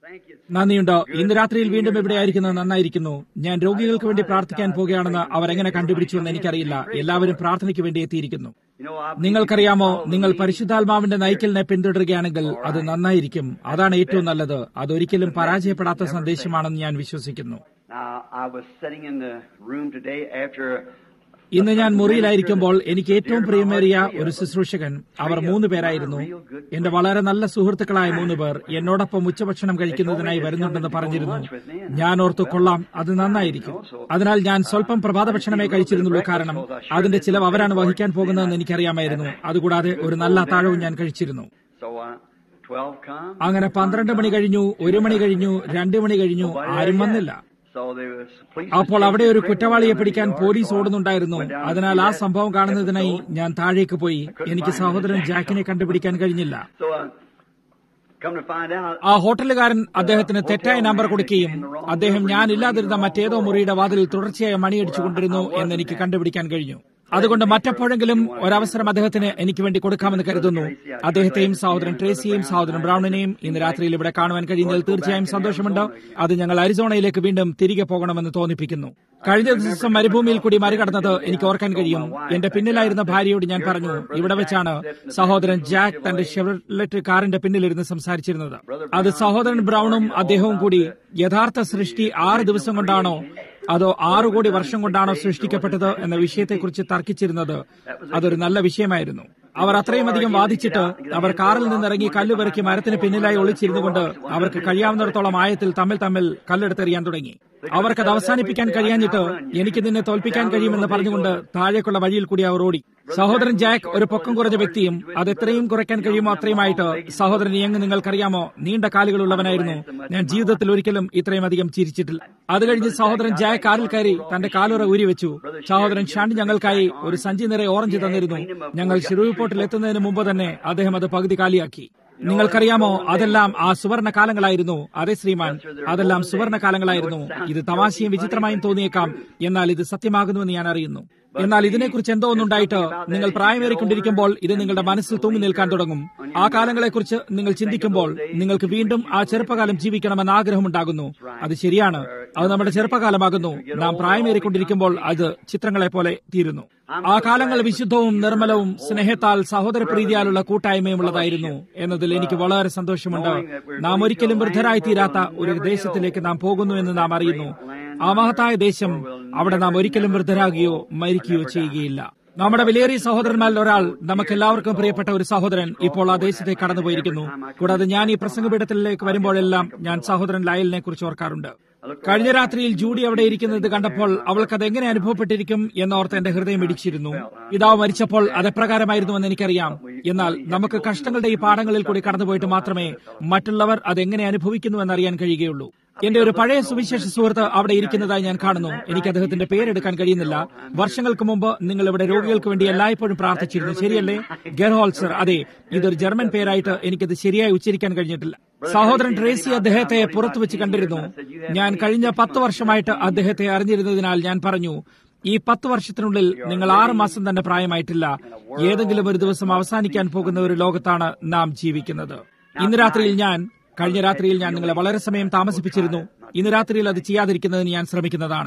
നന്ദിയുണ്ടോ ഇന്ന് രാത്രിയിൽ വീണ്ടും ഇവിടെ ആയിരിക്കുന്നത് നന്നായിരിക്കുന്നു ഞാൻ രോഗികൾക്ക് വേണ്ടി പ്രാർത്ഥിക്കാൻ പോകുകയാണെന്ന് അവർ എങ്ങനെ കണ്ടുപിടിച്ചു എന്ന് എനിക്കറിയില്ല എല്ലാവരും പ്രാർത്ഥനയ്ക്ക് വേണ്ടി എത്തിയിരിക്കുന്നു നിങ്ങൾക്കറിയാമോ നിങ്ങൾ പരിശുദ്ധാത്മാവിന്റെ നയിക്കലിനെ പിന്തുടരുകയാണെങ്കിൽ അത് നന്നായിരിക്കും അതാണ് ഏറ്റവും നല്ലത് അതൊരിക്കലും പരാജയപ്പെടാത്ത സന്ദേശമാണെന്ന് ഞാൻ വിശ്വസിക്കുന്നു ഇന്ന് ഞാൻ മുറിയിലായിരിക്കുമ്പോൾ എനിക്ക് ഏറ്റവും പ്രിയമേറിയ ഒരു ശുശ്രൂഷകൻ അവർ മൂന്ന് പേരായിരുന്നു എന്റെ വളരെ നല്ല സുഹൃത്തുക്കളായ മൂന്ന് പേർ എന്നോടൊപ്പം ഉച്ചഭക്ഷണം കഴിക്കുന്നതിനായി വരുന്നുണ്ടെന്ന് പറഞ്ഞിരുന്നു ഞാൻ ഓർത്തു കൊള്ളാം അത് നന്നായിരിക്കും അതിനാൽ ഞാൻ സ്വല്പം പ്രഭാത ഭക്ഷണമേ കഴിച്ചിരുന്നുള്ളൂ കാരണം അതിന്റെ ചിലവ് അവരാണ് വഹിക്കാൻ പോകുന്നതെന്ന് എനിക്കറിയാമായിരുന്നു അതുകൂടാതെ ഒരു നല്ല അത്താഴവും ഞാൻ കഴിച്ചിരുന്നു അങ്ങനെ പന്ത്രണ്ട് മണി കഴിഞ്ഞു ഒരു മണി കഴിഞ്ഞു രണ്ടു മണി കഴിഞ്ഞു ആരും വന്നില്ല അപ്പോൾ അവിടെ ഒരു കുറ്റവാളിയെ പിടിക്കാൻ പോലീസ് ഓടുന്നുണ്ടായിരുന്നു അതിനാൽ ആ സംഭവം കാണുന്നതിനായി ഞാൻ താഴേക്ക് പോയി എനിക്ക് സഹോദരൻ ജാക്കിനെ കണ്ടുപിടിക്കാൻ കഴിഞ്ഞില്ല ആ ഹോട്ടലുകാരൻ അദ്ദേഹത്തിന് തെറ്റായ നമ്പർ കൊടുക്കുകയും അദ്ദേഹം ഞാൻ ഇല്ലാതിരുന്ന മറ്റേതോ മുറിയുടെ വാതിൽ തുടർച്ചയായി മണിയടിച്ചുകൊണ്ടിരുന്നു എന്ന് എനിക്ക് കണ്ടുപിടിക്കാൻ കഴിഞ്ഞു അതുകൊണ്ട് മറ്റെപ്പോഴെങ്കിലും ഒരവസരം അദ്ദേഹത്തിന് എനിക്ക് വേണ്ടി കൊടുക്കാമെന്ന് കരുതുന്നു അദ്ദേഹത്തെയും സഹോദരൻ ട്രേസിയെയും സഹോദരൻ ബ്രൌണിനെയും ഇന്ന് രാത്രിയിൽ ഇവിടെ കാണുവാൻ കഴിയുന്നതിൽ തീർച്ചയായും സന്തോഷമുണ്ട് അത് ഞങ്ങൾ അരിസോണയിലേക്ക് വീണ്ടും തിരികെ പോകണമെന്ന് തോന്നിപ്പിക്കുന്നു കഴിഞ്ഞ ദിവസം മരുഭൂമിയിൽ കൂടി മറികടന്നത് എനിക്ക് ഓർക്കാൻ കഴിയും എന്റെ പിന്നിലായിരുന്ന ഭാര്യയോട് ഞാൻ പറഞ്ഞു ഇവിടെ വെച്ചാണ് സഹോദരൻ ജാക്ക് തന്റെ ഷെവർലെറ്റ് കാറിന്റെ പിന്നിലിരുന്ന് സംസാരിച്ചിരുന്നത് അത് സഹോദരൻ ബ്രൌണും അദ്ദേഹവും കൂടി യഥാർത്ഥ സൃഷ്ടി ആറ് ദിവസം കൊണ്ടാണോ അതോ ആറു കോടി വർഷം കൊണ്ടാണോ സൃഷ്ടിക്കപ്പെട്ടത് എന്ന വിഷയത്തെക്കുറിച്ച് തർക്കിച്ചിരുന്നത് അതൊരു നല്ല വിഷയമായിരുന്നു അവർ അത്രയും അധികം വാദിച്ചിട്ട് അവർ കാറിൽ നിന്നിറങ്ങി കല്ലുപെറുക്കി മരത്തിന് പിന്നിലായി ഒളിച്ചിരുന്നുകൊണ്ട് അവർക്ക് കഴിയാവുന്നിടത്തോളം ആയത്തിൽ തമ്മിൽ തമ്മിൽ കല്ലെടുത്തെറിയാൻ തുടങ്ങി അവർക്കത് അവസാനിപ്പിക്കാൻ കഴിയാഞ്ഞിട്ട് എനിക്ക് നിന്നെ തോൽപ്പിക്കാൻ കഴിയുമെന്ന് പറഞ്ഞുകൊണ്ട് താഴേക്കുള്ള വഴിയിൽ കൂടി അവർ ഓടി സഹോദരൻ ജാക്ക് ഒരു പൊക്കം കുറഞ്ഞ വ്യക്തിയും അത് എത്രയും കുറയ്ക്കാൻ കഴിയുമോ അത്രയുമായിട്ട് സഹോദരൻ യങ് നിങ്ങൾക്കറിയാമോ നീണ്ട കാലുകളുള്ളവനായിരുന്നു ഞാൻ ജീവിതത്തിൽ ഒരിക്കലും ഇത്രയും അധികം ചിരിച്ചിട്ടില്ല അത് കഴിഞ്ഞ് സഹോദരൻ ജാക്ക് കാറിൽ കയറി തന്റെ കാലുറ ഊരി വെച്ചു സഹോദരൻ ഷാണ്ടി ഞങ്ങൾക്കായി ഒരു സഞ്ചി നിറയെ ഓറഞ്ച് തന്നിരുന്നു ഞങ്ങൾ ഷിറൂപ്പോട്ടിൽ എത്തുന്നതിന് മുമ്പ് തന്നെ അദ്ദേഹം അത് പകുതി കാലിയാക്കി നിങ്ങൾക്കറിയാമോ അതെല്ലാം ആ സുവർണ കാലങ്ങളായിരുന്നു അതെ ശ്രീമാൻ അതെല്ലാം സുവർണ കാലങ്ങളായിരുന്നു ഇത് തമാശയും വിചിത്രമായും തോന്നിയേക്കാം എന്നാൽ ഇത് സത്യമാകുന്നുവെന്ന് ഞാൻ അറിയുന്നു എന്നാൽ ഇതിനെക്കുറിച്ച് എന്തോ ഒന്നുണ്ടായിട്ട് നിങ്ങൾ പ്രായമേറിക്കൊണ്ടിരിക്കുമ്പോൾ ഇത് നിങ്ങളുടെ മനസ്സിൽ തൂങ്ങി നിൽക്കാൻ തുടങ്ങും ആ കാലങ്ങളെക്കുറിച്ച് നിങ്ങൾ ചിന്തിക്കുമ്പോൾ നിങ്ങൾക്ക് വീണ്ടും ആ ചെറുപ്പകാലം ജീവിക്കണമെന്ന് ആഗ്രഹമുണ്ടാകുന്നു അത് ശരിയാണ് അത് നമ്മുടെ ചെറുപ്പകാലമാകുന്നു നാം പ്രായമേറിക്കൊണ്ടിരിക്കുമ്പോൾ അത് ചിത്രങ്ങളെ പോലെ തീരുന്നു ആ കാലങ്ങൾ വിശുദ്ധവും നിർമ്മലവും സ്നേഹത്താൽ സഹോദരപ്രീതിയാലുള്ള കൂട്ടായ്മയും ഉള്ളതായിരുന്നു എന്നതിൽ എനിക്ക് വളരെ സന്തോഷമുണ്ട് നാം ഒരിക്കലും വൃദ്ധരായി തീരാത്ത ഒരു ദേശത്തിലേക്ക് നാം പോകുന്നു എന്ന് നാം അറിയുന്നു ആ മഹത്തായ ദേശം അവിടെ നാം ഒരിക്കലും വൃദ്ധരാകുകയോ മരിക്കുകയോ ചെയ്യുകയില്ല നമ്മുടെ വിലയേറിയ സഹോദരന്മാരിൽ ഒരാൾ നമുക്ക് എല്ലാവർക്കും പ്രിയപ്പെട്ട ഒരു സഹോദരൻ ഇപ്പോൾ ആ ദേശത്തേക്ക് കടന്നുപോയിരിക്കുന്നു കൂടാതെ ഞാൻ ഈ പ്രസംഗപീഠത്തിലേക്ക് വരുമ്പോഴെല്ലാം ഞാൻ സഹോദരൻ ലയലിനെ കുറിച്ച് ഓർക്കാറുണ്ട് കഴിഞ്ഞ രാത്രിയിൽ ജൂഡി അവിടെ ഇരിക്കുന്നത് കണ്ടപ്പോൾ അവൾക്ക് അത് എങ്ങനെ അനുഭവപ്പെട്ടിരിക്കും എന്നോർത്ത് എന്റെ ഹൃദയം ഇടിച്ചിരുന്നു പിതാവ് മരിച്ചപ്പോൾ അതെപ്രകാരമായിരുന്നുവെന്ന് എനിക്കറിയാം എന്നാൽ നമുക്ക് കഷ്ടങ്ങളുടെ ഈ പാഠങ്ങളിൽ കൂടി കടന്നുപോയിട്ട് മാത്രമേ മറ്റുള്ളവർ അതെങ്ങനെ അനുഭവിക്കുന്നു എന്നറിയാൻ കഴിയുകയുള്ളൂ എന്റെ ഒരു പഴയ സുവിശേഷ സുഹൃത്ത് അവിടെ ഇരിക്കുന്നതായി ഞാൻ കാണുന്നു എനിക്ക് അദ്ദേഹത്തിന്റെ പേരെടുക്കാൻ കഴിയുന്നില്ല വർഷങ്ങൾക്ക് മുമ്പ് നിങ്ങൾ ഇവിടെ രോഗികൾക്ക് വേണ്ടി എല്ലായ്പ്പോഴും പ്രാർത്ഥിച്ചിരുന്നു ശരിയല്ലേ ഗെർഹോൾസർ അതെ ഇതൊരു ജർമ്മൻ പേരായിട്ട് എനിക്കത് ശരിയായി ഉച്ചരിക്കാൻ കഴിഞ്ഞിട്ടില്ല സഹോദരൻ ട്രേസി അദ്ദേഹത്തെ പുറത്തു വെച്ച് കണ്ടിരുന്നു ഞാൻ കഴിഞ്ഞ പത്ത് വർഷമായിട്ട് അദ്ദേഹത്തെ അറിഞ്ഞിരുന്നതിനാൽ ഞാൻ പറഞ്ഞു ഈ പത്ത് വർഷത്തിനുള്ളിൽ നിങ്ങൾ ആറ് മാസം തന്നെ പ്രായമായിട്ടില്ല ഏതെങ്കിലും ഒരു ദിവസം അവസാനിക്കാൻ പോകുന്ന ഒരു ലോകത്താണ് നാം ജീവിക്കുന്നത് ഇന്ന് രാത്രിയിൽ ഞാൻ കഴിഞ്ഞ രാത്രിയിൽ ഞാൻ നിങ്ങളെ വളരെ സമയം താമസിപ്പിച്ചിരുന്നു ഇന്ന് രാത്രിയിൽ അത് ചെയ്യാതിരിക്കുന്നതിന് ഞാൻ ശ്രമിക്കുന്നതാണ്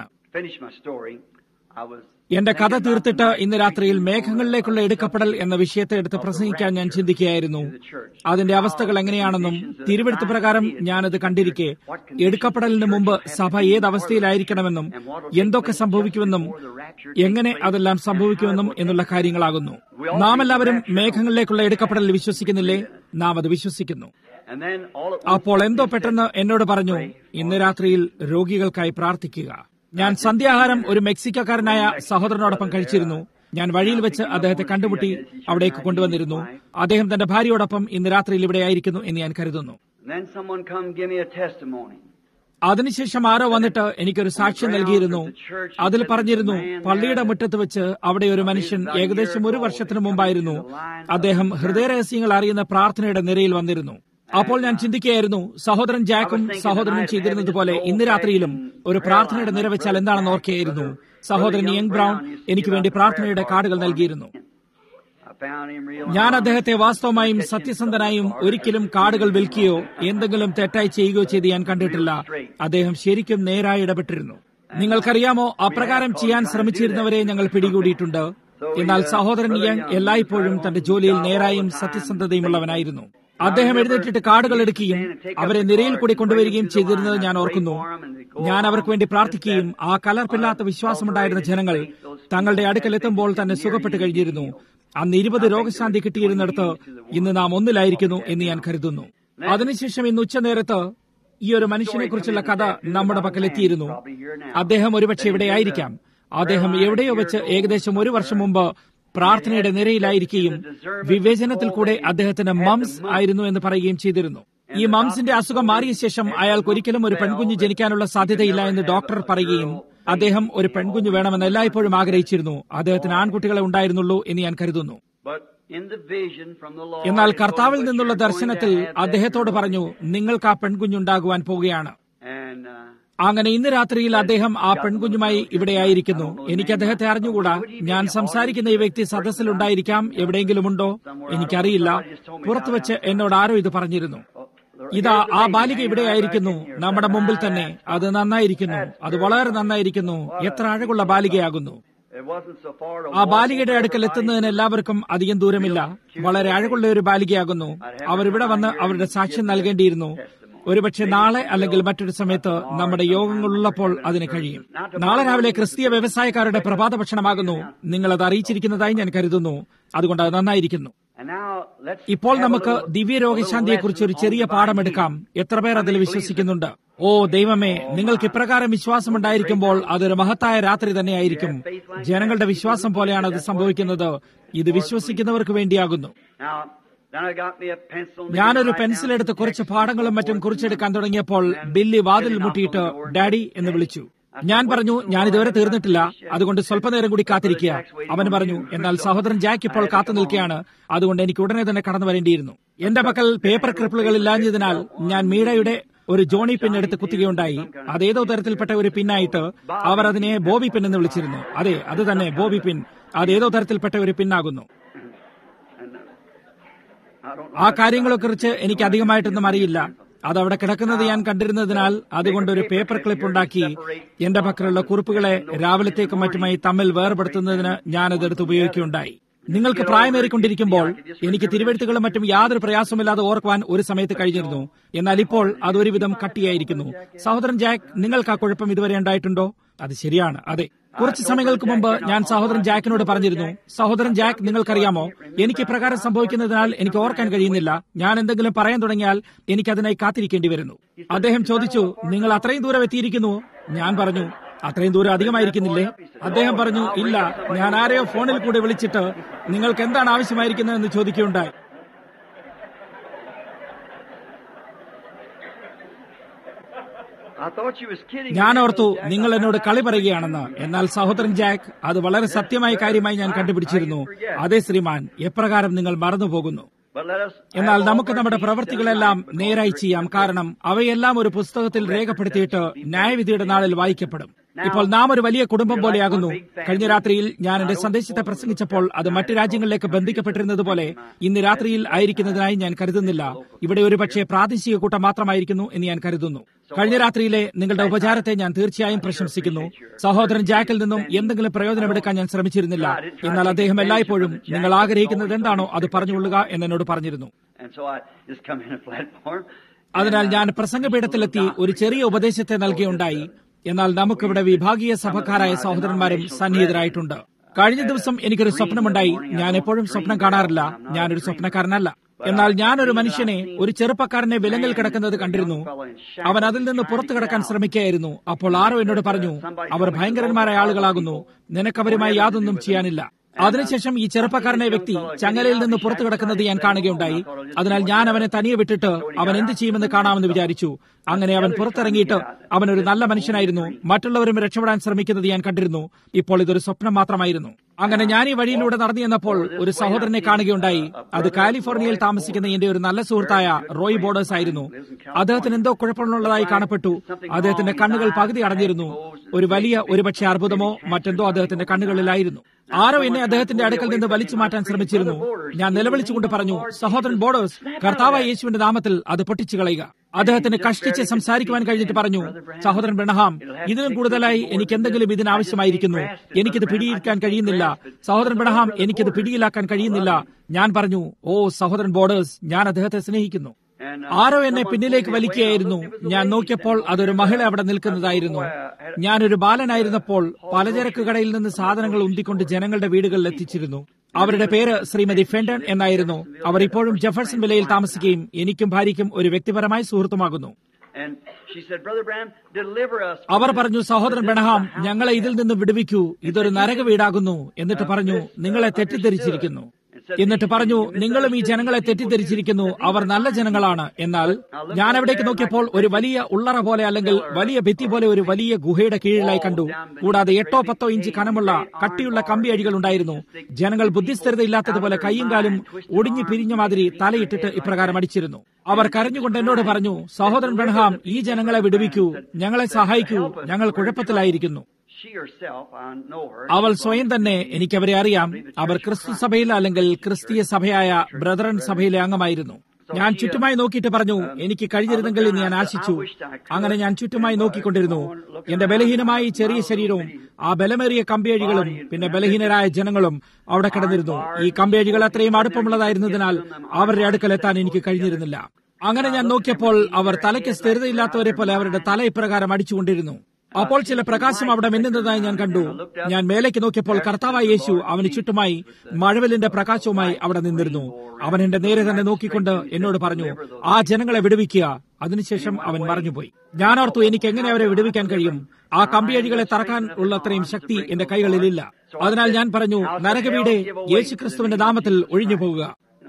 എന്റെ കഥ തീർത്തിട്ട് ഇന്ന് രാത്രിയിൽ മേഘങ്ങളിലേക്കുള്ള എടുക്കപ്പെടൽ എന്ന വിഷയത്തെ എടുത്ത് പ്രസംഗിക്കാൻ ഞാൻ ചിന്തിക്കുകയായിരുന്നു അതിന്റെ അവസ്ഥകൾ എങ്ങനെയാണെന്നും തിരുവെടുത്ത് പ്രകാരം ഞാനത് കണ്ടിരിക്കെ എടുക്കപ്പെടലിന് മുമ്പ് സഭ ഏത് അവസ്ഥയിലായിരിക്കണമെന്നും എന്തൊക്കെ സംഭവിക്കുമെന്നും എങ്ങനെ അതെല്ലാം സംഭവിക്കുമെന്നും എന്നുള്ള കാര്യങ്ങളാകുന്നു നാം എല്ലാവരും മേഘങ്ങളിലേക്കുള്ള എടുക്കപ്പെടൽ വിശ്വസിക്കുന്നില്ലേ നാം അത് വിശ്വസിക്കുന്നു അപ്പോൾ എന്തോ പെട്ടെന്ന് എന്നോട് പറഞ്ഞു ഇന്ന് രാത്രിയിൽ രോഗികൾക്കായി പ്രാർത്ഥിക്കുക ഞാൻ സന്ധ്യാഹാരം ഒരു മെക്സിക്കോക്കാരനായ സഹോദരനോടൊപ്പം കഴിച്ചിരുന്നു ഞാൻ വഴിയിൽ വെച്ച് അദ്ദേഹത്തെ കണ്ടുമുട്ടി അവിടേക്ക് കൊണ്ടുവന്നിരുന്നു അദ്ദേഹം തന്റെ ഭാര്യയോടൊപ്പം ഇന്ന് രാത്രിയിൽ ഇവിടെ ആയിരിക്കുന്നു എന്ന് ഞാൻ കരുതുന്നു അതിനുശേഷം ആരോ വന്നിട്ട് എനിക്കൊരു സാക്ഷ്യം നൽകിയിരുന്നു അതിൽ പറഞ്ഞിരുന്നു പള്ളിയുടെ മുറ്റത്ത് വെച്ച് അവിടെ ഒരു മനുഷ്യൻ ഏകദേശം ഒരു വർഷത്തിനു മുമ്പായിരുന്നു അദ്ദേഹം ഹൃദയരഹസ്യങ്ങൾ അറിയുന്ന പ്രാർത്ഥനയുടെ നിരയിൽ വന്നിരുന്നു അപ്പോൾ ഞാൻ ചിന്തിക്കുകയായിരുന്നു സഹോദരൻ ജാക്കും സഹോദരനും ചെയ്തിരുന്നത് പോലെ ഇന്ന് രാത്രിയിലും ഒരു പ്രാർത്ഥനയുടെ നിര വെച്ചാൽ എന്താണെന്ന് ഓർക്കുകയായിരുന്നു സഹോദരൻ യങ് ബ്രൗൺ എനിക്ക് വേണ്ടി പ്രാർത്ഥനയുടെ കാർഡുകൾ നൽകിയിരുന്നു ഞാൻ അദ്ദേഹത്തെ വാസ്തവമായും സത്യസന്ധനായും ഒരിക്കലും കാർഡുകൾ വിൽക്കുകയോ എന്തെങ്കിലും തെറ്റായി ചെയ്യുകയോ ചെയ്ത് ഞാൻ കണ്ടിട്ടില്ല അദ്ദേഹം ശരിക്കും നേരായി ഇടപെട്ടിരുന്നു നിങ്ങൾക്കറിയാമോ അപ്രകാരം ചെയ്യാൻ ശ്രമിച്ചിരുന്നവരെ ഞങ്ങൾ പിടികൂടിയിട്ടുണ്ട് എന്നാൽ സഹോദരൻ യങ് എല്ലായ്പ്പോഴും തന്റെ ജോലിയിൽ നേരായും സത്യസന്ധതയുമുള്ളവനായിരുന്നു അദ്ദേഹം എഴുന്നേറ്റിട്ട് കാർഡുകൾ എടുക്കുകയും അവരെ നിരയിൽ കൂടി കൊണ്ടുവരികയും ചെയ്തിരുന്നത് ഞാൻ ഓർക്കുന്നു ഞാൻ അവർക്ക് വേണ്ടി പ്രാർത്ഥിക്കുകയും ആ കലർപ്പില്ലാത്ത വിശ്വാസമുണ്ടായിരുന്ന ജനങ്ങൾ തങ്ങളുടെ അടുക്കൽ എത്തുമ്പോൾ തന്നെ സുഖപ്പെട്ട് കഴിഞ്ഞിരുന്നു അന്ന് ഇരുപത് രോഗശാന്തി കിട്ടിയിരുന്നിടത്ത് ഇന്ന് നാം ഒന്നിലായിരിക്കുന്നു എന്ന് ഞാൻ കരുതുന്നു അതിനുശേഷം ഇന്ന് ഉച്ചനേരത്ത് ഈ ഒരു മനുഷ്യനെ കുറിച്ചുള്ള കഥ നമ്മുടെ പക്കലെത്തിയിരുന്നു അദ്ദേഹം ഒരുപക്ഷെ എവിടെയായിരിക്കാം അദ്ദേഹം എവിടെയോ വെച്ച് ഏകദേശം ഒരു വർഷം മുമ്പ് പ്രാർത്ഥനയുടെ നിരയിലായിരിക്കുകയും വിവേചനത്തിൽ കൂടെ അദ്ദേഹത്തിന് മംസ് ആയിരുന്നു എന്ന് പറയുകയും ചെയ്തിരുന്നു ഈ മംസിന്റെ അസുഖം മാറിയ ശേഷം അയാൾക്ക് ഒരിക്കലും ഒരു പെൺകുഞ്ഞ് ജനിക്കാനുള്ള സാധ്യതയില്ല എന്ന് ഡോക്ടർ പറയുകയും അദ്ദേഹം ഒരു പെൺകുഞ്ഞ് വേണമെന്ന് എല്ലായ്പ്പോഴും ആഗ്രഹിച്ചിരുന്നു അദ്ദേഹത്തിന് ആൺകുട്ടികളെ ഉണ്ടായിരുന്നുള്ളൂ എന്ന് ഞാൻ കരുതുന്നു എന്നാൽ കർത്താവിൽ നിന്നുള്ള ദർശനത്തിൽ അദ്ദേഹത്തോട് പറഞ്ഞു നിങ്ങൾക്ക് ആ പെൺകുഞ്ഞുണ്ടാകുവാൻ പോവുകയാണ് അങ്ങനെ ഇന്ന് രാത്രിയിൽ അദ്ദേഹം ആ പെൺകുഞ്ഞുമായി ഇവിടെയായിരിക്കുന്നു എനിക്ക് അദ്ദേഹത്തെ അറിഞ്ഞുകൂടാ ഞാൻ സംസാരിക്കുന്ന ഈ വ്യക്തി സദസ്സിലുണ്ടായിരിക്കാം എവിടെയെങ്കിലും ഉണ്ടോ എനിക്കറിയില്ല പുറത്തുവച്ച് എന്നോട് ആരോ ഇത് പറഞ്ഞിരുന്നു ഇതാ ആ ബാലിക ഇവിടെയായിരിക്കുന്നു നമ്മുടെ മുമ്പിൽ തന്നെ അത് നന്നായിരിക്കുന്നു അത് വളരെ നന്നായിരിക്കുന്നു എത്ര അഴകുള്ള ബാലികയാകുന്നു ആ ബാലികയുടെ അടുക്കൽ എത്തുന്നതിന് എല്ലാവർക്കും അധികം ദൂരമില്ല വളരെ അഴകുള്ള ഒരു ബാലികയാകുന്നു അവരിവിടെ വന്ന് അവരുടെ സാക്ഷ്യം നൽകേണ്ടിയിരുന്നു ഒരുപക്ഷെ നാളെ അല്ലെങ്കിൽ മറ്റൊരു സമയത്ത് നമ്മുടെ യോഗങ്ങളുള്ളപ്പോൾ അതിന് കഴിയും നാളെ രാവിലെ ക്രിസ്തീയ വ്യവസായക്കാരുടെ പ്രഭാത ഭക്ഷണമാകുന്നു നിങ്ങൾ അത് അറിയിച്ചിരിക്കുന്നതായി ഞാൻ കരുതുന്നു അതുകൊണ്ട് അത് നന്നായിരിക്കുന്നു ഇപ്പോൾ നമുക്ക് ദിവ്യരോഗശാന്തിയെക്കുറിച്ച് ഒരു ചെറിയ പാഠമെടുക്കാം എത്ര പേർ അതിൽ വിശ്വസിക്കുന്നുണ്ട് ഓ ദൈവമേ നിങ്ങൾക്ക് ഇപ്രകാരം വിശ്വാസമുണ്ടായിരിക്കുമ്പോൾ അതൊരു മഹത്തായ രാത്രി തന്നെയായിരിക്കും ജനങ്ങളുടെ വിശ്വാസം പോലെയാണ് അത് സംഭവിക്കുന്നത് ഇത് വിശ്വസിക്കുന്നവർക്ക് വേണ്ടിയാകുന്നു ഞാനൊരു പെൻസിൽ എടുത്ത് കുറച്ച് പാഠങ്ങളും മറ്റും കുറിച്ചെടുക്കാൻ തുടങ്ങിയപ്പോൾ ബില്ലി വാതിൽ മുട്ടിയിട്ട് ഡാഡി എന്ന് വിളിച്ചു ഞാൻ പറഞ്ഞു ഞാൻ ഇതുവരെ തീർന്നിട്ടില്ല അതുകൊണ്ട് സ്വല്പനേരം കൂടി കാത്തിരിക്കുക അവൻ പറഞ്ഞു എന്നാൽ സഹോദരൻ ജാക്ക് ഇപ്പോൾ കാത്തു നിൽക്കുകയാണ് അതുകൊണ്ട് എനിക്ക് ഉടനെ തന്നെ കടന്നു വരേണ്ടിയിരുന്നു എന്റെ പക്കൽ പേപ്പർ ക്രിപ്പിളുകൾ ഇല്ലാഞ്ഞതിനാൽ ഞാൻ മീഡയുടെ ഒരു ജോണി പിൻ എടുത്ത് കുത്തുകയുണ്ടായി അതേതോ തരത്തിൽപ്പെട്ട ഒരു പിന്നായിട്ട് അവർ അതിനെ ബോബി പിൻ എന്ന് വിളിച്ചിരുന്നു അതെ അത് തന്നെ ബോബി പിൻ അതേതോ തരത്തിൽപ്പെട്ട ഒരു പിന്നാകുന്നു ആ കാര്യങ്ങളെക്കുറിച്ച് എനിക്ക് അധികമായിട്ടൊന്നും അറിയില്ല അത് അവിടെ കിടക്കുന്നത് ഞാൻ കണ്ടിരുന്നതിനാൽ അതുകൊണ്ട് ഒരു പേപ്പർ ക്ലിപ്പ് ഉണ്ടാക്കി എന്റെ പക്കലുള്ള കുറിപ്പുകളെ രാവിലത്തേക്കും മറ്റുമായി തമ്മിൽ വേർപെടുത്തുന്നതിന് ഞാനതെടുത്ത് ഉപയോഗിക്കുകയുണ്ടായി നിങ്ങൾക്ക് പ്രായമേറിക്കൊണ്ടിരിക്കുമ്പോൾ എനിക്ക് തിരുവെഴുത്തുകളും മറ്റും യാതൊരു പ്രയാസമില്ലാതെ ഓർക്കുവാൻ ഒരു സമയത്ത് കഴിഞ്ഞിരുന്നു എന്നാൽ ഇപ്പോൾ അത് ഒരുവിധം കട്ടിയായിരിക്കുന്നു സഹോദരൻ ജാക്ക് നിങ്ങൾക്ക് ആ കുഴപ്പം ഇതുവരെ ഉണ്ടായിട്ടുണ്ടോ അത് ശരിയാണ് അതെ കുറച്ച് സമയങ്ങൾക്ക് മുമ്പ് ഞാൻ സഹോദരൻ ജാക്കിനോട് പറഞ്ഞിരുന്നു സഹോദരൻ ജാക്ക് നിങ്ങൾക്കറിയാമോ എനിക്ക് ഇപ്രകാരം സംഭവിക്കുന്നതിനാൽ എനിക്ക് ഓർക്കാൻ കഴിയുന്നില്ല ഞാൻ എന്തെങ്കിലും പറയാൻ തുടങ്ങിയാൽ എനിക്ക് അതിനായി കാത്തിരിക്കേണ്ടി വരുന്നു അദ്ദേഹം ചോദിച്ചു നിങ്ങൾ അത്രയും ദൂരം എത്തിയിരിക്കുന്നു ഞാൻ പറഞ്ഞു അത്രയും ദൂരം അധികമായിരിക്കുന്നില്ലേ അദ്ദേഹം പറഞ്ഞു ഇല്ല ഞാൻ ആരെയോ ഫോണിൽ കൂടി വിളിച്ചിട്ട് നിങ്ങൾക്ക് എന്താണ് ആവശ്യമായിരിക്കുന്നതെന്ന് ചോദിക്കുകയുണ്ടായി ഞാൻ ഓർത്തു നിങ്ങൾ എന്നോട് കളി പറയുകയാണെന്ന് എന്നാൽ സഹോദരൻ ജാക്ക് അത് വളരെ സത്യമായ കാര്യമായി ഞാൻ കണ്ടുപിടിച്ചിരുന്നു അതെ ശ്രീമാൻ എപ്രകാരം നിങ്ങൾ മറന്നുപോകുന്നു എന്നാൽ നമുക്ക് നമ്മുടെ പ്രവൃത്തികളെല്ലാം നേരായി ചെയ്യാം കാരണം അവയെല്ലാം ഒരു പുസ്തകത്തിൽ രേഖപ്പെടുത്തിയിട്ട് ന്യായവിധിയുടെ നാളിൽ വായിക്കപ്പെടും ഇപ്പോൾ നാം ഒരു വലിയ കുടുംബം പോലെയാകുന്നു കഴിഞ്ഞ രാത്രിയിൽ ഞാൻ എന്റെ സന്ദേശത്തെ പ്രസംഗിച്ചപ്പോൾ അത് മറ്റു രാജ്യങ്ങളിലേക്ക് ബന്ധിക്കപ്പെട്ടിരുന്നത് പോലെ ഇന്ന് രാത്രിയിൽ ആയിരിക്കുന്നതിനായി ഞാൻ കരുതുന്നില്ല ഇവിടെ ഒരു പക്ഷേ പ്രാദേശിക കൂട്ടം മാത്രമായിരിക്കുന്നു എന്ന് ഞാൻ കരുതുന്നു കഴിഞ്ഞ രാത്രിയിലെ നിങ്ങളുടെ ഉപചാരത്തെ ഞാൻ തീർച്ചയായും പ്രശംസിക്കുന്നു സഹോദരൻ ജാക്കിൽ നിന്നും എന്തെങ്കിലും പ്രയോജനമെടുക്കാൻ ഞാൻ ശ്രമിച്ചിരുന്നില്ല എന്നാൽ അദ്ദേഹം എല്ലായ്പ്പോഴും നിങ്ങൾ ആഗ്രഹിക്കുന്നത് എന്താണോ അത് പറഞ്ഞുകൊള്ളുക എന്നോട് പറഞ്ഞിരുന്നു അതിനാൽ ഞാൻ പ്രസംഗപീഠത്തിലെത്തി ഒരു ചെറിയ ഉപദേശത്തെ നൽകിയുണ്ടായി എന്നാൽ നമുക്കിവിടെ വിഭാഗീയ സഭക്കാരായ സഹോദരന്മാരും സന്നിഹിതരായിട്ടുണ്ട് കഴിഞ്ഞ ദിവസം എനിക്കൊരു സ്വപ്നമുണ്ടായി ഞാൻ എപ്പോഴും സ്വപ്നം കാണാറില്ല ഞാനൊരു സ്വപ്നക്കാരനല്ല എന്നാൽ ഞാനൊരു മനുഷ്യനെ ഒരു ചെറുപ്പക്കാരനെ വിലങ്ങിൽ കിടക്കുന്നത് കണ്ടിരുന്നു അവൻ അതിൽ നിന്ന് പുറത്തു കിടക്കാൻ ശ്രമിക്കുകയായിരുന്നു അപ്പോൾ ആരോ എന്നോട് പറഞ്ഞു അവർ ഭയങ്കരന്മാരായ ആളുകളാകുന്നു നിനക്കവരുമായി യാതൊന്നും ചെയ്യാനില്ല അതിനുശേഷം ഈ ചെറുപ്പക്കാരനെ വ്യക്തി ചങ്ങലയിൽ നിന്ന് പുറത്തു കിടക്കുന്നത് ഞാൻ കാണുകയുണ്ടായി അതിനാൽ ഞാൻ അവനെ തനിയെ വിട്ടിട്ട് അവൻ എന്ത് ചെയ്യുമെന്ന് കാണാമെന്ന് വിചാരിച്ചു അങ്ങനെ അവൻ പുറത്തിറങ്ങിയിട്ട് അവൻ ഒരു നല്ല മനുഷ്യനായിരുന്നു മറ്റുള്ളവരും രക്ഷപ്പെടാൻ ശ്രമിക്കുന്നത് ഞാൻ കണ്ടിരുന്നു ഇപ്പോൾ ഇതൊരു സ്വപ്നം മാത്രമായിരുന്നു അങ്ങനെ ഞാൻ ഈ വഴിയിലൂടെ നടന്നു ചെന്നപ്പോൾ ഒരു സഹോദരനെ കാണുകയുണ്ടായി അത് കാലിഫോർണിയയിൽ താമസിക്കുന്ന എന്റെ ഒരു നല്ല സുഹൃത്തായ റോയ് ബോർഡേഴ്സ് ആയിരുന്നു അദ്ദേഹത്തിന് എന്തോ കുഴപ്പമുള്ളതായി കാണപ്പെട്ടു അദ്ദേഹത്തിന്റെ കണ്ണുകൾ പകുതി അടഞ്ഞിരുന്നു ഒരു വലിയ ഒരുപക്ഷെ അർബുദമോ മറ്റെന്തോ അദ്ദേഹത്തിന്റെ കണ്ണുകളിലായിരുന്നു ആരോ എന്നെ അദ്ദേഹത്തിന്റെ അടുക്കൽ നിന്ന് വലിച്ചു മാറ്റാൻ ശ്രമിച്ചിരുന്നു ഞാൻ നിലവിളിച്ചുകൊണ്ട് പറഞ്ഞു സഹോദരൻ ബോർഡേഴ്സ് കർത്താവായ യേശുവിന്റെ നാമത്തിൽ അത് പൊട്ടിച്ചു കളയുക അദ്ദേഹത്തിന് കഷ്ടിച്ച് സംസാരിക്കുവാൻ കഴിഞ്ഞിട്ട് പറഞ്ഞു സഹോദരൻ ബ്രണഹാം ഇതിനും കൂടുതലായി എനിക്ക് എന്തെങ്കിലും ഇതിനാവശ്യമായിരിക്കുന്നു എനിക്കിത് പിടിയിരിക്കാൻ കഴിയുന്നില്ല സഹോദരൻ ബ്രണഹാം എനിക്കിത് പിടിയിലാക്കാൻ കഴിയുന്നില്ല ഞാൻ പറഞ്ഞു ഓ സഹോദരൻ ബോർഡേഴ്സ് ഞാൻ അദ്ദേഹത്തെ സ്നേഹിക്കുന്നു ആരോ എന്നെ പിന്നിലേക്ക് വലിക്കുകയായിരുന്നു ഞാൻ നോക്കിയപ്പോൾ അതൊരു മഹിള അവിടെ നിൽക്കുന്നതായിരുന്നു ഞാനൊരു ബാലനായിരുന്നപ്പോൾ പലചരക്ക് കടയിൽ നിന്ന് സാധനങ്ങൾ ഉന്തിക്കൊണ്ട് ജനങ്ങളുടെ വീടുകളിൽ എത്തിച്ചിരുന്നു അവരുടെ പേര് ശ്രീമതി ഫെൻഡൺ എന്നായിരുന്നു അവർ ഇപ്പോഴും ജെഫർസൺ വിലയിൽ താമസിക്കുകയും എനിക്കും ഭാര്യയ്ക്കും ഒരു വ്യക്തിപരമായ സുഹൃത്തുമാകുന്നു അവർ പറഞ്ഞു സഹോദരൻ ബെണഹാം ഞങ്ങളെ ഇതിൽ നിന്ന് വിടുവിക്കൂ ഇതൊരു നരക വീടാകുന്നു എന്നിട്ട് പറഞ്ഞു നിങ്ങളെ തെറ്റിദ്ധരിച്ചിരിക്കുന്നു എന്നിട്ട് പറഞ്ഞു നിങ്ങളും ഈ ജനങ്ങളെ തെറ്റിദ്ധരിച്ചിരിക്കുന്നു അവർ നല്ല ജനങ്ങളാണ് എന്നാൽ ഞാൻ അവിടേക്ക് നോക്കിയപ്പോൾ ഒരു വലിയ ഉള്ളറ പോലെ അല്ലെങ്കിൽ വലിയ ഭിത്തി പോലെ ഒരു വലിയ ഗുഹയുടെ കീഴിലായി കണ്ടു കൂടാതെ എട്ടോ പത്തോ ഇഞ്ച് കനമുള്ള കട്ടിയുള്ള കമ്പി അഴികൾ ഉണ്ടായിരുന്നു ജനങ്ങൾ ബുദ്ധിസ്ഥിരതയില്ലാത്തതുപോലെ കൈയും കാലും ഒടിഞ്ഞു പിരിഞ്ഞ മാതിരി തലയിട്ടിട്ട് ഇപ്രകാരം അടിച്ചിരുന്നു അവർ കരഞ്ഞുകൊണ്ട് എന്നോട് പറഞ്ഞു സഹോദരൻ ബെൺഹാം ഈ ജനങ്ങളെ വിടുവിക്കൂ ഞങ്ങളെ സഹായിക്കൂ ഞങ്ങൾ കുഴപ്പത്തിലായിരിക്കുന്നു അവൾ സ്വയം തന്നെ എനിക്കവരെ അറിയാം അവർ ക്രിസ്തു സഭയിൽ അല്ലെങ്കിൽ ക്രിസ്തീയ സഭയായ ബ്രദറൻ സഭയിലെ അംഗമായിരുന്നു ഞാൻ ചുറ്റുമായി നോക്കിയിട്ട് പറഞ്ഞു എനിക്ക് കഴിഞ്ഞിരുന്നെങ്കിൽ എന്ന് ഞാൻ ആശിച്ചു അങ്ങനെ ഞാൻ ചുറ്റുമായി നോക്കിക്കൊണ്ടിരുന്നു എന്റെ ബലഹീനമായ ഈ ചെറിയ ശരീരവും ആ ബലമേറിയ കമ്പിയഴികളും പിന്നെ ബലഹീനരായ ജനങ്ങളും അവിടെ കിടന്നിരുന്നു ഈ കമ്പിയഴികൾ അത്രയും അടുപ്പമുള്ളതായിരുന്നതിനാൽ അവരുടെ അടുക്കൽ എത്താൻ എനിക്ക് കഴിഞ്ഞിരുന്നില്ല അങ്ങനെ ഞാൻ നോക്കിയപ്പോൾ അവർ തലയ്ക്ക് സ്ഥിരതയില്ലാത്തവരെ പോലെ അവരുടെ തല ഇപ്രകാരം അടിച്ചുകൊണ്ടിരുന്നു അപ്പോൾ ചില പ്രകാശം അവിടെ മിന്നുന്നതായി ഞാൻ കണ്ടു ഞാൻ മേലേക്ക് നോക്കിയപ്പോൾ കർത്താവായ യേശു അവന് ചുറ്റുമായി മഴവിലിന്റെ പ്രകാശവുമായി അവിടെ നിന്നിരുന്നു അവൻ എന്റെ നേരെ തന്നെ നോക്കിക്കൊണ്ട് എന്നോട് പറഞ്ഞു ആ ജനങ്ങളെ വിടുവിക്കുക അതിനുശേഷം അവൻ മറഞ്ഞുപോയി ഞാൻ ഓർത്തു എനിക്ക് എങ്ങനെ അവരെ വിടുവിക്കാൻ കഴിയും ആ കമ്പിയഴികളെ തറക്കാൻ ഉള്ള അത്രയും ശക്തി എന്റെ കൈകളിലില്ല അതിനാൽ ഞാൻ പറഞ്ഞു നരകവീടെ യേശുക്രിസ്തുവിന്റെ നാമത്തിൽ ഒഴിഞ്ഞു പോകുക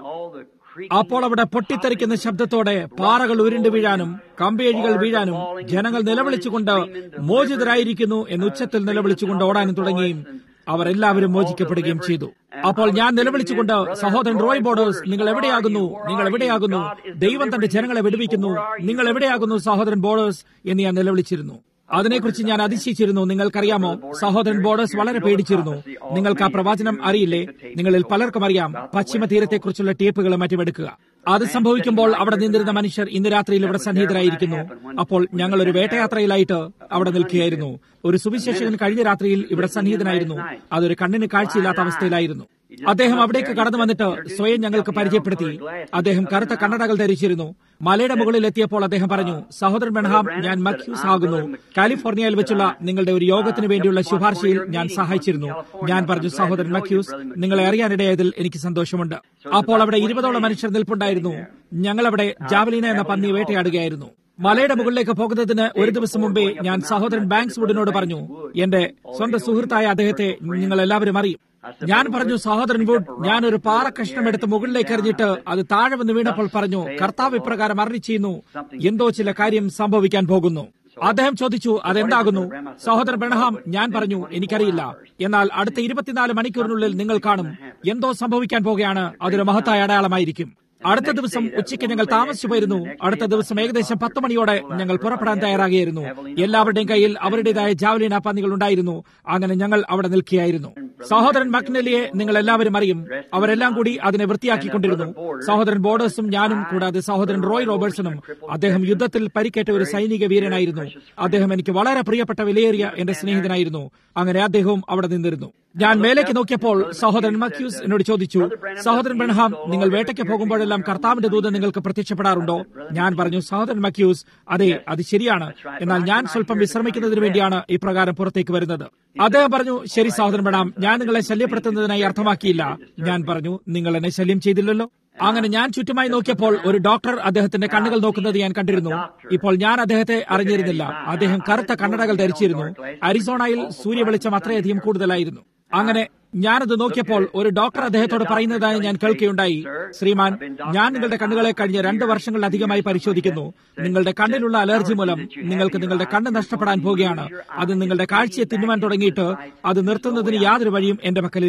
അപ്പോൾ അവിടെ പൊട്ടിത്തെറിക്കുന്ന ശബ്ദത്തോടെ പാറകൾ ഉരുണ്ടു വീഴാനും കമ്പിയഴികൾ വീഴാനും ജനങ്ങൾ നിലവിളിച്ചുകൊണ്ട് മോചിതരായിരിക്കുന്നു എന്ന് ഉച്ചത്തിൽ നിലവിളിച്ചുകൊണ്ട് ഓടാനും തുടങ്ങിയും അവർ എല്ലാവരും മോചിക്കപ്പെടുകയും ചെയ്തു അപ്പോൾ ഞാൻ നിലവിളിച്ചുകൊണ്ട് സഹോദരൻ റോയ് ബോർഡേഴ്സ് നിങ്ങൾ എവിടെയാകുന്നു നിങ്ങൾ എവിടെയാകുന്നു ദൈവം തന്റെ ജനങ്ങളെ വിടുവിക്കുന്നു നിങ്ങൾ എവിടെയാകുന്നു സഹോദരൻ ബോർഡേഴ്സ് എന്ന് ഞാൻ നിലവിളിച്ചിരുന്നു അതിനെക്കുറിച്ച് ഞാൻ അതിശയിച്ചിരുന്നു നിങ്ങൾക്കറിയാമോ സഹോദരൻ ബോർഡേഴ്സ് വളരെ പേടിച്ചിരുന്നു നിങ്ങൾക്ക് ആ പ്രവചനം അറിയില്ലേ നിങ്ങളിൽ പലർക്കും അറിയാം പശ്ചിമ തീരത്തെക്കുറിച്ചുള്ള ടേപ്പുകൾ മറ്റും എടുക്കുക അത് സംഭവിക്കുമ്പോൾ അവിടെ നിന്നിരുന്ന മനുഷ്യർ ഇന്ന് രാത്രിയിൽ ഇവിടെ സന്നിഹിതരായിരിക്കുന്നു അപ്പോൾ ഞങ്ങൾ ഒരു വേട്ടയാത്രയിലായിട്ട് അവിടെ നിൽക്കുകയായിരുന്നു ഒരു സുവിശേഷകൻ കഴിഞ്ഞ രാത്രിയിൽ ഇവിടെ സന്നിഹിതനായിരുന്നു അതൊരു കണ്ണിന് കാഴ്ചയില്ലാത്ത അവസ്ഥയിലായിരുന്നു അദ്ദേഹം അവിടേക്ക് കടന്നു വന്നിട്ട് സ്വയം ഞങ്ങൾക്ക് പരിചയപ്പെടുത്തി അദ്ദേഹം കറുത്ത കണ്ണടകൾ ധരിച്ചിരുന്നു മലയുടെ മുകളിൽ എത്തിയപ്പോൾ അദ്ദേഹം പറഞ്ഞു സഹോദരൻ ബെൻഹാം ഞാൻ മക്യൂസ് ആകുന്നു കാലിഫോർണിയയിൽ വെച്ചുള്ള നിങ്ങളുടെ ഒരു യോഗത്തിന് വേണ്ടിയുള്ള ശുപാർശയിൽ ഞാൻ സഹായിച്ചിരുന്നു ഞാൻ പറഞ്ഞു സഹോദരൻ മക്യൂസ് നിങ്ങളെ അറിയാനിടയായതിൽ എനിക്ക് സന്തോഷമുണ്ട് അപ്പോൾ അവിടെ ഇരുപതോളം മനുഷ്യർ നിൽപ്പുണ്ടായിരുന്നു ഞങ്ങളവിടെ ജാവലീന എന്ന പന്നി വേട്ടയാടുകയായിരുന്നു മലയുടെ മുകളിലേക്ക് പോകുന്നതിന് ഒരു ദിവസം മുമ്പേ ഞാൻ സഹോദരൻ ബാങ്ക്സ് വുഡിനോട് പറഞ്ഞു എന്റെ സ്വന്തം സുഹൃത്തായ അദ്ദേഹത്തെ നിങ്ങൾ എല്ലാവരും അറിയും ഞാൻ പറഞ്ഞു സഹോദരൻ വുഡ് ഞാൻ ഒരു പാറക്കഷ്ണം എടുത്ത് മുകളിലേക്ക് എറിഞ്ഞിട്ട് അത് താഴെ വന്ന് വീണപ്പോൾ പറഞ്ഞു കർത്താവ് ഇപ്രകാരം അറിഞ്ഞു ചെയ്യുന്നു എന്തോ ചില കാര്യം സംഭവിക്കാൻ പോകുന്നു അദ്ദേഹം ചോദിച്ചു അതെന്താകുന്നു സഹോദരൻ ബ്രണഹാം ഞാൻ പറഞ്ഞു എനിക്കറിയില്ല എന്നാൽ അടുത്ത ഇരുപത്തിനാല് മണിക്കൂറിനുള്ളിൽ നിങ്ങൾ കാണും എന്തോ സംഭവിക്കാൻ പോകുകയാണ് അതൊരു മഹത്തായ അടയാളമായിരിക്കും അടുത്ത ദിവസം ഉച്ചയ്ക്ക് ഞങ്ങൾ താമസിച്ചു പോയിരുന്നു അടുത്ത ദിവസം ഏകദേശം പത്ത് മണിയോടെ ഞങ്ങൾ പുറപ്പെടാൻ തയ്യാറാകിയായിരുന്നു എല്ലാവരുടെയും കയ്യിൽ അവരുടേതായ ജാവലിന പന്നികൾ ഉണ്ടായിരുന്നു അങ്ങനെ ഞങ്ങൾ അവിടെ നിൽക്കുകയായിരുന്നു സഹോദരൻ മക്നലിയെ നിങ്ങൾ എല്ലാവരും അറിയും അവരെല്ലാം കൂടി അതിനെ വൃത്തിയാക്കിക്കൊണ്ടിരുന്നു സഹോദരൻ ബോർഡേഴ്സും ഞാനും കൂടാതെ സഹോദരൻ റോയ് റോബർട്സണും അദ്ദേഹം യുദ്ധത്തിൽ പരിക്കേറ്റ ഒരു സൈനിക വീരനായിരുന്നു അദ്ദേഹം എനിക്ക് വളരെ പ്രിയപ്പെട്ട വിലയേറിയ എന്റെ സ്നേഹിതനായിരുന്നു അങ്ങനെ അദ്ദേഹവും അവിടെ നിന്നിരുന്നു ഞാൻ മേലേക്ക് നോക്കിയപ്പോൾ സഹോദരൻ മക്യൂസ് എന്നോട് ചോദിച്ചു സഹോദരൻ ബെൻഹാം നിങ്ങൾ വേട്ടയ്ക്ക് പോകുമ്പോഴെല്ലാം കർത്താവിന്റെ ദൂതൻ നിങ്ങൾക്ക് പ്രത്യക്ഷപ്പെടാറുണ്ടോ ഞാൻ പറഞ്ഞു സഹോദരൻ മക്യൂസ് അതെ അത് ശരിയാണ് എന്നാൽ ഞാൻ സ്വല്പം വിശ്രമിക്കുന്നതിന് വേണ്ടിയാണ് ഇപ്രകാരം പുറത്തേക്ക് വരുന്നത് അദ്ദേഹം പറഞ്ഞു ശരി സഹോദരൻ ബെണാം ഞാൻ നിങ്ങളെ ശല്യപ്പെടുത്തുന്നതിനായി അർത്ഥമാക്കിയില്ല ഞാൻ പറഞ്ഞു നിങ്ങൾ എന്നെ ശല്യം ചെയ്തില്ലല്ലോ അങ്ങനെ ഞാൻ ചുറ്റുമായി നോക്കിയപ്പോൾ ഒരു ഡോക്ടർ അദ്ദേഹത്തിന്റെ കണ്ണുകൾ നോക്കുന്നത് ഞാൻ കണ്ടിരുന്നു ഇപ്പോൾ ഞാൻ അദ്ദേഹത്തെ അറിഞ്ഞിരുന്നില്ല അദ്ദേഹം കറുത്ത കണ്ണടകൾ ധരിച്ചിരുന്നു അരിസോണയിൽ സൂര്യവെളിച്ചം അത്രയധികം കൂടുതലായിരുന്നു അങ്ങനെ ഞാനത് നോക്കിയപ്പോൾ ഒരു ഡോക്ടർ അദ്ദേഹത്തോട് പറയുന്നതായി ഞാൻ കേൾക്കുകയുണ്ടായി ശ്രീമാൻ ഞാൻ നിങ്ങളുടെ കണ്ണുകളെ കഴിഞ്ഞ രണ്ട് വർഷങ്ങളിലധികമായി പരിശോധിക്കുന്നു നിങ്ങളുടെ കണ്ണിലുള്ള അലർജി മൂലം നിങ്ങൾക്ക് നിങ്ങളുടെ കണ്ണ് നഷ്ടപ്പെടാൻ പോവുകയാണ് അത് നിങ്ങളുടെ കാഴ്ചയെ തിന്നുവാൻ തുടങ്ങിയിട്ട് അത് നിർത്തുന്നതിന് യാതൊരു വഴിയും എന്റെ പക്കലില്ല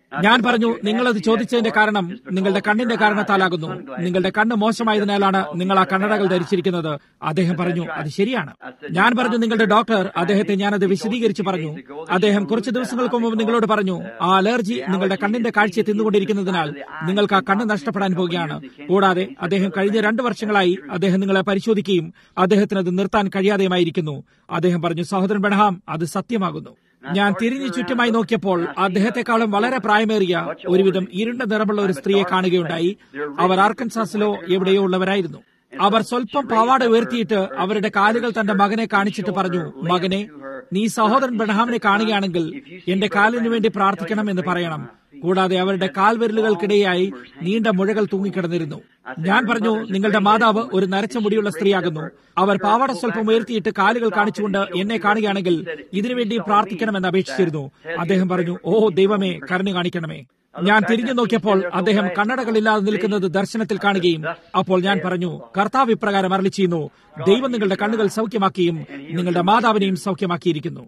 ഞാൻ പറഞ്ഞു നിങ്ങളത് ചോദിച്ചതിന്റെ കാരണം നിങ്ങളുടെ കണ്ണിന്റെ കാരണത്താലാകുന്നു നിങ്ങളുടെ കണ്ണ് മോശമായതിനാലാണ് നിങ്ങൾ ആ കണ്ണടകൾ ധരിച്ചിരിക്കുന്നത് അദ്ദേഹം പറഞ്ഞു അത് ശരിയാണ് ഞാൻ പറഞ്ഞു നിങ്ങളുടെ ഡോക്ടർ അദ്ദേഹത്തെ ഞാനത് വിശദീകരിച്ച് പറഞ്ഞു അദ്ദേഹം കുറച്ച് ദിവസങ്ങൾക്ക് മുമ്പ് നിങ്ങളോട് പറഞ്ഞു ആ അലർജി നിങ്ങളുടെ കണ്ണിന്റെ കാഴ്ചയെ തിന്നുകൊണ്ടിരിക്കുന്നതിനാൽ നിങ്ങൾക്ക് ആ കണ്ണ് നഷ്ടപ്പെടാൻ പോവുകയാണ് കൂടാതെ അദ്ദേഹം കഴിഞ്ഞ രണ്ടു വർഷങ്ങളായി അദ്ദേഹം നിങ്ങളെ പരിശോധിക്കുകയും അദ്ദേഹത്തിന് അത് നിർത്താൻ കഴിയാതെയുമായിരിക്കുന്നു അദ്ദേഹം പറഞ്ഞു സഹോദരൻ ബെണഹാം അത് സത്യമാകുന്നു ഞാൻ തിരിഞ്ഞു ചുറ്റുമായി നോക്കിയപ്പോൾ അദ്ദേഹത്തെക്കാളും വളരെ പ്രായമേറിയ ഒരുവിധം ഇരുണ്ട നിറമുള്ള ഒരു സ്ത്രീയെ കാണുകയുണ്ടായി അവർ ആർക്കൻസാസിലോ എവിടെയോ ഉള്ളവരായിരുന്നു അവർ സ്വല്പം പാവാട ഉയർത്തിയിട്ട് അവരുടെ കാലുകൾ തന്റെ മകനെ കാണിച്ചിട്ട് പറഞ്ഞു മകനെ നീ സഹോദരൻ ബെണഹാമിനെ കാണുകയാണെങ്കിൽ എന്റെ കാലിനു വേണ്ടി പ്രാർത്ഥിക്കണം എന്ന് പറയണം കൂടാതെ അവരുടെ കാൽവിരലുകൾക്കിടെയായി നീണ്ട മുഴകൾ തൂങ്ങിക്കിടന്നിരുന്നു ഞാൻ പറഞ്ഞു നിങ്ങളുടെ മാതാവ് ഒരു നരച്ച മുടിയുള്ള സ്ത്രീയാകുന്നു അവർ പാവാട സ്വല്പം ഉയർത്തിയിട്ട് കാലുകൾ കാണിച്ചുകൊണ്ട് എന്നെ കാണുകയാണെങ്കിൽ ഇതിനുവേണ്ടി പ്രാർത്ഥിക്കണമെന്ന് അപേക്ഷിച്ചിരുന്നു അദ്ദേഹം പറഞ്ഞു ഓ ദൈവമേ കരുണ കാണിക്കണമേ ഞാൻ തിരിഞ്ഞു നോക്കിയപ്പോൾ അദ്ദേഹം കണ്ണടകളില്ലാതെ നിൽക്കുന്നത് ദർശനത്തിൽ കാണുകയും അപ്പോൾ ഞാൻ പറഞ്ഞു കർത്താവ് ഇപ്രകാരം അരളി ചെയ്യുന്നു ദൈവം നിങ്ങളുടെ കണ്ണുകൾ സൗഖ്യമാക്കിയും നിങ്ങളുടെ മാതാവിനെയും സൗഖ്യമാക്കിയിരിക്കുന്നു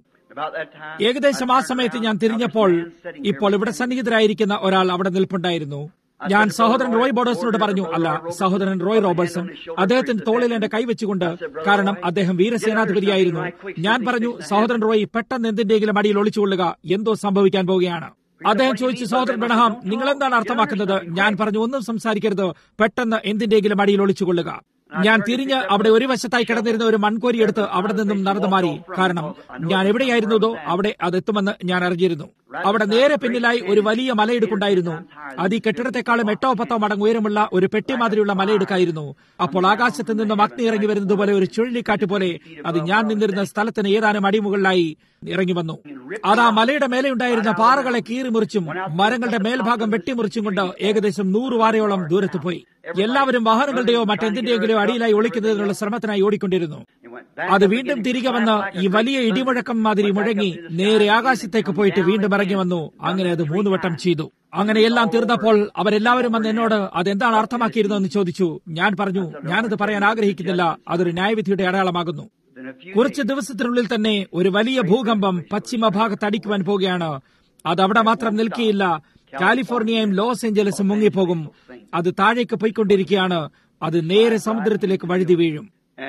ഏകദേശം ആ സമയത്ത് ഞാൻ തിരിഞ്ഞപ്പോൾ ഇപ്പോൾ ഇവിടെ സന്നിഹിതരായിരിക്കുന്ന ഒരാൾ അവിടെ നിൽപ്പുണ്ടായിരുന്നു ഞാൻ സഹോദരൻ റോയ് ബോർഡേഴ്സിനോട് പറഞ്ഞു അല്ല സഹോദരൻ റോയ് റോബർട്ട്സൺ അദ്ദേഹത്തിന്റെ തോളിൽ എന്റെ കൈവച്ചുകൊണ്ട് കാരണം അദ്ദേഹം വീരസേനാധിപതിയായിരുന്നു ഞാൻ പറഞ്ഞു സഹോദരൻ റോയ് പെട്ടെന്ന് എന്തിന്റെയെങ്കിലും അടിയിൽ ഒളിച്ചുകൊള്ളുക എന്തോ സംഭവിക്കാൻ പോവുകയാണ് അദ്ദേഹം ചോദിച്ചു സഹോദരൻ ബെണഹാം നിങ്ങൾ എന്താണ് അർത്ഥമാക്കുന്നത് ഞാൻ പറഞ്ഞു ഒന്നും സംസാരിക്കരുത് പെട്ടെന്ന് എന്തിന്റെയെങ്കിലും അടിയിൽ ഒളിച്ചുകൊള്ളുക ഞാൻ തിരിഞ്ഞ് അവിടെ ഒരു വശത്തായി കിടന്നിരുന്ന ഒരു മൺകോരി എടുത്ത് അവിടെ നിന്നും നടന്നു മാറി കാരണം ഞാൻ എവിടെയായിരുന്നതോ അവിടെ അതെത്തുമെന്ന് ഞാൻ അറിഞ്ഞിരുന്നു അവിടെ നേരെ പിന്നിലായി ഒരു വലിയ മലയിടുക്കുണ്ടായിരുന്നു അത് ഈ കെട്ടിടത്തെക്കാളും എട്ടോ പത്തോ മടങ്ങ് ഉയരമുള്ള ഒരു പെട്ടി മാതിരിയുള്ള മലയിടുക്കായിരുന്നു അപ്പോൾ ആകാശത്ത് നിന്നും അഗ്നി ഇറങ്ങി വരുന്നത് പോലെ ഒരു ചുഴലിക്കാറ്റ് പോലെ അത് ഞാൻ നിന്നിരുന്ന സ്ഥലത്തിന് ഏതാനും അടിമുകളിലായി ഇറങ്ങി വന്നു അത് ആ മലയുടെ മേലെ ഉണ്ടായിരുന്ന പാറകളെ കീറിമുറിച്ചും മരങ്ങളുടെ മേൽഭാഗം വെട്ടിമുറിച്ചും കൊണ്ട് ഏകദേശം നൂറ് വാരയോളം ദൂരത്ത് പോയി എല്ലാവരും വാഹനങ്ങളുടെയോ മറ്റെന്തിന്റെയെങ്കിലോ അടിയിലായി ഒളിക്കുന്നതിനുള്ള ശ്രമത്തിനായി ഓടിക്കൊണ്ടിരുന്നു അത് വീണ്ടും തിരികെ വന്ന് ഈ വലിയ ഇടിമുഴക്കം മാതിരി മുഴങ്ങി നേരെ ആകാശത്തേക്ക് പോയിട്ട് വീണ്ടും ഇറങ്ങി വന്നു അങ്ങനെ അത് മൂന്ന് വട്ടം ചെയ്തു അങ്ങനെ എല്ലാം തീർന്നപ്പോൾ അവരെല്ലാവരും വന്ന് എന്നോട് അതെന്താണ് അർത്ഥമാക്കിയിരുന്നതെന്ന് ചോദിച്ചു ഞാൻ പറഞ്ഞു ഞാനത് പറയാൻ ആഗ്രഹിക്കുന്നില്ല അതൊരു ന്യായവിധിയുടെ അടയാളമാകുന്നു കുറച്ച് ദിവസത്തിനുള്ളിൽ തന്നെ ഒരു വലിയ ഭൂകമ്പം പശ്ചിമ ഭാഗത്ത് അടിക്കുവാൻ പോവുകയാണ് അത് അവിടെ മാത്രം നിൽക്കുകയില്ല കാലിഫോർണിയയും ലോസ് ഏഞ്ചലസും മുങ്ങിപ്പോകും അത് താഴേക്ക് പോയിക്കൊണ്ടിരിക്കുകയാണ് അത് നേരെ സമുദ്രത്തിലേക്ക് വഴുതി വീഴും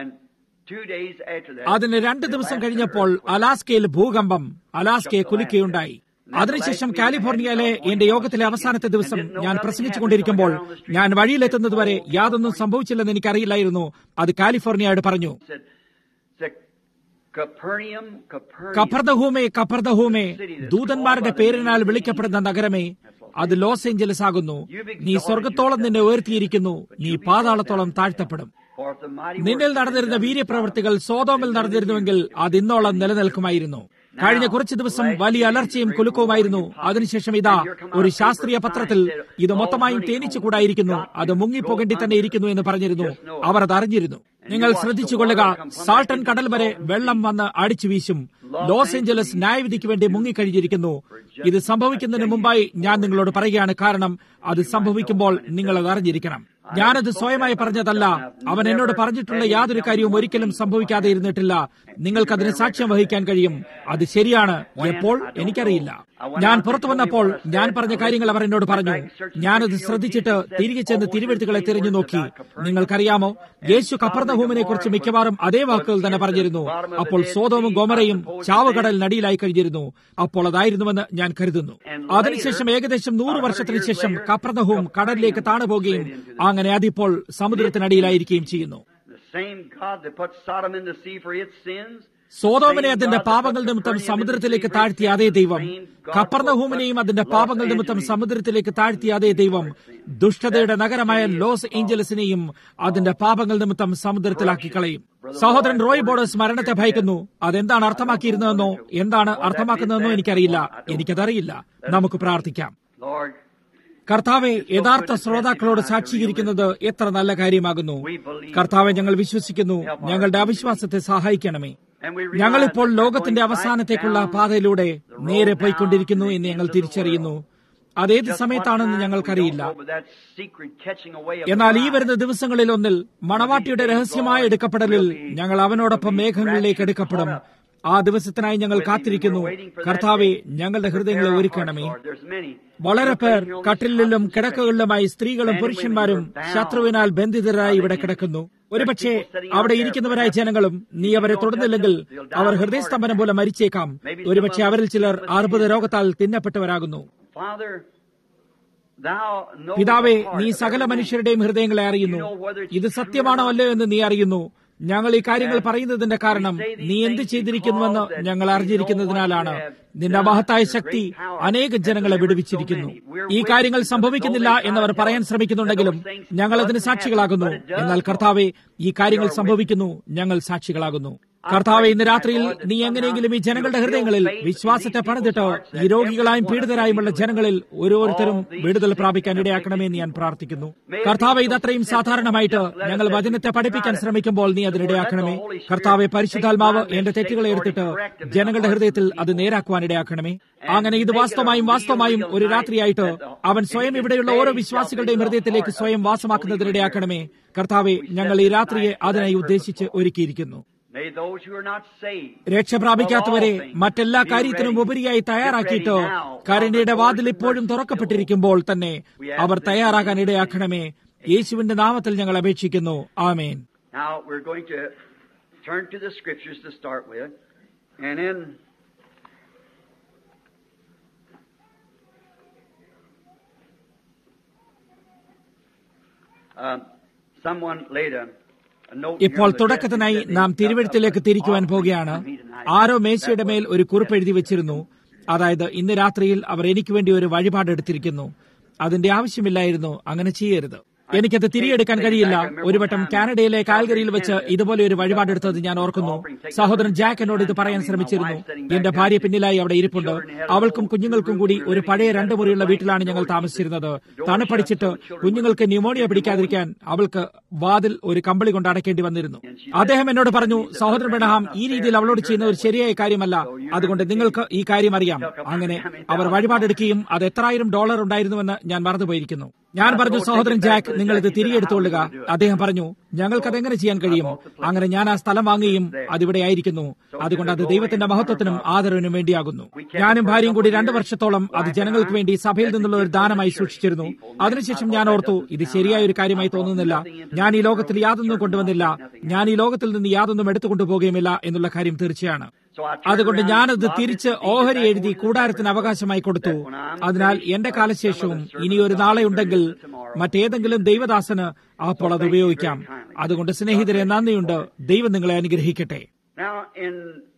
അതിന് രണ്ട് ദിവസം കഴിഞ്ഞപ്പോൾ അലാസ്കയിൽ ഭൂകമ്പം അലാസ്കയെ കുലുക്കുകയുണ്ടായി അതിനുശേഷം കാലിഫോർണിയയിലെ എന്റെ യോഗത്തിലെ അവസാനത്തെ ദിവസം ഞാൻ പ്രസംഗിച്ചുകൊണ്ടിരിക്കുമ്പോൾ ഞാൻ വഴിയിലെത്തുന്നതുവരെ യാതൊന്നും സംഭവിച്ചില്ലെന്ന് എനിക്കറിയില്ലായിരുന്നു അത് കാലിഫോർണിയയോട് പറഞ്ഞു കപ്പർദഹൂമേ കപ്പർദഹൂമേ ദൂതന്മാരുടെ പേരിനാൽ വിളിക്കപ്പെടുന്ന നഗരമേ അത് ലോസ് ഏഞ്ചലസ് ആകുന്നു നീ സ്വർഗത്തോളം നിന്നെ ഉയർത്തിയിരിക്കുന്നു നീ പാതാളത്തോളം താഴ്ത്തപ്പെടും നിന്നിൽ നടന്നിരുന്ന വീര്യപ്രവർത്തികൾ സോതോമിൽ നടന്നിരുന്നുവെങ്കിൽ അത് ഇന്നോളം നിലനിൽക്കുമായിരുന്നു കഴിഞ്ഞ കുറച്ചു ദിവസം വലിയ അലർച്ചയും കുലുക്കവുമായിരുന്നു അതിനുശേഷം ഇതാ ഒരു ശാസ്ത്രീയ പത്രത്തിൽ ഇത് മൊത്തമായും തേനീച്ചുകൂടായിരിക്കുന്നു അത് മുങ്ങിപ്പോകേണ്ടി തന്നെ ഇരിക്കുന്നു എന്ന് പറഞ്ഞിരുന്നു അവർ അത് അറിഞ്ഞിരുന്നു നിങ്ങൾ ശ്രദ്ധിച്ചുകൊള്ളുക സാൾട്ടൻ കടൽ വരെ വെള്ളം വന്ന് അടിച്ചു വീശും ലോസ് ഏഞ്ചലസ് ന്യായവിധിക്ക് വേണ്ടി മുങ്ങിക്കഴിഞ്ഞിരിക്കുന്നു ഇത് സംഭവിക്കുന്നതിന് മുമ്പായി ഞാൻ നിങ്ങളോട് പറയുകയാണ് കാരണം അത് സംഭവിക്കുമ്പോൾ നിങ്ങൾ അത് അറിഞ്ഞിരിക്കണം ഞാനത് സ്വയമായി പറഞ്ഞതല്ല അവൻ എന്നോട് പറഞ്ഞിട്ടുള്ള യാതൊരു കാര്യവും ഒരിക്കലും സംഭവിക്കാതെ ഇരുന്നിട്ടില്ല നിങ്ങൾക്കതിന് സാക്ഷ്യം വഹിക്കാൻ കഴിയും അത് ശരിയാണ് എപ്പോൾ എനിക്കറിയില്ല ഞാൻ പുറത്തു വന്നപ്പോൾ ഞാൻ പറഞ്ഞ കാര്യങ്ങൾ അവർ എന്നോട് പറഞ്ഞു ഞാനത് ശ്രദ്ധിച്ചിട്ട് തിരികെ ചെന്ന് തിരുവെഴുത്തുകളെ തിരഞ്ഞു നോക്കി നിങ്ങൾക്കറിയാമോ യേശു കപ്പർന്നഭൂമിനെ കുറിച്ച് മിക്കവാറും അതേ വാക്കുകൾ തന്നെ പറഞ്ഞിരുന്നു അപ്പോൾ സോതോമും ഗോമറയും ചാവുകടലിനടിയിലായി കഴിഞ്ഞിരുന്നു അപ്പോൾ അതായിരുന്നുവെന്ന് ഞാൻ കരുതുന്നു അതിനുശേഷം ഏകദേശം നൂറ് വർഷത്തിന് ശേഷം കപ്രദഹവും കടലിലേക്ക് താണുപോകുകയും അങ്ങനെ അതിപ്പോൾ സമുദ്രത്തിനടിയിലായിരിക്കുകയും ചെയ്യുന്നു സോതോമിനെ അതിന്റെ പാപങ്ങൾ നിമിത്തം സമുദ്രത്തിലേക്ക് താഴ്ത്തിയ അതേ ദൈവം കപ്പർണഹൂമിനെയും അതിന്റെ പാപങ്ങൾ നിമിത്തം സമുദ്രത്തിലേക്ക് താഴ്ത്തിയ അതേ ദൈവം ദുഷ്ടതയുടെ നഗരമായ ലോസ് ഏഞ്ചലസിനെയും അതിന്റെ പാപങ്ങൾ നിമിത്തം സമുദ്രത്തിലാക്കി കളയും സഹോദരൻ റോയ് ബോർഡേഴ്സ് മരണത്തെ ഭയക്കുന്നു അതെന്താണ് അർത്ഥമാക്കിയിരുന്നതെന്നോ എന്താണ് അർത്ഥമാക്കുന്നതെന്നോ എനിക്കറിയില്ല എനിക്കതറിയില്ല നമുക്ക് പ്രാർത്ഥിക്കാം കർത്താവെ യഥാർത്ഥ ശ്രോതാക്കളോട് സാക്ഷീകരിക്കുന്നത് എത്ര നല്ല കാര്യമാകുന്നു കർത്താവെ ഞങ്ങൾ വിശ്വസിക്കുന്നു ഞങ്ങളുടെ അവിശ്വാസത്തെ സഹായിക്കണമേ ഞങ്ങളിപ്പോൾ ലോകത്തിന്റെ അവസാനത്തേക്കുള്ള പാതയിലൂടെ നേരെ പോയിക്കൊണ്ടിരിക്കുന്നു എന്ന് ഞങ്ങൾ തിരിച്ചറിയുന്നു അതേത് സമയത്താണെന്ന് ഞങ്ങൾക്കറിയില്ല എന്നാൽ ഈ വരുന്ന ദിവസങ്ങളിൽ ഒന്നിൽ മണവാട്ടിയുടെ രഹസ്യമായ എടുക്കപ്പെടലിൽ ഞങ്ങൾ അവനോടൊപ്പം മേഘങ്ങളിലേക്ക് എടുക്കപ്പെടും ആ ദിവസത്തിനായി ഞങ്ങൾ കാത്തിരിക്കുന്നു കർത്താവെ ഞങ്ങളുടെ ഹൃദയങ്ങളെ ഒരുക്കണമേ വളരെ പേർ കട്ടിലിലും കിടക്കകളിലുമായി സ്ത്രീകളും പുരുഷന്മാരും ശത്രുവിനാൽ ബന്ധിതരായി ഇവിടെ കിടക്കുന്നു ഒരുപക്ഷെ അവിടെ ഇരിക്കുന്നവരായ ജനങ്ങളും നീ അവരെ തുടർന്നില്ലെങ്കിൽ അവർ ഹൃദയസ്തംഭനം പോലെ മരിച്ചേക്കാം ഒരുപക്ഷെ അവരിൽ ചിലർ അർബുദ രോഗത്താൽ തിന്നപ്പെട്ടവരാകുന്നു പിതാവേ നീ സകല മനുഷ്യരുടെയും ഹൃദയങ്ങളെ അറിയുന്നു ഇത് സത്യമാണോ അല്ലയോ എന്ന് നീ അറിയുന്നു ഞങ്ങൾ ഈ കാര്യങ്ങൾ പറയുന്നതിന്റെ കാരണം നീ എന്ത് ചെയ്തിരിക്കുന്നുവെന്ന് ഞങ്ങൾ അറിഞ്ഞിരിക്കുന്നതിനാലാണ് നിന്റെ മഹത്തായ ശക്തി അനേക ജനങ്ങളെ വിടുവിച്ചിരിക്കുന്നു ഈ കാര്യങ്ങൾ സംഭവിക്കുന്നില്ല എന്നവർ പറയാൻ ശ്രമിക്കുന്നുണ്ടെങ്കിലും ഞങ്ങൾ അതിന് സാക്ഷികളാകുന്നു എന്നാൽ കർത്താവെ ഈ കാര്യങ്ങൾ സംഭവിക്കുന്നു ഞങ്ങൾ സാക്ഷികളാകുന്നു കർത്താവ് ഇന്ന് രാത്രിയിൽ നീ എങ്ങനെയെങ്കിലും ഈ ജനങ്ങളുടെ ഹൃദയങ്ങളിൽ വിശ്വാസത്തെ പണിതിട്ട് ഈ രോഗികളായും പീഡിതരായുമുള്ള ജനങ്ങളിൽ ഓരോരുത്തരും വിടുതൽ പ്രാപിക്കാൻ ഇടയാക്കണമെന്ന് ഞാൻ പ്രാർത്ഥിക്കുന്നു കർത്താവ് ഇതത്രയും സാധാരണമായിട്ട് ഞങ്ങൾ വചനത്തെ പഠിപ്പിക്കാൻ ശ്രമിക്കുമ്പോൾ നീ അതിനിടയാക്കണമേ കർത്താവെ പരിശുദ്ധാത്മാവ് എന്റെ തെറ്റുകളെ എടുത്തിട്ട് ജനങ്ങളുടെ ഹൃദയത്തിൽ അത് നേരാക്കുവാൻ ഇടയാക്കണമേ അങ്ങനെ ഇത് വാസ്തവമായും വാസ്തവമായും ഒരു രാത്രിയായിട്ട് അവൻ സ്വയം ഇവിടെയുള്ള ഓരോ വിശ്വാസികളുടെയും ഹൃദയത്തിലേക്ക് സ്വയം വാസമാക്കുന്നതിനിടയാക്കണമേ കർത്താവെ ഞങ്ങൾ ഈ രാത്രിയെ അതിനായി ഉദ്ദേശിച്ച് ഒരുക്കിയിരിക്കുന്നു രക്ഷ പ്രാപിക്കാത്തവരെ മറ്റെല്ലാ കാര്യത്തിനും ഉപരിയായി തയ്യാറാക്കിയിട്ട് കരുണയുടെ വാതിൽ ഇപ്പോഴും തുറക്കപ്പെട്ടിരിക്കുമ്പോൾ തന്നെ അവർ തയ്യാറാകാൻ ഇടയാക്കണമേ യേശുവിന്റെ നാമത്തിൽ ഞങ്ങൾ അപേക്ഷിക്കുന്നു ആമേൻ Now we're going to turn to the scriptures to start with, and then uh, someone laid a, a note. here ഇപ്പോൾ on the desk തുടക്കത്തിനായി that said നാം the- തിരുവഴുത്തിലേക്ക് തിരിക്കുവാൻ പോകുകയാണ് ആരോ മേശയുടെ മേൽ ഒരു കുറിപ്പ് എഴുതി വെച്ചിരുന്നു അതായത് ഇന്ന് രാത്രിയിൽ അവർ എനിക്ക് വേണ്ടി ഒരു വഴിപാട് എടുത്തിരിക്കുന്നു അതിന്റെ ആവശ്യമില്ലായിരുന്നു അങ്ങനെ ചെയ്യരുത് എനിക്കത് തിരിയെടുക്കാൻ കഴിയില്ല ഒരു വട്ടം കാനഡയിലെ കാൽഗറിയിൽ വെച്ച് ഇതുപോലെ ഒരു വഴിപാടെടുത്തത് ഞാൻ ഓർക്കുന്നു സഹോദരൻ ജാക്ക് എന്നോട് ഇത് പറയാൻ ശ്രമിച്ചിരുന്നു എന്റെ ഭാര്യ പിന്നിലായി അവിടെ ഇരിപ്പുണ്ട് അവൾക്കും കുഞ്ഞുങ്ങൾക്കും കൂടി ഒരു പഴയ രണ്ട് മുറിയുള്ള വീട്ടിലാണ് ഞങ്ങൾ താമസിച്ചിരുന്നത് തണുപ്പടിച്ചിട്ട് കുഞ്ഞുങ്ങൾക്ക് ന്യൂമോണിയ പിടിക്കാതിരിക്കാൻ അവൾക്ക് വാതിൽ ഒരു കമ്പിളി കൊണ്ട് അടയ്ക്കേണ്ടി വന്നിരുന്നു അദ്ദേഹം എന്നോട് പറഞ്ഞു സഹോദരൻ ബെണഹാം ഈ രീതിയിൽ അവളോട് ചെയ്യുന്ന ഒരു ശരിയായ കാര്യമല്ല അതുകൊണ്ട് നിങ്ങൾക്ക് ഈ കാര്യം അറിയാം അങ്ങനെ അവർ വഴിപാടെടുക്കുകയും അത് എത്രായിരം ഡോളർ ഉണ്ടായിരുന്നുവെന്ന് ഞാൻ മറന്നുപോയിരിക്കുന്നു ഞാൻ പറഞ്ഞു സഹോദരൻ ജാക്ക് നിങ്ങൾ ഇത് തിരികെടുത്തുകൊള്ളുക അദ്ദേഹം പറഞ്ഞു ഞങ്ങൾക്ക് അതെങ്ങനെ ചെയ്യാൻ കഴിയും അങ്ങനെ ഞാൻ ആ സ്ഥലം വാങ്ങുകയും അതിവിടെ ആയിരിക്കുന്നു അതുകൊണ്ട് അത് ദൈവത്തിന്റെ മഹത്വത്തിനും ആദരവിനും വേണ്ടിയാകുന്നു ഞാനും ഭാര്യയും കൂടി രണ്ടു വർഷത്തോളം അത് ജനങ്ങൾക്ക് വേണ്ടി സഭയിൽ നിന്നുള്ള ഒരു ദാനമായി സൂക്ഷിച്ചിരുന്നു അതിനുശേഷം ഞാൻ ഓർത്തു ഇത് ശരിയായ ഒരു കാര്യമായി തോന്നുന്നില്ല ഞാൻ ഈ ലോകത്തിൽ യാതൊന്നും കൊണ്ടുവന്നില്ല ഞാൻ ഈ ലോകത്തിൽ നിന്ന് യാതൊന്നും എടുത്തുകൊണ്ടുപോകുകയുമില്ല എന്നുള്ള കാര്യം തീർച്ചയാണ് So I turned അതുകൊണ്ട് around ഞാനത് and തിരിച്ച് locked it ഓഹരി back എഴുതി into കൂടാരത്തിന് അവകാശമായി കൊടുത്തു അതിനാൽ എന്റെ കാലശേഷവും ഇനി ഒരു നാളെ ഉണ്ടെങ്കിൽ മറ്റേതെങ്കിലും ദൈവദാസന് അപ്പോൾ അത് ഉപയോഗിക്കാം അതുകൊണ്ട് സ്നേഹിതരെ നന്ദിയുണ്ട് ദൈവം നിങ്ങളെ അനുഗ്രഹിക്കട്ടെ Now in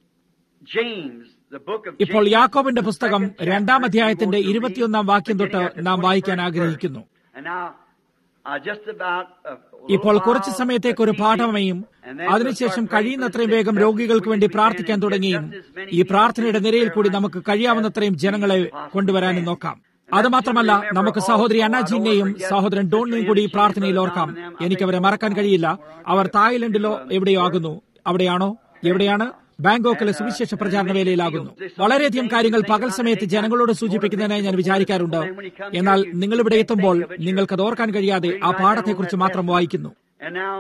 James, the book of ഇപ്പോൾ James, യാക്കോബിന്റെ പുസ്തകം second രണ്ടാം chapter, അധ്യായത്തിന്റെ we want to ഇരുപത്തിയൊന്നാം read, വാക്യം തൊട്ട് beginning at the നാം വായിക്കാൻ 21st ആഗ്രഹിക്കുന്നു verse. And now, uh, just about a ഇപ്പോൾ little കുറച്ചു while സമയത്തേക്ക് ഒരു this പാഠമയും evening, and then അതിനുശേഷം we'll start praying കഴിയുന്നത്രയും for the വേഗം sick, രോഗികൾക്ക് വേണ്ടി we can പ്രാർത്ഥിക്കാൻ get തുടങ്ങിയും just as many ഈ പ്രാർത്ഥനയുടെ people നിരയിൽ കൂടി there നമുക്ക് as കഴിയാവുന്നത്രയും ജനങ്ങളെ we possibly കൊണ്ടുവരാനും can. നോക്കാം അത് മാത്രമല്ല നമുക്ക് സഹോദരി അന്നാജിനെയും സഹോദരൻ ഡോണിനെയും കൂടി ഈ പ്രാർത്ഥനയിൽ ഓർക്കാം എനിക്കവരെ മറക്കാൻ കഴിയില്ല അവർ തായ്ലൻഡിലോ എവിടെയോ ആകുന്നു അവിടെയാണോ എവിടെയാണ് ബാങ്കോക്കിലെ സുവിശേഷ പ്രചാരണ വേലയിലാകുന്നു വളരെയധികം കാര്യങ്ങൾ പകൽ സമയത്ത് ജനങ്ങളോട് സൂചിപ്പിക്കുന്നതിനായി ഞാൻ വിചാരിക്കാറുണ്ട് എന്നാൽ നിങ്ങൾ ഇവിടെ എത്തുമ്പോൾ നിങ്ങൾക്കത് ഓർക്കാൻ കഴിയാതെ ആ പാഠത്തെക്കുറിച്ച് മാത്രം വായിക്കുന്നു And now,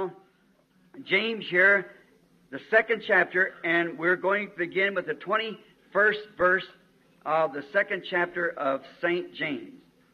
James here, the second chapter, and we're going to begin with the 21st verse of the second chapter of St. James.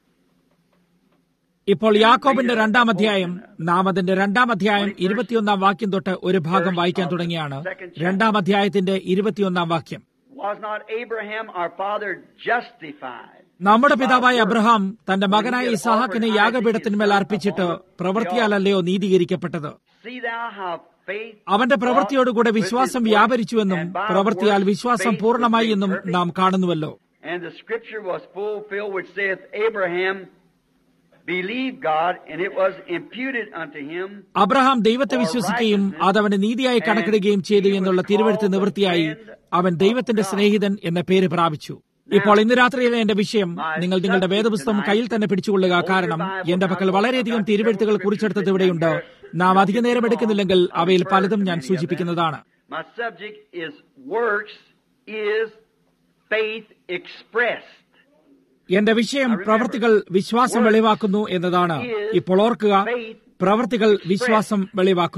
ഇപ്പോൾ യാക്കോബിന്റെ രണ്ടാം അധ്യായം നാം അതിന്റെ രണ്ടാം അധ്യായം ഇരുപത്തിയൊന്നാം വാക്യം തൊട്ട് ഒരു ഭാഗം വായിക്കാൻ തുടങ്ങിയാണ് രണ്ടാം അധ്യായത്തിന്റെ ഇരുപത്തിയൊന്നാം വാക്യം Was not Abraham our father justified? നമ്മുടെ പിതാവായ അബ്രഹാം തന്റെ മകനായ ഇസാഹാക്കിനെ യാഗപീഠത്തിന്മേൽ അർപ്പിച്ചിട്ട് പ്രവൃത്തിയാലല്ലയോ നീതീകരിക്കപ്പെട്ടത് See thou how faith അവന്റെ പ്രവൃത്തിയോടുകൂടെ വിശ്വാസം വ്യാപരിച്ചുവെന്നും പ്രവൃത്തിയാൽ വിശ്വാസം പൂർണ്ണമായി എന്നും നാം കാണുന്നുവല്ലോ And the scripture was fulfilled which saith, Abraham believed God, and it was imputed unto him. Abraham ദൈവത്തെ വിശ്വസിക്കുകയും അതവന് നീതിയായി കണക്കിടുകയും ചെയ്തു എന്നുള്ള തിരുവഴുത്ത് നിവൃത്തിയായി അവൻ ദൈവത്തിന്റെ സ്നേഹിതൻ എന്ന പേര് പ്രാപിച്ചു ഇപ്പോൾ ഇന്ന് രാത്രിയിലെ എന്റെ വിഷയം നിങ്ങൾ നിങ്ങളുടെ വേദപുസ്തകം കയ്യിൽ തന്നെ പിടിച്ചുകൊള്ളുക കാരണം എന്റെ പക്കൽ വളരെയധികം തിരുവഴുത്തുകൾ കുറിച്ചെടുത്തത് ഇവിടെയുണ്ട് നാം അധിക നേരം എടുക്കുന്നില്ലെങ്കിൽ അവയിൽ പലതും ഞാൻ സൂചിപ്പിക്കുന്നതാണ് My subject is works is faith expressed. എന്റെ വിഷയം പ്രവൃത്തികൾ വിശ്വാസം വെളിവാക്കുന്നു എന്നതാണ് ഇപ്പോൾ ഓർക്കുക പ്രവൃത്തികൾ വിശ്വാസം വെളിവാക്കുന്നു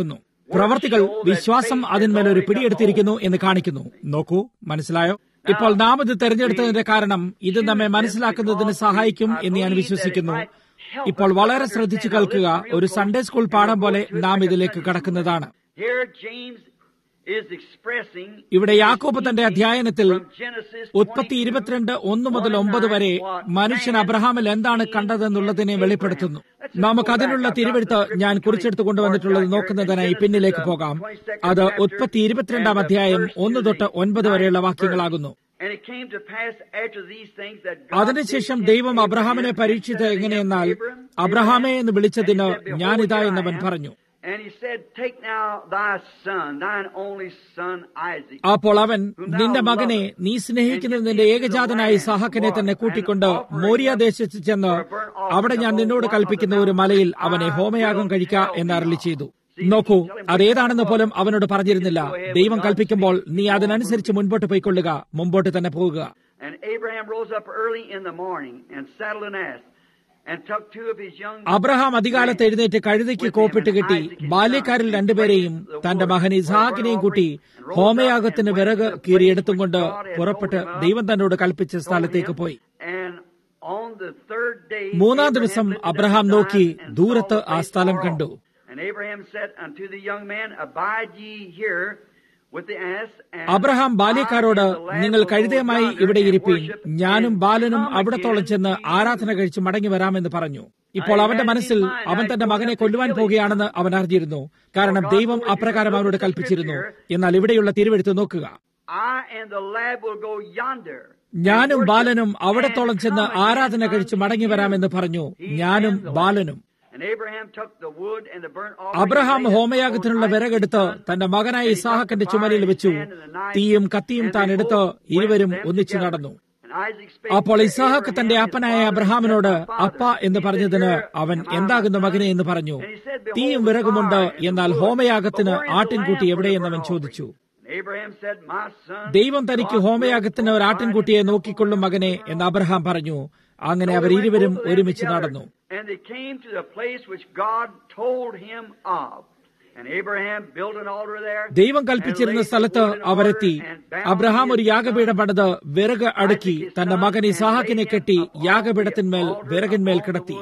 പ്രവർത്തികൾ വിശ്വാസം അതിന്മേൽ ഒരു പിടിയെടുത്തിരിക്കുന്നു എന്ന് കാണിക്കുന്നു നോക്കൂ മനസ്സിലായോ ഇപ്പോൾ നാം ഇത് തെരഞ്ഞെടുത്തതിന്റെ കാരണം ഇത് നമ്മെ മനസ്സിലാക്കുന്നതിന് സഹായിക്കും എന്ന് ഞാൻ വിശ്വസിക്കുന്നു ഇപ്പോൾ വളരെ ശ്രദ്ധിച്ചു കേൾക്കുക ഒരു സൺഡേ സ്കൂൾ പാഠം പോലെ നാം ഇതിലേക്ക് കടക്കുന്നതാണ് Here James is expressing ഇവിടെ യാക്കോബ് തന്റെ അധ്യയനത്തിൽ from Genesis ഉത്പത്തി ഇരുപത്തിരണ്ട് ഒന്ന് മുതൽ ഒമ്പത് വരെ മനുഷ്യൻ അബ്രഹാമിൽ എന്താണ് കണ്ടതെന്നുള്ളതിനെ വെളിപ്പെടുത്തുന്നു നമുക്ക് അതിനുള്ള തിരുവെഴുത്ത് ഞാൻ കുറിച്ചെടുത്ത് കൊണ്ടുവന്നിട്ടുള്ളത് നോക്കുന്നതിനായി പിന്നിലേക്ക് പോകാം അത് ഉത്പത്തി ഇരുപത്തിരണ്ടാം അധ്യായം ഒന്ന് തൊട്ട് ഒൻപത് വരെയുള്ള വാക്യങ്ങളാകുന്നു And it came to pass after these things that God അതിനുശേഷം ദൈവം അബ്രഹാമിനെ പരീക്ഷിച്ചത് എങ്ങനെയെന്നാൽ അബ്രഹാമെ എന്ന് വിളിച്ചതിന് ഞാനിതാ എന്നവൻ പറഞ്ഞു And he said, Take now thy son, thine only son Isaac. അപ്പോൾ അവൻ നിന്റെ മകനെ നീ സ്നേഹിക്കുന്ന നിന്റെ ഏകജാതനായ സഹാക്കനെ തന്നെ കൂട്ടിക്കൊണ്ട് മോരിയ ദേശത്ത് ചെന്ന് അവിടെ ഞാൻ നിന്നോട് കൽപ്പിക്കുന്ന ഒരു മലയിൽ അവനെ ഹോമയാഗം കഴിക്ക എന്ന് അരളി ചെയ്തു നോക്കൂ അതേതാണെന്ന് പോലും അവനോട് പറഞ്ഞിരുന്നില്ല ദൈവം കൽപ്പിക്കുമ്പോൾ നീ അതിനനുസരിച്ച് മുൻപോട്ട് പോയിക്കൊള്ളുക മുമ്പോട്ട് തന്നെ പോവുക And Abraham rose up early in the morning and saddled an ass and took two of his young Abraham അധികാലത്ത് എഴുന്നേറ്റ് കഴുതയ്ക്ക് കോപ്പിട്ട് കെട്ടി ബാല്യക്കാരിൽ രണ്ടുപേരെയും തന്റെ മകൻ ഇസാഖിനെയും കൂട്ടി ഹോമയാഗത്തിന് വിറക് കീറിയെടുത്തും കൊണ്ട് പുറപ്പെട്ട് ദൈവം തന്നോട് കൽപ്പിച്ച സ്ഥലത്തേക്ക് പോയി And on the third day, മൂന്നാം ദിവസം Abraham lifted Abraham up his നോക്കി eyes and ദൂരത്ത് saw the ആ place സ്ഥലം far കണ്ടു off. And Abraham said unto the young man, Abide ye here with the ass. And Abraham ബാല്യക്കാരോട് I and the lad നിങ്ങൾ will go കഴുതയുമായി yonder ഇവിടെ and ഇരിപ്പീൻ worship ഞാനും and ബാലനും come അവിടത്തോളം again ചെന്ന് to you." ആരാധന കഴിച്ച് മടങ്ങി വരാമെന്ന് പറഞ്ഞു ഇപ്പോൾ അവന്റെ മനസ്സിൽ അവൻ തന്റെ മകനെ കൊല്ലുവാൻ പോകുകയാണെന്ന് അവൻ അറിഞ്ഞിരുന്നു കാരണം ദൈവം അപ്രകാരം അവനോട് കൽപ്പിച്ചിരുന്നു എന്നാൽ ഇവിടെയുള്ള തിരുവെടുത്ത് നോക്കുക I and the lad will go yonder. ഞാനും and ബാലനും worship അവിടത്തോളം and ചെന്ന് come again ആരാധന കഴിച്ച് unto മടങ്ങി you. വരാമെന്ന് പറഞ്ഞു He ഞാനും and the lad. ബാലനും And Abraham took the wood and the burnt offering Abraham and laid it ഹോമയാഗത്തിനുള്ള upon വിറകെടുത്ത് Isaac's son. തന്റെ മകനായ And he took ഇസാഹക്കന്റെ the ചുമലിൽ fire in വെച്ചു his hand and the knife, തീയും കത്തിയും and താൻ they എടുത്ത് both went ഇരുവരും them ഒന്നിച്ചു together. നടന്നു And Isaac spake അപ്പോൾ to ഇസാഹക്ക് തന്റെ Abraham his അപ്പനായ father, അബ്രഹാമിനോട് and said, "My അപ്പ father." എന്ന് He said, പറഞ്ഞതിന് "Here അവൻ am I, എന്താകുന്നു my മകനെ son." എന്ന് പറഞ്ഞു And he said, "Behold, തീയും the വിറകുമുണ്ട് fire and the എന്നാൽ wood, ഹോമയാഗത്തിന് but where is the ആട്ടിൻകുട്ടി lamb for എവിടെ the എന്നവൻ burnt ചോദിച്ചു offering?" And Abraham said, "My son, ദൈവം തനിക്ക് God ഹോമയാഗത്തിന് will ഒരു provide ആട്ടിൻകുട്ടിയെ him a നോക്കിക്കൊള്ളും മകനെ lamb." എന്ന് അബ്രഹാം പറഞ്ഞു അങ്ങനെ So അവർ they went ഇരുവരും both of them ഒരുമിച്ച് together, നടന്നു And they came to the place which God told him of. And Abraham built an altar there. ദൈവം കൽപ്പിച്ചിരുന്ന സ്ഥലത്ത് അവരെത്തി അബ്രഹാം ഒരു യാഗപീഠം പണിത് വിറക് അടുക്കി തന്റെ മകൻ ഇസാഹാക്കിനെ കെട്ടി യാഗപീഠത്തിന്മേൽ വിറകിന്മേൽ കിടത്തി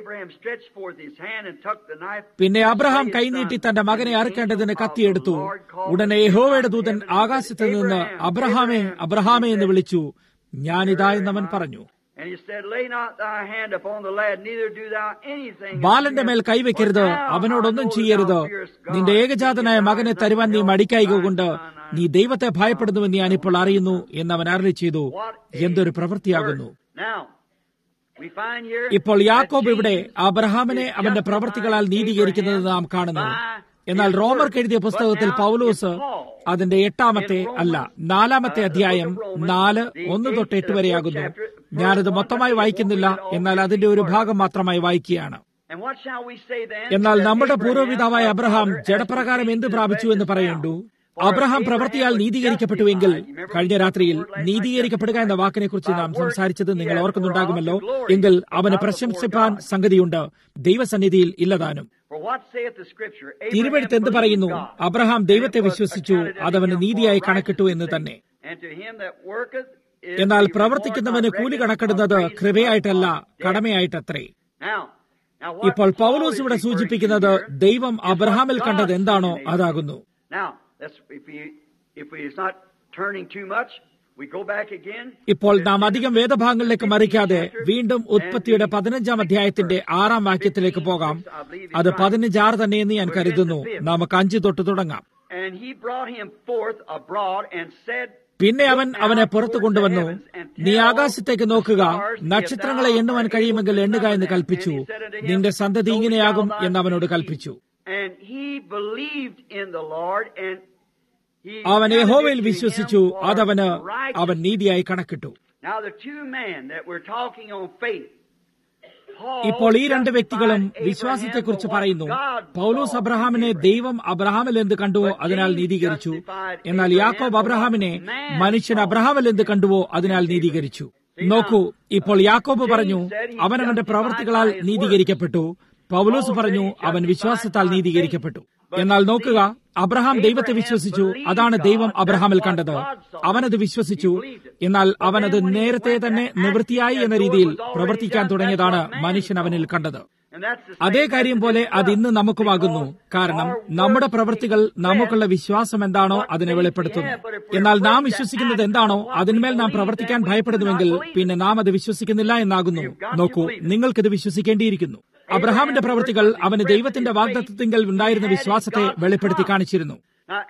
പിന്നെ അബ്രഹാം കൈനീട്ടി തന്റെ മകനെ അറുക്കേണ്ടതിന് കത്തിയെടുത്തു ഉടനെ യഹോവയുടെ ദൂതൻ ആകാശത്ത് നിന്ന് അബ്രഹാമേ അബ്രഹാമേ എന്ന് വിളിച്ചു ഞാനിതാ എന്നവൻ പറഞ്ഞു ബാലന്റെ മേൽ കൈവയ്ക്കരുത് അവനോടൊന്നും ചെയ്യരുത് നിന്റെ ഏകജാതനായ മകനെ തരുവാൻ നീ മടിക്കായിക കൊണ്ട് നീ ദൈവത്തെ ഭയപ്പെടുന്നുവെന്ന് ഞാനിപ്പോൾ അറിയുന്നു എന്ന് അവൻ അരളി ചെയ്തു എന്തൊരു പ്രവൃത്തിയാകുന്നു ഇപ്പോൾ യാക്കോബ് ഇവിടെ അബ്രഹാമിനെ അവന്റെ പ്രവൃത്തികളാൽ നീതീകരിക്കുന്നത് നാം കാണുന്നു എന്നാൽ റോമർക്ക് എഴുതിയ പുസ്തകത്തിൽ പൗലോസ് അതിന്റെ എട്ടാമത്തെ അല്ല നാലാമത്തെ അധ്യായം നാല് ഒന്ന് തൊട്ട് എട്ട് വരെയാകുന്നു ഞാനത് മൊത്തമായി വായിക്കുന്നില്ല എന്നാൽ അതിന്റെ ഒരു ഭാഗം മാത്രമായി വായിക്കുകയാണ് എന്നാൽ നമ്മുടെ പൂർവ്വപിതാവായ അബ്രഹാം ജഡപ്രകാരം എന്ത് പ്രാപിച്ചു എന്ന് പറയേണ്ടു അബ്രഹാം പ്രവൃത്തിയാൽ നീതീകരിക്കപ്പെട്ടുവെങ്കിൽ കഴിഞ്ഞ രാത്രിയിൽ നീതീകരിക്കപ്പെടുക എന്ന വാക്കിനെ കുറിച്ച് നാം സംസാരിച്ചത് നിങ്ങൾ ഓർക്കുന്നുണ്ടാകുമല്ലോ എങ്കിൽ അവന് പ്രശംസിപ്പാൻ സംഗതിയുണ്ട് ദൈവസന്നിധിയിൽ ഇല്ലതാനും തിരുവഴുത്ത് എന്ത് പറയുന്നു അബ്രഹാം ദൈവത്തെ വിശ്വസിച്ചു അതവന് നീതിയായി കണക്കിട്ടു എന്ന് തന്നെ എന്നാൽ പ്രവർത്തിക്കുന്നവന് കൂലി കണക്കിടുന്നത് കൃപയായിട്ടല്ല കടമയായിട്ടത്രേ ഇപ്പോൾ പൗലോസ് ഇവിടെ സൂചിപ്പിക്കുന്നത് ദൈവം അബ്രഹാമിൽ കണ്ടത് എന്താണോ അതാകുന്നു ഇപ്പോൾ നാം അധികം വേദഭാഗങ്ങളിലേക്ക് മറിക്കാതെ വീണ്ടും ഉത്പത്തിയുടെ പതിനഞ്ചാം അധ്യായത്തിന്റെ ആറാം വാക്യത്തിലേക്ക് പോകാം അത് പതിനഞ്ചാറ് തന്നെയെന്ന് ഞാൻ കരുതുന്നു നമുക്ക് അഞ്ച് തൊട്ട് തുടങ്ങാം പിന്നെ അവൻ അവനെ പുറത്തു കൊണ്ടുവന്നു നീ ആകാശത്തേക്ക് നോക്കുക നക്ഷത്രങ്ങളെ എണ്ണുവാൻ കഴിയുമെങ്കിൽ എണ്ണുക എന്ന് കൽപ്പിച്ചു നിന്റെ സന്തതി ഇങ്ങനെയാകും എന്ന് അവനോട് കൽപ്പിച്ചു അവൻ യഹോവയിൽ വിശ്വസിച്ചു അതവന് അവൻ നീതിയായി കണക്കിട്ടു ഇപ്പോൾ ഈ രണ്ട് വ്യക്തികളും വിശ്വാസത്തെക്കുറിച്ച് പറയുന്നു പൗലോസ് അബ്രഹാമിനെ ദൈവം അബ്രഹാമിൽ എന്ത് കണ്ടുവോ അതിനാൽ നീതീകരിച്ചു എന്നാൽ യാക്കോബ് അബ്രഹാമിനെ മനുഷ്യൻ അബ്രഹാമിൽ എന്ത് കണ്ടുവോ അതിനാൽ നീതീകരിച്ചു നോക്കൂ ഇപ്പോൾ യാക്കോബ് പറഞ്ഞു അവൻ അവന്റെ പ്രവർത്തികളാൽ നീതീകരിക്കപ്പെട്ടു പൗലോസ് പറഞ്ഞു അവൻ വിശ്വാസത്താൽ നീതീകരിക്കപ്പെട്ടു എന്നാൽ നോക്കുക അബ്രഹാം ദൈവത്തെ വിശ്വസിച്ചു അതാണ് ദൈവം അബ്രഹാമിൽ കണ്ടത് അവനത് വിശ്വസിച്ചു എന്നാൽ അവനത് നേരത്തെ തന്നെ നിവൃത്തിയായി എന്ന രീതിയിൽ പ്രവർത്തിക്കാൻ തുടങ്ങിയതാണ് മനുഷ്യൻ അവനിൽ കണ്ടത് അതേ കാര്യം പോലെ അത് ഇന്ന് നമുക്കുമാകുന്നു കാരണം നമ്മുടെ പ്രവൃത്തികൾ നമുക്കുള്ള വിശ്വാസം എന്താണോ അതിനെ വെളിപ്പെടുത്തുന്നു എന്നാൽ നാം വിശ്വസിക്കുന്നത് എന്താണോ അതിന്മേൽ നാം പ്രവർത്തിക്കാൻ ഭയപ്പെടുന്നുവെങ്കിൽ പിന്നെ നാം അത് വിശ്വസിക്കുന്നില്ല എന്നാകുന്നു നോക്കൂ നിങ്ങൾക്കിത് വിശ്വസിക്കേണ്ടിയിരിക്കുന്നു അബ്രഹാമിന്റെ പ്രവൃത്തികൾ അവന് ദൈവത്തിന്റെ വാഗ്ദത്വത്തിങ്കൽ ഉണ്ടായിരുന്ന വിശ്വാസത്തെ വെളിപ്പെടുത്തി കാണിച്ചിരുന്നു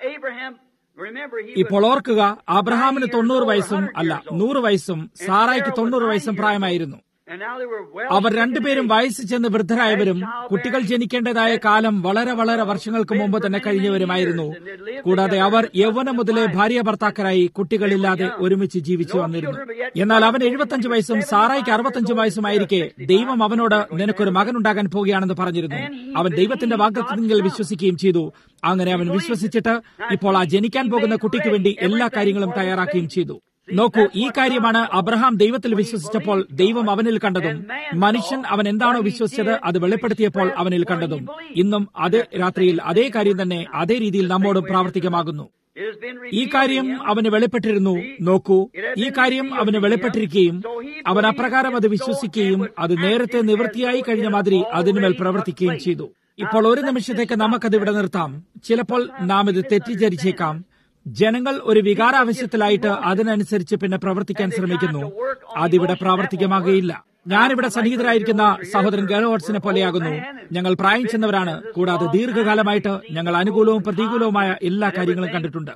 ഇപ്പോൾ ഓർക്കുക അബ്രഹാമിന് തൊണ്ണൂറ് വയസ്സും അല്ല നൂറ് വയസ്സും സാറായ്ക്ക് തൊണ്ണൂറ് വയസ്സും പ്രായമായിരുന്നു അവർ രണ്ടുപേരും വയസ്സ് ചെന്ന് വൃദ്ധരായവരും കുട്ടികൾ ജനിക്കേണ്ടതായ കാലം വളരെ വളരെ വർഷങ്ങൾക്ക് മുമ്പ് തന്നെ കഴിഞ്ഞവരുമായിരുന്നു കൂടാതെ അവർ യൗവനം മുതലേ ഭാര്യ ഭർത്താക്കരായി കുട്ടികളില്ലാതെ ഒരുമിച്ച് ജീവിച്ചു വന്നിരുന്നു എന്നാൽ അവൻ എഴുപത്തഞ്ച് വയസ്സും സാറായിക്ക് അറുപത്തഞ്ച് വയസ്സുമായിരിക്കെ ദൈവം അവനോട് നിനക്കൊരു മകൻ ഉണ്ടാകാൻ പോവുകയാണെന്ന് പറഞ്ഞിരുന്നു അവൻ ദൈവത്തിന്റെ വാഗ്ദത്തത്തിൽ വിശ്വസിക്കുകയും ചെയ്തു അങ്ങനെ അവൻ വിശ്വസിച്ചിട്ട് ഇപ്പോൾ ആ ജനിക്കാൻ പോകുന്ന കുട്ടിക്ക് വേണ്ടി എല്ലാ കാര്യങ്ങളും തയ്യാറാക്കുകയും ചെയ്തു നോക്കൂ ഈ കാര്യമാണ് അബ്രഹാം ദൈവത്തിൽ വിശ്വസിച്ചപ്പോൾ ദൈവം അവനിൽ കണ്ടതും മനുഷ്യൻ അവൻ എന്താണോ വിശ്വസിച്ചത് അത് വെളിപ്പെടുത്തിയപ്പോൾ അവനിൽ കണ്ടതും ഇന്നും അതേ രാത്രിയിൽ അതേ കാര്യം തന്നെ അതേ രീതിയിൽ നമ്മോടും പ്രാവർത്തികമാകുന്നു ഈ കാര്യം അവന് വെളിപ്പെട്ടിരുന്നു നോക്കൂ ഈ കാര്യം അവന് വെളിപ്പെട്ടിരിക്കുകയും അവൻ അപ്രകാരം അത് വിശ്വസിക്കുകയും അത് നേരത്തെ നിവൃത്തിയായി കഴിഞ്ഞ മാതിരി അതിനുമേൽ പ്രവർത്തിക്കുകയും ചെയ്തു ഇപ്പോൾ ഒരു നിമിഷത്തേക്ക് നമുക്കത് ഇവിടെ നിർത്താം ചിലപ്പോൾ നാം ഇത് തെറ്റിദ്ധരിച്ചേക്കാം ജനങ്ങൾ ഒരു വികാരാവശ്യത്തിലായിട്ട് അതിനനുസരിച്ച് പിന്നെ പ്രവർത്തിക്കാൻ ശ്രമിക്കുന്നു അതിവിടെ പ്രാവർത്തികമാകുകയില്ല ഞാനിവിടെ സന്നിഹിതരായിരിക്കുന്ന സഹോദരൻ ഗലോട്സിനെ പോലെയാകുന്നു ഞങ്ങൾ പ്രായം ചെന്നവരാണ് കൂടാതെ ദീർഘകാലമായിട്ട് ഞങ്ങൾ അനുകൂലവും പ്രതികൂലവുമായ എല്ലാ കാര്യങ്ങളും കണ്ടിട്ടുണ്ട്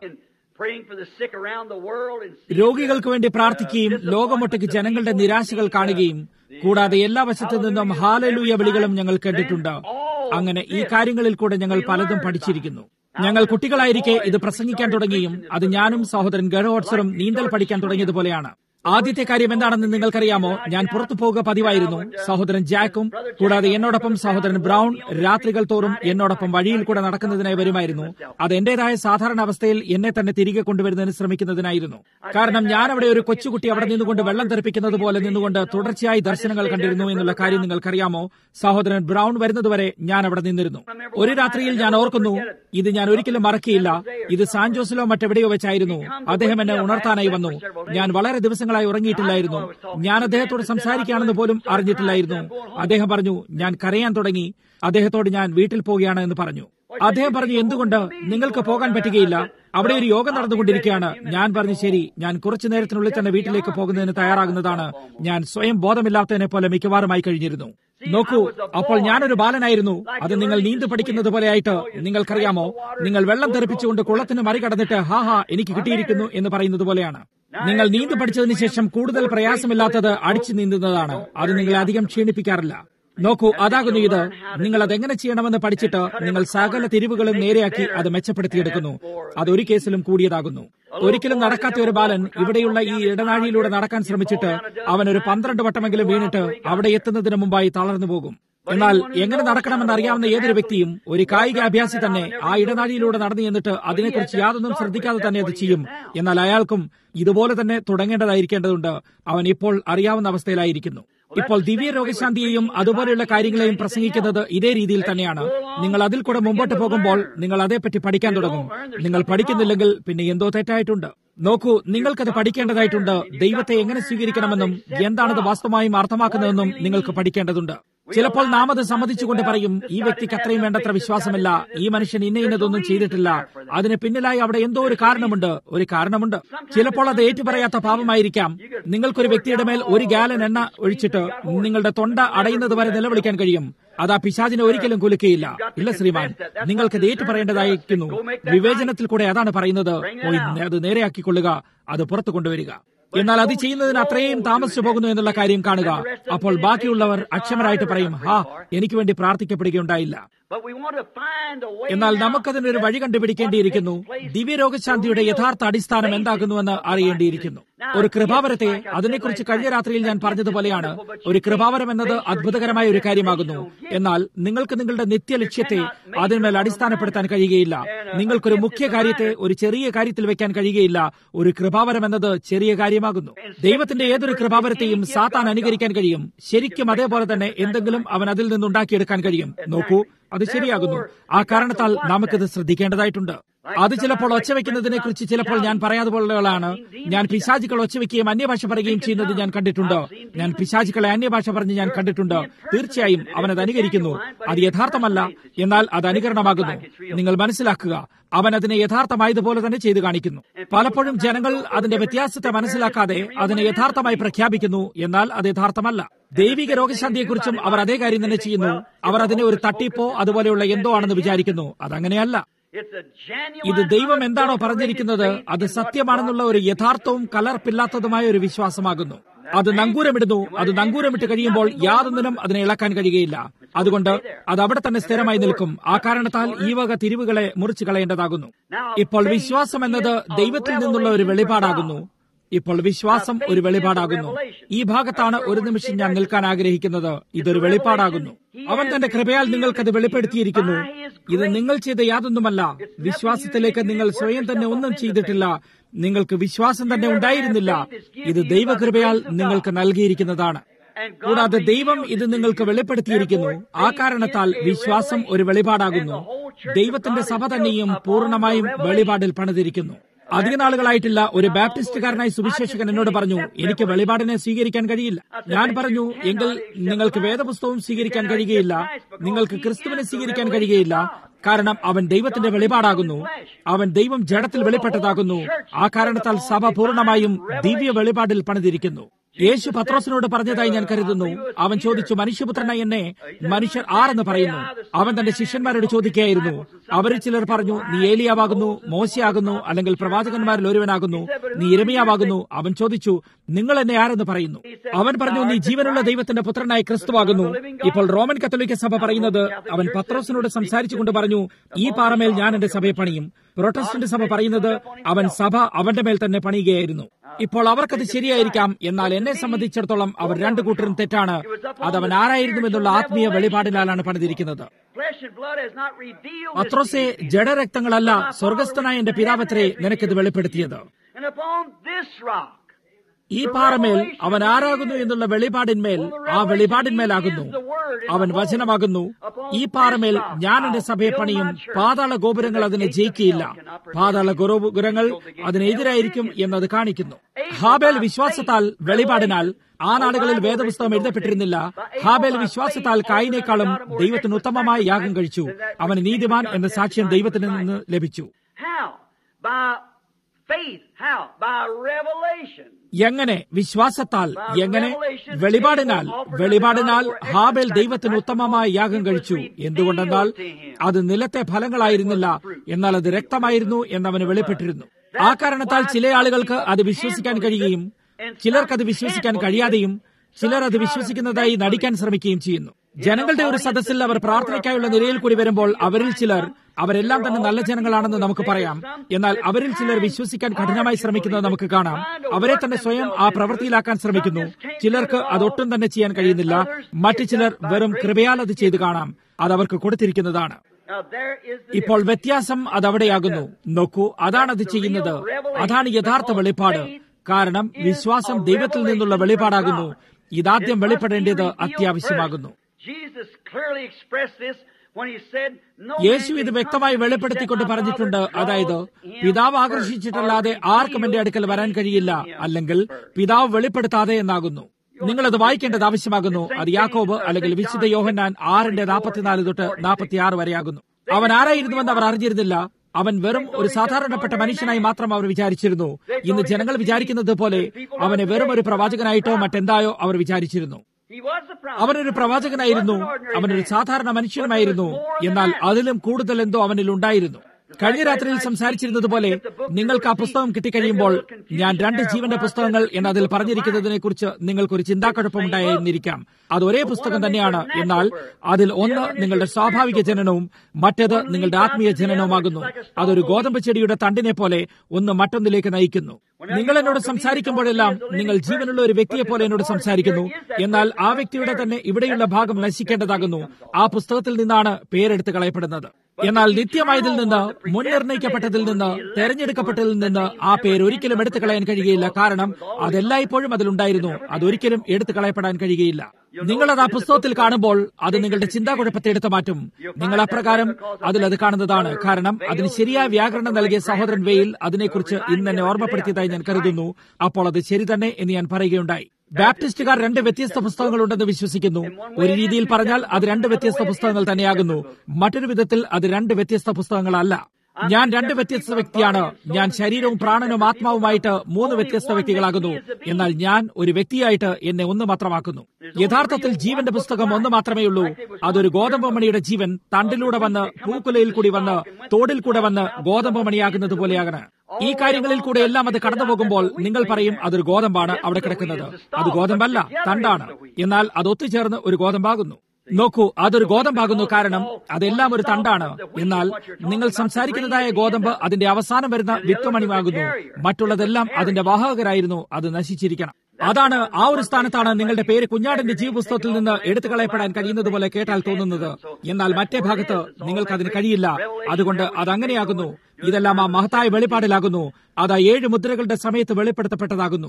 രോഗികൾക്ക് വേണ്ടി പ്രാർത്ഥിക്കുകയും ലോകമൊട്ടയ്ക്ക് ജനങ്ങളുടെ നിരാശകൾ കാണുകയും കൂടാതെ എല്ലാ വശത്തു നിന്നും ഹാലലൂയ വിളികളും ഞങ്ങൾ കേട്ടിട്ടുണ്ട് അങ്ങനെ ഈ കാര്യങ്ങളിൽ കൂടെ ഞങ്ങൾ പലതും പഠിച്ചിരിക്കുന്നു ഞങ്ങൾ കുട്ടികളായിരിക്കെ ഇത് പ്രസംഗിക്കാൻ തുടങ്ങിയും അത് ഞാനും സഹോദരൻ ഗഡോട്സറും നീന്തൽ പഠിക്കാൻ തുടങ്ങിയതുപോലെയാണ് ആദ്യത്തെ കാര്യം എന്താണെന്ന് നിങ്ങൾക്കറിയാമോ ഞാൻ പുറത്തു പോകുക പതിവായിരുന്നു സഹോദരൻ ജാക്കും കൂടാതെ എന്നോടൊപ്പം സഹോദരൻ ബ്രൗൺ രാത്രികൾ തോറും എന്നോടൊപ്പം വഴിയിൽ കൂടെ നടക്കുന്നതിനായി വരുമായിരുന്നു അത് എന്റേതായ സാധാരണ അവസ്ഥയിൽ എന്നെ തന്നെ തിരികെ കൊണ്ടുവരുന്നതിന് ശ്രമിക്കുന്നതിനായിരുന്നു കാരണം ഞാൻ അവിടെ ഒരു കൊച്ചുകുട്ടി അവിടെ നിന്നുകൊണ്ട് വെള്ളം തെറിപ്പിക്കുന്നത് പോലെ നിന്നുകൊണ്ട് തുടർച്ചയായി ദർശനങ്ങൾ കണ്ടിരുന്നു എന്നുള്ള കാര്യം നിങ്ങൾക്കറിയാമോ സഹോദരൻ ബ്രൗൺ വരുന്നതുവരെ ഞാൻ അവിടെ നിന്നിരുന്നു ഒരു രാത്രിയിൽ ഞാൻ ഓർക്കുന്നു ഇത് ഞാൻ ഒരിക്കലും മറക്കിയില്ല ഇത് സാൻജോസിലോ മറ്റെവിടെയോ വെച്ചായിരുന്നു അദ്ദേഹം എന്നെ ഉണർത്താനായി വന്നു ഞാൻ വളരെ ദിവസങ്ങളായി ഉറങ്ങിയിട്ടില്ലായിരുന്നു ഞാൻ അദ്ദേഹത്തോട് സംസാരിക്കുകയാണെന്ന് പോലും അറിഞ്ഞിട്ടില്ലായിരുന്നു അദ്ദേഹം പറഞ്ഞു ഞാൻ കരയാൻ തുടങ്ങി അദ്ദേഹത്തോട് ഞാൻ വീട്ടിൽ പോവുകയാണ് എന്ന് പറഞ്ഞു അദ്ദേഹം പറഞ്ഞു എന്തുകൊണ്ട് നിങ്ങൾക്ക് പോകാൻ പറ്റുകയില്ല അവിടെ ഒരു യോഗം നടന്നുകൊണ്ടിരിക്കുകയാണ് ഞാൻ പറഞ്ഞു ശരി ഞാൻ കുറച്ചു നേരത്തിനുള്ളിൽ തന്നെ വീട്ടിലേക്ക് പോകുന്നതിന് തയ്യാറാകുന്നതാണ് ഞാൻ സ്വയം ബോധമില്ലാത്തതിനെ പോലെ മിക്കവാറുമായി കഴിഞ്ഞിരുന്നു നോക്കൂ അപ്പോൾ ഞാനൊരു ബാലനായിരുന്നു അത് നിങ്ങൾ നീന്തു പഠിക്കുന്നത് പോലെയായിട്ട് നിങ്ങൾക്കറിയാമോ നിങ്ങൾ വെള്ളം തെറിപ്പിച്ചുകൊണ്ട് കുളത്തിന് മറികടന്നിട്ട് ഹാ ഹാ എനിക്ക് കിട്ടിയിരിക്കുന്നു എന്ന് പറയുന്നത് പോലെയാണ് നിങ്ങൾ നീന്തു പഠിച്ചതിന് ശേഷം കൂടുതൽ പ്രയാസമില്ലാത്തത് അടിച്ചു നീന്തുന്നതാണ് അത് നിങ്ങളെ അധികം ക്ഷീണിപ്പിക്കാറില്ല നോക്കൂ അതാകുന്നു ഇത് നിങ്ങൾ അതെങ്ങനെ ചെയ്യണമെന്ന് പഠിച്ചിട്ട് നിങ്ങൾ സകല തിരിവുകളും നേരെയാക്കി അത് മെച്ചപ്പെടുത്തിയെടുക്കുന്നു അത് ഒരു കേസിലും കൂടിയതാകുന്നു ഒരിക്കലും നടക്കാത്ത ഒരു ബാലൻ ഇവിടെയുള്ള ഈ ഇടനാഴിയിലൂടെ നടക്കാൻ ശ്രമിച്ചിട്ട് അവൻ ഒരു പന്ത്രണ്ട് വട്ടമെങ്കിലും വീണിട്ട് അവിടെ എത്തുന്നതിന് മുമ്പായി തളർന്നു പോകും എന്നാൽ എങ്ങനെ നടക്കണമെന്ന് അറിയാവുന്ന ഏതൊരു വ്യക്തിയും ഒരു കായിക അഭ്യാസി തന്നെ ആ ഇടനാഴിയിലൂടെ നടന്നു എന്നിട്ട് അതിനെക്കുറിച്ച് യാതൊന്നും ശ്രദ്ധിക്കാതെ തന്നെ അത് ചെയ്യും എന്നാൽ അയാൾക്കും ഇതുപോലെ തന്നെ തുടങ്ങേണ്ടതായിരിക്കേണ്ടതുണ്ട് അവൻ ഇപ്പോൾ അറിയാവുന്ന അവസ്ഥയിലായിരിക്കുന്നു ഇപ്പോൾ ദിവ്യ രോഗശാന്തിയെയും അതുപോലെയുള്ള കാര്യങ്ങളെയും പ്രസംഗിക്കുന്നത് ഇതേ രീതിയിൽ തന്നെയാണ് നിങ്ങൾ അതിൽ കൂടെ മുമ്പോട്ട് പോകുമ്പോൾ നിങ്ങൾ അതേപ്പറ്റി പഠിക്കാൻ തുടങ്ങും നിങ്ങൾ പഠിക്കുന്നില്ലെങ്കിൽ പിന്നെ എന്തോ തെറ്റായിട്ടുണ്ട് നോക്കൂ നിങ്ങൾക്കത് പഠിക്കേണ്ടതായിട്ടുണ്ട് ദൈവത്തെ എങ്ങനെ സ്വീകരിക്കണമെന്നും എന്താണത് വാസ്തവമായും അർത്ഥമാക്കുന്നതെന്നും നിങ്ങൾക്ക് പഠിക്കേണ്ടതുണ്ട് ചിലപ്പോൾ നാം അത് സമ്മതിച്ചുകൊണ്ട് പറയും ഈ വ്യക്തിക്ക് അത്രയും വേണ്ടത്ര വിശ്വാസമില്ല ഈ മനുഷ്യൻ ഇന്ന ഇന്നതൊന്നും ചെയ്തിട്ടില്ല അതിന് പിന്നിലായി അവിടെ എന്തോ ഒരു കാരണമുണ്ട് ഒരു കാരണമുണ്ട് ചിലപ്പോൾ അത് ഏറ്റുപറയാത്ത പാപമായിരിക്കാം നിങ്ങൾക്കൊരു വ്യക്തിയുടെ മേൽ ഒരു ഗാലൻ എണ്ണ ഒഴിച്ചിട്ട് നിങ്ങളുടെ തൊണ്ട അടയുന്നത് വരെ നിലവിളിക്കാൻ കഴിയും അത് ആ പിശാചിനെ ഒരിക്കലും കുലുക്കയില്ല ഇല്ല ശ്രീമാൻ നിങ്ങൾക്ക് ഇത് ഏറ്റു പറയേണ്ടതായിരിക്കുന്നു വിവേചനത്തിൽ കൂടെ അതാണ് പറയുന്നത് പോയി അത് നേരെയാക്കിക്കൊള്ളുക അത് പുറത്തു കൊണ്ടുവരിക എന്നാൽ അത് ചെയ്യുന്നതിന് അത്രയും താമസിച്ചു പോകുന്നു എന്നുള്ള കാര്യം കാണുക അപ്പോൾ ബാക്കിയുള്ളവർ അക്ഷമരായിട്ട് പറയും ഹാ എനിക്ക് വേണ്ടി പ്രാർത്ഥിക്കപ്പെടുകയുണ്ടായില്ല എന്നാൽ നമുക്കതിനൊരു വഴി കണ്ടുപിടിക്കേണ്ടിയിരിക്കുന്നു ദിവ്യരോഗശാന്തിയുടെ യഥാർത്ഥ അടിസ്ഥാനം എന്താകുന്നുവെന്ന് അറിയേണ്ടിയിരിക്കുന്നു ഒരു കൃപാവരത്തെ അതിനെക്കുറിച്ച് കഴിഞ്ഞ രാത്രിയിൽ ഞാൻ പറഞ്ഞതുപോലെയാണ് ഒരു കൃപാവരം എന്നത് അത്ഭുതകരമായ ഒരു കാര്യമാകുന്നു എന്നാൽ നിങ്ങൾക്ക് നിങ്ങളുടെ നിത്യലക്ഷ്യത്തെ അതിന്മേൽ അടിസ്ഥാനപ്പെടുത്താൻ കഴിയുകയില്ല നിങ്ങൾക്കൊരു മുഖ്യ കാര്യത്തെ ഒരു ചെറിയ കാര്യത്തിൽ വെക്കാൻ കഴിയുകയില്ല ഒരു കൃപാവരം എന്നത് ചെറിയ കാര്യമാകുന്നു ദൈവത്തിന്റെ ഏതൊരു കൃപാവരത്തെയും സാത്താൻ അനുകരിക്കാൻ കഴിയും ശരിക്കും അതേപോലെ തന്നെ എന്തെങ്കിലും അവൻ അതിൽ നിന്നുണ്ടാക്കിയെടുക്കാൻ കഴിയും നോക്കൂ അത് ശരിയാകുന്നു ആ കാരണത്താൽ നമുക്കിത് ശ്രദ്ധിക്കേണ്ടതായിട്ടുണ്ട് അത് ചിലപ്പോൾ ഒച്ചവെക്കുന്നതിനെ കുറിച്ച് ചിലപ്പോൾ ഞാൻ പറയാതെ പോലെയാണ് ഞാൻ പിശാചുക്കൾ ഒച്ചവെക്കുകയും അന്യഭാഷ പറയുകയും ചെയ്യുന്നത് ഞാൻ കണ്ടിട്ടുണ്ട് ഞാൻ പിശാചുക്കളെ അന്യഭാഷ പറഞ്ഞ് ഞാൻ കണ്ടിട്ടുണ്ട് തീർച്ചയായും അവൻ അത് അനുകരിക്കുന്നു അത് യഥാർത്ഥമല്ല എന്നാൽ അത് അനുകരണമാകുന്നു നിങ്ങൾ മനസ്സിലാക്കുക അവൻ അതിനെ യഥാർത്ഥമായതുപോലെ തന്നെ ചെയ്തു കാണിക്കുന്നു പലപ്പോഴും ജനങ്ങൾ അതിന്റെ വ്യത്യാസത്തെ മനസ്സിലാക്കാതെ അതിനെ യഥാർത്ഥമായി പ്രഖ്യാപിക്കുന്നു എന്നാൽ അത് യഥാർത്ഥമല്ല ദൈവിക രോഗശാന്തിയെക്കുറിച്ചും അവർ അതേ കാര്യം തന്നെ ചെയ്യുന്നു അവർ അതിനെ ഒരു തട്ടിപ്പോ അതുപോലെയുള്ള എന്തോ ആണെന്ന് വിചാരിക്കുന്നു അതങ്ങനെയല്ല ഇത് ദൈവം എന്താണോ പറഞ്ഞിരിക്കുന്നത് അത് സത്യമാണെന്നുള്ള ഒരു യഥാർത്ഥവും കലർപ്പില്ലാത്തതുമായ ഒരു വിശ്വാസമാകുന്നു അത് നങ്കൂരമിടുന്നു അത് നങ്കൂരമിട്ട് കഴിയുമ്പോൾ യാതൊന്നിനും അതിനെ ഇളക്കാൻ കഴിയുകയില്ല അതുകൊണ്ട് അത് അവിടെ തന്നെ സ്ഥിരമായി നിൽക്കും ആ കാരണത്താൽ ഈ വക തിരിവുകളെ മുറിച്ചു കളയേണ്ടതാകുന്നു ഇപ്പോൾ വിശ്വാസം എന്നത് ദൈവത്തിൽ നിന്നുള്ള ഒരു വെളിപാടാകുന്നു ഇപ്പോൾ വിശ്വാസം ഒരു വെളിപാടാകുന്നു ഈ ഭാഗത്താണ് ഒരു നിമിഷം ഞാൻ നിൽക്കാൻ ആഗ്രഹിക്കുന്നത് ഇതൊരു വെളിപ്പാടാകുന്നു അവൻ തന്റെ കൃപയാൽ നിങ്ങൾക്കത് വെളിപ്പെടുത്തിയിരിക്കുന്നു ഇത് നിങ്ങൾ ചെയ്ത യാതൊന്നുമല്ല വിശ്വാസത്തിലേക്ക് നിങ്ങൾ സ്വയം തന്നെ ഒന്നും ചെയ്തിട്ടില്ല നിങ്ങൾക്ക് വിശ്വാസം തന്നെ ഉണ്ടായിരുന്നില്ല ഇത് ദൈവകൃപയാൽ നിങ്ങൾക്ക് നൽകിയിരിക്കുന്നതാണ് കൂടാതെ ദൈവം ഇത് നിങ്ങൾക്ക് വെളിപ്പെടുത്തിയിരിക്കുന്നു ആ കാരണത്താൽ വിശ്വാസം ഒരു വെളിപാടാകുന്നു ദൈവത്തിന്റെ സഭ തന്നെയും പൂർണ്ണമായും വെളിപാടിൽ പണിതിരിക്കുന്നു അധിക നാളുകളായിട്ടില്ല ഒരു ബാപ്റ്റിസ്റ്റുകാരനായി സുവിശേഷകൻ എന്നോട് പറഞ്ഞു എനിക്ക് വെളിപാടിനെ സ്വീകരിക്കാൻ കഴിയില്ല ഞാൻ പറഞ്ഞു എങ്കിൽ നിങ്ങൾക്ക് വേദപുസ്തകവും സ്വീകരിക്കാൻ കഴിയുകയില്ല നിങ്ങൾക്ക് ക്രിസ്തുവിനെ സ്വീകരിക്കാൻ കഴിയുകയില്ല കാരണം അവൻ ദൈവത്തിന്റെ വെളിപാടാകുന്നു അവൻ ദൈവം ജഡത്തിൽ വെളിപ്പെട്ടതാകുന്നു ആ കാരണത്താൽ സഭ പൂർണ്ണമായും ദിവ്യ വെളിപാടിൽ പണിതിരിക്കുന്നു യേശു പത്രോസിനോട് പറഞ്ഞതായി ഞാൻ കരുതുന്നു അവൻ ചോദിച്ചു മനുഷ്യപുത്രനായി എന്നെ മനുഷ്യർ ആരെന്ന് പറയുന്നു അവൻ തന്റെ ശിഷ്യന്മാരോട് ചോദിക്കുകയായിരുന്നു അവരിൽ ചിലർ പറഞ്ഞു നീ ഏലിയാവാകുന്നു മോശയാകുന്നു അല്ലെങ്കിൽ പ്രവാചകന്മാരിൽ ഒരുവനാകുന്നു നീ ഇരമിയാവാകുന്നു അവൻ ചോദിച്ചു നിങ്ങൾ എന്നെ ആരെന്ന് പറയുന്നു അവൻ പറഞ്ഞു നീ ജീവനുള്ള ദൈവത്തിന്റെ പുത്രനായ ക്രിസ്തുവാകുന്നു ഇപ്പോൾ റോമൻ കത്തോലിക്ക സഭ പറയുന്നത് അവൻ പത്രോസിനോട് സംസാരിച്ചുകൊണ്ട് പറഞ്ഞു ഈ പാറമേൽ ഞാൻ എന്റെ സഭയെ പണിയും പ്രൊട്ടസ്റ്റന്റ് സഭ പറയുന്നത് അവൻ സഭ അവന്റെ മേൽ തന്നെ പണിയുകയായിരുന്നു ഇപ്പോൾ അവർക്കത് ശരിയായിരിക്കാം എന്നാൽ എന്നെ സംബന്ധിച്ചിടത്തോളം അവർ രണ്ടു കൂട്ടരും തെറ്റാണ് അത് അവൻ ആരായിരുന്നു എന്നുള്ള ആത്മീയ വെളിപാടിനാലാണ് പണിതിരിക്കുന്നത് പത്രോസെ ജഡരക്തങ്ങളല്ല സ്വർഗസ്ഥനായ എന്റെ പിതാവത്രേ നിനക്കിത് വെളിപ്പെടുത്തിയത് ഈ പാറമേൽ അവൻ ആരാകുന്നു എന്നുള്ള വെളിപാടിന്മേൽ ആ വെളിപാടിന്മേലാകുന്നു അവൻ വചനമാകുന്നു ഈ പാറമേൽ ഞാൻ എന്റെ സഭയെ പണിയും പാതാള ഗോപുരങ്ങൾ അതിനെ ജയിക്കുകയില്ല പാതാള ഗോപുരങ്ങൾ അതിനെതിരായിരിക്കും എന്നത് കാണിക്കുന്നു ഹാബേൽ വിശ്വാസത്താൽ വെളിപാടിനാൽ ആ നാടുകളിൽ വേദപുസ്തകം എഴുതപ്പെട്ടിരുന്നില്ല ഹാബേൽ വിശ്വാസത്താൽ കായിനേക്കാളും ദൈവത്തിന് ഉത്തമമായ യാഗം കഴിച്ചു അവന് നീതിമാൻ എന്ന സാക്ഷ്യം ദൈവത്തിൽ നിന്ന് ലഭിച്ചു എങ്ങനെ വിശ്വാസത്താൽ എങ്ങനെ വെളിപാടിനാൽ വെളിപാടിനാൽ ഹാബേൽ ദൈവത്തിന് ഉത്തമമായ യാഗം കഴിച്ചു എന്തുകൊണ്ടെന്നാൽ അത് നിലത്തെ ഫലങ്ങളായിരുന്നില്ല എന്നാൽ അത് രക്തമായിരുന്നു എന്നവന് വെളിപ്പെട്ടിരുന്നു ആ കാരണത്താൽ ചില ആളുകൾക്ക് അത് വിശ്വസിക്കാൻ കഴിയുകയും ചിലർക്ക് അത് വിശ്വസിക്കാൻ കഴിയാതെയും ചിലർ അത് വിശ്വസിക്കുന്നതായി നടിക്കാൻ ശ്രമിക്കുകയും ചെയ്യുന്നു ജനങ്ങളുടെ ഒരു സദസ്സിൽ അവർ പ്രാർത്ഥനയ്ക്കായുള്ള നിലയിൽ കൂടി വരുമ്പോൾ അവരിൽ ചിലർ അവരെല്ലാം തന്നെ നല്ല ജനങ്ങളാണെന്ന് നമുക്ക് പറയാം എന്നാൽ അവരിൽ ചിലർ വിശ്വസിക്കാൻ കഠിനമായി ശ്രമിക്കുന്നത് നമുക്ക് കാണാം അവരെ തന്നെ സ്വയം ആ പ്രവൃത്തിയിലാക്കാൻ ശ്രമിക്കുന്നു ചിലർക്ക് അതൊട്ടും തന്നെ ചെയ്യാൻ കഴിയുന്നില്ല മറ്റു ചിലർ വെറും കൃപയാൽ അത് ചെയ്തു കാണാം അത് അവർക്ക് കൊടുത്തിരിക്കുന്നതാണ് ഇപ്പോൾ വ്യത്യാസം അതവിടെയാകുന്നു നോക്കൂ അതാണ് അത് ചെയ്യുന്നത് അതാണ് യഥാർത്ഥ വെളിപ്പാട് കാരണം വിശ്വാസം ദൈവത്തിൽ നിന്നുള്ള വെളിപാടാകുന്നു ഇതാദ്യം വെളിപ്പെടേണ്ടത് അത്യാവശ്യമാകുന്നു യേശു ഇത് വ്യക്തമായി വെളിപ്പെടുത്തിക്കൊണ്ട് പറഞ്ഞിട്ടുണ്ട് അതായത് പിതാവ് ആകർഷിച്ചിട്ടല്ലാതെ ആർക്കും എന്റെ അടുക്കൽ വരാൻ കഴിയില്ല അല്ലെങ്കിൽ പിതാവ് വെളിപ്പെടുത്താതെ എന്നാകുന്നു നിങ്ങളത് വായിക്കേണ്ടത് ആവശ്യമാകുന്നു അത് യാക്കോബ് അല്ലെങ്കിൽ വിശുദ്ധ യോഹന്നാൻ ആറിന്റെ നാൽപ്പത്തിനാല് തൊട്ട് നാൽപ്പത്തിയാറ് വരെയാകുന്നു അവൻ ആരായിരുന്നുവെന്ന് അവർ അറിഞ്ഞിരുന്നില്ല അവൻ വെറും ഒരു സാധാരണപ്പെട്ട മനുഷ്യനായി മാത്രം അവർ വിചാരിച്ചിരുന്നു ഇന്ന് ജനങ്ങൾ വിചാരിക്കുന്നത് പോലെ അവനെ വെറും ഒരു പ്രവാചകനായിട്ടോ മറ്റെന്തായോ അവർ വിചാരിച്ചിരുന്നു അവനൊരു പ്രവാചകനായിരുന്നു അവനൊരു സാധാരണ മനുഷ്യനുമായിരുന്നു എന്നാൽ അതിലും കൂടുതൽ എന്തോ അവനിൽ ഉണ്ടായിരുന്നു കഴിഞ്ഞ രാത്രിയിൽ സംസാരിച്ചിരുന്നത് പോലെ നിങ്ങൾക്ക് ആ പുസ്തകം കിട്ടിക്കഴിയുമ്പോൾ ഞാൻ രണ്ട് ജീവന്റെ പുസ്തകങ്ങൾ എന്ന് അതിൽ പറഞ്ഞിരിക്കുന്നതിനെ കുറിച്ച് നിങ്ങൾക്കൊരു ചിന്താക്കുഴപ്പമുണ്ടായിരുന്നിരിക്കാം അത് ഒരേ പുസ്തകം തന്നെയാണ് എന്നാൽ അതിൽ ഒന്ന് നിങ്ങളുടെ സ്വാഭാവിക ജനനവും മറ്റേത് നിങ്ങളുടെ ആത്മീയ ജനനവുമാകുന്നു അതൊരു ഗോതമ്പ് ചെടിയുടെ തണ്ടിനെ പോലെ ഒന്ന് മറ്റൊന്നിലേക്ക് നയിക്കുന്നു നിങ്ങൾ എന്നോട് സംസാരിക്കുമ്പോഴെല്ലാം നിങ്ങൾ ജീവനുള്ള ഒരു വ്യക്തിയെ പോലെ എന്നോട് സംസാരിക്കുന്നു എന്നാൽ ആ വ്യക്തിയുടെ തന്നെ ഇവിടെയുള്ള ഭാഗം നശിക്കേണ്ടതാകുന്നു ആ പുസ്തകത്തിൽ നിന്നാണ് പേരെടുത്ത് കളയപ്പെടുന്നത് എന്നാൽ നിത്യമായതിൽ നിന്ന് മുൻനിർണയിക്കപ്പെട്ടതിൽ നിന്ന് തെരഞ്ഞെടുക്കപ്പെട്ടതിൽ നിന്ന് ആ പേര് ഒരിക്കലും എടുത്തു കളയാൻ കഴിയുകയില്ല കാരണം അതെല്ലായ്പ്പോഴും അതിലുണ്ടായിരുന്നു അതൊരിക്കലും എടുത്തു കളയപ്പെടാൻ കഴിയുകയില്ല നിങ്ങളത് ആ പുസ്തകത്തിൽ കാണുമ്പോൾ അത് നിങ്ങളുടെ ചിന്താകുഴപ്പത്തെ എടുത്തു മാറ്റും നിങ്ങൾ അപ്രകാരം അതിൽ അത് കാണുന്നതാണ് കാരണം അതിന് ശരിയായ വ്യാകരണം നൽകിയ സഹോദരൻ വെയിൽ അതിനെക്കുറിച്ച് ഇന്ന് എന്നെ ഓർമ്മപ്പെടുത്തിയതായി ഞാൻ കരുതുന്നു അപ്പോൾ അത് ശരി തന്നെ എന്ന് ഞാൻ പറയുകയുണ്ടായി ബാപ്റ്റിസ്റ്റുകാർ രണ്ട് വ്യത്യസ്ത പുസ്തകങ്ങളുണ്ടെന്ന് വിശ്വസിക്കുന്നു ഒരു രീതിയിൽ പറഞ്ഞാൽ അത് രണ്ട് വ്യത്യസ്ത പുസ്തകങ്ങൾ തന്നെയാകുന്നു മറ്റൊരു വിധത്തിൽ അത് രണ്ട് വ്യത്യസ്ത പുസ്തകങ്ങളല്ല ഞാൻ രണ്ട് വ്യത്യസ്ത വ്യക്തിയാണ് ഞാൻ ശരീരവും പ്രാണനും ആത്മാവുമായിട്ട് മൂന്ന് വ്യത്യസ്ത വ്യക്തികളാകുന്നു എന്നാൽ ഞാൻ ഒരു വ്യക്തിയായിട്ട് എന്നെ ഒന്ന് മാത്രമാക്കുന്നു യഥാർത്ഥത്തിൽ ജീവന്റെ പുസ്തകം ഒന്ന് മാത്രമേ ഉള്ളൂ അതൊരു ഗോതമ്പ് മണിയുടെ ജീവൻ തണ്ടിലൂടെ വന്ന് പൂക്കുലയിൽ കൂടി വന്ന് തോടിൽ കൂടെ വന്ന് ഗോതമ്പ് മണിയാകുന്നത് പോലെയാകണം ഈ കാര്യങ്ങളിൽ കൂടെ എല്ലാം അത് കടന്നു പോകുമ്പോൾ നിങ്ങൾ പറയും അതൊരു ഗോതമ്പാണ് അവിടെ കിടക്കുന്നത് അത് ഗോതമ്പല്ല തണ്ടാണ് എന്നാൽ അത് ഒത്തുചേർന്ന് ഒരു ഗോതമ്പാകുന്നു നോക്കൂ അതൊരു ഗോതമ്പാകുന്നു കാരണം അതെല്ലാം ഒരു തണ്ടാണ് എന്നാൽ നിങ്ങൾ സംസാരിക്കുന്നതായ ഗോതമ്പ് അതിന്റെ അവസാനം വരുന്ന വിത്തുമണിയാകുന്നു മറ്റുള്ളതെല്ലാം അതിന്റെ വാഹകരായിരുന്നു അത് നശിച്ചിരിക്കണം അതാണ് ആ ഒരു സ്ഥാനത്താണ് നിങ്ങളുടെ പേര് കുഞ്ഞാടിന്റെ ജീവപുസ്തകത്തിൽ നിന്ന് എടുത്തു കളയപ്പെടാൻ കഴിയുന്നത് പോലെ കേട്ടാൽ തോന്നുന്നത് എന്നാൽ മറ്റേ ഭാഗത്ത് നിങ്ങൾക്ക് അതിന് കഴിയില്ല അതുകൊണ്ട് അതങ്ങനെയാകുന്നു ഇതെല്ലാം ആ മഹത്തായ വെളിപ്പാടിലാകുന്നു അത് ആ ഏഴ് മുദ്രകളുടെ സമയത്ത് വെളിപ്പെടുത്തപ്പെട്ടതാകുന്നു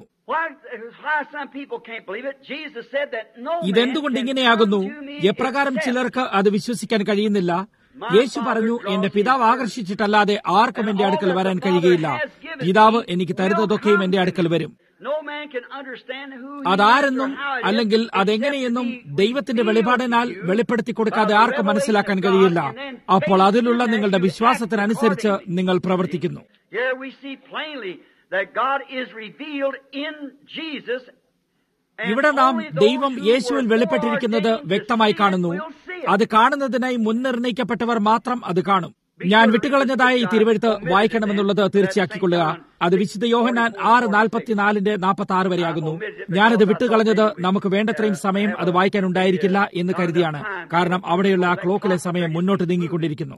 ഇതെന്തുകൊണ്ട് ഇങ്ങനെയാകുന്നു എപ്രകാരം ചിലർക്ക് അത് വിശ്വസിക്കാൻ കഴിയുന്നില്ല യേശു പറഞ്ഞു എന്റെ പിതാവ് ആകർഷിച്ചിട്ടല്ലാതെ ആർക്കും എന്റെ അടുക്കൽ വരാൻ കഴിയുകയില്ല പിതാവ് എനിക്ക് തരുന്നതൊക്കെയും എന്റെ അടുക്കൽ വരും അതാരെന്നും അല്ലെങ്കിൽ അതെങ്ങനെയെന്നും ദൈവത്തിന്റെ വെളിപാടിനാൽ വെളിപ്പെടുത്തി കൊടുക്കാതെ ആർക്കും മനസ്സിലാക്കാൻ കഴിയില്ല അപ്പോൾ അതിലുള്ള നിങ്ങളുടെ വിശ്വാസത്തിനനുസരിച്ച് നിങ്ങൾ പ്രവർത്തിക്കുന്നു ഇവിടെ നാം ദൈവം യേശുവിൽ വെളിപ്പെട്ടിരിക്കുന്നത് വ്യക്തമായി കാണുന്നു അത് കാണുന്നതിനായി മുൻനിർണയിക്കപ്പെട്ടവർ മാത്രം അത് കാണും ഞാൻ വിട്ടുകളഞ്ഞതായ ഈ തിരുവഴുത്ത് വായിക്കണമെന്നുള്ളത് തീർച്ചയാക്കിക്കൊള്ളുക അത് വിശുദ്ധ യോഹനാൻ ആറ് നാൽപ്പത്തിനാലിന്റെ നാൽപ്പത്തി ആറ് വരെയാകുന്നു ഞാനത് വിട്ടുകളഞ്ഞത് നമുക്ക് വേണ്ടത്രയും സമയം അത് വായിക്കാൻ ഉണ്ടായിരിക്കില്ല എന്ന് കരുതിയാണ് കാരണം അവിടെയുള്ള ആ ക്ലോക്കിലെ സമയം മുന്നോട്ട് നീങ്ങിക്കൊണ്ടിരിക്കുന്നു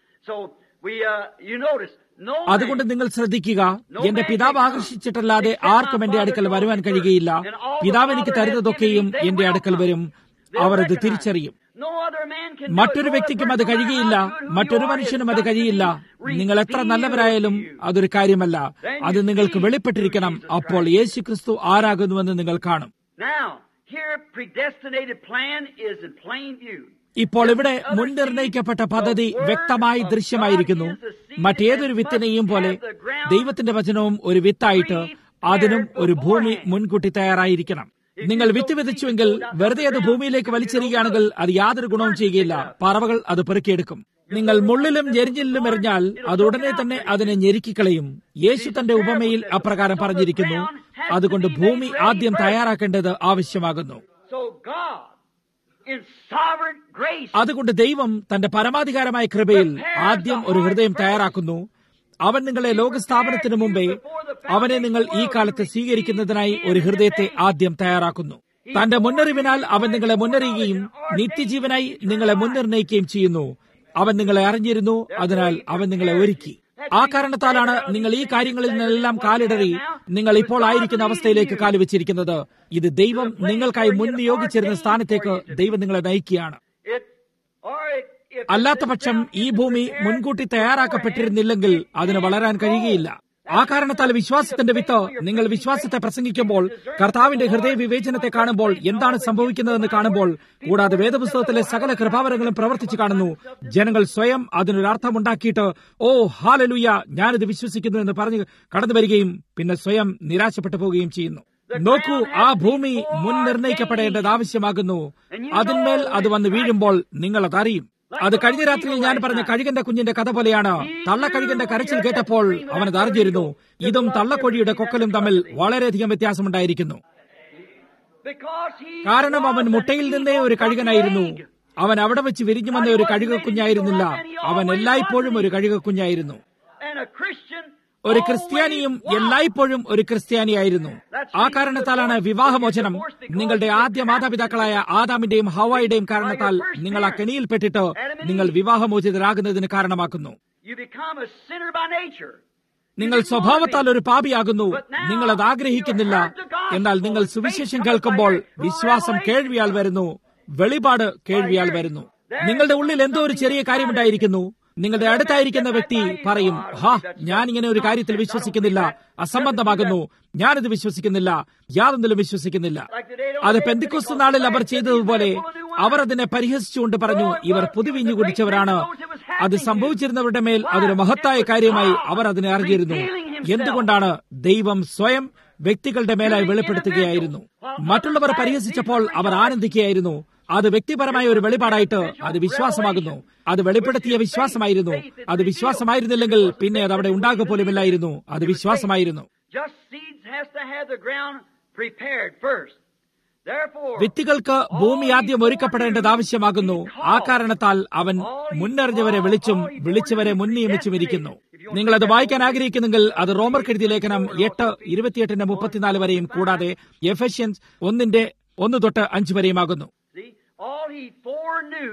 അതുകൊണ്ട് നിങ്ങൾ ശ്രദ്ധിക്കുക എന്റെ പിതാവ് ആകർഷിച്ചിട്ടല്ലാതെ ആർക്കും എന്റെ അടുക്കൽ വരുവാൻ കഴിയുകയില്ല പിതാവ് എനിക്ക് തരുന്നതൊക്കെയും എന്റെ അടുക്കൽ വരും അവർ അത് തിരിച്ചറിയും മറ്റൊരു വ്യക്തിക്കും അത് കഴിയുകയില്ല മറ്റൊരു മനുഷ്യനും അത് കഴിയില്ല നിങ്ങൾ എത്ര നല്ലവരായാലും അതൊരു കാര്യമല്ല അത് നിങ്ങൾക്ക് വെളിപ്പെട്ടിരിക്കണം അപ്പോൾ യേശു ക്രിസ്തു ആരാകുന്നുവെന്ന് നിങ്ങൾ കാണും ഇപ്പോൾ ഇവിടെ മുൻനിർണയിക്കപ്പെട്ട പദ്ധതി വ്യക്തമായി ദൃശ്യമായിരിക്കുന്നു മറ്റേതൊരു വിത്തിനെയും പോലെ ദൈവത്തിന്റെ വചനവും ഒരു വിത്തായിട്ട് അതിനും ഒരു ഭൂമി മുൻകൂട്ടി തയ്യാറായിരിക്കണം നിങ്ങൾ വിത്ത് വിതച്ചുവെങ്കിൽ വെറുതെ അത് ഭൂമിയിലേക്ക് വലിച്ചെറിയുകയാണെങ്കിൽ അത് യാതൊരു ഗുണവും ചെയ്യുകയില്ല പറവകൾ അത് പെറുക്കിയെടുക്കും നിങ്ങൾ മുള്ളിലും ഞെരിഞ്ഞിലും എറിഞ്ഞാൽ അത് ഉടനെ തന്നെ അതിനെ ഞെരുക്കിക്കളയും യേശു തന്റെ ഉപമയിൽ അപ്രകാരം പറഞ്ഞിരിക്കുന്നു അതുകൊണ്ട് ഭൂമി ആദ്യം തയ്യാറാക്കേണ്ടത് ആവശ്യമാകുന്നു അതുകൊണ്ട് ദൈവം തന്റെ പരമാധികാരമായ കൃപയിൽ ആദ്യം ഒരു ഹൃദയം തയ്യാറാക്കുന്നു അവൻ നിങ്ങളെ ലോകസ്ഥാപനത്തിനു മുമ്പേ അവനെ നിങ്ങൾ ഈ കാലത്ത് സ്വീകരിക്കുന്നതിനായി ഒരു ഹൃദയത്തെ ആദ്യം തയ്യാറാക്കുന്നു തന്റെ മുന്നറിവിനാൽ അവൻ നിങ്ങളെ മുന്നറിയുകയും നിത്യജീവനായി നിങ്ങളെ മുൻനിർണയിക്കുകയും ചെയ്യുന്നു അവൻ നിങ്ങളെ അറിഞ്ഞിരുന്നു അതിനാൽ അവൻ നിങ്ങളെ ഒരുക്കി ആ കാരണത്താലാണ് നിങ്ങൾ ഈ കാര്യങ്ങളിൽ നിന്നെല്ലാം കാലിടറി നിങ്ങൾ ഇപ്പോൾ ആയിരിക്കുന്ന അവസ്ഥയിലേക്ക് കാലുവെച്ചിരിക്കുന്നത് ഇത് ദൈവം നിങ്ങൾക്കായി മുൻ നിയോഗിച്ചിരുന്ന സ്ഥാനത്തേക്ക് ദൈവം നിങ്ങളെ നയിക്കുകയാണ് അല്ലാത്ത പക്ഷം ഈ ഭൂമി മുൻകൂട്ടി തയ്യാറാക്കപ്പെട്ടിരുന്നില്ലെങ്കിൽ അതിന് വളരാൻ കഴിയുകയില്ല ആ കാരണത്താൽ വിശ്വാസത്തിന്റെ വിത്ത് നിങ്ങൾ വിശ്വാസത്തെ പ്രസംഗിക്കുമ്പോൾ കർത്താവിന്റെ ഹൃദയ വിവേചനത്തെ കാണുമ്പോൾ എന്താണ് സംഭവിക്കുന്നതെന്ന് കാണുമ്പോൾ കൂടാതെ വേദപുസ്തകത്തിലെ സകല കൃപാവരങ്ങളും പ്രവർത്തിച്ചു കാണുന്നു ജനങ്ങൾ സ്വയം അതിനൊരർത്ഥമുണ്ടാക്കിയിട്ട് ഓ ഹാലലുയ ഞാനിത് വിശ്വസിക്കുന്നു എന്ന് പറഞ്ഞ് കടന്നു വരികയും പിന്നെ സ്വയം നിരാശപ്പെട്ടു പോവുകയും ചെയ്യുന്നു നോക്കൂ ആ ഭൂമി മുൻ നിർണയിക്കപ്പെടേണ്ടത് ആവശ്യമാകുന്നു അതിന്മേൽ അത് വന്ന് വീഴുമ്പോൾ നിങ്ങൾ അതറിയും അത് കഴിഞ്ഞ രാത്രിയിൽ ഞാൻ പറഞ്ഞ കഴുകന്റെ കുഞ്ഞിന്റെ കഥ പോലെയാണ് തള്ളക്കഴുകന്റെ കരച്ചിൽ കേട്ടപ്പോൾ അവനത് അറിഞ്ഞിരുന്നു ഇതും തള്ളക്കൊഴിയുടെ കൊക്കലും തമ്മിൽ വളരെയധികം വ്യത്യാസമുണ്ടായിരിക്കുന്നു കാരണം അവൻ മുട്ടയിൽ നിന്നേ ഒരു കഴുകനായിരുന്നു അവൻ അവിടെ വെച്ച് വിരിഞ്ഞു വന്ന ഒരു കഴുകക്കുഞ്ഞായിരുന്നില്ല അവൻ എല്ലായ്പ്പോഴും ഒരു കഴുകക്കുഞ്ഞായിരുന്നു And a Christian ഒരു ക്രിസ്ത്യാനിയും എല്ലായ്പ്പോഴും ഒരു ക്രിസ്ത്യാനിയായിരുന്നു ആ കാരണത്താലാണ് വിവാഹമോചനം നിങ്ങളുടെ ആദ്യ മാതാപിതാക്കളായ ആദാമിന്റെയും ഹവായുടെയും കാരണത്താൽ നിങ്ങൾ ആ കെണിയിൽപ്പെട്ടിട്ട് നിങ്ങൾ വിവാഹമോചിതരാകുന്നതിന് കാരണമാക്കുന്നു You become a sinner by nature. നിങ്ങൾ സ്വഭാവത്താൽ ഒരു പാപിയാകുന്നു നിങ്ങൾ അത് ആഗ്രഹിക്കുന്നില്ല എന്നാൽ നിങ്ങൾ സുവിശേഷം കേൾക്കുമ്പോൾ വിശ്വാസം കേൾവിയാൽ വരുന്നു വെളിപാട് കേൾവിയാൽ വരുന്നു നിങ്ങളുടെ ഉള്ളിൽ എന്തോ ഒരു ചെറിയ കാര്യമുണ്ടായിരിക്കുന്നു നിങ്ങളുടെ അടുത്തായിരിക്കുന്ന വ്യക്തി പറയും ഹാ ഞാൻ ഇങ്ങനെ ഒരു കാര്യത്തിൽ വിശ്വസിക്കുന്നില്ല അസംബന്ധമാകുന്നു ഞാനിത് വിശ്വസിക്കുന്നില്ല യാതൊന്നിലും വിശ്വസിക്കുന്നില്ല അത് പെന്തിക്കുസ്തു നാളിൽ അവർ ചെയ്തതുപോലെ അവർ അതിനെ പരിഹസിച്ചുകൊണ്ട് പറഞ്ഞു ഇവർ പുതുവിഞ്ഞു കുടിച്ചവരാണ് അത് സംഭവിച്ചിരുന്നവരുടെ മേൽ അതൊരു മഹത്തായ കാര്യമായി അവർ അതിനെ അറിഞ്ഞിരുന്നു എന്തുകൊണ്ടാണ് ദൈവം സ്വയം വ്യക്തികളുടെ മേലായി വെളിപ്പെടുത്തുകയായിരുന്നു മറ്റുള്ളവർ പരിഹസിച്ചപ്പോൾ അവർ ആനന്ദിക്കുകയായിരുന്നു അത് വ്യക്തിപരമായ ഒരു വെളിപാടായിട്ട് അത് വിശ്വാസമാകുന്നു അത് വെളിപ്പെടുത്തിയ വിശ്വാസമായിരുന്നു അത് വിശ്വാസമായിരുന്നില്ലെങ്കിൽ പിന്നെ അത് അവിടെ ഉണ്ടാകുക പോലുമില്ലായിരുന്നു അത് വിശ്വാസമായിരുന്നു Just seeds has to have the ground prepared first. Therefore, വിത്തുകൾക്ക് ഭൂമി ആദ്യം ഒരുക്കപ്പെടേണ്ടത് ആവശ്യമാകുന്നു ആ കാരണത്താൽ അവൻ മുന്നറിഞ്ഞവരെ വിളിച്ചും വിളിച്ചവരെ മുൻനിയമിച്ചും ഇരിക്കുന്നു നിങ്ങൾ അത് വായിക്കാൻ ആഗ്രഹിക്കുന്നെങ്കിൽ അത് റോമർ കെഴുതിയ ലേഖനം എട്ട് ഇരുപത്തിയെട്ടിന്റെ മുപ്പത്തിനാല് വരെയും കൂടാതെ എഫഷ്യൻസ് ഒന്നിന്റെ ഒന്ന് തൊട്ട് അഞ്ച് വരെയുമാകുന്നു see, all he foreknew,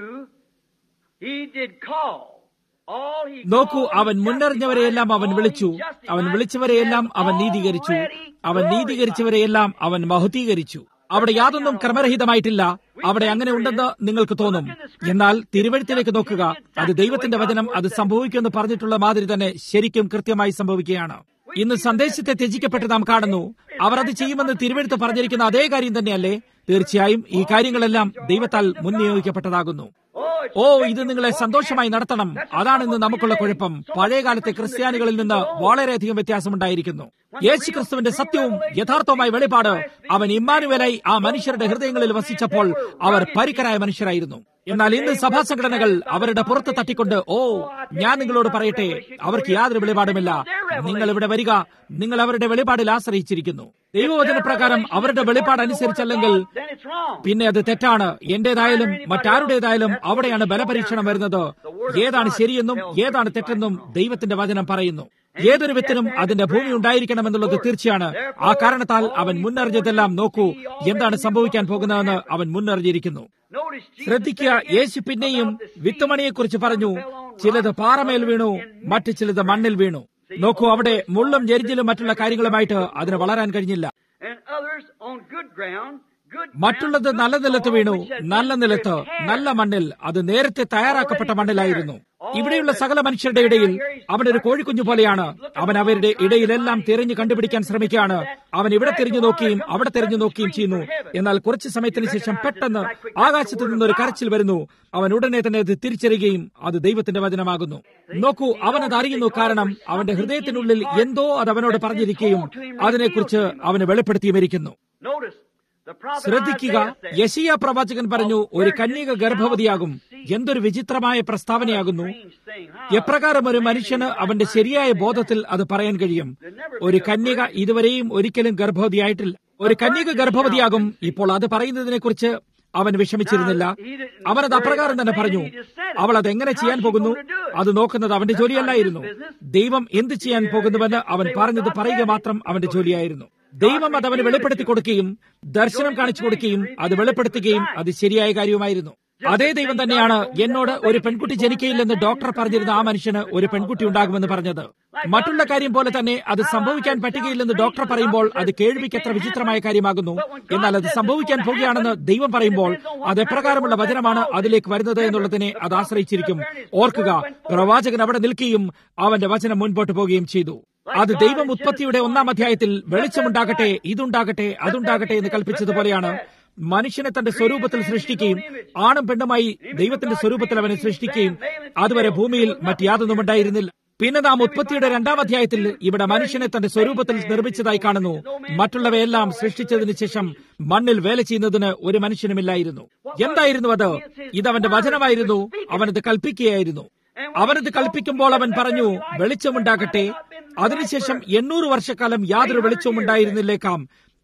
he did call. All he നോക്കൂ called, he അവൻ മുന്നറിഞ്ഞവരെയെല്ലാം അവൻ justified. വിളിച്ചു All he justified അവൻ വിളിച്ചവരെയെല്ലാം അവൻ has നീതീകരിച്ചു already അവൻ glorified. നീതീകരിച്ചവരെയെല്ലാം അവൻ മഹുദ്ധീകരിച്ചു അവിടെ യാതൊന്നും ക്രമരഹിതമായിട്ടില്ല അവിടെ അങ്ങനെ ഉണ്ടെന്ന് നിങ്ങൾക്ക് തോന്നും എന്നാൽ തിരുവഴുത്തിലേക്ക് നോക്കുക അത് ദൈവത്തിന്റെ വചനം അത് സംഭവിക്കുമെന്ന് പറഞ്ഞിട്ടുള്ള മാതിരി തന്നെ ശരിക്കും കൃത്യമായി സംഭവിക്കുകയാണ് ഇന്ന് സന്ദേശത്തെ ത്യജിക്കപ്പെട്ട് നാം കാണുന്നു അവർ അത് ചെയ്യുമെന്ന് തിരുവഴുത്ത് പറഞ്ഞിരിക്കുന്ന അതേ കാര്യം തന്നെയല്ലേ തീർച്ചയായും ഈ കാര്യങ്ങളെല്ലാം ദൈവത്താൽ മുൻനിയോഗിക്കപ്പെട്ടതാകുന്നു Oh, it's ഓ ഇത് നിങ്ങളെ സന്തോഷമായി നടത്തണം അതാണ് ഇന്ന് നമുക്കുള്ള കുഴപ്പം പഴയകാലത്തെ ക്രിസ്ത്യാനികളിൽ നിന്ന് വളരെയധികം വ്യത്യാസമുണ്ടായിരിക്കുന്നു യേശു ക്രിസ്തുവിന്റെ സത്യവും യഥാർത്ഥവുമായ വെളിപാട് അവൻ ഇമ്മാനുവലായി ആ മനുഷ്യരുടെ ഹൃദയങ്ങളിൽ വസിച്ചപ്പോൾ അവർ പരിക്കരായ മനുഷ്യരായിരുന്നു എന്നാൽ ഇന്ന് സഭാ സംഘടനകൾ അവരുടെ പുറത്ത് തട്ടിക്കൊണ്ട് ഓ ഞാൻ നിങ്ങളോട് പറയട്ടെ അവർക്ക് യാതൊരു വെളിപാടുമില്ല നിങ്ങൾ ഇവിടെ വരിക നിങ്ങൾ അവരുടെ വെളിപാടിൽ ആശ്രയിച്ചിരിക്കുന്നു ദൈവവചന പ്രകാരം അവരുടെ വെളിപാട് അനുസരിച്ചല്ലെങ്കിൽ then it's wrong. പിന്നെ അത് തെറ്റാണ് എന്റേതായാലും മറ്റാരുടേതായാലും അവിടെയാണ് ബലപരീക്ഷണം വരുന്നത് ഏതാണ് ശരിയെന്നും ഏതാണ് തെറ്റെന്നും ദൈവത്തിന്റെ വചനം പറയുന്നു ഏതൊരു വിത്തിനും അതിന്റെ ഭൂമി ഉണ്ടായിരിക്കണമെന്നുള്ളത് തീർച്ചയാണ് ആ കാരണത്താൽ അവൻ മുന്നറിഞ്ഞതെല്ലാം നോക്കൂ എന്താണ് സംഭവിക്കാൻ പോകുന്നതെന്ന് അവൻ മുന്നറിഞ്ഞിരിക്കുന്നു Notice Jesus ശ്രദ്ധിക്കുക said again യേശു പിന്നെയും about the seed വിത്തുമണിയെക്കുറിച്ച് പറഞ്ഞു that fell on ചിലത് rock, പാറമേൽ വീണു in മറ്റു ചിലത് മണ്ണിൽ വീണു നോക്കൂ അവിടെ മുള്ളും ഞെരിഞ്ഞിലും മറ്റുള്ള കാര്യങ്ങളുമായിട്ട് അതിന് വളരാൻ കഴിഞ്ഞില്ല and others on good ground, good മറ്റുള്ളത് ground, നല്ല good നിലത്ത് soil, വീണു which had നല്ല been നിലത്ത് prepared. നല്ല മണ്ണിൽ അത് നേരത്തെ തയ്യാറാക്കപ്പെട്ട മണ്ണിലായിരുന്നു ഇവിടെയുള്ള സകല മനുഷ്യരുടെ ഇടയിൽ അവനൊരു കോഴിക്കുഞ്ഞു പോലെയാണ് അവൻ അവരുടെ ഇടയിലെല്ലാം തിരഞ്ഞു കണ്ടുപിടിക്കാൻ ശ്രമിക്കുകയാണ് അവൻ ഇവിടെ തിരിഞ്ഞു നോക്കുകയും അവിടെ തിരിഞ്ഞു നോക്കുകയും ചെയ്യുന്നു എന്നാൽ കുറച്ചു സമയത്തിന് ശേഷം പെട്ടെന്ന് ആകാശത്ത് നിന്നൊരു കരച്ചിൽ വരുന്നു അവൻ ഉടനെ തന്നെ അത് തിരിച്ചറിയുകയും അത് ദൈവത്തിന്റെ വചനമാകുന്നു നോക്കൂ അവൻ അത് അറിയുന്നു കാരണം അവന്റെ ഹൃദയത്തിനുള്ളിൽ എന്തോ അത് അവനോട് പറഞ്ഞിരിക്കുകയും അതിനെക്കുറിച്ച് അവന് വെളിപ്പെടുത്തിയുമിരിക്കുന്നു Notice, the prophet ശ്രദ്ധിക്കുക Isaiah said, യശിയ പ്രവാചകൻ പറഞ്ഞു ഒരു കന്യക ഗർഭവതിയാകും എന്തൊരു വിചിത്രമായ പ്രസ്താവനയാകുന്നു strange thing, huh? എപ്രകാരം ഒരു മനുഷ്യന് അവന്റെ ശരിയായ ബോധത്തിൽ അത് പറയാൻ കഴിയും ഒരു കന്യക ഇതുവരെയും ഒരിക്കലും ഗർഭവതിയായിട്ടില്ല ഒരു കന്യക ഗർഭവതിയാകും ഇപ്പോൾ അത് പറയുന്നതിനെ കുറിച്ച് അവൻ വിഷമിച്ചിരുന്നില്ല അവനത് അപ്രകാരം തന്നെ പറഞ്ഞു അവൾ അത് എങ്ങനെ ചെയ്യാൻ പോകുന്നു അത് നോക്കുന്നത് അവന്റെ ജോലിയല്ലായിരുന്നു ദൈവം എന്ത് ചെയ്യാൻ പോകുന്നുവെന്ന് അവൻ പറഞ്ഞത് പറയുക മാത്രം അവന്റെ ജോലിയായിരുന്നു ദൈവം അത് അവന് വെളിപ്പെടുത്തി കൊടുക്കുകയും ദർശനം കാണിച്ചു കൊടുക്കുകയും അത് വെളിപ്പെടുത്തുകയും അത് ശരിയായ കാര്യവുമായിരുന്നു അതേ ദൈവം തന്നെയാണ് എന്നോട് ഒരു പെൺകുട്ടി ജനിക്കയില്ലെന്ന് ഡോക്ടർ പറഞ്ഞിരുന്ന ആ മനുഷ്യന് ഒരു പെൺകുട്ടി ഉണ്ടാകുമെന്ന് പറഞ്ഞത് മറ്റുള്ള കാര്യം പോലെ തന്നെ അത് സംഭവിക്കാൻ പറ്റുകയില്ലെന്ന് ഡോക്ടർ പറയുമ്പോൾ അത് കേൾവിക്ക് എത്ര വിചിത്രമായ കാര്യമാകുന്നു എന്നാൽ അത് സംഭവിക്കാൻ പോകുകയാണെന്ന് ദൈവം പറയുമ്പോൾ അത് എപ്രകാരമുള്ള വചനമാണ് അതിലേക്ക് വരുന്നത് എന്നുള്ളതിനെ അത് ആശ്രയിച്ചിരിക്കും ഓർക്കുക പ്രവാചകൻ അവിടെ നിൽക്കുകയും അവന്റെ വചനം മുൻപോട്ട് പോവുകയും ചെയ്തു അത് ദൈവം ഉത്പത്തിയുടെ ഒന്നാം അധ്യായത്തിൽ വെളിച്ചമുണ്ടാകട്ടെ ഇതുണ്ടാകട്ടെ അതുണ്ടാകട്ടെ എന്ന് കൽപ്പിച്ചതുപോലെയാണ് മനുഷ്യനെ തന്റെ സ്വരൂപത്തിൽ സൃഷ്ടിക്കുകയും ആണും പെണ്ണുമായി ദൈവത്തിന്റെ സ്വരൂപത്തിൽ അവനെ സൃഷ്ടിക്കുകയും അതുവരെ ഭൂമിയിൽ മറ്റ് യാതൊന്നും ഉണ്ടായിരുന്നില്ല പിന്നെ നാം ഉത്പത്തിയുടെ രണ്ടാം അധ്യായത്തിൽ ഇവിടെ മനുഷ്യനെ തന്റെ സ്വരൂപത്തിൽ നിർമ്മിച്ചതായി കാണുന്നു മറ്റുള്ളവയെല്ലാം സൃഷ്ടിച്ചതിന് ശേഷം മണ്ണിൽ വേല ചെയ്യുന്നതിന് ഒരു മനുഷ്യനുമില്ലായിരുന്നു എന്തായിരുന്നു അത് ഇതവന്റെ വചനമായിരുന്നു അവനത് കൽപ്പിക്കുകയായിരുന്നു അവനത് കൽപ്പിക്കുമ്പോൾ അവൻ പറഞ്ഞു വെളിച്ചമുണ്ടാകട്ടെ അതിനുശേഷം എണ്ണൂറ് വർഷക്കാലം യാതൊരു വെളിച്ചവും ഉണ്ടായിരുന്നില്ലേക്കാം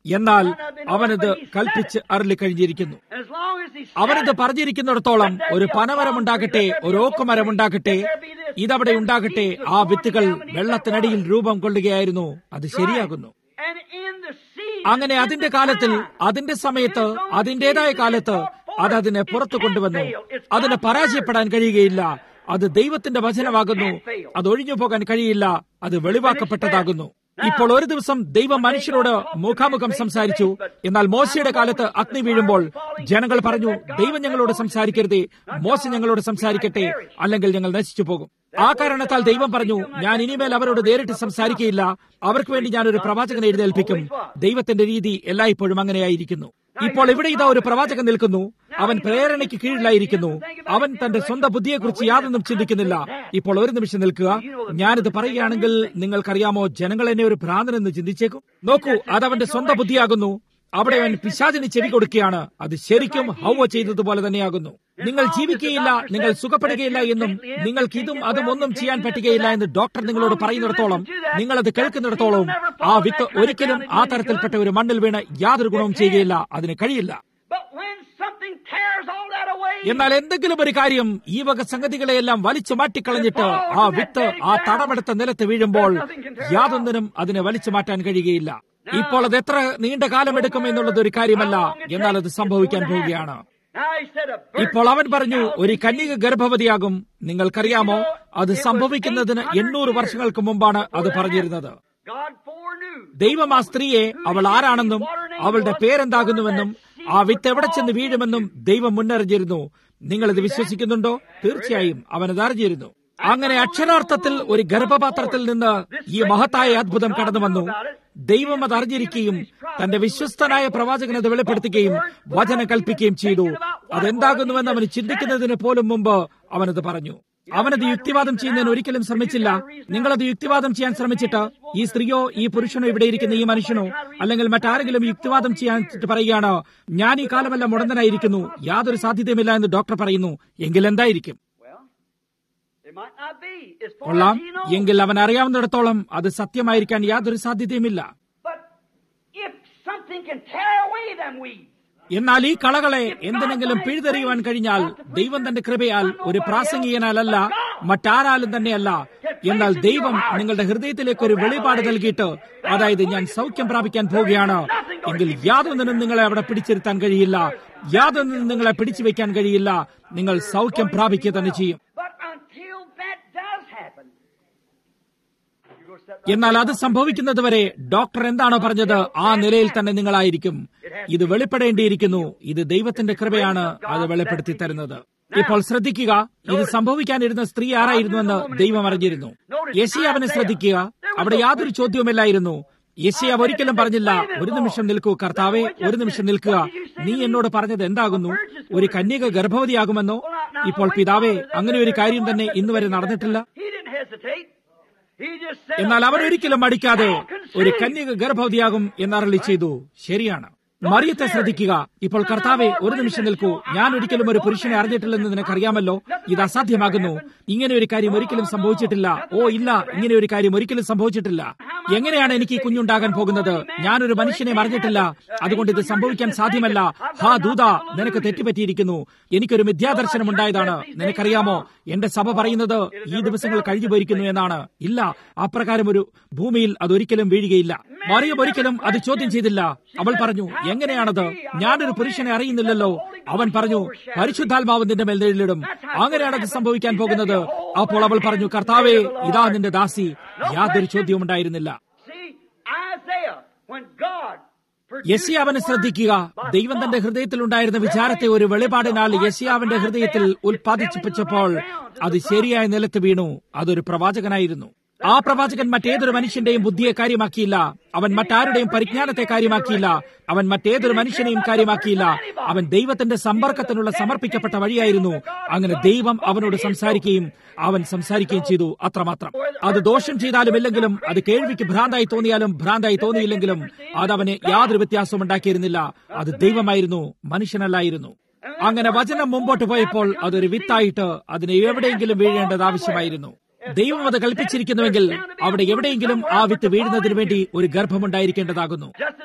എന്നാൽ അവനത് കൽപ്പിച്ച് അരളി കഴിഞ്ഞിരിക്കുന്നു And as long as he അവനത് പറഞ്ഞിരിക്കുന്നിടത്തോളം ഒരു പനമരമുണ്ടാകട്ടെ ഒരു ഓക്കുമരമുണ്ടാകട്ടെ ഇതവിടെ ഉണ്ടാകട്ടെ ആ വിത്തുകൾ വെള്ളത്തിനടിയിൽ രൂപം കൊള്ളുകയായിരുന്നു അത് ശരിയാകുന്നു and in the seed അങ്ങനെ അതിന്റെ കാലത്തിൽ അതിന്റെ സമയത്ത് അതിന്റേതായ കാലത്ത് അത് അതിനെ പുറത്തു കൊണ്ടുവന്നു അതിന് പരാജയപ്പെടാൻ കഴിയുകയില്ല അത് ദൈവത്തിന്റെ വചനമാകുന്നു അത് ഒഴിഞ്ഞു പോകാൻ കഴിയില്ല അത് വെളിവാക്കപ്പെട്ടതാകുന്നു ഇപ്പോൾ ഒരു ദിവസം ദൈവം മനുഷ്യരോട് മുഖാമുഖം സംസാരിച്ചു എന്നാൽ മോശയുടെ കാലത്ത് അഗ്നി വീഴുമ്പോൾ ജനങ്ങൾ പറഞ്ഞു ദൈവം ഞങ്ങളോട് സംസാരിക്കരുതേ മോശ ഞങ്ങളോട് സംസാരിക്കട്ടെ അല്ലെങ്കിൽ ഞങ്ങൾ നശിച്ചു പോകും ആ കാരണത്താൽ ദൈവം പറഞ്ഞു ഞാൻ ഇനിമേൽ അവരോട് നേരിട്ട് സംസാരിക്കയില്ല അവർക്ക് വേണ്ടി ഞാൻ ഒരു പ്രവാചകനെ എഴുന്നേൽപ്പിക്കും ദൈവത്തിന്റെ രീതി എല്ലായ്പ്പോഴും അങ്ങനെയായിരിക്കുന്നു ഇപ്പോൾ ഇവിടെ ഇതാ ഒരു പ്രവാചകൻ നിൽക്കുന്നു അവൻ പ്രേരണയ്ക്ക് കീഴിലായിരിക്കുന്നു അവൻ തന്റെ സ്വന്തം ബുദ്ധിയെക്കുറിച്ച് യാതൊന്നും ചിന്തിക്കുന്നില്ല ഇപ്പോൾ ഒരു നിമിഷം നിൽക്കുക ഞാനിത് പറയുകയാണെങ്കിൽ നിങ്ങൾക്കറിയാമോ ജനങ്ങൾ എന്നെ ഒരു ഭ്രാന്തനെന്ന് ചിന്തിച്ചേക്കും നോക്കൂ അതവന്റെ സ്വന്തം ബുദ്ധിയാകുന്നു അവിടെ അവൻ പിശാചിന് ചെവി കൊടുക്കുകയാണ് അത് ശരിക്കും ഹൗവ ചെയ്തതുപോലെ തന്നെയാകുന്നു നിങ്ങൾ ജീവിക്കുകയില്ല നിങ്ങൾ സുഖപ്പെടുകയില്ല എന്നും നിങ്ങൾക്ക് ഇതും അതും ഒന്നും ചെയ്യാൻ പറ്റുകയില്ല എന്ന് ഡോക്ടർ നിങ്ങളോട് പറയുന്നിടത്തോളം നിങ്ങൾ അത് കേൾക്കുന്നിടത്തോളം ആ വിത്ത് ഒരിക്കലും ആ തരത്തിൽപ്പെട്ട ഒരു മണ്ണിൽ വീണ് യാതൊരു ഗുണവും ചെയ്യുകയില്ല അതിന് കഴിയില്ല But when something tears all that away, എന്നാൽ എന്തെങ്കിലും ഒരു കാര്യം ഈ വക സംഗതികളെയെല്ലാം വലിച്ചു മാറ്റിക്കളഞ്ഞിട്ട് ആ വിത്ത് ആ തടമെടുത്ത നിലത്ത് വീഴുമ്പോൾ യാതൊന്നിനും അതിനെ വലിച്ചു മാറ്റാൻ കഴിയുകയില്ല ഇപ്പോൾ അത് എത്ര നീണ്ട കാലം എടുക്കും എന്നുള്ളത് ഒരു കാര്യമല്ല എന്നാൽ അത് സംഭവിക്കാൻ പോവുകയാണ് now he said a birth ഇപ്പോൾ അവൻ പറഞ്ഞു ഒരു കന്യക ഗർഭവതിയാകും നിങ്ങൾക്കറിയാമോ അത് സംഭവിക്കുന്നതിന് എണ്ണൂറ് വർഷങ്ങൾക്ക് മുമ്പാണ് അത് പറഞ്ഞിരുന്നത് God foreknew. ദൈവം ആ സ്ത്രീയെ അവൾ ആരാണെന്നും അവളുടെ പേരെന്താകുന്നുവെന്നും ആ വിത്ത് എവിടെ ചെന്ന് വീഴുമെന്നും ദൈവം മുന്നറിഞ്ഞിരുന്നു നിങ്ങൾ ഇത് വിശ്വസിക്കുന്നുണ്ടോ തീർച്ചയായും അവനത് അറിഞ്ഞിരുന്നു അങ്ങനെ അക്ഷരാർത്ഥത്തിൽ ഒരു ഗർഭപാത്രത്തിൽ നിന്ന് ഈ മഹത്തായ അത്ഭുതം കടന്നു വന്നു ദൈവം അത് അറിഞ്ഞിരിക്കുകയും തന്റെ വിശ്വസ്തനായ പ്രവാചകൻ അത് വെളിപ്പെടുത്തുകയും വചനം കൽപ്പിക്കുകയും ചെയ്തു അതെന്താകുന്നുവെന്ന് അവന് ചിന്തിക്കുന്നതിന് പോലും മുമ്പ് അവനത് പറഞ്ഞു അവനത് യുക്തിവാദം ചെയ്യുന്നതിന് ഒരിക്കലും ശ്രമിച്ചില്ല നിങ്ങളത് യുക്തിവാദം ചെയ്യാൻ ശ്രമിച്ചിട്ട് ഈ സ്ത്രീയോ ഈ പുരുഷനോ ഇവിടെ ഇരിക്കുന്ന ഈ മനുഷ്യനോ അല്ലെങ്കിൽ മറ്റാരെങ്കിലും യുക്തിവാദം ചെയ്യാൻ പറയുകയാണ് ഞാൻ ഈ കാലമെല്ലാം മുടന്തനായിരിക്കുന്നു യാതൊരു സാധ്യതയുമില്ല എന്ന് ഡോക്ടർ പറയുന്നു എങ്കിൽ എന്തായിരിക്കും Well, it might not be. As far കൊള്ളാം as he knows. എങ്കിൽ അവൻ അറിയാവുന്നിടത്തോളം അത് സത്യമായിരിക്കാൻ യാതൊരു സാധ്യതയുമില്ല But if something can tear away them weeds, എന്നാൽ ഈ കളകളെ എന്തിനെങ്കിലും പിഴുതെറിയുവാൻ കഴിഞ്ഞാൽ ദൈവം തന്റെ കൃപയാൽ ഒരു പ്രാസംഗികനാലല്ല മറ്റാരാലും തന്നെയല്ല എന്നാൽ ദൈവം നിങ്ങളുടെ ഹൃദയത്തിലേക്ക് ഒരു വെളിപാട് നൽകിയിട്ട് അതായത് ഞാൻ സൗഖ്യം പ്രാപിക്കാൻ പോവുകയാണ് എങ്കിൽ യാതൊന്നിനും നിങ്ങളെ അവിടെ പിടിച്ചിരുത്താൻ കഴിയില്ല യാതൊന്നിനും നിങ്ങളെ പിടിച്ചു വെക്കാൻ കഴിയില്ല നിങ്ങൾ സൗഖ്യം പ്രാപിക്കുക തന്നെ ചെയ്യും but until that does happen, you go step എന്നാൽ അത് സംഭവിക്കുന്നത് വരെ ഡോക്ടർ എന്താണോ പറഞ്ഞത് ആ നിലയിൽ തന്നെ നിങ്ങളായിരിക്കും ഇത് വെളിപ്പെടേണ്ടിയിരിക്കുന്നു ഇത് ദൈവത്തിന്റെ കൃപയാണ് അത് വെളിപ്പെടുത്തി തരുന്നത് ഇപ്പോൾ ശ്രദ്ധിക്കുക ഇത് സംഭവിക്കാനിരുന്ന സ്ത്രീ ആരായിരുന്നുവെന്ന് ദൈവം അറിഞ്ഞിരുന്നു യശിയാവിനെ ശ്രദ്ധിക്കുക അവിടെ യാതൊരു ചോദ്യവുമില്ലായിരുന്നു യശിയാവ് ഒരിക്കലും പറഞ്ഞില്ല ഒരു നിമിഷം നിൽക്കൂ കർത്താവെ ഒരു നിമിഷം നിൽക്കുക നീ എന്നോട് പറഞ്ഞത് എന്താകുന്നു ഒരു കന്യക ഗർഭവതിയാകുമെന്നോ ഇപ്പോൾ പിതാവേ അങ്ങനെ ഒരു കാര്യം തന്നെ ഇന്ന് വരെ നടന്നിട്ടില്ല He didn't hesitate. He just said, എന്നാൽ അവൻ ഒരിക്കലും മടിക്കാതെ ഒരു കന്യക ഗർഭവതിയാകും എന്നറളി ചെയ്തു ശരിയാണ് മറിയത്തെ ശ്രദ്ധിക്കുക ഇപ്പോൾ കർത്താവെ ഒരു നിമിഷം നിൽക്കൂ ഞാൻ ഒരിക്കലും ഒരു പുരുഷനെ അറിഞ്ഞിട്ടില്ലെന്ന് നിനക്കറിയാമല്ലോ ഇത് അസാധ്യമാകുന്നു ഇങ്ങനെ ഒരു കാര്യം ഒരിക്കലും സംഭവിച്ചിട്ടില്ല ഓ ഇല്ല ഇങ്ങനെ ഒരു കാര്യം ഒരിക്കലും സംഭവിച്ചിട്ടില്ല എങ്ങനെയാണ് എനിക്ക് ഈ കുഞ്ഞുണ്ടാകാൻ പോകുന്നത് ഞാനൊരു മനുഷ്യനെ അറിഞ്ഞിട്ടില്ല അതുകൊണ്ട് ഇത് സംഭവിക്കാൻ സാധ്യമല്ല ഹാ ദൂത നിനക്ക് തെറ്റുപറ്റിയിരിക്കുന്നു എനിക്കൊരു മിഥ്യാദർശനം ഉണ്ടായതാണ് നിനക്കറിയാമോ എന്റെ സഭ പറയുന്നത് ഈ ദിവസങ്ങൾ കഴിഞ്ഞു പോയിരിക്കുന്നു എന്നാണ് ഇല്ല അപ്രകാരം ഒരു ഭൂമിയിൽ അതൊരിക്കലും വീഴുകയില്ല മറിയം ഒരിക്കലും അത് ചോദ്യം ചെയ്തില്ല അവൾ പറഞ്ഞു എങ്ങനെയാണത് ഞാനൊരു പുരുഷനെ അറിയുന്നില്ലല്ലോ അവൻ പറഞ്ഞു പരിശുദ്ധാത്മാവ് നിന്റെ മേൽ നിഴലിടും അങ്ങനെയാണ് അത് സംഭവിക്കാൻ പോകുന്നത് അപ്പോൾ അവൾ പറഞ്ഞു കർത്താവേ ഇതാ നിന്റെ ദാസി യാതൊരു ചോദ്യവും ഉണ്ടായിരുന്നില്ല See, Isaiah, when God യശിയാവിനെ ശ്രദ്ധിക്കുക ദൈവം തന്റെ ഹൃദയത്തിൽ ഉണ്ടായിരുന്ന വിചാരത്തെ ഒരു വെളിപാടിനാൽ യശിയാവിന്റെ ഹൃദയത്തിൽ ഉൽപ്പാദിപ്പിച്ചപ്പോൾ അത് ശരിയായ നിലത്ത് വീണു അതൊരു പ്രവാചകനായിരുന്നു ആ പ്രവാചകൻ മറ്റേതൊരു മനുഷ്യന്റെയും ബുദ്ധിയെ കാര്യമാക്കിയില്ല അവൻ മറ്റാരുടെയും പരിജ്ഞാനത്തെ കാര്യമാക്കിയില്ല അവൻ മറ്റേതൊരു മനുഷ്യനെയും കാര്യമാക്കിയില്ല അവൻ ദൈവത്തിന്റെ സമ്പർക്കത്തിനുള്ള സമർപ്പിക്കപ്പെട്ട വഴിയായിരുന്നു അങ്ങനെ ദൈവം അവനോട് സംസാരിക്കുകയും അവൻ സംസാരിക്കുകയും ചെയ്തു അത്രമാത്രം അത് ദോഷം ചെയ്താലും ഇല്ലെങ്കിലും അത് കേൾവിക്ക് ഭ്രാന്തായി തോന്നിയാലും ഭ്രാന്തായി തോന്നിയില്ലെങ്കിലും അത് അവന് യാതൊരു വ്യത്യാസവും ഉണ്ടാക്കിയിരുന്നില്ല അത് ദൈവമായിരുന്നു മനുഷ്യനല്ലായിരുന്നു അങ്ങനെ വചനം മുമ്പോട്ട് പോയപ്പോൾ അതൊരു വിത്തായിട്ട് അതിനെ എവിടെയെങ്കിലും വീഴേണ്ടത് ആവശ്യമായിരുന്നു ദൈവം അത് കൽപ്പിച്ചിരിക്കുന്നുവെങ്കിൽ അവിടെ എവിടെയെങ്കിലും ആ വിത്ത് വീഴുന്നതിന് വേണ്ടി ഒരു ഗർഭമുണ്ടായിരിക്കേണ്ടതാകുന്നു just as he said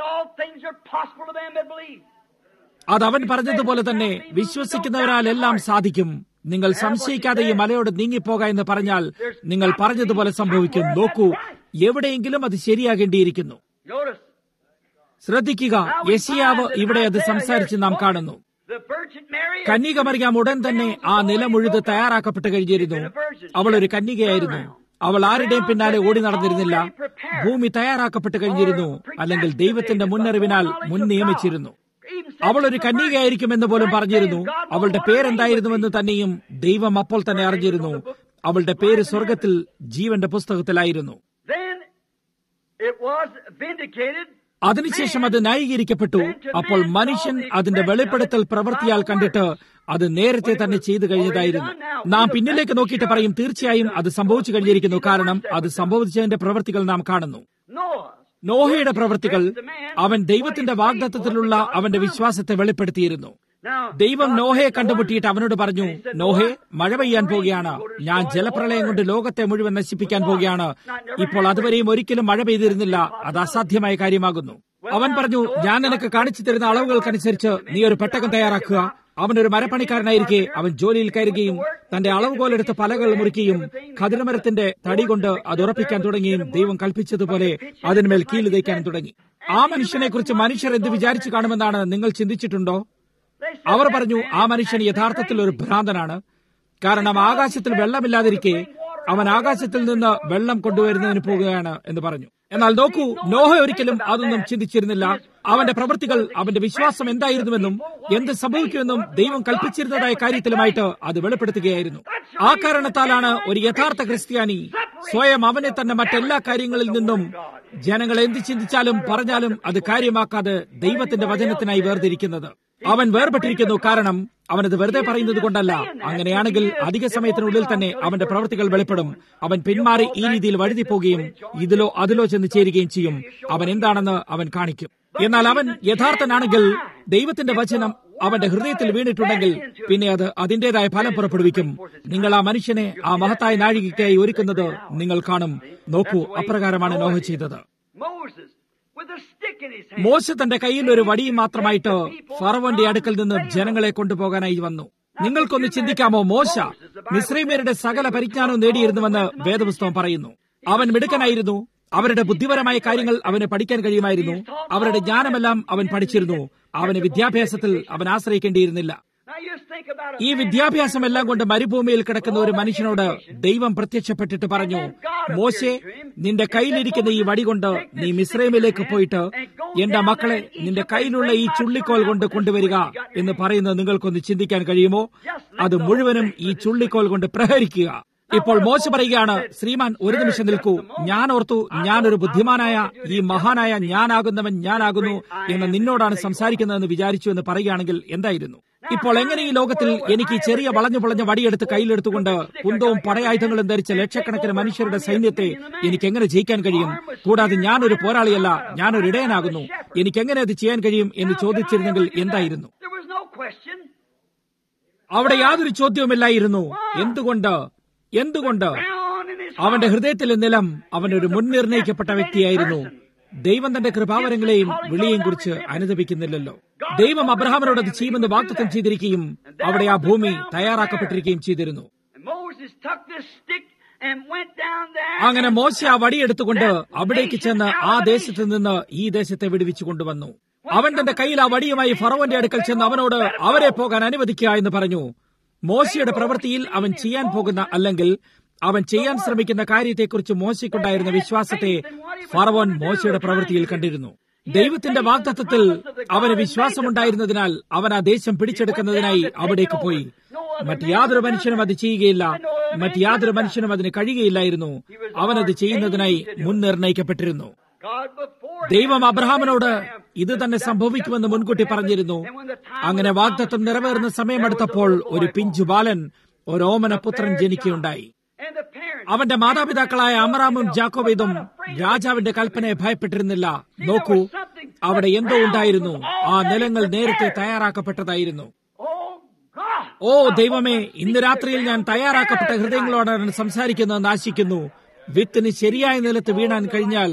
all things are possible to them that believe. അത് അവൻ പറഞ്ഞതുപോലെ തന്നെ വിശ്വസിക്കുന്നവരാൽ എല്ലാം സാധിക്കും നിങ്ങൾ സംശയിക്കാതെ ഈ മലയോട് നീങ്ങിപ്പോക എന്ന് പറഞ്ഞാൽ നിങ്ങൾ പറഞ്ഞതുപോലെ സംഭവിക്കും നോക്കൂ എവിടെയെങ്കിലും അത് ശരിയാകേണ്ടിയിരിക്കുന്നു Notice, ശ്രദ്ധിക്കുക യശിയാവ് ഇവിടെ അത് സംസാരിച്ച് നാം കാണുന്നു the Virgin Mary കന്യകമറിയാം ഉടൻ തന്നെ ആ നിലമുഴുത് തയ്യാറാക്കപ്പെട്ട് കഴിഞ്ഞിരുന്നു അവൾ ഒരു കന്യകയായിരുന്നു അവൾ ആരുടെയും പിന്നാലെ ഓടി നടന്നിരുന്നില്ല ഭൂമി തയ്യാറാക്കപ്പെട്ട് കഴിഞ്ഞിരുന്നു അല്ലെങ്കിൽ ദൈവത്തിന്റെ മുന്നറിവിനാൽ മുൻ നിയമിച്ചിരുന്നു even said അവൾ ഒരു കന്യകയായിരിക്കുമെന്ന് പോലും പറഞ്ഞിരുന്നു അവളുടെ പേരെന്തായിരുന്നുവെന്ന് തന്നെയും ദൈവം അപ്പോൾ തന്നെ അറിഞ്ഞിരുന്നു അവളുടെ പേര് സ്വർഗത്തിൽ ജീവന്റെ പുസ്തകത്തിലായിരുന്നു then it was vindicated അതിനുശേഷം അത് ന്യായീകരിക്കപ്പെട്ടു അപ്പോൾ മനുഷ്യൻ അതിന്റെ വെളിപ്പെടുത്തൽ പ്രവൃത്തിയാൽ കണ്ടിട്ട് അത് നേരത്തെ തന്നെ ചെയ്തു കഴിഞ്ഞതായിരുന്നു നാം പിന്നിലേക്ക് നോക്കിയിട്ട് പറയും തീർച്ചയായും അത് സംഭവിച്ചു കഴിഞ്ഞിരിക്കുന്നു കാരണം അത് സംഭവിച്ചതിന്റെ പ്രവൃത്തികൾ നാം കാണുന്നു Noah. നോഹയുടെ പ്രവൃത്തികൾ അവൻ ദൈവത്തിന്റെ വാഗ്ദത്തത്തിലുള്ള അവന്റെ വിശ്വാസത്തെ വെളിപ്പെടുത്തിയിരുന്നു Now, ദൈവം നോഹയെ കണ്ടുമുട്ടിയിട്ട് അവനോട് പറഞ്ഞു നോഹെ മഴ പെയ്യാൻ പോകുകയാണ് ഞാൻ ജലപ്രളയം കൊണ്ട് ലോകത്തെ മുഴുവൻ നശിപ്പിക്കാൻ പോകുകയാണ് ഇപ്പോൾ അതുവരെയും ഒരിക്കലും മഴ പെയ്തിരുന്നില്ല അത് അസാധ്യമായ കാര്യമാകുന്നു അവൻ പറഞ്ഞു ഞാൻ നിനക്ക് കാണിച്ചു തരുന്ന അളവുകൾക്കനുസരിച്ച് നീ ഒരു പെട്ടകം തയ്യാറാക്കുക അവൻ ഒരു മരപ്പണിക്കാരനായിരിക്കെ അവൻ ജോലിയിൽ കയറുകയും തന്റെ അളവുകോലെടുത്ത് പലകൾ മുറിക്കുകയും ഖതിരമരത്തിന്റെ തടി കൊണ്ട് അത് ഉറപ്പിക്കാൻ തുടങ്ങിയും ദൈവം കൽപ്പിച്ചതുപോലെ അതിന്മേൽ കീല് തയ്ക്കാനും തുടങ്ങി ആ മനുഷ്യനെ കുറിച്ച് മനുഷ്യർ എന്ത് വിചാരിച്ചു കാണുമെന്നാണ് നിങ്ങൾ ചിന്തിച്ചിട്ടുണ്ടോ they said അവർ that പറഞ്ഞു man ആ മനുഷ്യൻ യഥാർത്ഥത്തിൽ ഒരു ഭ്രാന്തനാണ് കാരണം ആകാശത്തിൽ വെള്ളമില്ലാതിരിക്കെ അവൻ ആകാശത്തിൽ നിന്ന് വെള്ളം കൊണ്ടുവരുന്നതിന് പോകുകയാണ് എന്ന് പറഞ്ഞു എന്നാൽ നോക്കൂ നോഹ ഒരിക്കലും അതൊന്നും ചിന്തിച്ചിരുന്നില്ല അവന്റെ പ്രവൃത്തികൾ അവന്റെ വിശ്വാസം എന്തായിരുന്നുവെന്നും എന്ത് സംഭവിക്കുമെന്നും ദൈവം കൽപ്പിച്ചിരുന്നതായ കാര്യത്തിലുമായിട്ട് അത് വെളിപ്പെടുത്തുകയായിരുന്നു ആ കാരണത്താലാണ് ഒരു യഥാർത്ഥ ക്രിസ്ത്യാനി സ്വയം അവനെ തന്നെ മറ്റെല്ലാ കാര്യങ്ങളിൽ നിന്നും ജനങ്ങൾ എന്ത് ചിന്തിച്ചാലും പറഞ്ഞാലും അത് കാര്യമാക്കാതെ ദൈവത്തിന്റെ വചനത്തിനായി വേർതിരിക്കുന്നത് അവൻ വേർപെട്ടിരിക്കുന്നു കാരണം അവനത് വെറുതെ പറയുന്നത് കൊണ്ടല്ല അങ്ങനെയാണെങ്കിൽ അധിക സമയത്തിനുള്ളിൽ തന്നെ അവന്റെ പ്രവൃത്തികൾ വെളിപ്പെടും അവൻ പിന്മാറി ഈ രീതിയിൽ വഴുതി പോവുകയും ഇതിലോ അതിലോ ചെന്ന് ചേരുകയും ചെയ്യും അവൻ എന്താണെന്ന് അവൻ കാണിക്കും എന്നാൽ അവൻ യഥാർത്ഥനാണെങ്കിൽ ദൈവത്തിന്റെ വചനം അവന്റെ ഹൃദയത്തിൽ വീണിട്ടുണ്ടെങ്കിൽ പിന്നെ അത് അതിന്റേതായ ഫലം പുറപ്പെടുവിക്കും നിങ്ങൾ ആ മനുഷ്യനെ ആ മഹത്തായ നാഴികയ്ക്കായി ഒരുക്കുന്നത് നിങ്ങൾ കാണും നോക്കൂ അപ്രകാരമാണ് നോഹ ചെയ്തത് Moses with a stick in his hand. മോശ തന്റെ കയ്യിൽ ഒരു വടിയും മാത്രമായിട്ട് ഫറവന്റെ അടുക്കൽ നിന്ന് ജനങ്ങളെ കൊണ്ടുപോകാനായി വന്നു നിങ്ങൾക്കൊന്ന് ചിന്തിക്കാമോ മോശ മിശ്രീമേരുടെ സകല പരിജ്ഞാനവും നേടിയിരുന്നുവെന്ന് വേദപുസ്തകം പറയുന്നു അവൻ മിടുക്കനായിരുന്നു അവരുടെ ബുദ്ധിപരമായ കാര്യങ്ങൾ അവന് പഠിക്കാൻ കഴിയുമായിരുന്നു അവരുടെ ജ്ഞാനമെല്ലാം അവൻ പഠിച്ചിരുന്നു അവന് വിദ്യാഭ്യാസത്തിൽ അവൻ ആശ്രയിക്കേണ്ടിയിരുന്നില്ല Now you just think about ഈ a man വിദ്യാഭ്യാസം എല്ലാം കൊണ്ട് മരുഭൂമിയിൽ കിടക്കുന്ന ഒരു മനുഷ്യനോട് ദൈവം പ്രത്യക്ഷപ്പെട്ടിട്ട് പറഞ്ഞു മോശെ നിന്റെ കയ്യിലിരിക്കുന്ന ഈ വടി കൊണ്ട് നീ മിശ്രൈമിലേക്ക് പോയിട്ട് എന്റെ മക്കളെ നിന്റെ കയ്യിലുള്ള ഈ ചുള്ളിക്കോൽ കൊണ്ട് കൊണ്ടുവരിക എന്ന് പറയുന്നത് നിങ്ങൾക്കൊന്ന് ചിന്തിക്കാൻ കഴിയുമോ അത് മുഴുവനും ഈ ചുള്ളിക്കോൽ കൊണ്ട് പ്രഹരിക്കുക ഇപ്പോൾ മോശ പറയുകയാണ് ശ്രീമാൻ ഒരു നിമിഷം നിൽക്കൂ ഞാൻ ഓർത്തു ഞാനൊരു ബുദ്ധിമാനായ ഈ മഹാനായ ഞാനാകുന്നവൻ ഞാനാകുന്നു എന്ന് നിന്നോടാണ് സംസാരിക്കുന്നതെന്ന് വിചാരിച്ചു എന്ന് പറയുകയാണെങ്കിൽ എന്തായിരുന്നു ഇപ്പോൾ എങ്ങനെ ഈ ലോകത്തിൽ എനിക്ക് ഈ ചെറിയ വളഞ്ഞു പൊളഞ്ഞ വടിയെടുത്ത് കയ്യിലെടുത്തുകൊണ്ട് കുന്തവും പടയായുധങ്ങളും ധരിച്ച ലക്ഷക്കണക്കിന് മനുഷ്യരുടെ സൈന്യത്തെ എനിക്ക് എങ്ങനെ ജയിക്കാൻ കഴിയും കൂടാതെ ഞാനൊരു പോരാളിയല്ല ഞാനൊരു ഇടയനാകുന്നു എനിക്ക് എങ്ങനെ അത് ചെയ്യാൻ കഴിയും എന്ന് ചോദിച്ചിരുന്നെങ്കിൽ എന്തായിരുന്നു There was no question. അവിടെ യാതൊരു ചോദ്യവുമില്ലായിരുന്നു എന്തുകൊണ്ട് എന്തുകൊണ്ട് Down in his അവന്റെ ഹൃദയത്തിൽ നിലം അവനൊരു മുൻനിർണയിക്കപ്പെട്ട വ്യക്തിയായിരുന്നു ദൈവം തന്റെ കൃപാവരങ്ങളെയും വിളിയെയും കുറിച്ച് അനുദപിക്കുന്നില്ലല്ലോ ദൈവം അബ്രഹാമിനോട് അത് ചെയ്യുമെന്ന് വാഗ്ദത്തം ചെയ്തിരിക്കുകയും അവിടെ ആ ഭൂമി തയ്യാറാക്കപ്പെട്ടിരിക്കുകയും ചെയ്തിരുന്നു And Moses took this stick and went down there. അങ്ങനെ മോശ ആ വടിയെടുത്തുകൊണ്ട് അവിടേക്ക് ചെന്ന് ആ ദേശത്ത് നിന്ന് ഈ ദേശത്തെ വിടുവിച്ചു കൊണ്ടുവന്നു അവൻ തന്റെ കയ്യിൽ ആ വടിയുമായി ഫറവന്റെ അടുക്കൽ ചെന്ന് അവനോട് അവരെ പോകാൻ അനുവദിക്കുക എന്ന് പറഞ്ഞു മോശയുടെ പ്രവൃത്തിയിൽ അവൻ ചെയ്യാൻ പോകുന്ന അല്ലെങ്കിൽ അവൻ ചെയ്യാൻ ശ്രമിക്കുന്ന കാര്യത്തെക്കുറിച്ച് മോശയ്ക്കുണ്ടായിരുന്ന വിശ്വാസത്തെ ഫറവോൻ മോശയുടെ പ്രവൃത്തിയിൽ കണ്ടിരുന്നു ദൈവത്തിന്റെ വാഗ്ദത്തത്തിൽ അവന് വിശ്വാസമുണ്ടായിരുന്നതിനാൽ അവൻ ആ ദേശം പിടിച്ചെടുക്കുന്നതിനായി അവിടേക്ക് പോയി മറ്റ് യാതൊരു മനുഷ്യനും അത് ചെയ്യുകയില്ല മറ്റ് യാതൊരു മനുഷ്യനും അതിന് കഴിയുകയില്ലായിരുന്നു അവനത് ചെയ്യുന്നതിനായി മുൻനിർണയിക്കപ്പെട്ടിരുന്നു God before ദൈവം അബ്രഹാമിനോട് ഇത് തന്നെ സംഭവിക്കുമെന്ന് മുൻകൂട്ടി പറഞ്ഞിരുന്നു അങ്ങനെ വാഗ്ദത്തം നിറവേറുന്ന സമയമെടുത്തപ്പോൾ ഒരു പിഞ്ചു ബാലൻ ഒരു ഓമന പുത്രൻ ജനിക്കുകയുണ്ടായി and the parents. അവന്റെ മാതാപിതാക്കളായ അമറാമും ജാക്കോബേദും രാജാവിന്റെ കൽപ്പനയെ ഭയപ്പെട്ടിരുന്നില്ല നോക്കൂ അവിടെ എന്തോ ഉണ്ടായിരുന്നു ആ നിലങ്ങൾ നേരത്തെ തയ്യാറാക്കപ്പെട്ടതായിരുന്നു Oh God. ഓ ദൈവമേ ഇന്ന് രാത്രിയിൽ ഞാൻ തയ്യാറാക്കപ്പെട്ട ഹൃദയങ്ങളോടാണ് സംസാരിക്കുന്നത് നാശിക്കുന്നു വിത്തിന് ശരിയായ നിലത്ത് വീണാൻ കഴിഞ്ഞാൽ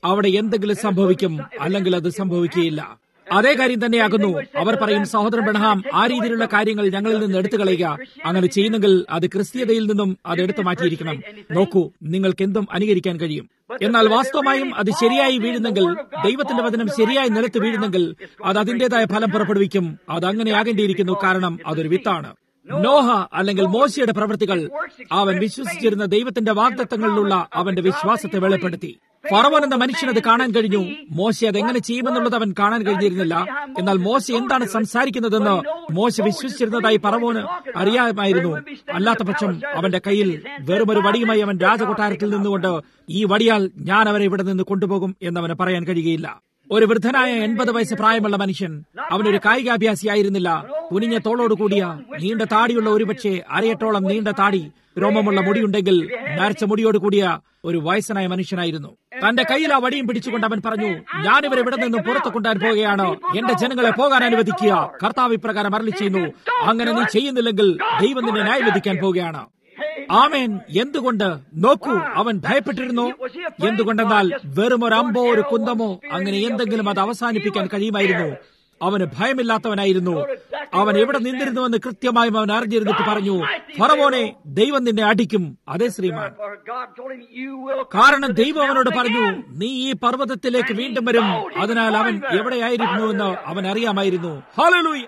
അവിടെ എന്തെങ്കിലും സംഭവിക്കും അല്ലെങ്കിൽ അത് സംഭവിക്കുകയില്ല അതേ കാര്യം തന്നെയാകുന്നു അവർ പറയും സഹോദരൻ ബെണഹാം ആ രീതിയിലുള്ള കാര്യങ്ങൾ ഞങ്ങളിൽ നിന്ന് എടുത്തു കളയുക അങ്ങനെ ചെയ്യുന്നെങ്കിൽ അത് ക്രിസ്തീയതയിൽ നിന്നും അത് എടുത്തു മാറ്റിയിരിക്കണം നോക്കൂ നിങ്ങൾക്ക് എന്തും അനുകരിക്കാൻ കഴിയും എന്നാൽ വാസ്തവമായും അത് ശരിയായി വീഴുന്നെങ്കിൽ ദൈവത്തിന്റെ വചനം ശരിയായി നിലത്ത് വീഴുന്നെങ്കിൽ അത് അതിന്റേതായ ഫലം പുറപ്പെടുവിക്കും അത് അങ്ങനെ ആകേണ്ടിയിരിക്കുന്നു കാരണം അതൊരു വിത്താണ് നോഹ അല്ലെങ്കിൽ മോശയുടെ പ്രവൃത്തികൾ അവൻ വിശ്വസിച്ചിരുന്ന ദൈവത്തിന്റെ വാഗ്ദത്തങ്ങളിലുള്ള അവന്റെ വിശ്വാസത്തെ വെളിപ്പെടുത്തി ഫറവൻ എന്ന മനുഷ്യനത് കാണാൻ കഴിഞ്ഞു മോശ അത് എങ്ങനെ ചെയ്യുമെന്നുള്ളത് അവൻ കാണാൻ കഴിഞ്ഞിരുന്നില്ല എന്നാൽ മോശ എന്താണ് സംസാരിക്കുന്നതെന്ന് മോശ വിശ്വസിച്ചിരുന്നതായി പറവോന് അറിയാമായിരുന്നു അല്ലാത്ത പക്ഷം അവന്റെ കയ്യിൽ വെറുമൊരു വടിയുമായി അവൻ രാജകൊട്ടാരത്തിൽ നിന്നുകൊണ്ട് ഈ വടിയാൽ ഞാൻ അവരെ ഇവിടെ നിന്ന് കൊണ്ടുപോകും എന്നവന് പറയാൻ കഴിയുകയില്ല ഒരു വൃദ്ധനായ എൺപത് വയസ്സ് പ്രായമുള്ള മനുഷ്യൻ അവനൊരു കായികാഭ്യാസിയായിരുന്നില്ല കുനിഞ്ഞ തോളോട് കൂടിയ നീണ്ട താടിയുള്ള ഒരുപക്ഷെ അരയട്ടോളം നീണ്ട താടി രോമമുള്ള മുടിയുണ്ടെങ്കിൽ നരച്ച മുടിയോട് കൂടിയ ഒരു വയസ്സനായ മനുഷ്യനായിരുന്നു തന്റെ കയ്യിൽ ആ വടിയും പിടിച്ചുകൊണ്ട് അവൻ പറഞ്ഞു ഞാനിവർ ഇവിടെ നിന്നും പുറത്തു കൊണ്ടുവരാൻ പോവുകയാണ് എന്റെ ജനങ്ങളെ പോകാൻ അനുവദിക്കുക കർത്താവ് ഇപ്രകാരം അരളി ചെയ്യുന്നു അങ്ങനെ നീ ചെയ്യുന്നില്ലെങ്കിൽ ദൈവം നിന്നെ ന്യായം വിധിക്കാൻ പോവുകയാണ് ആമേൻ എന്തുകൊണ്ട് നോക്കൂ അവൻ ഭയപ്പെട്ടിരുന്നു എന്തുകൊണ്ടെന്നാൽ വെറും ഒരു അമ്പോ ഒരു കുന്തമോ അങ്ങനെ എന്തെങ്കിലും അത് അവസാനിപ്പിക്കാൻ കഴിയുമായിരുന്നു അവന് ഭയമില്ലാത്തവനായിരുന്നു അവൻ എവിടെ നിന്നിരുന്നുവെന്ന് കൃത്യമായും അവൻ അറിഞ്ഞിരുന്നിട്ട് പറഞ്ഞു ഫറവോനെ ദൈവം നിന്നെ അടിക്കും അതേ ശ്രീമാൻ കാരണം ദൈവം അവനോട് പറഞ്ഞു നീ ഈ പർവ്വതത്തിലേക്ക് വീണ്ടും വരും അതിനാൽ അവൻ എവിടെയായിരുന്നുവെന്ന് അവൻ അറിയാമായിരുന്നു ഹാലലൂയ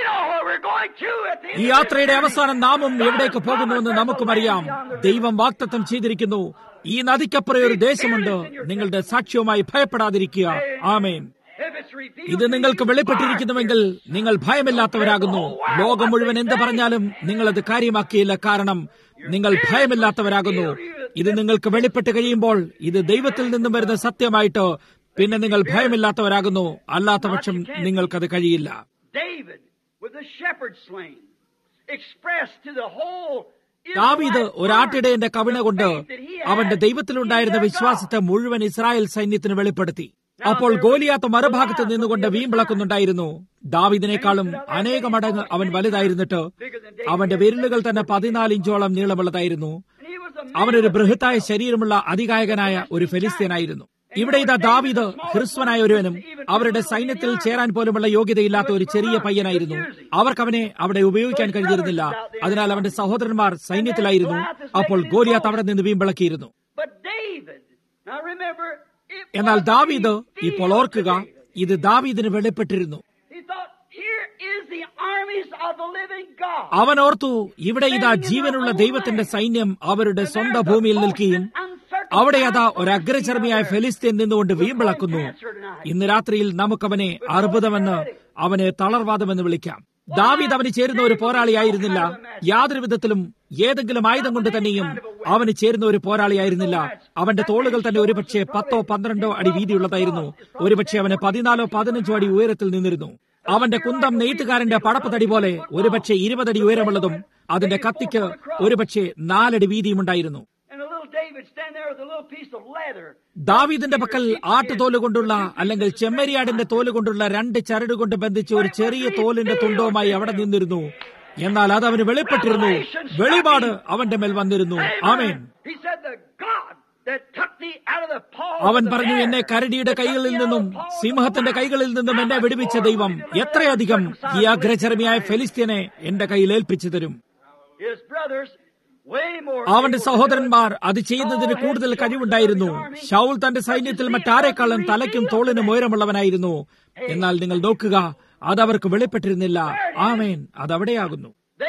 ഈ യാത്രയുടെ അവസാനം നാമും എവിടേക്ക് പോകുന്നുവെന്ന് നമുക്കും അറിയാം ദൈവം വാക്തത്വം ചെയ്തിരിക്കുന്നു ഈ നദിക്കപ്പുറം ഒരു ദേശമുണ്ട് നിങ്ങളുടെ സാക്ഷ്യവുമായി ഭയപ്പെടാതിരിക്കുക ആമേൻ ഇത് നിങ്ങൾക്ക് വെളിപ്പെട്ടിരിക്കുന്നുവെങ്കിൽ നിങ്ങൾ ഭയമില്ലാത്തവരാകുന്നു ലോകം മുഴുവൻ എന്ത് പറഞ്ഞാലും നിങ്ങൾ അത് കാര്യമാക്കിയില്ല കാരണം നിങ്ങൾ ഭയമില്ലാത്തവരാകുന്നു ഇത് നിങ്ങൾക്ക് വെളിപ്പെട്ട് കഴിയുമ്പോൾ ഇത് ദൈവത്തിൽ നിന്നും വരുന്ന സത്യമായിട്ട് പിന്നെ നിങ്ങൾ ഭയമില്ലാത്തവരാകുന്നു അല്ലാത്ത പക്ഷം നിങ്ങൾക്കത് കഴിയില്ല ദാവീദ് ഒരാട്ടിടയന്റെ കവിണ കൊണ്ട് അവന്റെ ദൈവത്തിലുണ്ടായിരുന്ന വിശ്വാസത്തെ മുഴുവൻ ഇസ്രായേൽ സൈന്യത്തിന് വെളിപ്പെടുത്തി അപ്പോൾ ഗോലിയാത്ത മറുഭാഗത്ത് നിന്നുകൊണ്ട് വീമ്പിളക്കുന്നുണ്ടായിരുന്നു ദാവിദിനേക്കാളും അനേക മടങ്ങ് അവൻ വലുതായിരുന്നിട്ട് അവന്റെ വിരലുകൾ തന്നെ പതിനാല് ഇഞ്ചോളം നീളമുള്ളതായിരുന്നു അവനൊരു ബൃഹത്തായ ശരീരമുള്ള അതികായകനായ ഒരു ഫെലിസ്തീനായിരുന്നു ഇവിടെ ഇതാ ദാവീദ് ഹ്രസ്വനായ ഒരുവനും അവരുടെ സൈന്യത്തിൽ ചേരാൻ പോലുമുള്ള യോഗ്യതയില്ലാത്ത ഒരു ചെറിയ പയ്യനായിരുന്നു അവർക്ക് അവനെ അവിടെ ഉപയോഗിക്കാൻ കഴിഞ്ഞിരുന്നില്ല അതിനാൽ അവന്റെ സഹോദരന്മാർ സൈന്യത്തിലായിരുന്നു അപ്പോൾ ഗോലിയാത്ത് അവിടെ നിന്ന് വീമ്പിളക്കിയിരുന്നു എന്നാൽ ദാവീദ് ഇപ്പോൾ ഓർക്കുക ഇത് ദാവീദിന് വെളിപ്പെട്ടിരുന്നു അവൻ ഓർത്തു ഇവിടെ ഇതാ ജീവനുള്ള ദൈവത്തിന്റെ സൈന്യം അവരുടെ സ്വന്തം ഭൂമിയിൽ നിൽക്കുകയും അവിടെ അതാ ഒരു അഗ്രചർമ്മിയായ ഫെലിസ്തീൻ നിന്നുകൊണ്ട് വീമ്പിളക്കുന്നു ഇന്ന് രാത്രിയിൽ നമുക്കവനെ അർബുദമെന്ന് അവനെ തളർവാദമെന്ന് വിളിക്കാം ദാവീദ് അവന് ചേരുന്ന ഒരു പോരാളിയായിരുന്നില്ല യാതൊരു വിധത്തിലും ഏതെങ്കിലും ആയുധം കൊണ്ട് തന്നെയും അവന് ചേരുന്ന ഒരു പോരാളിയായിരുന്നില്ല അവന്റെ തോളുകൾ തന്നെ ഒരുപക്ഷെ പത്തോ പന്ത്രണ്ടോ അടി വീതിയുള്ളതായിരുന്നു ഒരുപക്ഷെ അവന് പതിനാലോ പതിനഞ്ചോ അടി ഉയരത്തിൽ നിന്നിരുന്നു അവന്റെ കുന്തം നെയ്ത്തുകാരന്റെ പടപ്പത്തടി പോലെ ഒരുപക്ഷെ ഇരുപതടി ഉയരമുള്ളതും അതിന്റെ കത്തിക്ക് ഒരുപക്ഷെ നാലടി വീതിയുമുണ്ടായിരുന്നു ദാവീദിന്റെ പക്കൽ ആട്ടുതോല് കൊണ്ടുള്ള അല്ലെങ്കിൽ ചെമ്മരിയാടിന്റെ തോല് കൊണ്ടുള്ള രണ്ട് ചരട് കൊണ്ട് ബന്ധിച്ച ഒരു ചെറിയ തോലിന്റെ തുണ്ടവുമായി അവിടെ നിന്നിരുന്നു എന്നാൽ അത് അവന് വെളിപ്പെട്ടിരുന്നു വെളിപാട് അവന്റെ മേൽ വന്നിരുന്നു ആമേൻ അവൻ പറഞ്ഞു എന്നെ കരടിയുടെ കൈകളിൽ നിന്നും സിംഹത്തിന്റെ കൈകളിൽ നിന്നും എന്നെ വിടുവിച്ച ദൈവം എത്രയധികം ഈ അഗ്രചരമിയായ ഫെലിസ്തീനെ എന്റെ കയ്യിൽ ഏൽപ്പിച്ചു തരും അവന്റെ സഹോദരന്മാർ അത് ചെയ്യുന്നതിന് കൂടുതൽ കഴിവുണ്ടായിരുന്നു ഷൗൽ തന്റെ സൈന്യത്തിൽ മറ്റാരെക്കാളും തലയ്ക്കും തോളിനും ഉയരമുള്ളവനായിരുന്നു എന്നാൽ നിങ്ങൾ നോക്കുക അത് അവർക്ക് വെളിപ്പെട്ടിരുന്നില്ല ആമേൻ അതവിടെയാകുന്നു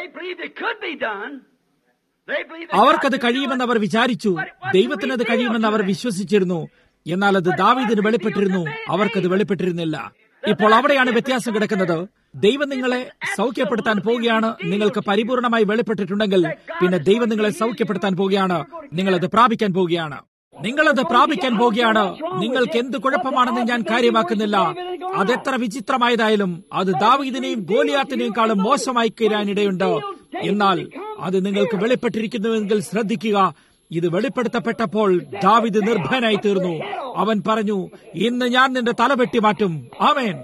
അവർക്കത് കഴിയുമെന്ന് അവർ വിചാരിച്ചു ദൈവത്തിനത് കഴിയുമെന്ന് അവർ വിശ്വസിച്ചിരുന്നു എന്നാൽ അത് ദാവീദിന് വെളിപ്പെട്ടിരുന്നു അവർക്കത് വെളിപ്പെട്ടിരുന്നില്ല ഇപ്പോൾ അവിടെയാണ് വ്യത്യാസം കിടക്കുന്നത് ദൈവം നിങ്ങളെ സൗഖ്യപ്പെടുത്താൻ പോവുകയാണ് നിങ്ങൾക്ക് പരിപൂർണമായി വെളിപ്പെട്ടിട്ടുണ്ടെങ്കിൽ പിന്നെ ദൈവം നിങ്ങളെ സൗഖ്യപ്പെടുത്താൻ പോവുകയാണ് നിങ്ങളത് പ്രാപിക്കാൻ പോവുകയാണ് നിങ്ങളത് പ്രാപിക്കാൻ പോവുകയാണ് നിങ്ങൾക്ക് എന്ത് കുഴപ്പമാണെന്ന് ഞാൻ കാര്യമാക്കുന്നില്ല അതെത്ര വിചിത്രമായതായാലും അത് ദാവീദിനെയും ഗോലിയാത്തിനെയും മോശമായി തീരാനിടയുണ്ട് എന്നാൽ അത് നിങ്ങൾക്ക് വെളിപ്പെട്ടിരിക്കുന്നുവെങ്കിൽ ശ്രദ്ധിക്കുക ഇത് വെളിപ്പെടുത്തപ്പെട്ടപ്പോൾ ദാവിദ് നിർഭയനായി തീർന്നു അവൻ പറഞ്ഞു ഇന്ന് ഞാൻ നിന്റെ തല വെട്ടി മാറ്റും ആമേൻ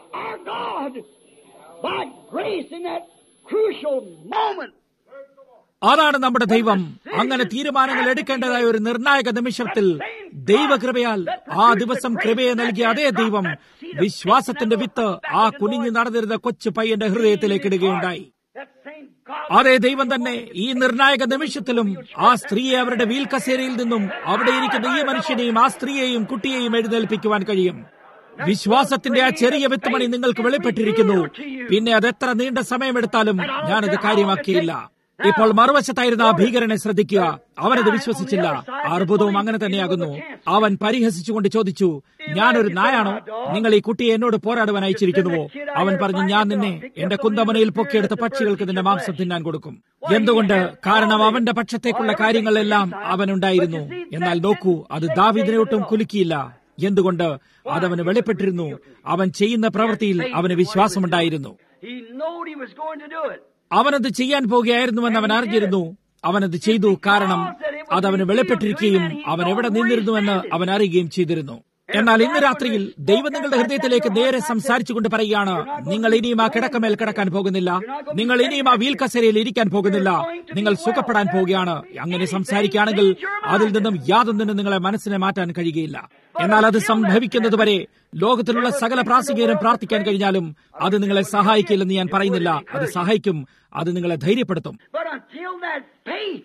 by grace in that crucial moment അതാണ് നമ്മുടെ ദൈവം അങ്ങനെ തീരുമാനങ്ങൾ എടുക്കേണ്ടതായ ഒരു നിർണായക നിമിഷത്തിൽ ദൈവകൃപയാൽ ആ ദിവസം കൃപയെ നൽകിയ അതേ ദൈവം വിശ്വാസത്തിന്റെ വിത്ത് ആ കുനിഞ്ഞു നടന്നിരുന്ന കൊച്ചു പയ്യന്റെ ഹൃദയത്തിലേക്ക് ഇടുകയുണ്ടായി That same God അതേ ദൈവം തന്നെ ഈ നിർണായക നിമിഷത്തിലും ആ സ്ത്രീയെ അവരുടെ വീൽക്കസേരയിൽ നിന്നും അവിടെ ഇരിക്കുന്ന ഈ മനുഷ്യനെയും ആ സ്ത്രീയെയും കുട്ടിയെയും എഴുന്നേൽപ്പിക്കുവാൻ കഴിയും വിശ്വാസത്തിന്റെ ആ ചെറിയ വിത്തുമണി നിങ്ങൾക്ക് വെളിപ്പെട്ടിരിക്കുന്നു പിന്നെ അത് എത്ര നീണ്ട സമയമെടുത്താലും ഞാനത് കാര്യമാക്കിയില്ല ഇപ്പോൾ മറുവശത്തായിരുന്ന ആ ഭീകരനെ ശ്രദ്ധിക്കുക അവനത് വിശ്വസിച്ചില്ല അർബുദവും അങ്ങനെ തന്നെയാകുന്നു അവൻ പരിഹസിച്ചുകൊണ്ട് ചോദിച്ചു ഞാനൊരു നായാണോ നിങ്ങൾ ഈ കുട്ടിയെ എന്നോട് പോരാടുവാൻ അയച്ചിരിക്കുന്നുവോ അവൻ പറഞ്ഞു ഞാൻ നിന്നെ എന്റെ കുന്തമനയിൽ പൊക്കിയെടുത്ത പക്ഷികൾക്ക് നിന്റെ മാംസം തിന്നാൻ കൊടുക്കും എന്തുകൊണ്ട് കാരണം അവന്റെ പക്ഷത്തേക്കുള്ള കാര്യങ്ങളെല്ലാം അവനുണ്ടായിരുന്നു എന്നാൽ നോക്കൂ അത് ദാവിദിനെ ഒട്ടും കുലുക്കിയില്ല എന്തുകൊണ്ട് അതവന് വെളിപ്പെട്ടിരുന്നു അവൻ ചെയ്യുന്ന പ്രവൃത്തിയിൽ അവന് വിശ്വാസമുണ്ടായിരുന്നു He knowed he was going to do it. അവനത് ചെയ്യാൻ പോകുകയായിരുന്നുവെന്ന് അവൻ അറിഞ്ഞിരുന്നു അവനത് ചെയ്തു കാരണം അതവന് വെളിപ്പെട്ടിരിക്കുകയും അവൻ എവിടെ നിന്നിരുന്നുവെന്ന് അവൻ അറിയുകയും ചെയ്തിരുന്നു എന്നാൽ ഇന്ന് രാത്രിയിൽ ദൈവം നിങ്ങളുടെ ഹൃദയത്തിലേക്ക് നേരെ സംസാരിച്ചുകൊണ്ട് പറയുകയാണ് നിങ്ങൾ ഇനിയും ആ കിടക്കമേൽ കിടക്കാൻ പോകുന്നില്ല നിങ്ങൾ ഇനിയും ആ വീൽ കസേരയിൽ ഇരിക്കാൻ പോകുന്നില്ല നിങ്ങൾ സുഖപ്പെടാൻ പോവുകയാണ് അങ്ങനെ സംസാരിക്കുകയാണെങ്കിൽ അതിൽ നിന്നും യാതൊന്നിനും നിങ്ങളെ മനസ്സിനെ മാറ്റാൻ കഴിയുകയില്ല എന്നാൽ അത് സംഭവിക്കുന്നതുവരെ ലോകത്തിലുള്ള സകല പ്രാസംഗികരും പ്രാർത്ഥിക്കാൻ കഴിഞ്ഞാലും അത് നിങ്ങളെ സഹായിക്കില്ലെന്ന് ഞാൻ പറയുന്നില്ല അത് സഹായിക്കും അത് നിങ്ങളെ ധൈര്യപ്പെടുത്തും But until that faith,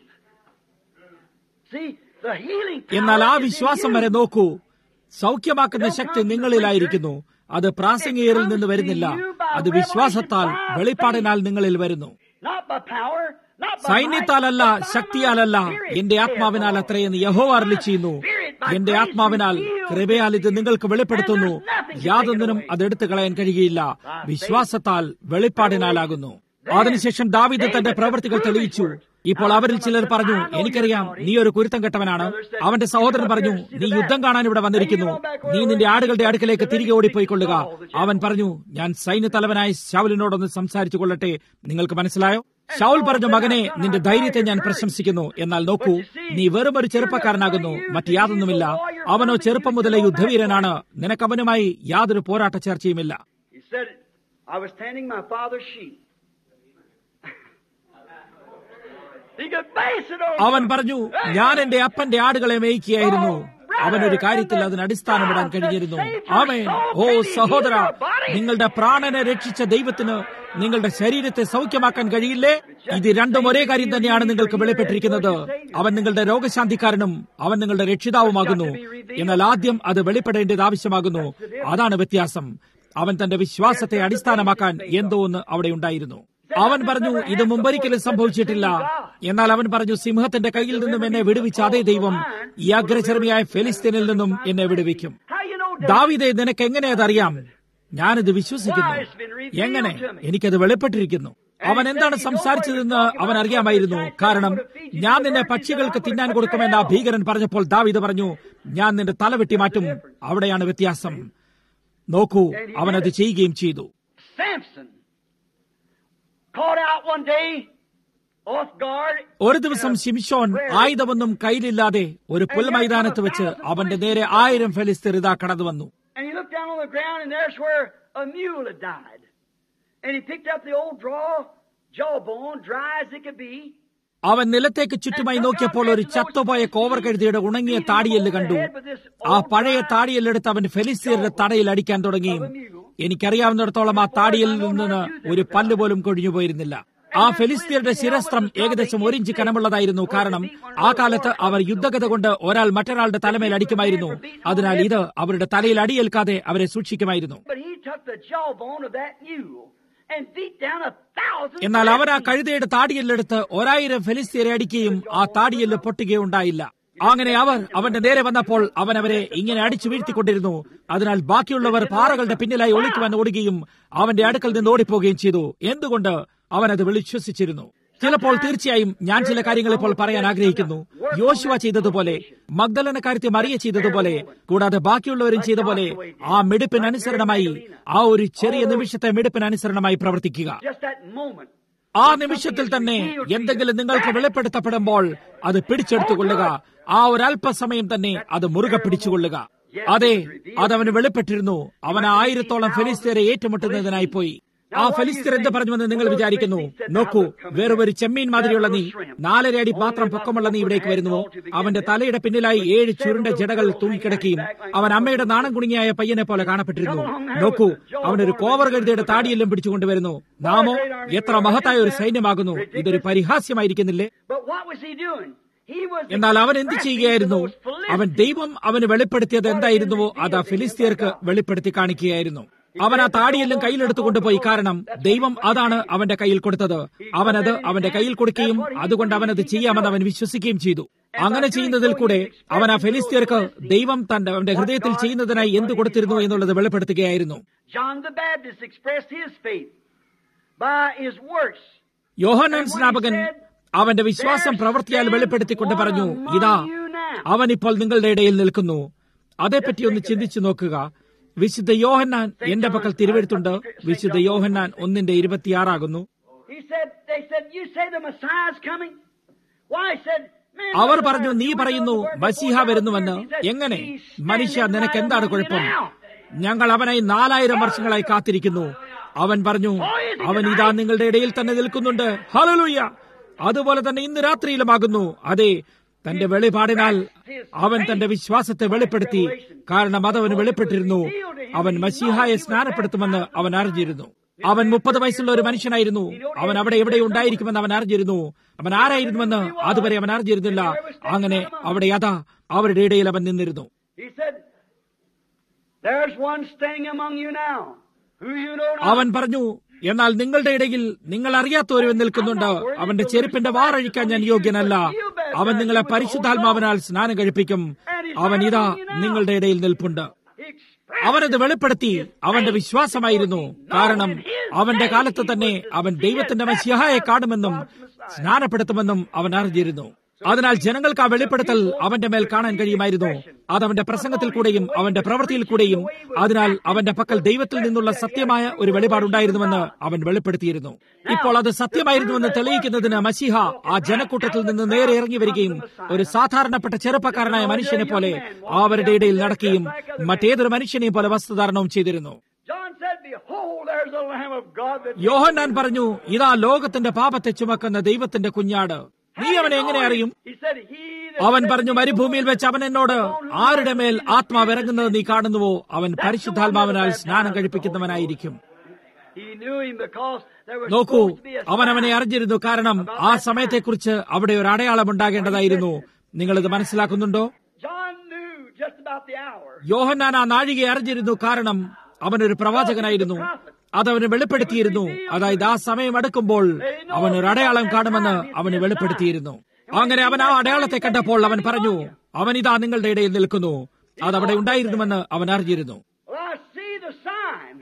see, the healing എന്നാൽ ആ power is in വിശ്വാസം you. വരെ നോക്കൂ സൗഖ്യമാക്കുന്ന ശക്തി നിങ്ങളിലായിരിക്കുന്നു അത് പ്രാസംഗികരിൽ നിന്ന് വരുന്നില്ല അത് വിശ്വാസത്താൽ വെളിപ്പാടിനാൽ നിങ്ങളിൽ വരുന്നു Not by power, not by സൈന്യത്താലല്ല might, but by ശക്തിയാലല്ല my spirit, എന്റെ saith ആത്മാവിനാൽ the Lord. അത്രയെന്ന് യഹോ അരളി ചെയ്യുന്നു എന്റെ ആത്മാവിനാൽ കൃപയാൽ ഇത് നിങ്ങൾക്ക് വെളിപ്പെടുത്തുന്നു യാതൊന്നിനും അത് എടുത്തു കളയാൻ കഴിയുകയില്ല വിശ്വാസത്താൽ വെളിപ്പാടിനാലാകുന്നു അതിനുശേഷം ദാവീദ് തന്റെ പ്രവൃത്തികൾ തെളിയിച്ചു ഇപ്പോൾ അവരിൽ ചിലർ പറഞ്ഞു എനിക്കറിയാം നീ ഒരു കുരുത്തം കെട്ടവനാണ് അവന്റെ സഹോദരൻ പറഞ്ഞു നീ യുദ്ധം കാണാൻ ഇവിടെ വന്നിരിക്കുന്നു നീ നിന്റെ ആടുകളുടെ അടുക്കലേക്ക് തിരികെ ഓടിപ്പോയിക്കൊള്ളുക അവൻ പറഞ്ഞു ഞാൻ സൈന്യത്തലവനായ ശൗലിനോടൊന്ന് സംസാരിച്ചു കൊള്ളട്ടെ നിങ്ങൾക്ക് മനസ്സിലായോ ഷൗൽ പറഞ്ഞു മകനെ നിന്റെ ധൈര്യത്തെ ഞാൻ പ്രശംസിക്കുന്നു എന്നാൽ നോക്കൂ നീ വെറും ഒരു ചെറുപ്പക്കാരനാകുന്നു മറ്റ് യാതൊന്നുമില്ല അവനോ ചെറുപ്പം മുതലേ യുദ്ധവീരനാണ് നിനക്കവനുമായി യാതൊരു പോരാട്ട ചർച്ചയുമില്ല He said, I was tending my father's sheep. he could base it on അവൻ പറഞ്ഞു ഞാൻ എന്റെ അപ്പന്റെ ആടുകളെ മേയ്ക്കുകയായിരുന്നു അവനൊരു കാര്യത്തിൽ അതിന് അടിസ്ഥാനമിടാൻ കഴിഞ്ഞിരുന്നു ആമേൻ ഓ സഹോദര നിങ്ങളുടെ പ്രാണനെ രക്ഷിച്ച ദൈവത്തിന് നിങ്ങളുടെ ശരീരത്തെ സൗഖ്യമാക്കാൻ കഴിയില്ലേ ഇത് രണ്ടും ഒരേ കാര്യം തന്നെയാണ് നിങ്ങൾക്ക് വെളിപ്പെട്ടിരിക്കുന്നത് അവൻ നിങ്ങളുടെ രോഗശാന്തിക്കാരനും അവൻ നിങ്ങളുടെ രക്ഷിതാവുമാകുന്നു എന്നാൽ ആദ്യം അത് വെളിപ്പെടേണ്ടത് ആവശ്യമാകുന്നു അതാണ് വ്യത്യാസം അവൻ തന്റെ വിശ്വാസത്തെ അടിസ്ഥാനമാക്കാൻ എന്തോ ഒന്ന് അവിടെ ഉണ്ടായിരുന്നു അവൻ പറഞ്ഞു ഇത് മുമ്പൊരിക്കലും സംഭവിച്ചിട്ടില്ല എന്നാൽ അവൻ പറഞ്ഞു സിംഹത്തിന്റെ കയ്യിൽ നിന്നും എന്നെ വിടുവിച്ച അതേ ദൈവം ഈ അഗ്രചർമ്മിയായ ഫെലിസ്തീനിൽ നിന്നും എന്നെ വിടുവിക്കും How you know ദാവിദെ നിനക്ക് എങ്ങനെ അതറിയാം ഞാനിത് വിശ്വസിക്കുന്നു എങ്ങനെ എനിക്കത് വെളിപ്പെട്ടിരിക്കുന്നു അവൻ എന്താണ് സംസാരിച്ചതെന്ന് അവൻ അറിയാമായിരുന്നു കാരണം ഞാൻ നിന്നെ പക്ഷികൾക്ക് തിന്നാൻ കൊടുക്കുമെന്ന് ആ ഭീകരൻ പറഞ്ഞപ്പോൾ ദാവിദ് പറഞ്ഞു ഞാൻ നിന്റെ തല വെട്ടി മാറ്റും അവിടെയാണ് വ്യത്യാസം നോക്കൂ അവനത് ചെയ്യുകയും ചെയ്തു Samson caught out one day off guard. ഒരു ദിവസം ശിംഷോൻ ആയുധമൊന്നും കയ്യിലില്ലാതെ ഒരു പുൽമൈതാനത്ത് വെച്ച് അവന്റെ നേരെ ആയിരം ഫെലിസ്തീർ ഇതാ കടന്നു വന്നു And he looked down on the ground, and there's where a mule had died. And he picked up the old draw, jawbone, dry as it could be. അവൻ നിലത്തേക്ക് ചുറ്റുമായി നോക്കിയപ്പോൾ ഒരു ചത്തുപോയ കോവർ കഴുതിയുടെ ഉണങ്ങിയ താടിയെല്ല് കണ്ടു ആ പഴയ താടിയെല്ലെടുത്ത് അവൻ ഫെലിസ്തീരുടെ തടയിൽ അടിക്കാൻ തുടങ്ങി എനിക്കറിയാവുന്നിടത്തോളം ആ താടിയിൽ നിന്ന് ഒരു പല്ല് പോലും കൊഴിഞ്ഞു പോയിരുന്നില്ല ആ ഫെലിസ്തീരുടെ ശിരസ്ത്രം ഏകദേശം ഒരിഞ്ച് കനമുള്ളതായിരുന്നു കാരണം ആ കാലത്ത് അവർ യുദ്ധഗത കൊണ്ട് ഒരാൾ മറ്റൊരാളുടെ തലമേൽ അടിക്കുമായിരുന്നു അതിനാൽ ഇത് അവരുടെ തലയിൽ അടിയേൽക്കാതെ അവരെ സൂക്ഷിക്കുമായിരുന്നു But he took the jawbone of that mule and beat down a thousand. എന്നാൽ അവർ ആ കഴുതയുടെ താടിയെല്ലെടുത്ത് ഒരായിരം ഫെലിസ്തീരെ അടിക്കുകയും ആ താടിയെല്ല് പൊട്ടുകയുണ്ടായില്ല അങ്ങനെ അവർ അവന്റെ നേരെ വന്നപ്പോൾ അവൻ അവരെ ഇങ്ങനെ അടിച്ചു വീഴ്ത്തിക്കൊണ്ടിരുന്നു അതിനാൽ ബാക്കിയുള്ളവർ പാറകളുടെ പിന്നിലായി ഒളിക്കുവാൻ ഓടുകയും അവന്റെ അടുക്കൽ നിന്ന് ഓടിപ്പോവുകയും ചെയ്തു എന്തുകൊണ്ട് അവൻ അത് വിശ്വസിച്ചിരുന്നു ചിലപ്പോൾ തീർച്ചയായും ഞാൻ ചില കാര്യങ്ങൾ ഇപ്പോൾ പറയാൻ ആഗ്രഹിക്കുന്നു യോശുവ ചെയ്തതുപോലെ മഗ്ദലന കാര്യത്തെ മറിയ ചെയ്തതുപോലെ കൂടാതെ ബാക്കിയുള്ളവരും ചെയ്ത പോലെ ആ മിടുപ്പിനനുസരണമായി ആ ഒരു ചെറിയ നിമിഷത്തെ മിടുപ്പിനനുസരണമായി പ്രവർത്തിക്കുക Just that moment. ആ നിമിഷത്തിൽ തന്നെ എന്തെങ്കിലും നിങ്ങൾക്ക് വെളിപ്പെടുത്തപ്പെടുമ്പോൾ അത് പിടിച്ചെടുത്തുകൊള്ളുക ആ ഒരു അല്പസമയം തന്നെ അത് മുറുകെ പിടിച്ചുകൊള്ളുക അതെ അതവന് വെളിപ്പെട്ടിരുന്നു അവൻ ആ ആയിരത്തോളം ഫെലിസ്തീരെ ഏറ്റുമുട്ടുന്നതിനായി പോയി ആ ഫലിസ്തീർ എന്ത് പറഞ്ഞുവെന്ന് നിങ്ങൾ വിചാരിക്കുന്നു നോക്കൂ വേറെ ഒരു ചെമ്മീൻ മാതിരിയുള്ള നീ നാലര അടി മാത്രം പൊക്കമുള്ള നീ ഇവിടേക്ക് വരുന്നുവോ അവന്റെ തലയുടെ പിന്നിലായി ഏഴ് ചുരുണ്ട ജടകൾ തൂങ്ങിക്കിടക്കുകയും അവൻ അമ്മയുടെ നാണം കുണുങ്ങിയായ പയ്യനെ പോലെ കാണപ്പെട്ടിരുന്നു നോക്കൂ അവനൊരു കോവർ കഴുതയുടെ താടിയെല്ലാം പിടിച്ചുകൊണ്ടുവരുന്നു നാമോ എത്ര മഹത്തായ ഒരു സൈന്യമാകുന്നു ഇതൊരു പരിഹാസ്യമായിരിക്കുന്നില്ലേ But what was he doing? He was എന്നാൽ അവൻ എന്ത് ചെയ്യുകയായിരുന്നു അവൻ ദൈവം അവന് വെളിപ്പെടുത്തിയത് എന്തായിരുന്നുവോ അത് ആ ഫിലിസ്തീർക്ക് വെളിപ്പെടുത്തി കാണിക്കുകയായിരുന്നു അവൻ ആ താടിയെല്ലാം കയ്യിലെടുത്തു കൊണ്ടുപോയി കാരണം ദൈവം അതാണ് അവന്റെ കയ്യിൽ കൊടുത്തത് അവനത് അവന്റെ കയ്യിൽ കൊടുക്കുകയും അതുകൊണ്ട് അവനത് ചെയ്യാമെന്ന് അവൻ വിശ്വസിക്കുകയും ചെയ്തു അങ്ങനെ ചെയ്യുന്നതിൽ കൂടെ അവൻ ആ ഫെലിസ്തീർക്ക് ദൈവം തന്റെ അവന്റെ ഹൃദയത്തിൽ ചെയ്യുന്നതിനായി എന്ത് കൊടുത്തിരുന്നു എന്നുള്ളത് വെളിപ്പെടുത്തുകയായിരുന്നു John the Baptist expressed his faith by his works. യോഹന്നാൻ സ്നാപകൻ അവന്റെ വിശ്വാസം പ്രവൃത്തിയാൽ വെളിപ്പെടുത്തിക്കൊണ്ട് പറഞ്ഞു ഇതാ അവൻ ഇപ്പോൾ നിങ്ങളുടെ ഇടയിൽ നിൽക്കുന്നു അതേപ്പറ്റി ഒന്ന് ചിന്തിച്ചു നോക്കുക വിശുദ്ധ യോഹന്നാൻ എന്റെ പക്കൽ തിരുവെടുത്തുണ്ട് വിശുദ്ധ യോഹന്നാൻ ഒന്നിന്റെ ഇരുപത്തിയാറാകുന്നു He said, they said, you say the Messiah is coming? Why? He said, man, our brother, പറഞ്ഞു നീ you പറയുന്നു know the word മസിഹ before വരുന്നുവെന്ന് God appeared." He said, എങ്ങനെ "He's standing മനുഷ്യ നിനക്ക് right എന്താണ് among you കുഴപ്പം now." ഞങ്ങൾ അവനായി നാലായിരം വർഷങ്ങളായി കാത്തിരിക്കുന്നു അവൻ പറഞ്ഞു അവൻ ഇതാ നിങ്ങളുടെ ഇടയിൽ തന്നെ നിൽക്കുന്നുണ്ട് ഹലലൂയ അതുപോലെ തന്നെ ഇന്ന് രാത്രിയിലുമാകുന്നു അതെ തന്റെ വെളിപാടിനാൽ അവൻ തന്റെ വിശ്വാസത്തെ വെളിപ്പെടുത്തി കാരണം അതവന് വെളിപ്പെട്ടിരുന്നു അവൻ മസീഹായെ സ്നാനപ്പെടുത്തുമെന്ന് അവൻ അറിഞ്ഞിരുന്നു അവൻ മുപ്പത് വയസ്സുള്ള ഒരു മനുഷ്യനായിരുന്നു അവൻ അവിടെ എവിടെ ഉണ്ടായിരിക്കുമെന്ന് അവൻ അറിഞ്ഞിരുന്നു അവൻ ആരായിരുന്നുവെന്ന് അതുവരെ അവൻ അറിഞ്ഞിരുന്നില്ല അങ്ങനെ അവിടെ അതാ അവരുടെ ഇടയിൽ അവൻ നിന്നിരുന്നു He said, there's one standing among you now, who you know not. അവൻ പറഞ്ഞു എന്നാൽ നിങ്ങളുടെ ഇടയിൽ നിങ്ങൾ അറിയാത്തവരും നിൽക്കുന്നുണ്ട് അവന്റെ ചെരുപ്പിന്റെ വാറഴിക്കാൻ ഞാൻ യോഗ്യനല്ല അവൻ നിങ്ങളെ പരിശുദ്ധാത്മാവിനാൽ സ്നാനം കഴിപ്പിക്കും അവൻ ഇതാ നിങ്ങളുടെ ഇടയിൽ നിൽപ്പുണ്ട് He expressed അവനത് വെളിപ്പെടുത്തി അവന്റെ വിശ്വാസമായിരുന്നു കാരണം അവന്റെ കാലത്ത് തന്നെ അവൻ ദൈവത്തിന്റെ മസിഹായെ കാണുമെന്നും സ്നാനപ്പെടുത്തുമെന്നും അവൻ അറിഞ്ഞിരുന്നു അതിനാൽ ജനങ്ങൾക്ക് ആ വെളിപ്പെടുത്തൽ അവന്റെ മേൽ കാണാൻ കഴിയുമായിരുന്നു അത് അവന്റെ പ്രസംഗത്തിൽ കൂടെയും അവന്റെ പ്രവൃത്തിയിൽ കൂടെയും അതിനാൽ അവന്റെ പക്കൽ ദൈവത്തിൽ നിന്നുള്ള സത്യമായ ഒരു വെളിപാടുണ്ടായിരുന്നുവെന്ന് അവൻ വെളിപ്പെടുത്തിയിരുന്നു ഇപ്പോൾ അത് സത്യമായിരുന്നുവെന്ന് തെളിയിക്കുന്നതിന് മസിഹ ആ ജനക്കൂട്ടത്തിൽ നിന്ന് നേരെ ഇറങ്ങി വരികയും ഒരു സാധാരണപ്പെട്ട ചെറുപ്പക്കാരനായ മനുഷ്യനെ പോലെ അവരുടെ ഇടയിൽ നടക്കുകയും മറ്റേതൊരു മനുഷ്യനെയും പോലെ വസ്ത്രധാരണവും ചെയ്തിരുന്നു John said, Behold, there's the Lamb of God that യോഹന്നാൻ പറഞ്ഞു ഇതാ ലോകത്തിന്റെ പാപത്തെ ചുമക്കുന്ന ദൈവത്തിന്റെ കുഞ്ഞാട് നീ അവനെ എങ്ങനെ അറിയും He said, He that അവൻ പറഞ്ഞു മരുഭൂമിയിൽ വെച്ച് അവൻ എന്നോട് ആരുടെ മേൽ ആത്മാവ് ഇറങ്ങുന്നത് നീ കാണുന്നുവോ അവൻ പരിശുദ്ധാത്മാവിനാൽ സ്നാനം കഴിപ്പിക്കുന്നവനായിരിക്കും He knew him because there was നോക്കൂ supposed to be a അവൻ അവനെ sign. അറിഞ്ഞിരുന്നു കാരണം ആ സമയത്തെക്കുറിച്ച് അവിടെ ഒരു അടയാളം ഉണ്ടാകേണ്ടതായിരുന്നു നിങ്ങളിത് മനസ്സിലാക്കുന്നുണ്ടോ John knew just about the hour. യോഹന്നാൻ ആ നാഴികയെ അറിഞ്ഞിരുന്നു കാരണം അവനൊരു പ്രവാചകനായിരുന്നു അതവന് വെളിപ്പെടുത്തിയിരുന്നു അതായത് ആ സമയം അടുക്കുമ്പോൾ അവൻ ഒരു അടയാളം കാണുമെന്ന് അവന് വെളിപ്പെടുത്തിയിരുന്നു അങ്ങനെ അവൻ ആ അടയാളത്തെ കണ്ടപ്പോൾ അവൻ പറഞ്ഞു അവൻ ഇതാ നിങ്ങളുടെ ഇടയിൽ നിൽക്കുന്നു അതവിടെ ഉണ്ടായിരുന്നുവെന്ന് അവൻ അറിഞ്ഞിരുന്നു Well, I see the sign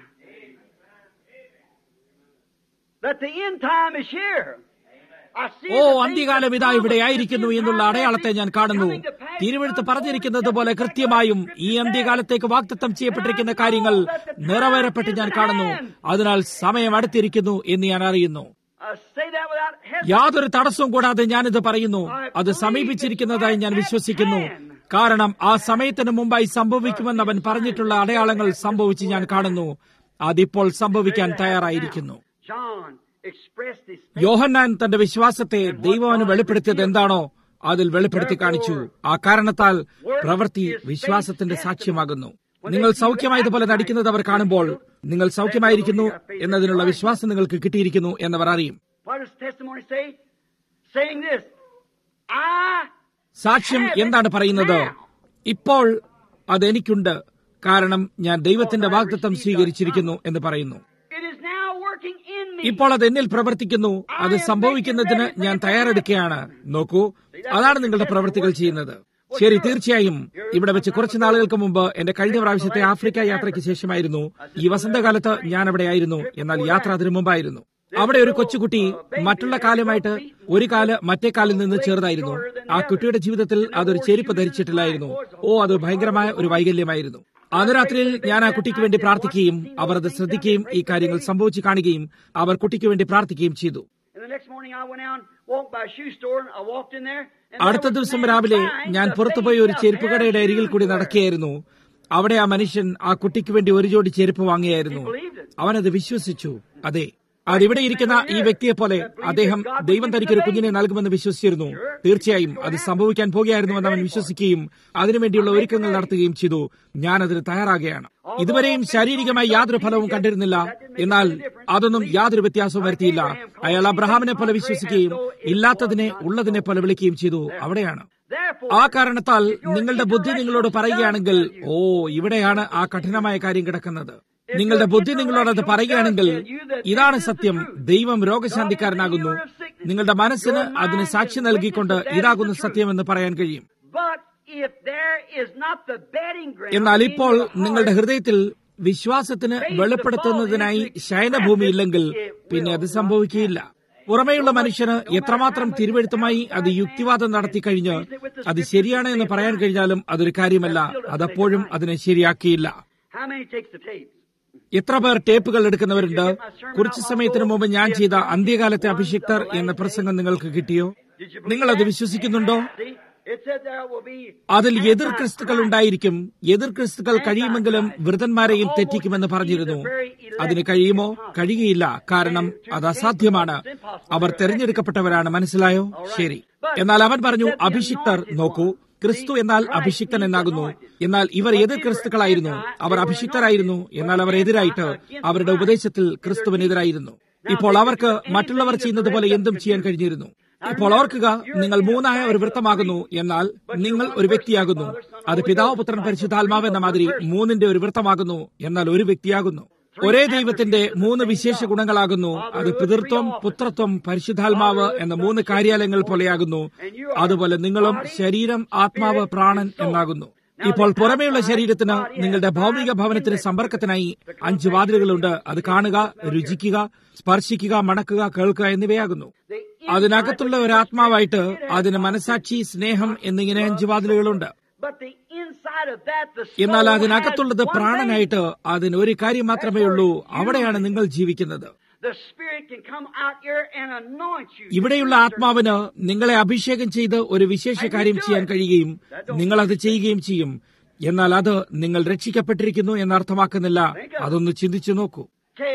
that the end time is here. I see oh the things അന്ത്യകാലം that ഇതാ ഇവിടെ promised ആയിരിക്കുന്നു this end എന്നുള്ള time അടയാളത്തെ ഞാൻ കാണുന്നു coming to pass. തിരുവെഴുത്ത് പറഞ്ഞിരിക്കുന്നത് പോലെ കൃത്യമായും ഈ അന്ത്യകാലത്തേക്ക് വാഗ്ദത്തം ചെയ്യപ്പെട്ടിരിക്കുന്ന കാര്യങ്ങൾ നിറവേറപ്പെട്ട് ഞാൻ കാണുന്നു അതിനാൽ സമയം അടുത്തിരിക്കുന്നു എന്ന് ഞാൻ അറിയുന്നു I say that without hesitation. യാതൊരു തടസ്സവും കൂടാതെ ഞാനിത് പറയുന്നു അത് സമീപിച്ചിരിക്കുന്നതായി ഞാൻ വിശ്വസിക്കുന്നു കാരണം ആ സമയത്തിന് മുമ്പായി സംഭവിക്കുമെന്ന് അവൻ പറഞ്ഞിട്ടുള്ള അടയാളങ്ങൾ സംഭവിച്ച് ഞാൻ കാണുന്നു അതിപ്പോൾ സംഭവിക്കാൻ തയ്യാറായിരിക്കുന്നു John expressed his യോഹന്നാൻ തന്റെ വിശ്വാസത്തെ ദൈവവന് വെളിപ്പെടുത്തിയത് എന്താണോ അതിൽ വെളിപ്പെടുത്തി കാണിച്ചു ആ കാരണത്താൽ പ്രവൃത്തി വിശ്വാസത്തിന്റെ സാക്ഷ്യമാകുന്നു നിങ്ങൾ സൗഖ്യമായതുപോലെ നടിക്കുന്നത് അവർ കാണുമ്പോൾ നിങ്ങൾ സൗഖ്യമായിരിക്കുന്നു എന്നതിനുള്ള വിശ്വാസം നിങ്ങൾക്ക് കിട്ടിയിരിക്കുന്നു എന്നവർ അറിയും What does testimony say? Saying this, I സാക്ഷ്യം എന്താണ് പറയുന്നത് ഇപ്പോൾ അത് എനിക്കുണ്ട് കാരണം ഞാൻ ദൈവത്തിന്റെ വാഗ്ദത്തം സ്വീകരിച്ചിരിക്കുന്നു എന്ന് പറയുന്നു it is now working in me. ഇപ്പോൾ അത് എന്നിൽ പ്രവർത്തിക്കുന്നു അത് സംഭവിക്കുന്നതിന് ഞാൻ തയ്യാറെടുക്കുകയാണ് നോക്കൂ അതാണ് നിങ്ങളുടെ പ്രവൃത്തികൾ ചെയ്യുന്നത് ശരി തീർച്ചയായും ഇവിടെ വെച്ച് കുറച്ച് നാളുകൾക്ക് മുമ്പ് എന്റെ കഴിഞ്ഞ പ്രാവശ്യത്തെ ആഫ്രിക്ക യാത്രയ്ക്ക് ശേഷമായിരുന്നു ഈ വസന്തകാലത്ത് ഞാൻ അവിടെ ആയിരുന്നു എന്നാൽ യാത്ര അതിനു മുമ്പായിരുന്നു അവിടെ ഒരു കൊച്ചുകുട്ടി മറ്റുള്ള കാലുമായിട്ട് ഒരു കാല് മറ്റേ കാലിൽ നിന്ന് ചെറുതായിരുന്നു ആ കുട്ടിയുടെ ജീവിതത്തിൽ അതൊരു ചെരുപ്പ് ധരിച്ചിട്ടില്ലായിരുന്നു ഓ അത് ഭയങ്കരമായ ഒരു വൈകല്യമായിരുന്നു അന്ന് രാത്രിയിൽ ഞാൻ ആ കുട്ടിക്ക് വേണ്ടി പ്രാർത്ഥിക്കുകയും അവർ അത് ശ്രദ്ധിക്കുകയും ഈ കാര്യങ്ങൾ സംഭവിച്ചു കാണുകയും അവർ കുട്ടിക്ക് വേണ്ടി പ്രാർത്ഥിക്കുകയും ചെയ്തു And the next morning I went out and walked by a shoe store and I walked in there. and there അടുത്ത was a ദിവസം man രാവിലെ sign ഞാൻ that പുറത്തുപോയി said ഒരു himself, ചെരുപ്പുകടയുടെ "Pair of അരികിൽ shoes കൂടി to wear." നടക്കുകയായിരുന്നു അവിടെ ആ മനുഷ്യൻ ആ കുട്ടിക്ക് വേണ്ടി ഒരു ജോഡി ചെരുപ്പ് വാങ്ങിയായിരുന്നു അവനത് വിശ്വസിച്ചു അതെ അതിവിടെ ഇരിക്കുന്ന ഈ വ്യക്തിയെ പോലെ അദ്ദേഹം ദൈവം തനിക്ക് ഒരു കുഞ്ഞിനെ നൽകുമെന്ന് വിശ്വസിച്ചിരുന്നു തീർച്ചയായും അത് സംഭവിക്കാൻ പോകുകയായിരുന്നുവെന്ന് അവൻ വിശ്വസിക്കുകയും അതിനുവേണ്ടിയുള്ള ഒരുക്കങ്ങൾ നടത്തുകയും ചെയ്തു ഞാൻ അതിന് തയ്യാറാകുകയാണ് ഇതുവരെയും ശാരീരികമായി യാതൊരു ഫലവും കണ്ടിരുന്നില്ല എന്നാൽ അതൊന്നും യാതൊരു വ്യത്യാസവും വരുത്തിയില്ല അയാൾ അബ്രഹാമിനെ പോലെ വിശ്വസിക്കുകയും ഇല്ലാത്തതിനെ ഉള്ളതിനെ പോലെ വിളിക്കുകയും ചെയ്തു അവിടെയാണ് ആ കാരണത്താൽ നിങ്ങളുടെ ബുദ്ധി നിങ്ങളോട് പറയുകയാണെങ്കിൽ ഓ ഇവിടെയാണ് ആ കഠിനമായ കാര്യം കിടക്കുന്നത് നിങ്ങളുടെ ബുദ്ധി നിങ്ങളോട് അത് പറയുകയാണെങ്കിൽ ഇതാണ് സത്യം ദൈവം രോഗശാന്തിക്കാരനാകുന്നു നിങ്ങളുടെ മനസ്സിന് അതിന് സാക്ഷി നൽകിക്കൊണ്ട് ഇതാകുന്നു സത്യമെന്ന് പറയാൻ കഴിയും എന്നാൽ ഇപ്പോൾ നിങ്ങളുടെ ഹൃദയത്തിൽ വിശ്വാസത്തിന് വെളിപ്പെടുത്തുന്നതിനായി ശയനഭൂമി ഇല്ലെങ്കിൽ പിന്നെ അത് സംഭവിക്കുകയില്ല പുറമേയുള്ള മനുഷ്യന് എത്രമാത്രം തിരുവെഴുത്തുമായി അത് യുക്തിവാദം നടത്തി കഴിഞ്ഞ് അത് ശരിയാണ് എന്ന് പറയാൻ കഴിഞ്ഞാലും അതൊരു കാര്യമല്ല അതപ്പോഴും അതിനെ ശരിയാക്കിയില്ല എത്ര പേർ ടേപ്പുകൾ എടുക്കുന്നവരുണ്ട് കുറച്ചു സമയത്തിന് മുമ്പ് ഞാൻ ചെയ്ത അന്ത്യകാലത്തെ അഭിഷിക്തർ എന്ന പ്രസംഗം നിങ്ങൾക്ക് കിട്ടിയോ നിങ്ങൾ അത് വിശ്വസിക്കുന്നുണ്ടോ അതിൽ എതിർ ക്രിസ്തുക്കൾ ഉണ്ടായിരിക്കും എതിർ ക്രിസ്തുക്കൾ കഴിയുമെങ്കിലും വൃതന്മാരെയും തെറ്റിക്കുമെന്ന് പറഞ്ഞിരുന്നു അതിന് കഴിയുമോ കഴിയുകയില്ല കാരണം അത് അസാധ്യമാണ് അവർ തെരഞ്ഞെടുക്കപ്പെട്ടവരാണ് മനസ്സിലായോ ശരി എന്നാൽ അവൻ പറഞ്ഞു അഭിഷിക്തർ നോക്കൂ ക്രിസ്തു എന്നാൽ അഭിഷിക്തൻ എന്നാകുന്നു എന്നാൽ ഇവർ എതിർ ക്രിസ്തുക്കളായിരുന്നു അവർ അഭിഷിക്തരായിരുന്നു എന്നാൽ അവർ എതിരായിട്ട് അവരുടെ ഉപദേശത്തിൽ ക്രിസ്തുവിനെതിരായിരുന്നു ഇപ്പോൾ അവർക്ക് മറ്റുള്ളവർ ചെയ്യുന്നത് പോലെ എന്തും ചെയ്യാൻ കഴിഞ്ഞിരുന്നു ഇപ്പോൾ ഓർക്കുക നിങ്ങൾ മൂന്നായ ഒരു വൃത്തമാകുന്നു എന്നാൽ നിങ്ങൾ ഒരു വ്യക്തിയാകുന്നു അത് പിതാവ് പുത്രൻ പരിശുദ്ധാത്മാവ് എന്ന മാതിരി മൂന്നിന്റെ ഒരു വൃത്തമാകുന്നു എന്നാൽ ഒരു വ്യക്തിയാകുന്നു ഒരേ ദൈവത്തിന്റെ മൂന്ന് വിശേഷ ഗുണങ്ങളാകുന്നു അത് പിതൃത്വം പുത്രത്വം പരിശുദ്ധാത്മാവ് എന്ന മൂന്ന് കാര്യാലയങ്ങൾ പോലെയാകുന്നു അതുപോലെ നിങ്ങളും ശരീരം ആത്മാവ് പ്രാണൻ എന്നാകുന്നു ഇപ്പോൾ പുറമേയുള്ള ശരീരത്തിന് നിങ്ങളുടെ ഭൗമിക ഭവനത്തിന് സമ്പർക്കത്തിനായി അഞ്ച് വാതിലുകളുണ്ട് അത് കാണുക രുചിക്കുക സ്പർശിക്കുക മണക്കുക കേൾക്കുക എന്നിവയാകുന്നു അതിനകത്തുള്ള ഒരു ആത്മാവായിട്ട് അതിന് മനസാക്ഷി സ്നേഹം എന്നിങ്ങനെ അഞ്ച് വാതിലുകളുണ്ട് എന്നാൽ അതിനകത്തുള്ളത് പ്രാണനായിട്ട് അതിന് ഒരു കാര്യം മാത്രമേ ഉള്ളൂ അവിടെയാണ് നിങ്ങൾ ജീവിക്കുന്നത് ഇവിടെയുള്ള ആത്മാവിന് നിങ്ങളെ അഭിഷേകം ചെയ്ത് ഒരു വിശേഷ കാര്യം ചെയ്യാൻ കഴിയുകയും നിങ്ങൾ അത് ചെയ്യുകയും ചെയ്യും എന്നാൽ അത് നിങ്ങൾ രക്ഷിക്കപ്പെട്ടിരിക്കുന്നു എന്നർത്ഥമാക്കുന്നില്ല അതൊന്ന് ചിന്തിച്ചു നോക്കൂ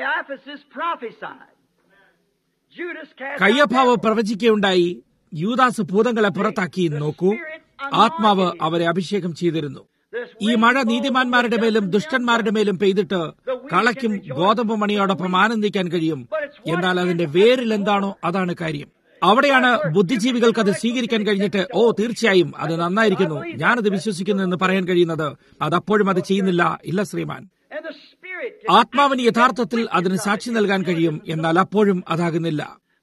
കയ്യഭാവ് പ്രവചിക്കുകയുണ്ടായി യൂദാസ് ഭൂതങ്ങളെ പുറത്താക്കി നോക്കൂ ആത്മാവ് അവരെ അഭിഷേകം ചെയ്തിരുന്നു ഈ മഴ നീതിമാന്മാരുടെ മേലും ദുഷ്ടന്മാരുടെ മേലും പെയ്തിട്ട് കളയ്ക്കും ഗോതമ്പ് മണിയോടൊപ്പം ആനന്ദിക്കാൻ കഴിയും എന്നാൽ അതിന്റെ വേരിൽ എന്താണോ അതാണ് കാര്യം അവിടെയാണ് ബുദ്ധിജീവികൾക്ക് അത് സ്വീകരിക്കാൻ കഴിഞ്ഞിട്ട് ഓ തീർച്ചയായും അത് നന്നായിരിക്കുന്നു ഞാനത് വിശ്വസിക്കുന്നു എന്ന് പറയാൻ കഴിയുന്നത് അതപ്പോഴും അത് ചെയ്യുന്നില്ല ഇല്ല ശ്രീമാൻ ആത്മാവിന് യഥാർത്ഥത്തിൽ അതിന് സാക്ഷി നൽകാൻ കഴിയും എന്നാൽ അപ്പോഴും അതാകുന്നില്ല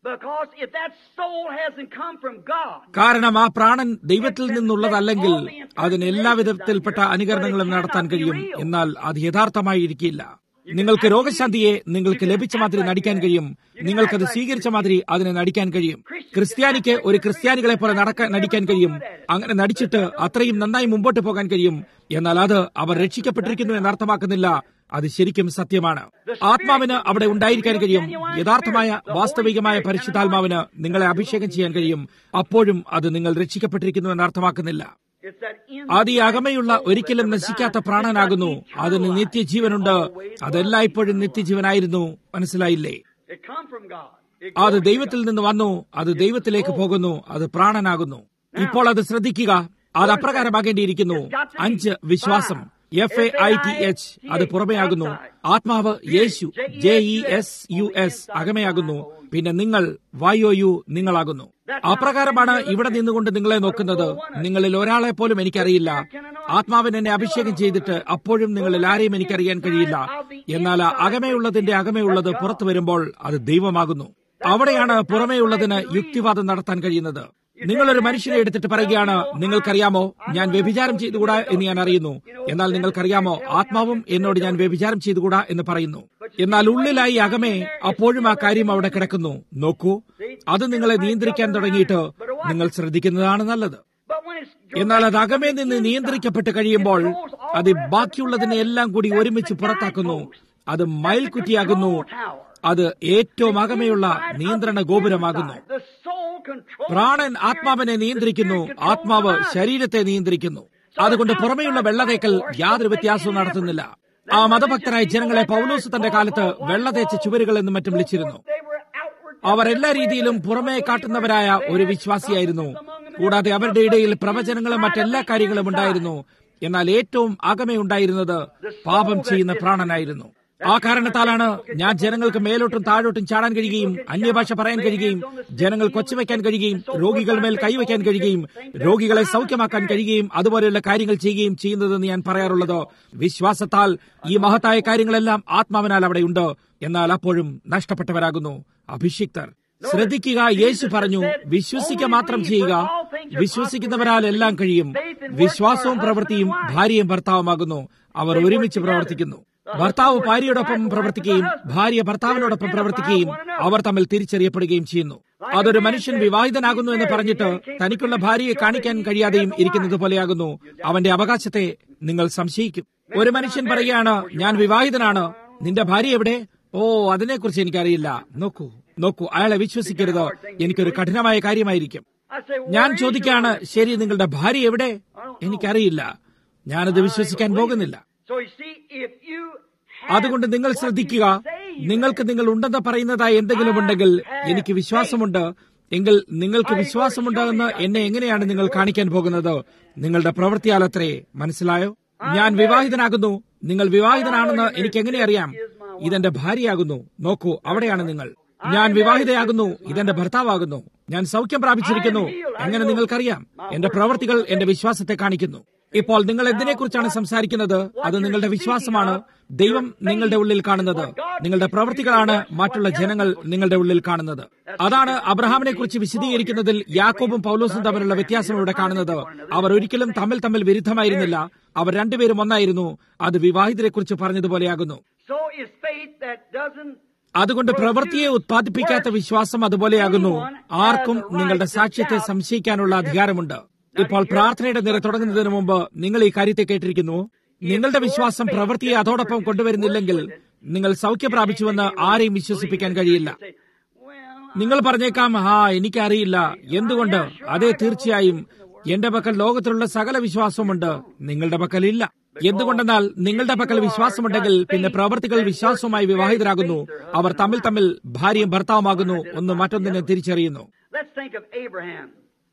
കാരണം ആ പ്രാണൻ ദൈവത്തിൽ നിന്നുള്ളതല്ലെങ്കിൽ അതിന് എല്ലാവിധത്തിൽപ്പെട്ട അനുകരണങ്ങളും നടത്താൻ കഴിയും എന്നാൽ അത് യഥാർത്ഥമായിരിക്കില്ല നിങ്ങൾക്ക് രോഗശാന്തിയെ നിങ്ങൾക്ക് ലഭിച്ച മാതിരി നടിക്കാൻ കഴിയും നിങ്ങൾക്കത് സ്വീകരിച്ച മാതിരി അതിനെ നടിക്കാൻ കഴിയും ക്രിസ്ത്യാനിക്ക് ഒരു ക്രിസ്ത്യാനികളെ പോലെ നടക്കാൻ നടിക്കാൻ കഴിയും അങ്ങനെ നടിച്ചിട്ട് അത്രയും നന്നായി മുമ്പോട്ട് പോകാൻ കഴിയും എന്നാൽ അത് അവർ രക്ഷിക്കപ്പെട്ടിരിക്കുന്നു എന്നർത്ഥമാക്കുന്നില്ല അത് ശരിക്കും സത്യമാണ് ആത്മാവിന് അവിടെ ഉണ്ടായിരിക്കാൻ കഴിയും യഥാർത്ഥമായ വാസ്തവികമായ പരിശുദ്ധാത്മാവിന് നിങ്ങളെ അഭിഷേകം ചെയ്യാൻ കഴിയും അപ്പോഴും അത് നിങ്ങൾ രക്ഷിക്കപ്പെട്ടിരിക്കുന്നു എന്നർത്ഥമാക്കുന്നില്ല അത് ഈ അകമയുള്ള ഒരിക്കലും നശിക്കാത്ത പ്രാണനാകുന്നു അതിന് നിത്യജീവനുണ്ട് അതെല്ലായ്പ്പോഴും നിത്യജീവനായിരുന്നു മനസ്സിലായില്ലേ അത് ദൈവത്തിൽ നിന്ന് വന്നു അത് ദൈവത്തിലേക്ക് പോകുന്നു അത് പ്രാണനാകുന്നു ഇപ്പോൾ അത് ശ്രദ്ധിക്കുക അത് അപ്രകാരമാകേണ്ടിയിരിക്കുന്നു അഞ്ച് വിശ്വാസം F A I T H അത് പുറമെയാകുന്നു ആത്മാവ് Yeshu J E S U S അകമയാകുന്നു പിന്നെ നിങ്ങൾ വായോ യു നിങ്ങളാകുന്നു അപ്രകാരമാണ് ഇവിടെ നിന്നുകൊണ്ട് നിങ്ങളെ നോക്കുന്നത് നിങ്ങളിൽ ഒരാളെ പോലും എനിക്കറിയില്ല ആത്മാവിന് എന്നെ അഭിഷേകം ചെയ്തിട്ട് അപ്പോഴും നിങ്ങളിൽ ആരെയും എനിക്കറിയാൻ കഴിയില്ല എന്നാൽ അകമയുള്ളതിന്റെ അകമയുള്ളത് പുറത്തു വരുമ്പോൾ അത് ദൈവമാകുന്നു അവിടെയാണ് പുറമേയുള്ളതിന് യുക്തിവാദം നടത്താൻ കഴിയുന്നത് നിങ്ങളൊരു മനുഷ്യനെ എടുത്തിട്ട് പറയുകയാണ് നിങ്ങൾക്കറിയാമോ ഞാൻ വ്യഭിചാരം ചെയ്തുകൂടാ എന്ന് ഞാൻ അറിയുന്നു എന്നാൽ നിങ്ങൾക്കറിയാമോ ആത്മാവും എന്നോട് ഞാൻ വ്യഭിചാരം ചെയ്തുകൂടാ എന്ന് പറയുന്നു എന്നാൽ ഉള്ളിലായി അകമേ അപ്പോഴും ആ കാര്യം അവിടെ കിടക്കുന്നു നോക്കൂ അത് നിങ്ങളെ നിയന്ത്രിക്കാൻ തുടങ്ങിയിട്ട് നിങ്ങൾ ശ്രദ്ധിക്കുന്നതാണ് നല്ലത് എന്നാൽ അത് അകമേ നിന്ന് നിയന്ത്രിക്കപ്പെട്ട് കഴിയുമ്പോൾ അത് ബാക്കിയുള്ളതിനെ എല്ലാം കൂടി ഒരുമിച്ച് പുറത്താക്കുന്നു അത് മയിൽക്കുറ്റിയാകുന്നു അത് ഏറ്റവും അകമയുള്ള നിയന്ത്രണ ഗോപുരമാകുന്നു പ്രാണൻ ആത്മാവിനെ നിയന്ത്രിക്കുന്നു ആത്മാവ് ശരീരത്തെ നിയന്ത്രിക്കുന്നു അതുകൊണ്ട് പുറമെയുള്ള വെള്ളതേക്കൽ യാതൊരു വ്യത്യാസവും നടത്തുന്നില്ല ആ മതഭക്തരായ ജനങ്ങളെ പൗലോസ് തന്റെ കാലത്ത് വെള്ളതേച്ച ചുവരുകൾ എന്നും മറ്റും വിളിച്ചിരുന്നു They were outward. അവർ എല്ലാ രീതിയിലും പുറമേ കാട്ടുന്നവരായ ഒരു വിശ്വാസിയായിരുന്നു കൂടാതെ അവരുടെ ഇടയിൽ പ്രവചനങ്ങളും മറ്റെല്ലാ കാര്യങ്ങളും ഉണ്ടായിരുന്നു എന്നാൽ ഏറ്റവും അകമേ ഉണ്ടായിരുന്നത് പാപം ചെയ്യുന്ന പ്രാണനായിരുന്നു ആ കാരണത്താലാണ് ഞാൻ ജനങ്ങൾക്ക് മേലോട്ടും താഴോട്ടും ചാടാൻ കഴിയുകയും അന്യഭാഷ പറയാൻ കഴിയുകയും ജനങ്ങൾ കൊച്ചുവെക്കാൻ കഴിയുകയും രോഗികൾ മേൽ കൈവയ്ക്കാൻ കഴിയുകയും രോഗികളെ സൗഖ്യമാക്കാൻ കഴിയുകയും അതുപോലെയുള്ള കാര്യങ്ങൾ ചെയ്യുകയും ചെയ്യുന്നതെന്ന് ഞാൻ പറയാറുള്ളത് വിശ്വാസത്താൽ ഈ മഹത്തായ കാര്യങ്ങളെല്ലാം ആത്മാവിനാൽ അവിടെയുണ്ട് എന്നാൽ അപ്പോഴും നഷ്ടപ്പെട്ടവരാകുന്നു അഭിഷിക്തർ ശ്രദ്ധിക്കുക യേശു പറഞ്ഞു വിശ്വസിക്കുക മാത്രം ചെയ്യുക വിശ്വസിക്കുന്നവരാൽ എല്ലാം കഴിയും വിശ്വാസവും പ്രവൃത്തിയും ഭാര്യയും ഭർത്താവുമാകുന്നു അവർ ഒരുമിച്ച് പ്രവർത്തിക്കുന്നു ഭർത്താവ് ഭാര്യയോടൊപ്പം പ്രവർത്തിക്കുകയും ഭാര്യ ഭർത്താവിനോടൊപ്പം പ്രവർത്തിക്കുകയും അവർ തമ്മിൽ തിരിച്ചറിയപ്പെടുകയും ചെയ്യുന്നു അതൊരു മനുഷ്യൻ വിവാഹിതനാകുന്നു എന്ന് പറഞ്ഞിട്ട് തനിക്കുള്ള ഭാര്യയെ കാണിക്കാൻ കഴിയാതെയും ഇരിക്കുന്നത് പോലെയാകുന്നു അവന്റെ അവകാശത്തെ നിങ്ങൾ സംശയിക്കും ഒരു മനുഷ്യൻ പറയുകയാണ് ഞാൻ വിവാഹിതനാണ് നിന്റെ ഭാര്യ എവിടെ ഓ അതിനെക്കുറിച്ച് എനിക്കറിയില്ല നോക്കൂ നോക്കൂ അയാളെ വിശ്വസിക്കരുത് എനിക്കൊരു കഠിനമായ കാര്യമായിരിക്കും I say, ഞാൻ where is ചോദിക്കാണ് your- ശരി നിങ്ങളുടെ ഭാര്യ എവിടെ എനിക്കറിയില്ല ഞാനത് വിശ്വസിക്കാൻ പോകുന്നില്ല So you see, if you have അതുകൊണ്ട് നിങ്ങൾ what you ശ്രദ്ധിക്കുക say you നിങ്ങൾക്ക് നിങ്ങൾ ഉണ്ടെന്ന് പറയുന്നതായി എന്തെങ്കിലും ഉണ്ടെങ്കിൽ എനിക്ക് വിശ്വാസമുണ്ട് എങ്കിൽ നിങ്ങൾക്ക് വിശ്വാസമുണ്ട് എന്ന് എന്നെ എങ്ങനെയാണ് നിങ്ങൾ കാണിക്കാൻ പോകുന്നത് നിങ്ങളുടെ പ്രവൃത്തിയാലത്രേ മനസ്സിലായോ ഞാൻ വിവാഹിതനാകുന്നു നിങ്ങൾ വിവാഹിതനാണെന്ന് എനിക്ക് എങ്ങനെ അറിയാം ഇതെന്റെ ഭാര്യയാകുന്നു നോക്കൂ അവിടെയാണ് നിങ്ങൾ ഞാൻ വിവാഹിതയാകുന്നു ഇതെന്റെ ഭർത്താവാകുന്നു ഞാൻ സൗഖ്യം പ്രാപിച്ചിരിക്കുന്നു എങ്ങനെ നിങ്ങൾക്കറിയാം എന്റെ പ്രവൃത്തികൾ എന്റെ വിശ്വാസത്തെ കാണിക്കുന്നു ഇപ്പോൾ നിങ്ങൾ എന്തിനെക്കുറിച്ചാണ് സംസാരിക്കുന്നത് അത് നിങ്ങളുടെ വിശ്വാസമാണ് ദൈവം നിങ്ങളുടെ ഉള്ളിൽ കാണുന്നത് നിങ്ങളുടെ പ്രവൃത്തികളാണ് മറ്റുള്ള ജനങ്ങൾ നിങ്ങളുടെ ഉള്ളിൽ കാണുന്നത് അതാണ് അബ്രഹാമിനെ കുറിച്ച് വിശദീകരിക്കുന്നതിൽ യാക്കോബും പൗലോസും തമ്മിലുള്ള വ്യത്യാസം ഇവിടെ കാണുന്നത് അവർ ഒരിക്കലും തമ്മിൽ തമ്മിൽ വിരുദ്ധമായിരുന്നില്ല അവർ രണ്ടുപേരും ഒന്നായിരുന്നു അത് വിവാഹിതരെ കുറിച്ച് പറഞ്ഞതുപോലെയാകുന്നു So is faith that doesn't അതുകൊണ്ട് പ്രവൃത്തിയെ ഉത്പാദിപ്പിക്കാത്ത വിശ്വാസം അതുപോലെയാകുന്നു ആർക്കും നിങ്ങളുടെ സാക്ഷ്യത്തെ സംശയിക്കാനുള്ള അധികാരമുണ്ട് ഇപ്പോൾ പ്രാർത്ഥനയുടെ നിര തുടങ്ങുന്നതിന് മുമ്പ് നിങ്ങൾ ഈ കാര്യത്തെ കേട്ടിരിക്കുന്നു നിങ്ങളുടെ വിശ്വാസം പ്രവൃത്തിയെ അതോടൊപ്പം കൊണ്ടുവരുന്നില്ലെങ്കിൽ നിങ്ങൾ സൗഖ്യം പ്രാപിച്ചുവെന്ന് ആരെയും വിശ്വസിപ്പിക്കാൻ കഴിയില്ല say, well, നിങ്ങൾ പറഞ്ഞേക്കാം ആ എനിക്കറിയില്ല എന്തുകൊണ്ട് അതെ തീർച്ചയായും എന്റെ പക്കൽ ലോകത്തിലുള്ള സകല വിശ്വാസമുണ്ട് നിങ്ങളുടെ പക്കൽ ഇല്ല എന്തുകൊണ്ടെന്നാൽ നിങ്ങളുടെ പക്കൽ വിശ്വാസമുണ്ടെങ്കിൽ പിന്നെ പ്രവർത്തികൾ വിശ്വാസവുമായി വിവാഹിതരാകുന്നു അവർ തമ്മിൽ തമ്മിൽ ഭാര്യയും ഭർത്താവുമാകുന്നു ഒന്ന് മറ്റൊന്നിനെ തിരിച്ചറിയുന്നു let's think of Abraham.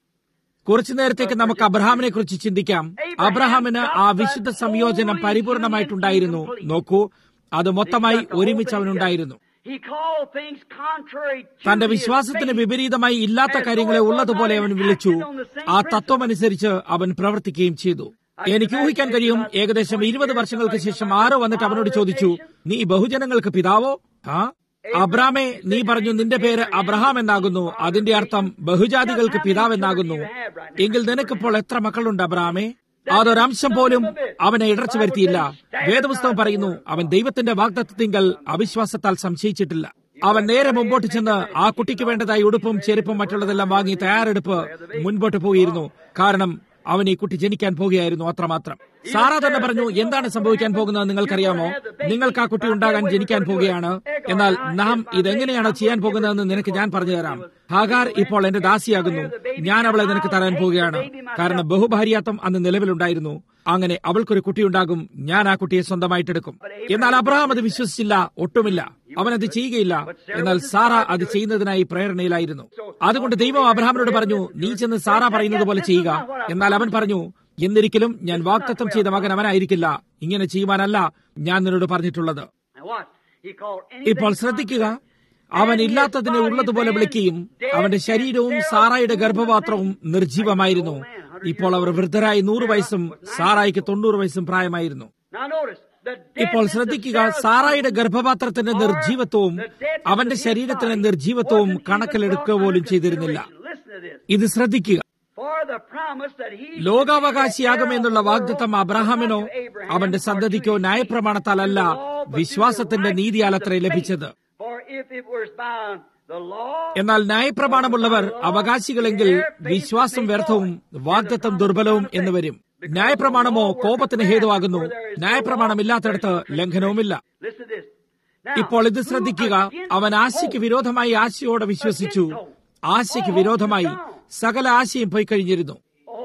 കുറച്ചു നേരത്തേക്ക് നമുക്ക് അബ്രഹാമിനെ കുറിച്ച് ചിന്തിക്കാം അബ്രഹാമിന് ആ വിശുദ്ധ സംയോജനം പരിപൂർണമായിട്ടുണ്ടായിരുന്നു നോക്കൂ അത് മൊത്തമായി ഒരുമിച്ച് അവനുണ്ടായിരുന്നു He called things contrary to തന്റെ his വിശ്വാസത്തിന് faith. വിപരീതമായി ഇല്ലാത്ത കാര്യങ്ങളെ ഉള്ളതുപോലെ അവൻ വിളിച്ചു ആ തത്വമനുസരിച്ച് അവൻ പ്രവർത്തിക്കുകയും ചെയ്തു എനിക്ക് ഊഹിക്കാൻ കഴിയും ഏകദേശം ഇരുപത് വർഷങ്ങൾക്ക് ശേഷം ആരോ വന്നിട്ട് അവനോട് ചോദിച്ചു നീ ബഹുജനങ്ങൾക്ക് പിതാവോ ആ അബ്രാമേ നീ പറഞ്ഞു നിന്റെ പേര് അബ്രഹാം എന്നാകുന്നു അതിന്റെ അർത്ഥം ബഹുജാതികൾക്ക് പിതാവെന്നാകുന്നു എങ്കിൽ നിനക്കിപ്പോൾ എത്ര മക്കളുണ്ട് അബ്രാമേ അതൊരംശം പോലും അവനെ ഇടർച്ച വരുത്തിയില്ല വേദപുസ്തകം പറയുന്നു അവൻ ദൈവത്തിന്റെ വാഗ്ദത്തത്തിങ്കൽ അവിശ്വാസത്താൽ സംശയിച്ചിട്ടില്ല അവൻ നേരെ മുമ്പോട്ട് ചെന്ന് ആ കുട്ടിക്ക് വേണ്ടതായി ഉടുപ്പും ചെരുപ്പും മറ്റുള്ളതെല്ലാം വാങ്ങി തയ്യാറെടുപ്പ് മുൻപോട്ട് പോയിരുന്നു കാരണം അവൻ ഈ കുട്ടി ജനിക്കാൻ പോകുകയായിരുന്നു അത്രമാത്രം സാറാ തന്നെ പറഞ്ഞു എന്താണ് സംഭവിക്കാൻ പോകുന്നത് നിങ്ങൾക്കറിയാമോ നിങ്ങൾക്ക് ആ കുട്ടി ഉണ്ടാകാൻ ജനിക്കാൻ പോവുകയാണ് എന്നാൽ നാം ഇതെങ്ങനെയാണ് ചെയ്യാൻ പോകുന്നതെന്ന് നിനക്ക് ഞാൻ പറഞ്ഞു തരാം ഹാഗാർ ഇപ്പോൾ എന്റെ ദാസിയാകുന്നു ഞാൻ അവളെ നിനക്ക് തരാൻ പോവുകയാണ് കാരണം ബഹുഭാര്യാത്വം അന്ന് നിലവിലുണ്ടായിരുന്നു അങ്ങനെ അവൾക്കൊരു കുട്ടിയുണ്ടാകും ഞാൻ ആ കുട്ടിയെ സ്വന്തമായിട്ടെടുക്കും എന്നാൽ അബ്രഹാം അത് വിശ്വസിച്ചില്ല ഒട്ടുമില്ല അവൻ അത് ചെയ്യുകയില്ല എന്നാൽ സാറ അത് ചെയ്യുന്നതിനായി പ്രേരണയിലായിരുന്നു അതുകൊണ്ട് ദൈവം അബ്രഹാമിനോട് പറഞ്ഞു നീ ചെന്ന് സാറ പറയുന്നത് പോലെ ചെയ്യുക എന്നാൽ അവൻ പറഞ്ഞു എന്നിരിക്കലും ഞാൻ വാക്തത്വം ചെയ്ത മകൻ അവനായിരിക്കില്ല ഇങ്ങനെ ചെയ്യുവാനല്ല ഞാൻ നിന്നോട് പറഞ്ഞിട്ടുള്ളത് Now watch. He called ഇപ്പോൾ anything ശ്രദ്ധിക്കുക അവൻ ഇല്ലാത്തതിനെ ഉള്ളതുപോലെ വിളിക്കുകയും അവന്റെ ശരീരവും സാറായുടെ ഗർഭപാത്രവും നിർജീവമായിരുന്നു ഇപ്പോൾ അവർ വൃദ്ധരായി നൂറ് വയസ്സും സാറായിക്ക് തൊണ്ണൂറ് വയസ്സും പ്രായമായിരുന്നു Now notice, the ഇപ്പോൾ deadness of ശ്രദ്ധിക്കുക Sarah's സാറായുടെ body ഗർഭപാത്രത്തിന്റെ നിർജീവത്വവും അവന്റെ ശരീരത്തിന്റെ നിർജീവത്വവും കണക്കിലെടുക്കുക പോലും ചെയ്തിരുന്നില്ല Listen to this. ഇത് ശ്രദ്ധിക്കുക For the promise that he ലോകാവകാശിയാകുമെന്നുള്ള വാഗ്ദത്തം അബ്രഹാമിനോ അവന്റെ സന്തതിക്കോ ന്യായപ്രമാണത്താലല്ല വിശ്വാസത്തിന്റെ നീതിയാലത്രേ ലഭിച്ചത് For if it was by the law, എന്നാൽ ന്യായപ്രമാണമുള്ളവർ അവകാശികളെങ്കിൽ വിശ്വാസം വ്യർത്ഥവും വാഗ്ദത്തം ദുർബലവും എന്ന് വരും ന്യായപ്രമാണമോ കോപത്തിന് ഹേതുവാകുന്നു ന്യായപ്രമാണമില്ലാത്തടത്ത് ലംഘനവുമില്ല listen to this. Now, ഇപ്പോൾ ഇത് who ശ്രദ്ധിക്കുക against അവൻ ആശയ്ക്ക് വിരോധമായി ആശയോടെ വിശ്വസിച്ചു ആശയ്ക്ക് വിരോധമായി സകല ആശയും പോയി കഴിഞ്ഞിരുന്നു Oh,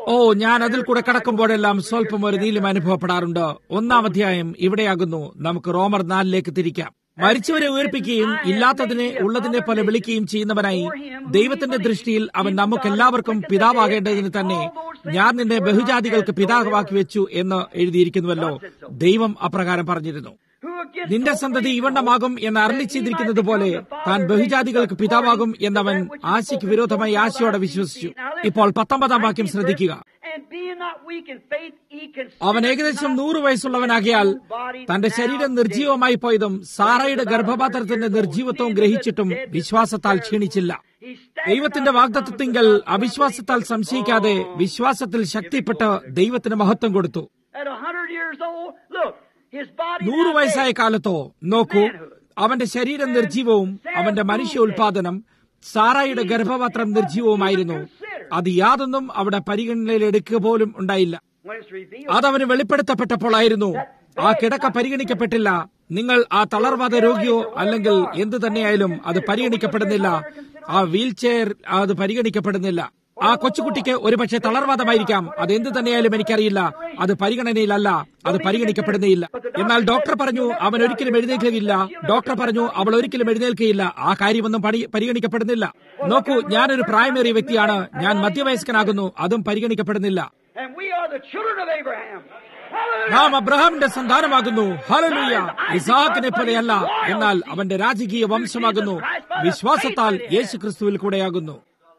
ഓ ഞാൻ അതിൽ കൂടെ കടക്കുമ്പോഴെല്ലാം സ്വല്പം ഒരു നീലും അനുഭവപ്പെടാറുണ്ട് ഒന്നാം അധ്യായം ഇവിടെയാകുന്നു നമുക്ക് റോമർ നാലിലേക്ക് തിരിക്കാം മരിച്ചവരെ ഉയർപ്പിക്കുകയും ഇല്ലാത്തതിനെ ഉള്ളതിനെ പോലെ വിളിക്കുകയും ചെയ്യുന്നവനായി ദൈവത്തിന്റെ ദൃഷ്ടിയിൽ അവൻ നമുക്കെല്ലാവർക്കും പിതാവാകേണ്ടതിന് തന്നെ ഞാൻ നിന്നെ ബഹുജാതികൾക്ക് പിതാവാക്കി വെച്ചു എന്ന് എഴുതിയിരിക്കുന്നുവല്ലോ ദൈവം അപ്രകാരം പറഞ്ഞിരുന്നു നിന്റെ സന്തതി ഇവണ്ണമാകും എന്ന് അരളി ചെയ്തിരിക്കുന്നത് പോലെ താൻ ബഹുജാതികൾക്ക് പിതാവാകും എന്നവൻ ആശയ്ക്ക് വിരോധമായി ആശയോടെ വിശ്വസിച്ചു ഇപ്പോൾ പത്തൊമ്പതാം വാക്യം ശ്രദ്ധിക്കുക അവൻ ഏകദേശം നൂറ് വയസ്സുള്ളവനാകിയാൽ തന്റെ ശരീരം നിർജീവമായി പോയതും സാറയുടെ ഗർഭപാത്രത്തിന്റെ നിർജീവത്വവും ഗ്രഹിച്ചിട്ടും വിശ്വാസത്താൽ ക്ഷീണിച്ചില്ല ദൈവത്തിന്റെ വാഗ്ദത്വത്തിങ്കൽ അവിശ്വാസത്താൽ സംശയിക്കാതെ വിശ്വാസത്തിൽ ശക്തിപ്പെട്ട് ദൈവത്തിന് മഹത്വം കൊടുത്തു നൂറു വയസ്സായ കാലത്തോ നോക്കൂ അവന്റെ ശരീരം നിർജീവവും അവന്റെ മനുഷ്യ ഉൽപാദനം സാറായുടെ ഗർഭപാത്രം നിർജീവവുമായിരുന്നു അത് യാതൊന്നും അവിടെ പരിഗണനയിൽ എടുക്കുക പോലും ഉണ്ടായില്ല അതവന് വെളിപ്പെടുത്തപ്പെട്ടപ്പോഴായിരുന്നു ആ കിടക്ക പരിഗണിക്കപ്പെട്ടില്ല നിങ്ങൾ ആ തളർവാദ രോഗിയോ അല്ലെങ്കിൽ എന്തു തന്നെയായാലും അത് പരിഗണിക്കപ്പെടുന്നില്ല ആ വീൽ ചെയർ അത് പരിഗണിക്കപ്പെടുന്നില്ല ആ കൊച്ചുകുട്ടിക്ക് ഒരുപക്ഷെ തളർവാദമായിരിക്കാം അത് എന്ത് തന്നെയായാലും എനിക്കറിയില്ല അത് പരിഗണനയിലല്ല അത് പരിഗണിക്കപ്പെടുന്നേയില്ല എന്നാൽ ഡോക്ടർ പറഞ്ഞു അവൻ ഒരിക്കലും എഴുന്നേൽക്കുകയില്ല ഡോക്ടർ പറഞ്ഞു അവൾ ഒരിക്കലും എഴുന്നേൽക്കുകയില്ല ആ കാര്യമൊന്നും പരിഗണിക്കപ്പെടുന്നില്ല നോക്കൂ ഞാനൊരു പ്രായമേറിയ വ്യക്തിയാണ് ഞാൻ മധ്യവയസ്കനാകുന്നു അതും പരിഗണിക്കപ്പെടുന്നില്ല നാം അബ്രഹാമിന്റെ സന്താനമാകുന്നു ഹലലുയ്യ ഇസാഖിനെ പോലെയല്ല എന്നാൽ അവന്റെ രാജകീയ വംശമാകുന്നു വിശ്വാസത്താൽ യേശു ക്രിസ്തുവിൽ കൂടെയാകുന്നു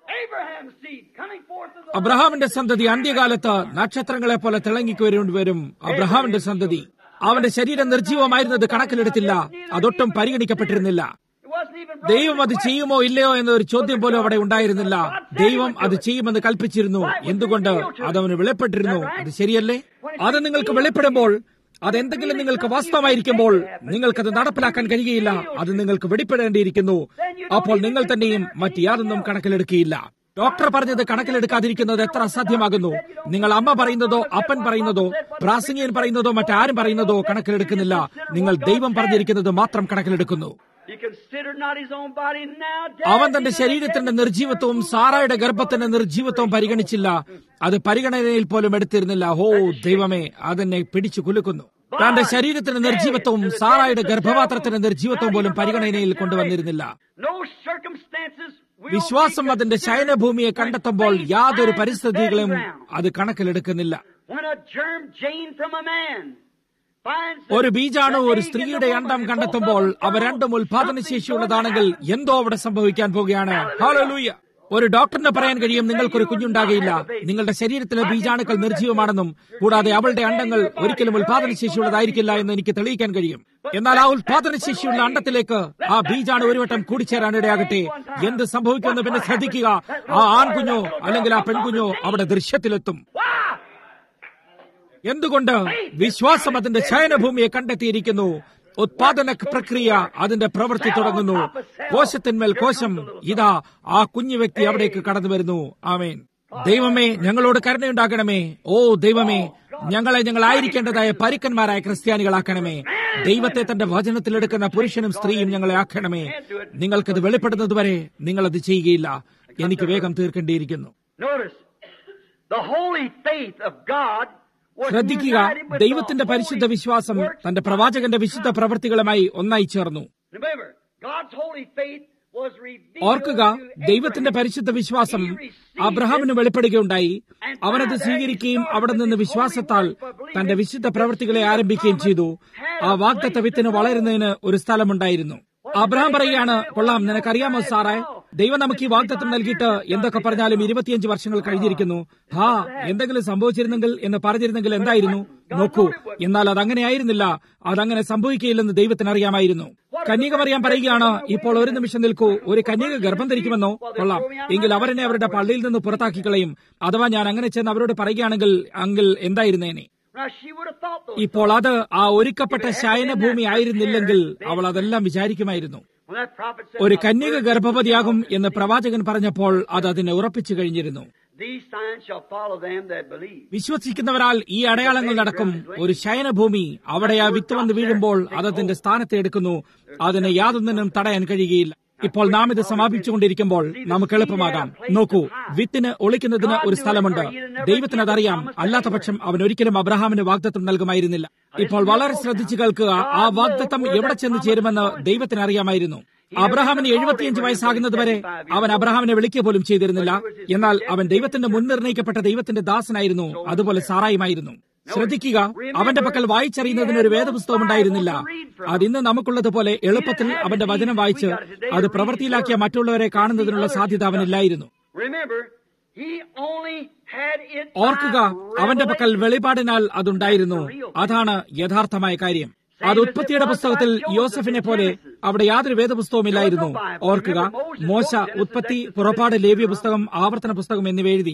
അബ്രഹാമിന്റെ സന്തതി അന്ത്യകാലത്ത് നക്ഷത്രങ്ങളെ പോലെ തിളങ്ങിക്കുവരേണ്ടി വരും അബ്രഹാമിന്റെ സന്തതി അവന്റെ ശരീരം നിർജീവമായിരുന്നത് കണക്കിലെടുത്തില്ല അതൊട്ടും പരിഗണിക്കപ്പെട്ടിരുന്നില്ല ദൈവം അത് ചെയ്യുമോ ഇല്ലയോ എന്നൊരു ചോദ്യം പോലും അവിടെ ഉണ്ടായിരുന്നില്ല ദൈവം അത് ചെയ്യുമെന്ന് കൽപ്പിച്ചിരുന്നു എന്തുകൊണ്ട് അതവന് വെളിപ്പെട്ടിരുന്നു അത് ശരിയല്ലേ അത് നിങ്ങൾക്ക് വെളിപ്പെടുമ്പോൾ അതെന്തെങ്കിലും നിങ്ങൾക്ക് വാസ്തവമായിരിക്കുമ്പോൾ നിങ്ങൾക്കത് നടപ്പിലാക്കാൻ കഴിയുകയില്ല അത് നിങ്ങൾക്ക് വെളിപ്പെടേണ്ടിയിരിക്കുന്നു അപ്പോൾ നിങ്ങൾ തന്നെയും മറ്റ് യാതൊന്നും കണക്കിലെടുക്കുകയില്ല ഡോക്ടർ പറഞ്ഞത് കണക്കിലെടുക്കാതിരിക്കുന്നത് എത്ര അസാധ്യമാകുന്നു നിങ്ങൾ അമ്മ പറയുന്നതോ അപ്പൻ പറയുന്നതോ പ്രാസംഗികൻ പറയുന്നതോ മറ്റാരും പറയുന്നതോ കണക്കിലെടുക്കുന്നില്ല നിങ്ങൾ ദൈവം പറഞ്ഞിരിക്കുന്നത് മാത്രം കണക്കിലെടുക്കുന്നു അവൻ തന്റെ ശരീരത്തിന്റെ നിർജീവത്വവും സാറായുടെ ഗർഭത്തിന്റെ നിർജീവത്വവും പരിഗണിച്ചില്ല അത് പരിഗണനയിൽ പോലും എടുത്തിരുന്നില്ല ഹോ ദൈവമേ അതെന്നെ പിടിച്ചു കുലുക്കുന്നു തന്റെ ശരീരത്തിന്റെ നിർജീവത്വവും സാറായുടെ ഗർഭപാത്രത്തിന്റെ നിർജീവത്വവും പോലും പരിഗണനയിൽ കൊണ്ടുവന്നിരുന്നില്ല വിശ്വാസം അതിന്റെ ശയനഭൂമിയെ കണ്ടെത്തുമ്പോൾ യാതൊരു പരിസ്ഥിതികളും അത് കണക്കിലെടുക്കുന്നില്ല ഒരു ബീജാണു ഒരു സ്ത്രീയുടെ അണ്ടം കണ്ടെത്തുമ്പോൾ അവ രണ്ടും ഉൽപാദനശേഷിയുള്ളതാണെങ്കിൽ എന്തോ അവിടെ സംഭവിക്കാൻ പോവുകയാണ് ഹാലലൂയ ഒരു ഡോക്ടറിന് പറയാൻ കഴിയും നിങ്ങൾക്കൊരു കുഞ്ഞുണ്ടാകയില്ല നിങ്ങളുടെ ശരീരത്തിലെ ബീജാണുക്കൾ നിർജീവമാണെന്നും കൂടാതെ അവളുടെ അണ്ടങ്ങൾ ഒരിക്കലും ഉൽപാദനശേഷിയുള്ളതായിരിക്കില്ല എന്ന് എനിക്ക് തെളിയിക്കാൻ കഴിയും എന്നാൽ ആ ഉൽപാദനശേഷിയുള്ള അണ്ടത്തിലേക്ക് ആ ബീജാണു ഒരു വട്ടം കൂടിച്ചേരാൻ ഇടയാകട്ടെ എന്ത് സംഭവിക്കുമെന്ന് പിന്നെ ശ്രദ്ധിക്കുക ആ ആൺകുഞ്ഞോ അല്ലെങ്കിൽ ആ പെൺകുഞ്ഞോ അവിടെ ദൃശ്യത്തിലെത്തും എന്തുകൊണ്ട് വിശ്വാസം അതിന്റെ ശയനഭൂമിയെ കണ്ടെത്തിയിരിക്കുന്നു ഉത്പാദന പ്രക്രിയ അതിന്റെ പ്രവൃത്തി തുടങ്ങുന്നു കോശത്തിന്മേൽ കോശം ഇതാ ആ കുഞ്ഞു വ്യക്തി അവിടേക്ക് കടന്നു വരുന്നു ആമേൻ ദൈവമേ ഞങ്ങളോട് കരുണയുണ്ടാക്കണമേ ഓ ദൈവമേ ഞങ്ങളെ ഞങ്ങളായിരിക്കേണ്ടതായ പരുക്കന്മാരായ ക്രിസ്ത്യാനികളാക്കണമേ ദൈവത്തെ തന്റെ വചനത്തിലെടുക്കുന്ന പുരുഷനും സ്ത്രീയും ഞങ്ങളെ ആക്കണമേ നിങ്ങൾക്കത് വെളിപ്പെടുന്നതുവരെ നിങ്ങളത് ചെയ്യുകയില്ല എനിക്ക് വേഗം തീർക്കേണ്ടിയിരിക്കുന്നു ശ്രദ്ധിക്കുക ദൈവത്തിന്റെ പരിശുദ്ധ വിശ്വാസം തന്റെ പ്രവാചകന്റെ വിശുദ്ധ പ്രവൃത്തികളുമായി ഒന്നായി ചേർന്നു ഓർക്കുക ദൈവത്തിന്റെ പരിശുദ്ധ വിശ്വാസം അബ്രഹാമിന് വെളിപ്പെടുകയുണ്ടായി അവനത് സ്വീകരിക്കുകയും അവിടെ നിന്ന് വിശ്വാസത്താൽ തന്റെ വിശുദ്ധ പ്രവൃത്തികളെ ആരംഭിക്കുകയും ചെയ്തു ആ വാഗ്ദത്ത വിത്തിന് വളരുന്നതിന് ഒരു സ്ഥലമുണ്ടായിരുന്നു അബ്രഹാം പറയുകയാണ് കൊള്ളാം നിനക്കറിയാമോ സാറേ ദൈവം നമുക്ക് ഈ വാഗ്ദത്തം നൽകിയിട്ട് എന്തൊക്കെ പറഞ്ഞാലും ഇരുപത്തിയഞ്ച് വർഷങ്ങൾ കഴിഞ്ഞിരിക്കുന്നു ഹാ എന്തെങ്കിലും സംഭവിച്ചിരുന്നെങ്കിൽ എന്ന് പറഞ്ഞിരുന്നെങ്കിൽ എന്തായിരുന്നു നോക്കൂ എന്നാൽ അതങ്ങനെയായിരുന്നില്ല അതങ്ങനെ സംഭവിക്കുകയില്ലെന്ന് ദൈവത്തിന് അറിയാമായിരുന്നു കന്യക മറിയാൻ പറയുകയാണ് ഇപ്പോൾ ഒരു നിമിഷം നിൽക്കൂ ഒരു കന്യക ഗർഭം ധരിക്കുമെന്നോ കൊള്ളാം എങ്കിൽ അവരെന്നെ അവരുടെ പള്ളിയിൽ നിന്ന് പുറത്താക്കി കളയും അഥവാ ഞാൻ അങ്ങനെ ചെന്ന് അവരോട് പറയുകയാണെങ്കിൽ അങ്കിൽ എന്തായിരുന്നേനെ ഇപ്പോൾ അത് ആ ഒരുക്കപ്പെട്ട ശയനഭൂമി ആയിരുന്നില്ലെങ്കിൽ അവൾ അതെല്ലാം വിചാരിക്കുമായിരുന്നു ഒരു കന്യക ഗർഭവതിയാകും എന്ന് പ്രവാചകൻ പറഞ്ഞപ്പോൾ അത് അതിനെ ഉറപ്പിച്ചു കഴിഞ്ഞിരുന്നു വിശ്വസിക്കുന്നവരാൽ ഈ അടയാളങ്ങൾ നടക്കും ഒരു ശയനഭൂമി അവിടെ ആ വിത്ത് വന്ന് വീഴുമ്പോൾ അത് അതിന്റെ സ്ഥാനത്തെ എടുക്കുന്നു അതിന് യാതൊന്നിനും തടയാൻ കഴിയുകയില്ല ഇപ്പോൾ നാം ഇത് സമാപിച്ചുകൊണ്ടിരിക്കുമ്പോൾ നമുക്ക് എളുപ്പമാകാം നോക്കൂ വിത്തിന് ഒളിക്കുന്നതിന് ഒരു സ്ഥലമുണ്ട് ദൈവത്തിന് അതറിയാം അല്ലാത്ത പക്ഷം അവൻ ഒരിക്കലും അബ്രഹാമിന് വാഗ്ദത്തം നൽകുമായിരുന്നില്ല ഇപ്പോൾ വളരെ ശ്രദ്ധിച്ചു കേൾക്കുക ആ വാഗ്ദത്തം എവിടെ ചെന്ന് ചേരുമെന്ന് ദൈവത്തിന് അറിയാമായിരുന്നു അബ്രഹാമിന് എഴുപത്തിയഞ്ച് വയസ്സാകുന്നത് വരെ അവൻ അബ്രഹാമിനെ വിളിക്കുക പോലും ചെയ്തിരുന്നില്ല എന്നാൽ അവൻ ദൈവത്തിന്റെ മുൻനിർണയിക്കപ്പെട്ട ദൈവത്തിന്റെ ദാസനായിരുന്നു അതുപോലെ സാറായുമായിരുന്നു ശ്രദ്ധിക്കുക അവന്റെ പക്കൽ വായിച്ചറിയുന്നതിന് ഒരു വേദപുസ്തകം ഉണ്ടായിരുന്നില്ല അത് ഇന്ന് നമുക്കുള്ളതുപോലെ എളുപ്പത്തിൽ അവന്റെ വചനം വായിച്ച് അത് പ്രവൃത്തിയിലാക്കിയ മറ്റുള്ളവരെ കാണുന്നതിനുള്ള സാധ്യത അവനില്ലായിരുന്നു ഓർക്കുക അവന്റെ പക്കൽ വെളിപാടിനാൽ അതുണ്ടായിരുന്നു അതാണ് യഥാർത്ഥമായ കാര്യം അത് ഉത്പത്തിയുടെ പുസ്തകത്തിൽ യോസഫിനെ പോലെ അവിടെ യാതൊരു വേദപുസ്തകമില്ലായിരുന്നു ഓർക്കുക മോശ ഉത്പത്തി പുറപ്പാട് ലേവ്യ പുസ്തകം ആവർത്തന പുസ്തകം എന്നിവ എഴുതി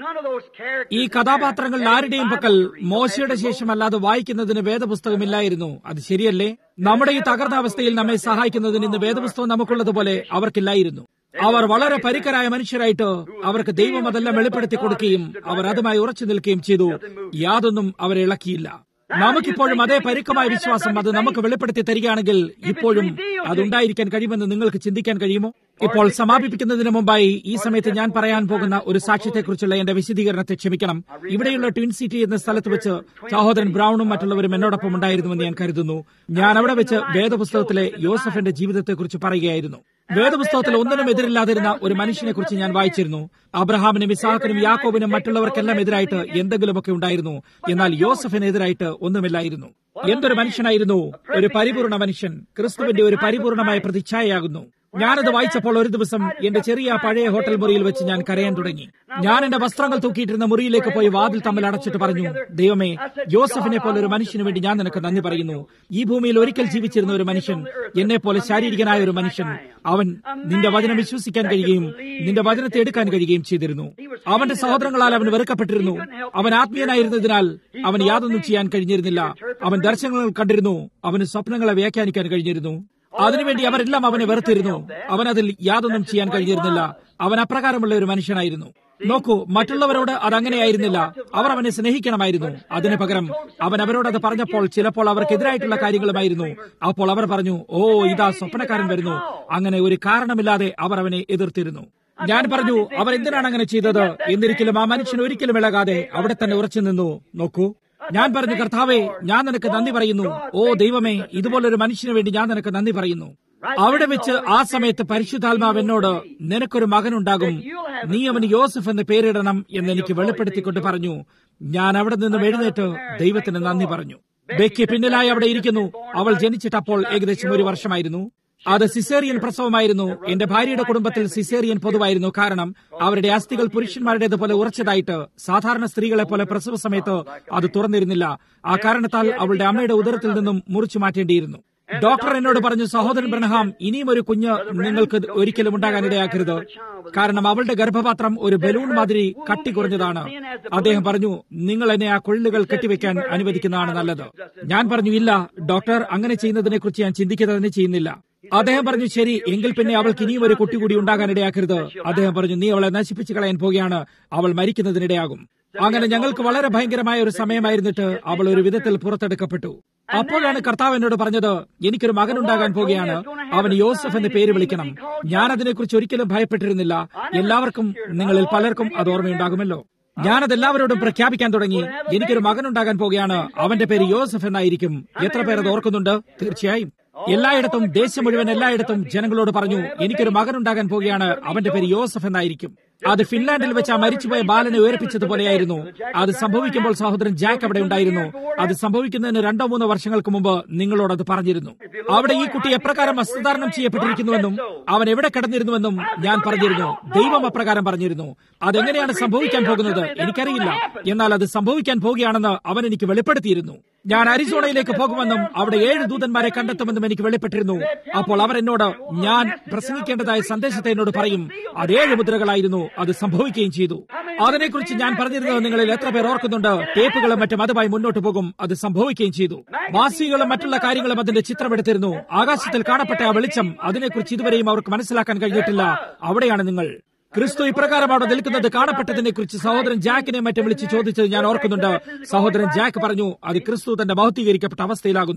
ഈ കഥാപാത്രങ്ങളിൽ ആരുടെയും പക്കൽ മോശയുടെ ശേഷമല്ലാതെ വായിക്കുന്നതിന് വേദപുസ്തകമില്ലായിരുന്നു അത് ശരിയല്ലേ നമ്മുടെ ഈ തകർന്ന അവസ്ഥയിൽ നമ്മെ സഹായിക്കുന്നതിന് ഇന്ന് വേദപുസ്തകം നമുക്കുള്ളതുപോലെ അവർക്കില്ലായിരുന്നു അവർ വളരെ പരിക്കരായ മനുഷ്യരായിട്ട് അവർക്ക് ദൈവം അതെല്ലാം വെളിപ്പെടുത്തി കൊടുക്കുകയും അവർ അതുമായി ഉറച്ചു നിൽക്കുകയും ചെയ്തു യാതൊന്നും അവരെ ഇളക്കിയില്ല നമുക്കിപ്പോഴും അതേ പരുക്കമായ വിശ്വാസം അത് നമുക്ക് വെളിപ്പെടുത്തി തരികയാണെങ്കിൽ ഇപ്പോഴും അതുണ്ടായിരിക്കാൻ കഴിയുമെന്ന് നിങ്ങൾക്ക് ചിന്തിക്കാൻ കഴിയുമോ ഇപ്പോൾ സമാപിപ്പിക്കുന്നതിന് മുമ്പായി ഈ സമയത്ത് ഞാൻ പറയാൻ പോകുന്ന ഒരു സാക്ഷ്യത്തെക്കുറിച്ചുള്ള എന്റെ വിശദീകരണത്തെ ക്ഷമിക്കണം ഇവിടെയുള്ള ട്വിൻ സിറ്റി എന്ന സ്ഥലത്ത് വെച്ച് സഹോദരൻ ബ്രൌണും മറ്റുള്ളവരും എന്നോടൊപ്പം ഉണ്ടായിരുന്നുവെന്ന് ഞാൻ കരുതുന്നു ഞാൻ അവിടെ വെച്ച് വേദപുസ്തകത്തിലെ യോസഫിന്റെ ജീവിതത്തെക്കുറിച്ച് പറയുകയായിരുന്നു വേദപുസ്തകത്തിൽ ഒന്നിനും എതിരില്ലാതിരുന്ന ഒരു മനുഷ്യനെ കുറിച്ച് ഞാൻ വായിച്ചിരുന്നു അബ്രഹാമിനും ഇസാഖിനും യാക്കോബിനും മറ്റുള്ളവർക്കെല്ലാം എതിരായിട്ട് എന്തെങ്കിലുമൊക്കെ ഉണ്ടായിരുന്നു എന്നാൽ യോസഫിനെതിരായിട്ട് ഒന്നുമില്ലായിരുന്നു എന്തൊരു മനുഷ്യനായിരുന്നു ഒരു പരിപൂർണ മനുഷ്യൻ ക്രിസ്തുവിന്റെ ഒരു പരിപൂർണമായ പ്രതിച്ഛായയാകുന്നു ഞാനത് വായിച്ചപ്പോൾ ഒരു ദിവസം എന്റെ ചെറിയ പഴയ ഹോട്ടൽ മുറിയിൽ വെച്ച് ഞാൻ കരയാൻ തുടങ്ങി ഞാൻ എന്റെ വസ്ത്രങ്ങൾ തൂക്കിയിട്ടിരുന്ന മുറിയിലേക്ക് പോയി വാതിൽ തമ്മിൽ അടച്ചിട്ട് പറഞ്ഞു ദൈവമേ ജോസഫിനെ പോലെ ഒരു മനുഷ്യന് വേണ്ടി ഞാൻ നിനക്ക് നന്ദി പറയുന്നു ഈ ഭൂമിയിൽ ഒരിക്കൽ ജീവിച്ചിരുന്ന ഒരു മനുഷ്യൻ എന്നെ പോലെ ശാരീരികനായ ഒരു മനുഷ്യൻ അവൻ നിന്റെ വചനം വിശ്വസിക്കാൻ കഴിയുകയും നിന്റെ വചനത്തെ എടുക്കാൻ കഴിയുകയും ചെയ്തിരുന്നു അവന്റെ സഹോദരങ്ങളാൽ അവൻ വെറുക്കപ്പെട്ടിരുന്നു അവൻ ആത്മീയനായിരുന്നതിനാൽ അവൻ യാതൊന്നും ചെയ്യാൻ കഴിഞ്ഞിരുന്നില്ല അവൻ ദർശനങ്ങൾ കണ്ടിരുന്നു അവന് സ്വപ്നങ്ങളെ വ്യാഖ്യാനിക്കാൻ കഴിഞ്ഞിരുന്നു അതിനുവേണ്ടി അവരെല്ലാം അവനെ വെറുത്തിരുന്നു അവൻ അതിൽ യാതൊന്നും ചെയ്യാൻ കഴിഞ്ഞിരുന്നില്ല അവൻ അപ്രകാരമുള്ള ഒരു മനുഷ്യനായിരുന്നു നോക്കൂ മറ്റുള്ളവരോട് അതങ്ങനെയായിരുന്നില്ല അവർ അവനെ സ്നേഹിക്കണമായിരുന്നു അതിനു പകരം അവൻ അവരോട് അത് പറഞ്ഞപ്പോൾ ചിലപ്പോൾ അവർക്കെതിരായിട്ടുള്ള കാര്യങ്ങളുമായിരുന്നു അപ്പോൾ അവർ പറഞ്ഞു ഓ ഇതാ സ്വപ്നക്കാരൻ വരുന്നു അങ്ങനെ ഒരു കാരണമില്ലാതെ അവർ അവനെ എതിർത്തിരുന്നു ഞാൻ പറഞ്ഞു അവർ എന്തിനാണ് അങ്ങനെ ചെയ്തത് എന്നിരിക്കലും ആ മനുഷ്യൻ ഒരിക്കലും ഇളകാതെ അവിടെ തന്നെ ഉറച്ചു നിന്നു നോക്കൂ ഞാൻ പറഞ്ഞു കർത്താവേ ഞാൻ നിനക്ക് നന്ദി പറയുന്നു ഓ ദൈവമേ ഇതുപോലൊരു മനുഷ്യന് വേണ്ടി ഞാൻ നിനക്ക് നന്ദി പറയുന്നു അവിടെ വെച്ച് ആ സമയത്ത് പരിശുദ്ധാത്മാവ് എന്നോട് നിനക്കൊരു മകനുണ്ടാകും നീ അവന് യോസഫ് എന്ന് പേരിടണം എന്ന് എനിക്ക് വെളിപ്പെടുത്തിക്കൊണ്ട് പറഞ്ഞു ഞാൻ അവിടെ നിന്നും എഴുന്നേറ്റ് ദൈവത്തിന് നന്ദി പറഞ്ഞു ബെക്കി പിന്നിലായി അവിടെ ഇരിക്കുന്നു അവൾ ജനിച്ചിട്ട് അപ്പോൾ ഏകദേശം ഒരു വർഷമായിരുന്നു അത് സിസേറിയൻ പ്രസവമായിരുന്നു എന്റെ ഭാര്യയുടെ കുടുംബത്തിൽ സിസേറിയൻ പൊതുവായിരുന്നു കാരണം അവരുടെ അസ്ഥികൾ പുരുഷന്മാരുടേതുപോലെ ഉറച്ചതായിട്ട് സാധാരണ സ്ത്രീകളെ പോലെ പ്രസവ സമയത്ത് അത് തുറന്നിരുന്നില്ല ആ കാരണത്താൽ അവളുടെ അമ്മയുടെ ഉദരത്തിൽ നിന്നും മുറിച്ചു മാറ്റേണ്ടിയിരുന്നു ഡോക്ടർ എന്നോട് പറഞ്ഞു സഹോദരൻ ബ്രഹ്ഹാം ഇനിയും ഒരു കുഞ്ഞ് നിങ്ങൾക്ക് ഒരിക്കലും ഉണ്ടാകാനിടയാക്കരുത് കാരണം അവളുടെ ഗർഭപാത്രം ഒരു ബലൂൺ മാതിരി കട്ടി കുറഞ്ഞതാണ് അദ്ദേഹം പറഞ്ഞു നിങ്ങൾ എന്നെ ആ കൊള്ളുകൾ കെട്ടിവെക്കാൻ അനുവദിക്കുന്നതാണ് നല്ലത് ഞാൻ പറഞ്ഞു ഇല്ല ഡോക്ടർ അങ്ങനെ ചെയ്യുന്നതിനെ കുറിച്ച് ഞാൻ ചിന്തിക്കുക തന്നെ ചെയ്യുന്നില്ല അദ്ദേഹം പറഞ്ഞു ശരി എങ്കിൽ പിന്നെ അവൾക്ക് ഇനിയും ഒരു കുട്ടി കൂടി ഉണ്ടാകാനിടയാക്കരുത് അദ്ദേഹം പറഞ്ഞു നീ അവളെ നശിപ്പിച്ചു കളയാൻ പോവുകയാണ് അവൾ മരിക്കുന്നതിനിടയാകും അങ്ങനെ ഞങ്ങൾക്ക് വളരെ ഭയങ്കരമായ ഒരു സമയമായിരുന്നിട്ട് അവൾ ഒരു വിധത്തിൽ പുറത്തെടുക്കപ്പെട്ടു അപ്പോഴാണ് കർത്താവ് എന്നോട് പറഞ്ഞത് എനിക്കൊരു മകൻ ഉണ്ടാകാൻ പോകുകയാണ് അവൻ യോസഫ് എന്ന് പേര് വിളിക്കണം ഞാൻ അതിനെക്കുറിച്ച് ഒരിക്കലും ഭയപ്പെട്ടിരുന്നില്ല എല്ലാവർക്കും നിങ്ങളിൽ പലർക്കും അത് ഓർമ്മയുണ്ടാകുമല്ലോ ഞാനത് എല്ലാവരോടും പ്രഖ്യാപിക്കാൻ തുടങ്ങി എനിക്കൊരു മകൻ ഉണ്ടാകാൻ പോകുകയാണ് അവന്റെ പേര് യോസഫ് എന്നായിരിക്കും എത്ര പേർ അത് ഓർക്കുന്നുണ്ട് തീർച്ചയായും എല്ലായിടത്തും ദേശം മുഴുവൻ എല്ലായിടത്തും ജനങ്ങളോട് പറഞ്ഞു എനിക്കൊരു മകൻ ഉണ്ടാകാൻ പോകുകയാണ് അവന്റെ പേര് യോസഫ് എന്നായിരിക്കും അത് ഫിൻലാൻഡിൽ വെച്ച് ആ മരിച്ചുപോയ ബാലനെ ഉയർപ്പിച്ചതുപോലെയായിരുന്നു അത് സംഭവിക്കുമ്പോൾ സഹോദരൻ ജാക്ക് അവിടെ ഉണ്ടായിരുന്നു അത് സംഭവിക്കുന്നതിന് രണ്ടോ മൂന്നോ വർഷങ്ങൾക്ക് മുമ്പ് നിങ്ങളോട് അത് പറഞ്ഞിരുന്നു അവിടെ ഈ കുട്ടി എപ്രകാരം വസ്ത്രധാരണം ചെയ്യപ്പെട്ടിരിക്കുന്നുവെന്നും അവൻ എവിടെ കിടന്നിരുന്നുവെന്നും ഞാൻ പറഞ്ഞിരുന്നു ദൈവം അപ്രകാരം പറഞ്ഞിരുന്നു അതെങ്ങനെയാണ് സംഭവിക്കാൻ പോകുന്നത് എനിക്കറിയില്ല എന്നാൽ അത് സംഭവിക്കാൻ പോകുകയാണെന്ന് അവൻ എനിക്ക് വെളിപ്പെടുത്തിയിരുന്നു ഞാൻ അരിസോണയിലേക്ക് പോകുമെന്നും അവിടെ ഏഴ് ദൂതന്മാരെ കണ്ടെത്തുമെന്നും എനിക്ക് വെളിപ്പെട്ടിരുന്നു അപ്പോൾ അവർ എന്നോട് ഞാൻ പ്രസംഗിക്കേണ്ടതായ സന്ദേശത്തെ എന്നോട് പറയും അത് ഏഴ് മുദ്രകളായിരുന്നു അത് സംഭവിക്കുകയും ചെയ്തു അതിനെക്കുറിച്ച് ഞാൻ പറഞ്ഞിരുന്നത് നിങ്ങളിൽ എത്ര പേർ ഓർക്കുന്നുണ്ട് ടേപ്പുകളും മറ്റും അതുമായി മുന്നോട്ട് പോകും അത് സംഭവിക്കുകയും ചെയ്തു മാസികകളും മറ്റുള്ള കാര്യങ്ങളും അതിന്റെ ചിത്രമെടുത്തിരുന്നു ആകാശത്തിൽ കാണപ്പെട്ട ആ വെളിച്ചം അതിനെക്കുറിച്ച് ഇതുവരെയും അവർക്ക് മനസ്സിലാക്കാൻ കഴിഞ്ഞിട്ടില്ല അവിടെയാണ് നിങ്ങൾ ക്രിസ്തു ഇപ്രകാരം അവിടെ നിൽക്കുന്നത് കാണപ്പെട്ടതിനെ കുറിച്ച് സഹോദരൻ ജാക്കിനെ മറ്റും വിളിച്ച് ചോദിച്ചത് ഞാൻ ഓർക്കുന്നുണ്ട് സഹോദരൻ ജാക്ക് പറഞ്ഞു അത് ക്രിസ്തു തന്റെ ഭൗതീകരിക്കപ്പെട്ട അവസ്ഥയിലാകുന്നു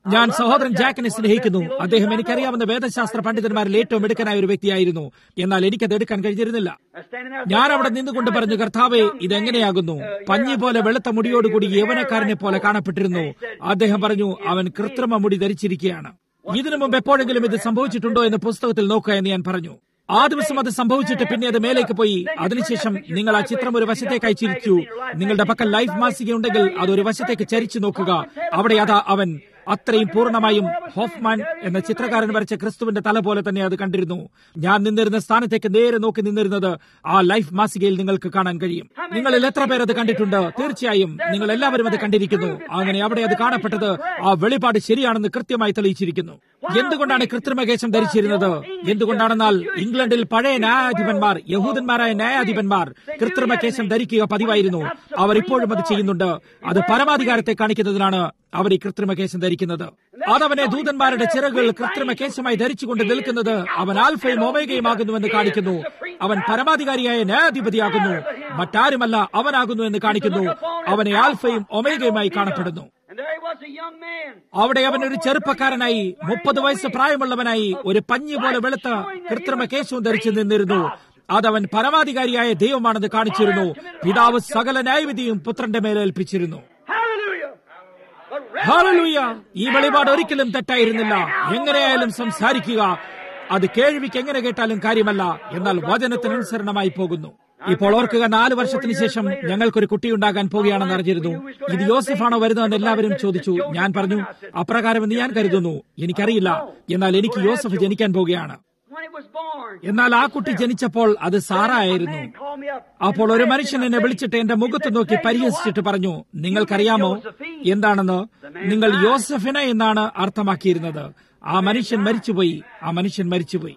ഞാൻ സഹോദരൻ ജാക്കിനെ സ്നേഹിക്കുന്നു അദ്ദേഹം എനിക്കറിയാവുന്ന വേദശാസ്ത്ര പണ്ഡിതന്മാരിൽ ഏറ്റവും എടുക്കാനായ ഒരു വ്യക്തിയായിരുന്നു എന്നാൽ എനിക്കത് എടുക്കാൻ കഴിഞ്ഞിരുന്നില്ല ഞാൻ അവിടെ നിന്നുകൊണ്ട് പറഞ്ഞു കർത്താവെ ഇതെങ്ങനെയാകുന്നു പഞ്ഞി പോലെ വെളുത്ത മുടിയോടുകൂടി യൗവനക്കാരനെ പോലെ കാണപ്പെട്ടിരുന്നു അദ്ദേഹം പറഞ്ഞു അവൻ കൃത്രിമ മുടി ധരിച്ചിരിക്കുകയാണ് ഇതിനു മുമ്പ് എപ്പോഴെങ്കിലും ഇത് സംഭവിച്ചിട്ടുണ്ടോ എന്ന് പുസ്തകത്തിൽ നോക്കുക എന്ന് ഞാൻ പറഞ്ഞു ആ ദിവസം അത് സംഭവിച്ചിട്ട് പിന്നെ അത് മേലേക്ക് പോയി അതിനുശേഷം നിങ്ങൾ ആ ചിത്രം ഒരു വശത്തേക്ക് അയച്ചിരിച്ചു നിങ്ങളുടെ പക്കൽ ലൈഫ് മാസിക ഉണ്ടെങ്കിൽ അത് ഒരു വശത്തേക്ക് ചരിച്ചു നോക്കുക അവിടെ അതാ അവൻ അത്രയും പൂർണ്ണമായും ഹോഫ്മാൻ എന്ന ചിത്രകാരൻ വരച്ച ക്രിസ്തുവിന്റെ തല പോലെ തന്നെ അത് കണ്ടിരുന്നു ഞാൻ നിന്നിരുന്ന സ്ഥാനത്തേക്ക് നേരെ നോക്കി നിന്നിരുന്നത് ആ ലൈഫ് മാസികയിൽ നിങ്ങൾക്ക് കാണാൻ കഴിയും നിങ്ങളിൽ എത്ര പേർ അത് കണ്ടിട്ടുണ്ട് തീർച്ചയായും നിങ്ങൾ എല്ലാവരും അത് കണ്ടിരിക്കുന്നു അങ്ങനെ അവിടെ അത് കാണപ്പെട്ടത് ആ വെളിപാട് ശരിയാണെന്ന് കൃത്യമായി തെളിയിച്ചിരിക്കുന്നു എന്തുകൊണ്ടാണ് കൃത്രിമകേശം ധരിച്ചിരുന്നത് എന്തുകൊണ്ടാണെന്നാൽ ഇംഗ്ലണ്ടിൽ പഴയ ന്യായാധിപന്മാർ യഹൂദന്മാരായ ന്യായാധിപന്മാർ കൃത്രിമകേശം ധരിക്കുക പതിവായിരുന്നു അവർ ഇപ്പോഴും അത് ചെയ്യുന്നുണ്ട് അത് പരമാധികാരത്തെ കാണിക്കുന്നതിനാണ് അവർ ഈ കൃത്രിമകേശം ധരിക്കുന്നത് അതവനെ ദൂതന്മാരുടെ ചിറകുകൾ കൃത്രിമകേശമായി ധരിച്ചുകൊണ്ട് നിൽക്കുന്നത് അവൻ ആൽഫയും ഒമേഗയുമാകുന്നുവെന്ന് കാണിക്കുന്നു അവൻ പരമാധികാരിയായ ന്യായാധിപതിയാകുന്നു മറ്റാരുമല്ല അവനാകുന്നു എന്ന് കാണിക്കുന്നു അവനെ ആൽഫയും ഒമേഗയുമായി കാണപ്പെടുന്നു അവിടെ അവൻ ഒരു ചെറുപ്പക്കാരനായി മുപ്പത് വയസ്സ് പ്രായമുള്ളവനായി ഒരു പഞ്ഞി പോലെ വെളുത്ത കൃത്രിമ കേശവും ധരിച്ചു നിന്നിരുന്നു അതവൻ പരമാധികാരിയായ ദൈവമാണെന്ന് കാണിച്ചിരുന്നു പിതാവ് സകല ന്യായവിധിയും പുത്രന്റെ മേലെ ഏൽപ്പിച്ചിരുന്നു ഹാലലൂയ ഈ വെളിപാട് ഒരിക്കലും തെറ്റായിരുന്നില്ല എങ്ങനെയായാലും സംസാരിക്കുക അത് കേൾവിക്ക് എങ്ങനെ കേട്ടാലും കാര്യമല്ല എന്നാൽ വചനത്തിനനുസരണമായി പോകുന്നു ഇപ്പോൾ ഓർക്കുക നാല് വർഷത്തിന് ശേഷം ഞങ്ങൾക്കൊരു കുട്ടിയുണ്ടാകാൻ പോവുകയാണെന്ന് അറിഞ്ഞിരുന്നു ഇത് യോസഫാണോ വരുന്നതെന്ന് എല്ലാവരും ചോദിച്ചു ഞാൻ പറഞ്ഞു അപ്രകാരമെന്ന് ഞാൻ കരുതുന്നു എനിക്കറിയില്ല എന്നാൽ എനിക്ക് യോസഫ് ജനിക്കാൻ പോവുകയാണ് എന്നാൽ ആ കുട്ടി ജനിച്ചപ്പോൾ അത് സാറ ആയിരുന്നു അപ്പോൾ ഒരു മനുഷ്യൻ എന്നെ വിളിച്ചിട്ട് എന്റെ മുഖത്ത് നോക്കി പരിഹസിച്ചിട്ട് പറഞ്ഞു നിങ്ങൾക്കറിയാമോ എന്താണെന്ന് നിങ്ങൾ യോസഫിന എന്നാണ് അർത്ഥമാക്കിയിരുന്നത് ആ മനുഷ്യൻ മരിച്ചുപോയി ആ മനുഷ്യൻ മരിച്ചുപോയി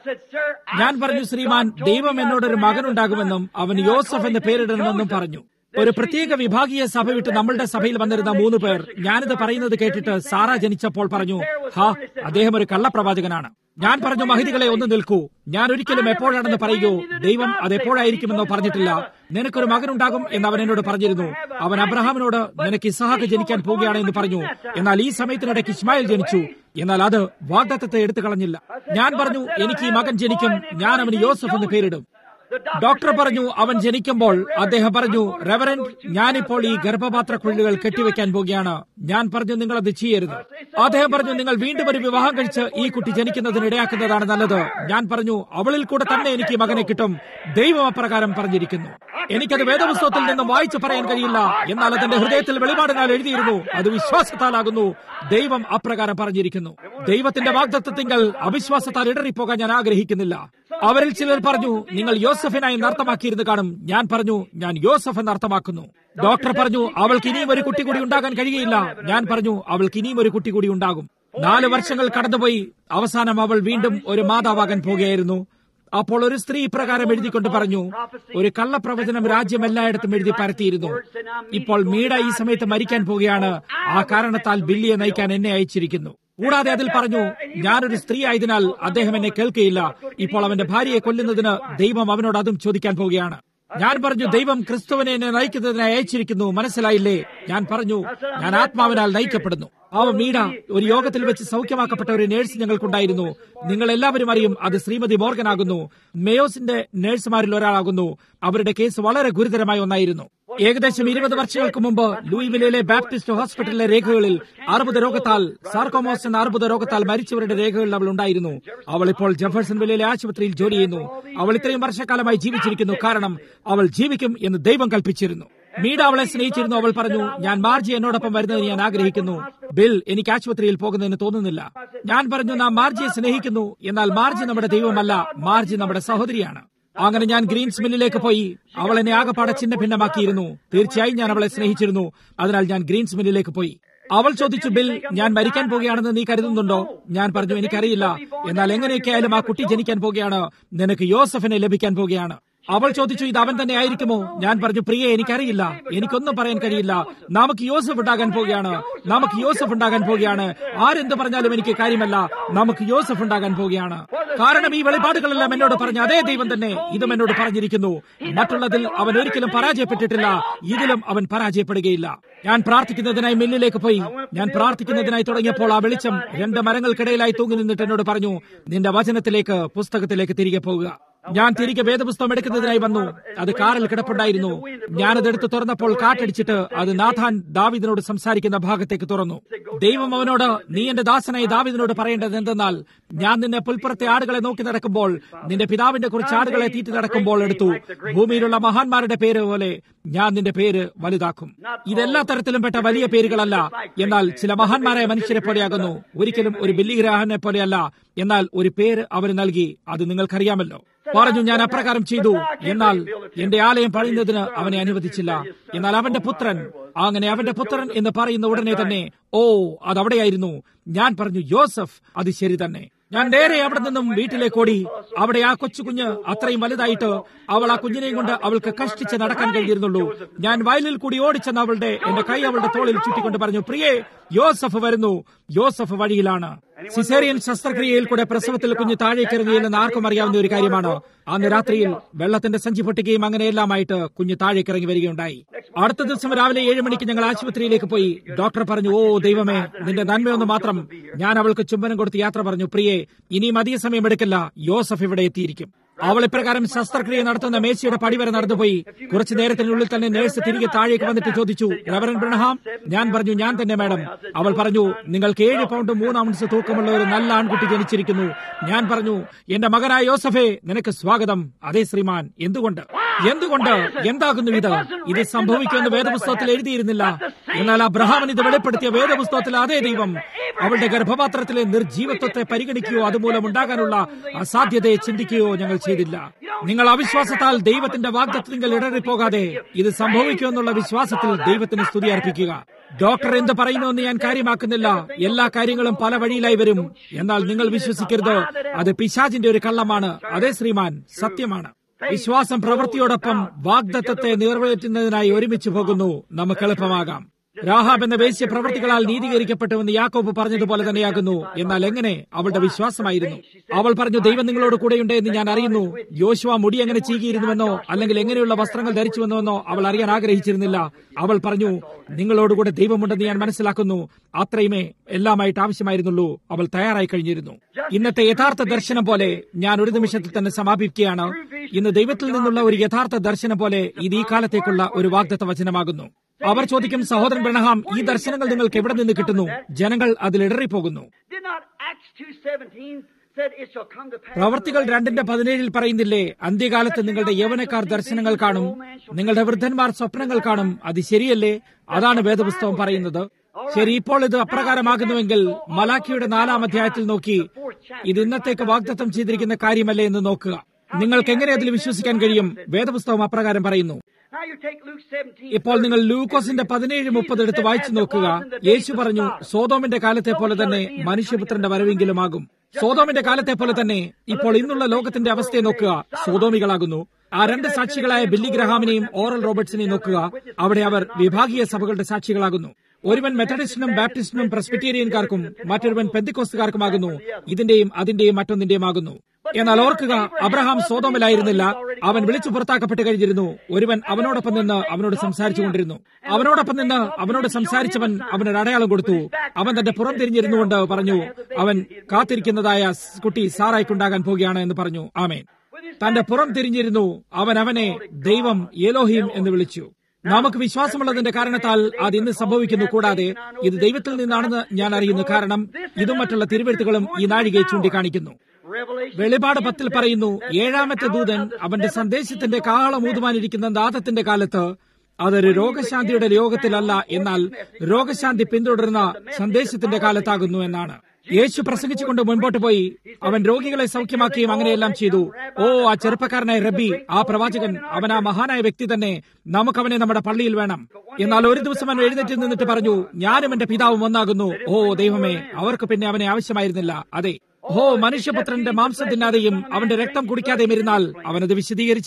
ഞാൻ പറഞ്ഞു ശ്രീമാൻ ദൈവം എന്നോടൊരു മകനുണ്ടാകുമെന്നും അവൻ യോസഫ് എന്ന് പേരിടണമെന്നും പറഞ്ഞു ഒരു പ്രത്യേക വിഭാഗീയ സഭ വിട്ട് നമ്മളുടെ സഭയിൽ വന്നിരുന്ന മൂന്ന് പേർ ഞാനിത് പറയുന്നത് കേട്ടിട്ട് സാറ ജനിച്ചപ്പോൾ പറഞ്ഞു ഹാ അദ്ദേഹം ഒരു കള്ളപ്രവാചകനാണ് ഞാൻ പറഞ്ഞു മഹിതികളെ ഒന്ന് നിൽക്കൂ ഞാൻ ഒരിക്കലും എപ്പോഴാണെന്ന് പറയുകയോ ദൈവം അത് എപ്പോഴായിരിക്കുമെന്നോ പറഞ്ഞിട്ടില്ല നിനക്കൊരു മകനുണ്ടാകും എന്ന് അവൻ എന്നോട് പറഞ്ഞിരുന്നു അവൻ അബ്രഹാമിനോട് നിനക്ക് ഇസഹാക്ക് ജനിക്കാൻ പോവുകയാണ് എന്ന് പറഞ്ഞു എന്നാൽ ഈ സമയത്തിനിടയ്ക്ക് ഇസ്മായിൽ ജനിച്ചു എന്നാൽ അത് വാഗ്ദത്തത്തെ എടുത്തു കളഞ്ഞില്ല ഞാൻ പറഞ്ഞു എനിക്ക് ഈ മകൻ ജനിക്കും ഞാൻ അവന് യോസഫ് എന്ന് പേരിടും ഡോക്ടർ പറഞ്ഞു അവൻ ജനിക്കുമ്പോൾ അദ്ദേഹം പറഞ്ഞു റെവറൻഡ് ഞാനിപ്പോൾ ഈ ഗർഭപാത്ര കുഴികൾ കെട്ടിവെക്കാൻ പോവുകയാണ് ഞാൻ പറഞ്ഞു നിങ്ങൾ അത് ചെയ്യരുത് അദ്ദേഹം പറഞ്ഞു നിങ്ങൾ വീണ്ടും ഒരു വിവാഹം കഴിച്ച് ഈ കുട്ടി ജനിക്കുന്നതിന് ഇടയാക്കുന്നതാണ് നല്ലത് ഞാൻ പറഞ്ഞു അവളിൽ കൂടെ തന്നെ എനിക്ക് ഈ മകനെ കിട്ടും ദൈവം അപ്രകാരം പറഞ്ഞിരിക്കുന്നു എനിക്കത് വേദപുസ്തകത്തിൽ നിന്നും വായിച്ചു പറയാൻ കഴിയില്ല എന്നാൽ അതിന്റെ ഹൃദയത്തിൽ വെളിപാടിനാൽ എഴുതിയിരുന്നു അത് വിശ്വാസത്താലാകുന്നു ദൈവം അപ്രകാരം പറഞ്ഞിരിക്കുന്നു ദൈവത്തിന്റെ വാഗ്ദത്വത്തിങ്കൽ അവിശ്വാസത്താൽ ഇടറിപ്പോകാൻ ഞാൻ ആഗ്രഹിക്കുന്നില്ല അവരിൽ ചിലർ പറഞ്ഞു നിങ്ങൾ യോസഫിനായി അർത്ഥമാക്കിയിരുന്നു കാണും ഞാൻ പറഞ്ഞു ഞാൻ യോസഫ് എന്ന് അർത്ഥമാക്കുന്നു ഡോക്ടർ പറഞ്ഞു അവൾക്ക് ഇനിയും ഒരു കുട്ടി കൂടി ഉണ്ടാകാൻ കഴിയുകയില്ല ഞാൻ പറഞ്ഞു അവൾക്ക് ഇനിയും ഒരു കുട്ടി കൂടി ഉണ്ടാകും നാല് വർഷങ്ങൾ കടന്നുപോയി അവസാനം അവൾ വീണ്ടും ഒരു മാതാവാകാൻ പോകുകയായിരുന്നു അപ്പോൾ ഒരു സ്ത്രീ ഇപ്രകാരം എഴുതിക്കൊണ്ട് പറഞ്ഞു ഒരു കള്ളപ്രവചനം രാജ്യം എല്ലായിടത്തും എഴുതി പരത്തിയിരുന്നു ഇപ്പോൾ മീഡ ഈ സമയത്ത് മരിക്കാൻ പോവുകയാണ് ആ കാരണത്താൽ ബില്ലിയെ നയിക്കാൻ എന്നെ അയച്ചിരിക്കുന്നു കൂടാതെ അതിൽ പറഞ്ഞു ഞാനൊരു സ്ത്രീ ആയതിനാൽ അദ്ദേഹം എന്നെ കേൾക്കുകയില്ല ഇപ്പോൾ അവന്റെ ഭാര്യയെ കൊല്ലുന്നതിന് ദൈവം അവനോട് അതും ചോദിക്കാൻ പോവുകയാണ് ഞാൻ പറഞ്ഞു ദൈവം ക്രിസ്തുവിനെ എന്നെ നയിക്കുന്നതിനായി അയച്ചിരിക്കുന്നു മനസ്സിലായില്ലേ ഞാൻ പറഞ്ഞു ഞാൻ ആത്മാവിനാൽ നയിക്കപ്പെടുന്നു അവ മീഡ ഒരു യോഗത്തിൽ വെച്ച് സൗഖ്യമാക്കപ്പെട്ട ഒരു നേഴ്സ് ഞങ്ങൾക്കുണ്ടായിരുന്നു നിങ്ങൾ എല്ലാവരും അറിയും അത് ശ്രീമതി മോർഗൻ ആകുന്നു മേയോസിന്റെ നേഴ്സുമാരിൽ ഒരാളാകുന്നു അവരുടെ കേസ് വളരെ ഗുരുതരമായ ഒന്നായിരുന്നു ഏകദേശം ഇരുപത് വർഷങ്ങൾക്ക് മുമ്പ് ലൂയിവിലയിലെ ബാപ്റ്റിസ്റ്റ് ഹോസ്പിറ്റലിലെ രേഖകളിൽ അർബുദ രോഗത്താൽ സാർക്കോമോസ് എന്ന അർബുദ രോഗത്താൽ മരിച്ചവരുടെ രേഖകളിൽ അവൾ ഉണ്ടായിരുന്നു അവൾ ഇപ്പോൾ ജെഫേഴ്സൺ വിലയിലെ ആശുപത്രിയിൽ ജോലി ചെയ്യുന്നു അവൾ ഇത്രയും വർഷക്കാലമായി ജീവിച്ചിരിക്കുന്നു കാരണം അവൾ ജീവിക്കും എന്ന് ദൈവം കൽപ്പിച്ചിരുന്നു മീഡ അവളെ സ്നേഹിച്ചിരുന്നു അവൾ പറഞ്ഞു ഞാൻ മാർജി എന്നോടൊപ്പം വരുന്നതിന് ഞാൻ ആഗ്രഹിക്കുന്നു ബിൽ എനിക്ക് ആശുപത്രിയിൽ പോകുന്നതിന് തോന്നുന്നില്ല ഞാൻ പറഞ്ഞു നാം മാർജിയെ സ്നേഹിക്കുന്നു എന്നാൽ മാർജി നമ്മുടെ ദൈവമല്ല മാർജി നമ്മുടെ സഹോദരിയാണ് അങ്ങനെ ഞാൻ ഗ്രീൻസ് മില്ലിലേക്ക് പോയി അവൾ എന്നെ ആകപ്പാടെ ചിന്ന ഭിന്നമാക്കിയിരുന്നു തീർച്ചയായും ഞാൻ അവളെ സ്നേഹിച്ചിരുന്നു അതിനാൽ ഞാൻ ഗ്രീൻസ് മില്ലിലേക്ക് പോയി അവൾ ചോദിച്ചു ബിൽ ഞാൻ മരിക്കാൻ പോകുകയാണെന്ന് നീ കരുതുന്നുണ്ടോ ഞാൻ പറഞ്ഞു എനിക്കറിയില്ല എന്നാൽ എങ്ങനെയൊക്കെ ആയാലും ആ കുട്ടി ജനിക്കാൻ പോകുകയാണ് നിനക്ക് യോസഫിനെ ലഭിക്കാൻ പോകുകയാണ് അവൾ ചോദിച്ചു ഇത് അവൻ തന്നെ ആയിരിക്കുമോ ഞാൻ പറഞ്ഞു പ്രിയ എനിക്കറിയില്ല എനിക്കൊന്നും പറയാൻ കഴിയില്ല നമുക്ക് യോസഫ് ഉണ്ടാകാൻ പോവുകയാണ് നമുക്ക് യോസഫ് ഉണ്ടാകാൻ പോവുകയാണ് ആരെന്ത് പറഞ്ഞാലും എനിക്ക് കാര്യമല്ല നമുക്ക് യോസഫ് ഉണ്ടാകാൻ പോവുകയാണ് കാരണം ഈ വെളിപാടുകളെല്ലാം എന്നോട് പറഞ്ഞ അതേ ദൈവം തന്നെ ഇതും എന്നോട് പറഞ്ഞിരിക്കുന്നു മറ്റുള്ളതിൽ അവൻ ഒരിക്കലും പരാജയപ്പെട്ടിട്ടില്ല ഇതിലും അവൻ പരാജയപ്പെടുകയില്ല ഞാൻ പ്രാർത്ഥിക്കുന്നതിനായി മില്ലിലേക്ക് പോയി ഞാൻ പ്രാർത്ഥിക്കുന്നതിനായി തുടങ്ങിയപ്പോൾ ആ വെളിച്ചം രണ്ട് മരങ്ങൾക്കിടയിലായി തൂങ്ങി നിന്നിട്ട് എന്നോട് പറഞ്ഞു നിന്റെ വചനത്തിലേക്ക് പുസ്തകത്തിലേക്ക് തിരികെ പോകുക ഞാൻ തിരികെ വേദപുസ്തകം എടുക്കുന്നതിനായി വന്നു അത് കാറിൽ കിടപ്പുണ്ടായിരുന്നു ഞാനത് എടുത്ത് തുറന്നപ്പോൾ കാറ്റടിച്ചിട്ട് അത് നാഥാൻ ദാവിദിനോട് സംസാരിക്കുന്ന ഭാഗത്തേക്ക് തുറന്നു ദൈവം അവനോട് നീ എന്റെ ദാസനായി ദാവിദിനോട് പറയേണ്ടത് എന്തെന്നാൽ ഞാൻ നിന്നെ പുൽപ്പുറത്തെ ആടുകളെ നോക്കി നടക്കുമ്പോൾ നിന്റെ പിതാവിന്റെ കുറച്ച് ആടുകളെ തീറ്റി നടക്കുമ്പോൾ എടുത്തു ഭൂമിയിലുള്ള മഹാന്മാരുടെ പേര് പോലെ ഞാൻ നിന്റെ പേര് വലുതാക്കും ഇതെല്ലാ തരത്തിലും പെട്ട വലിയ പേരുകളല്ല എന്നാൽ ചില മഹാന്മാരായ മനുഷ്യരെ പോലെയാകുന്നു ഒരിക്കലും ഒരു ബില്ലിഗ്രാഹനെ പോലെയല്ല എന്നാൽ ഒരു പേര് അവന് നൽകി അത് നിങ്ങൾക്കറിയാമല്ലോ പറഞ്ഞു ഞാൻ അപ്രകാരം ചെയ്തു എന്നാൽ എന്റെ ആലയം പണിയുന്നതിന് അവനെ അനുവദിച്ചില്ല എന്നാൽ അവന്റെ പുത്രൻ അങ്ങനെ അവന്റെ പുത്രൻ എന്ന് പറയുന്ന ഉടനെ തന്നെ ഓ അതവിടെയായിരുന്നു ഞാൻ പറഞ്ഞു യോസഫ് അത് ശരി തന്നെ ഞാൻ നേരെ അവിടെ നിന്നും വീട്ടിലേക്ക് ഓടി അവിടെ ആ കൊച്ചു കുഞ്ഞ് അത്രയും വലുതായിട്ട് അവൾ ആ കുഞ്ഞിനെയും കൊണ്ട് അവൾക്ക് കഷ്ടിച്ച് നടക്കാൻ കഴിഞ്ഞിരുന്നുള്ളൂ ഞാൻ വയലിൽ കൂടി ഓടിച്ചെന്ന് അവളുടെ എന്റെ കൈ അവളുടെ തോളിൽ ചുറ്റിക്കൊണ്ട് പറഞ്ഞു പ്രിയേ യോസഫ് വരുന്നു യോസഫ് വഴിയിലാണ് സിസേറിയൻ ശസ്ത്രക്രിയയിൽ കൂടെ പ്രസവത്തിൽ കുഞ്ഞ് താഴേക്ക് ഇറങ്ങിയില്ലെന്ന് ആർക്കും അറിയാവുന്ന ഒരു കാര്യമാണ് അന്ന് രാത്രിയിൽ വെള്ളത്തിന്റെ സഞ്ചി പൊട്ടുകയും അങ്ങനെയെല്ലാമായിട്ട് കുഞ്ഞ് താഴേക്ക് ഇറങ്ങി വരികയുണ്ടായി അടുത്ത ദിവസം രാവിലെ ഏഴ് മണിക്ക് ഞങ്ങൾ ആശുപത്രിയിലേക്ക് പോയി ഡോക്ടർ പറഞ്ഞു ഓ ദൈവമേ നിന്റെ നന്മയൊന്ന് മാത്രം ഞാൻ അവൾക്ക് ചുംബനം കൊടുത്ത് യാത്ര പറഞ്ഞു പ്രിയേ ഇനിയും അധിക സമയം എടുക്കില്ല യോസഫ് ഇവിടെ എത്തിയിരിക്കും അവൾ ഇപ്രകാരം ശസ്ത്രക്രിയ നടത്തുന്ന മേശയുടെ പടി വരെ നടന്നുപോയി കുറച്ചു നേരത്തിനുള്ളിൽ തന്നെ നേഴ്സ് തിരികെ താഴേക്ക് വന്നിട്ട് ചോദിച്ചു റവറൻ ബ്രഹ്ഹാം ഞാൻ പറഞ്ഞു ഞാൻ തന്നെ മാഡം അവൾ പറഞ്ഞു നിങ്ങൾക്ക് ഏഴ് പൗണ്ട് മൂന്ന് ഔൺസ് തൂക്കമുള്ള ഒരു നല്ല ആൺകുട്ടി ജനിച്ചിരിക്കുന്നു ഞാൻ പറഞ്ഞു എന്റെ മകനായ യോസഫേ നിനക്ക് സ്വാഗതം അതേ ശ്രീമാൻ എന്തുകൊണ്ട് എന്തുകൊണ്ട് എന്താകുന്നു ഇത് ഇത് സംഭവിക്കുമെന്ന് വേദപുസ്തകത്തിൽ എഴുതിയിരുന്നില്ല എന്നാൽ അബ്രഹാമൻ ഇത് വെളിപ്പെടുത്തിയ വേദപുസ്തകത്തിൽ അതേ ദൈവം അവളുടെ ഗർഭപാത്രത്തിലെ നിർജീവത്വത്തെ പരിഗണിക്കുകയോ അതുമൂലം ഉണ്ടാകാനുള്ള അസാധ്യതയെ ചിന്തിക്കുകയോ ഞങ്ങൾ ചെയ്തില്ല നിങ്ങൾ അവിശ്വാസത്താൽ ദൈവത്തിന്റെ വാഗ്ദത്വങ്ങൾ ഇടറിപ്പോകാതെ ഇത് സംഭവിക്കുമെന്നുള്ള വിശ്വാസത്തിൽ ദൈവത്തിന് സ്തുതി അർപ്പിക്കുക ഡോക്ടർ എന്ത് പറയുന്നുവെന്ന് ഞാൻ കാര്യമാക്കുന്നില്ല എല്ലാ കാര്യങ്ങളും പല വഴിയിലായി വരും എന്നാൽ നിങ്ങൾ വിശ്വസിക്കരുത് അത് പിശാചിന്റെ ഒരു കള്ളമാണ് അതേ ശ്രീമാൻ സത്യമാണ് വിശ്വാസം പ്രവൃത്തിയോടൊപ്പം വാഗ്ദത്തത്തെ നിറവേറ്റുന്നതിനായി ഒരുമിച്ച് പോകുന്നു നമുക്ക് എളുപ്പമാകാം രാഹാബ് എന്ന വേശ്യ പ്രവൃത്തികളാൽ നീതീകരിക്കപ്പെട്ടുവെന്ന് യാക്കോബ് പറഞ്ഞതുപോലെ തന്നെയാകുന്നു എന്നാൽ എങ്ങനെ അവളുടെ വിശ്വാസമായിരുന്നു അവൾ പറഞ്ഞു ദൈവം നിങ്ങളോട് കൂടെയുണ്ട് എന്ന് ഞാൻ അറിയുന്നു യോശുവ മുടി എങ്ങനെ ചീകിയിരുന്നുവെന്നോ അല്ലെങ്കിൽ എങ്ങനെയുള്ള വസ്ത്രങ്ങൾ ധരിച്ചുവെന്നോ അവൾ അറിയാൻ ആഗ്രഹിച്ചിരുന്നില്ല അവൾ പറഞ്ഞു നിങ്ങളോടുകൂടെ ദൈവമുണ്ടെന്ന് ഞാൻ മനസ്സിലാക്കുന്നു അത്രയുമേ എല്ലാമായിട്ട് ആവശ്യമായിരുന്നുള്ളൂ അവൾ തയ്യാറായി കഴിഞ്ഞിരുന്നു ഇന്നത്തെ യഥാർത്ഥ ദർശനം പോലെ ഞാൻ ഒരു നിമിഷത്തിൽ തന്നെ സമാപിക്കുകയാണ് ഇന്ന് ദൈവത്തിൽ നിന്നുള്ള ഒരു യഥാർത്ഥ ദർശനം പോലെ ഇത് ഈ കാലത്തേക്കുള്ള ഒരു വാഗ്ദത്ത വചനമാകുന്നു അവർ ചോദിക്കും സഹോദരൻ ബ്രണഹാം ഈ ദർശനങ്ങൾ നിങ്ങൾക്ക് എവിടെ നിന്ന് കിട്ടുന്നു ജനങ്ങൾ അതിൽ ഇടറിപ്പോകുന്നു Did not Acts 2.17 said it shall come to pass... പ്രവർത്തികൾ രണ്ടിന്റെ പതിനേഴിൽ പറയുന്നില്ലേ അന്ത്യകാലത്ത് നിങ്ങളുടെ യൗവനക്കാർ ദർശനങ്ങൾ കാണും നിങ്ങളുടെ വൃദ്ധന്മാർ സ്വപ്നങ്ങൾ കാണും അത് ശരിയല്ലേ അതാണ് വേദപുസ്തകം പറയുന്നത് ശരി ഇപ്പോൾ ഇത് അപ്രകാരമാകുന്നുവെങ്കിൽ മലാഖിയുടെ നാലാം അധ്യായത്തിൽ നോക്കി ഇത് ഇന്നത്തേക്ക് വാഗ്ദത്തം ചെയ്തിരിക്കുന്ന കാര്യമല്ലേ എന്ന് നോക്കുക നിങ്ങൾക്ക് എങ്ങനെ അതിൽ വിശ്വസിക്കാൻ കഴിയും വേദപുസ്തകം അപ്രകാരം പറയുന്നു Now you take Luke 17... ഇപ്പോൾ നിങ്ങൾ ലൂക്കോസിന്റെ പതിനേഴ് മുപ്പത് എടുത്ത് വായിച്ചു നോക്കുക യേശു പറഞ്ഞു സോതോമിന്റെ കാലത്തെ പോലെ തന്നെ മനുഷ്യപുത്രന്റെ വരവെങ്കിലുമാകും സോതോമിന്റെ കാലത്തെ പോലെ തന്നെ ഇപ്പോൾ ഇന്നുള്ള ലോകത്തിന്റെ അവസ്ഥയെ നോക്കുക സോതോമികളാകുന്നു ആ രണ്ട് സാക്ഷികളായ ബില്ലി ഗ്രഹാമിനെയും ഓറൽ റോബർട്സിനെയും നോക്കുക അവിടെ അവർ വിഭാഗീയ സഭകളുടെ സാക്ഷികളാകുന്നു ഒരുവൻ മെത്തഡിസ്റ്റിനും ബാപ്റ്റിസ്റ്റിനും പ്രസ്ബിറ്റേറിയൻകാർക്കും മറ്റൊരുവൻ പെന്തിക്കോസ്തുകാർക്കുമാകുന്നു ഇതിന്റെയും അതിന്റെയും മറ്റൊന്നിന്റെയും ആകുന്നു എന്നാൽ ഓർക്കുക അബ്രഹാം സോതോമിലായിരുന്നില്ല അവൻ വിളിച്ചു പുറത്താക്കപ്പെട്ട് കഴിഞ്ഞിരുന്നു ഒരുവൻ അവനോടൊപ്പം നിന്ന് അവനോട് സംസാരിച്ചു കൊണ്ടിരുന്നു അവനോടൊപ്പം നിന്ന് അവനോട് സംസാരിച്ചവൻ അവനൊരു അടയാളം കൊടുത്തു അവൻ തന്റെ പുറം തിരിഞ്ഞിരുന്നുകൊണ്ട് പറഞ്ഞു അവൻ കാത്തിരിക്കുന്നതായ കുട്ടി സാറായിക്കുണ്ടാകാൻ പോകുകയാണ് എന്ന് പറഞ്ഞു ആമേൻ തന്റെ പുറം തിരിഞ്ഞിരുന്നു അവൻ അവനെ ദൈവം ഏലോഹിം എന്ന് വിളിച്ചു നമുക്ക് വിശ്വാസമുള്ളതിന്റെ കാരണത്താൽ അത് ഇന്ന് സംഭവിക്കുന്നു കൂടാതെ ഇത് ദൈവത്തിൽ നിന്നാണെന്ന് ഞാൻ അറിയുന്നു കാരണം ഇതും മറ്റുള്ള തിരുവെഴുത്തുകളും ഈ നാഴികയെ ചൂണ്ടിക്കാണിക്കുന്നു Revelation... വെളിപാട് പത്തിൽ പറയുന്നു ഏഴാമത്തെ ദൂതൻ അവന്റെ സന്ദേശത്തിന്റെ കാഹളം ഊതുവാനിരിക്കുന്ന ദാതത്തിന്റെ കാലത്ത് അതൊരു രോഗശാന്തിയുടെ യോഗത്തിലല്ല എന്നാൽ രോഗശാന്തി പിന്തുടരുന്ന സന്ദേശത്തിന്റെ കാലത്താകുന്നു എന്നാണ് യേശു പ്രസംഗിച്ചുകൊണ്ട് മുൻപോട്ട് പോയി അവൻ രോഗികളെ സൗഖ്യമാക്കുകയും അങ്ങനെയെല്ലാം ചെയ്തു ഓ ആ ചെറുപ്പക്കാരനായ റബ്ബി ആ പ്രവാചകൻ അവൻ ആ മഹാനായ വ്യക്തി തന്നെ നമുക്കവനെ നമ്മുടെ പള്ളിയിൽ വേണം എന്നാൽ ഒരു ദിവസം അവൻ എഴുന്നേറ്റ് നിന്നിട്ട് പറഞ്ഞു ഞാനും എന്റെ പിതാവും ഒന്നാകുന്നു ഓ ദൈവമേ അവർക്ക് പിന്നെ അവനെ ആവശ്യമായിരുന്നില്ല അതെ ഓ മനുഷ്യപുത്രന്റെ മാംസം തിന്നാതെയും അവന്റെ രക്തം കുടിക്കാതെയും ഇരുന്നാൽ അവനത് വിശദീകരിച്ചില്ല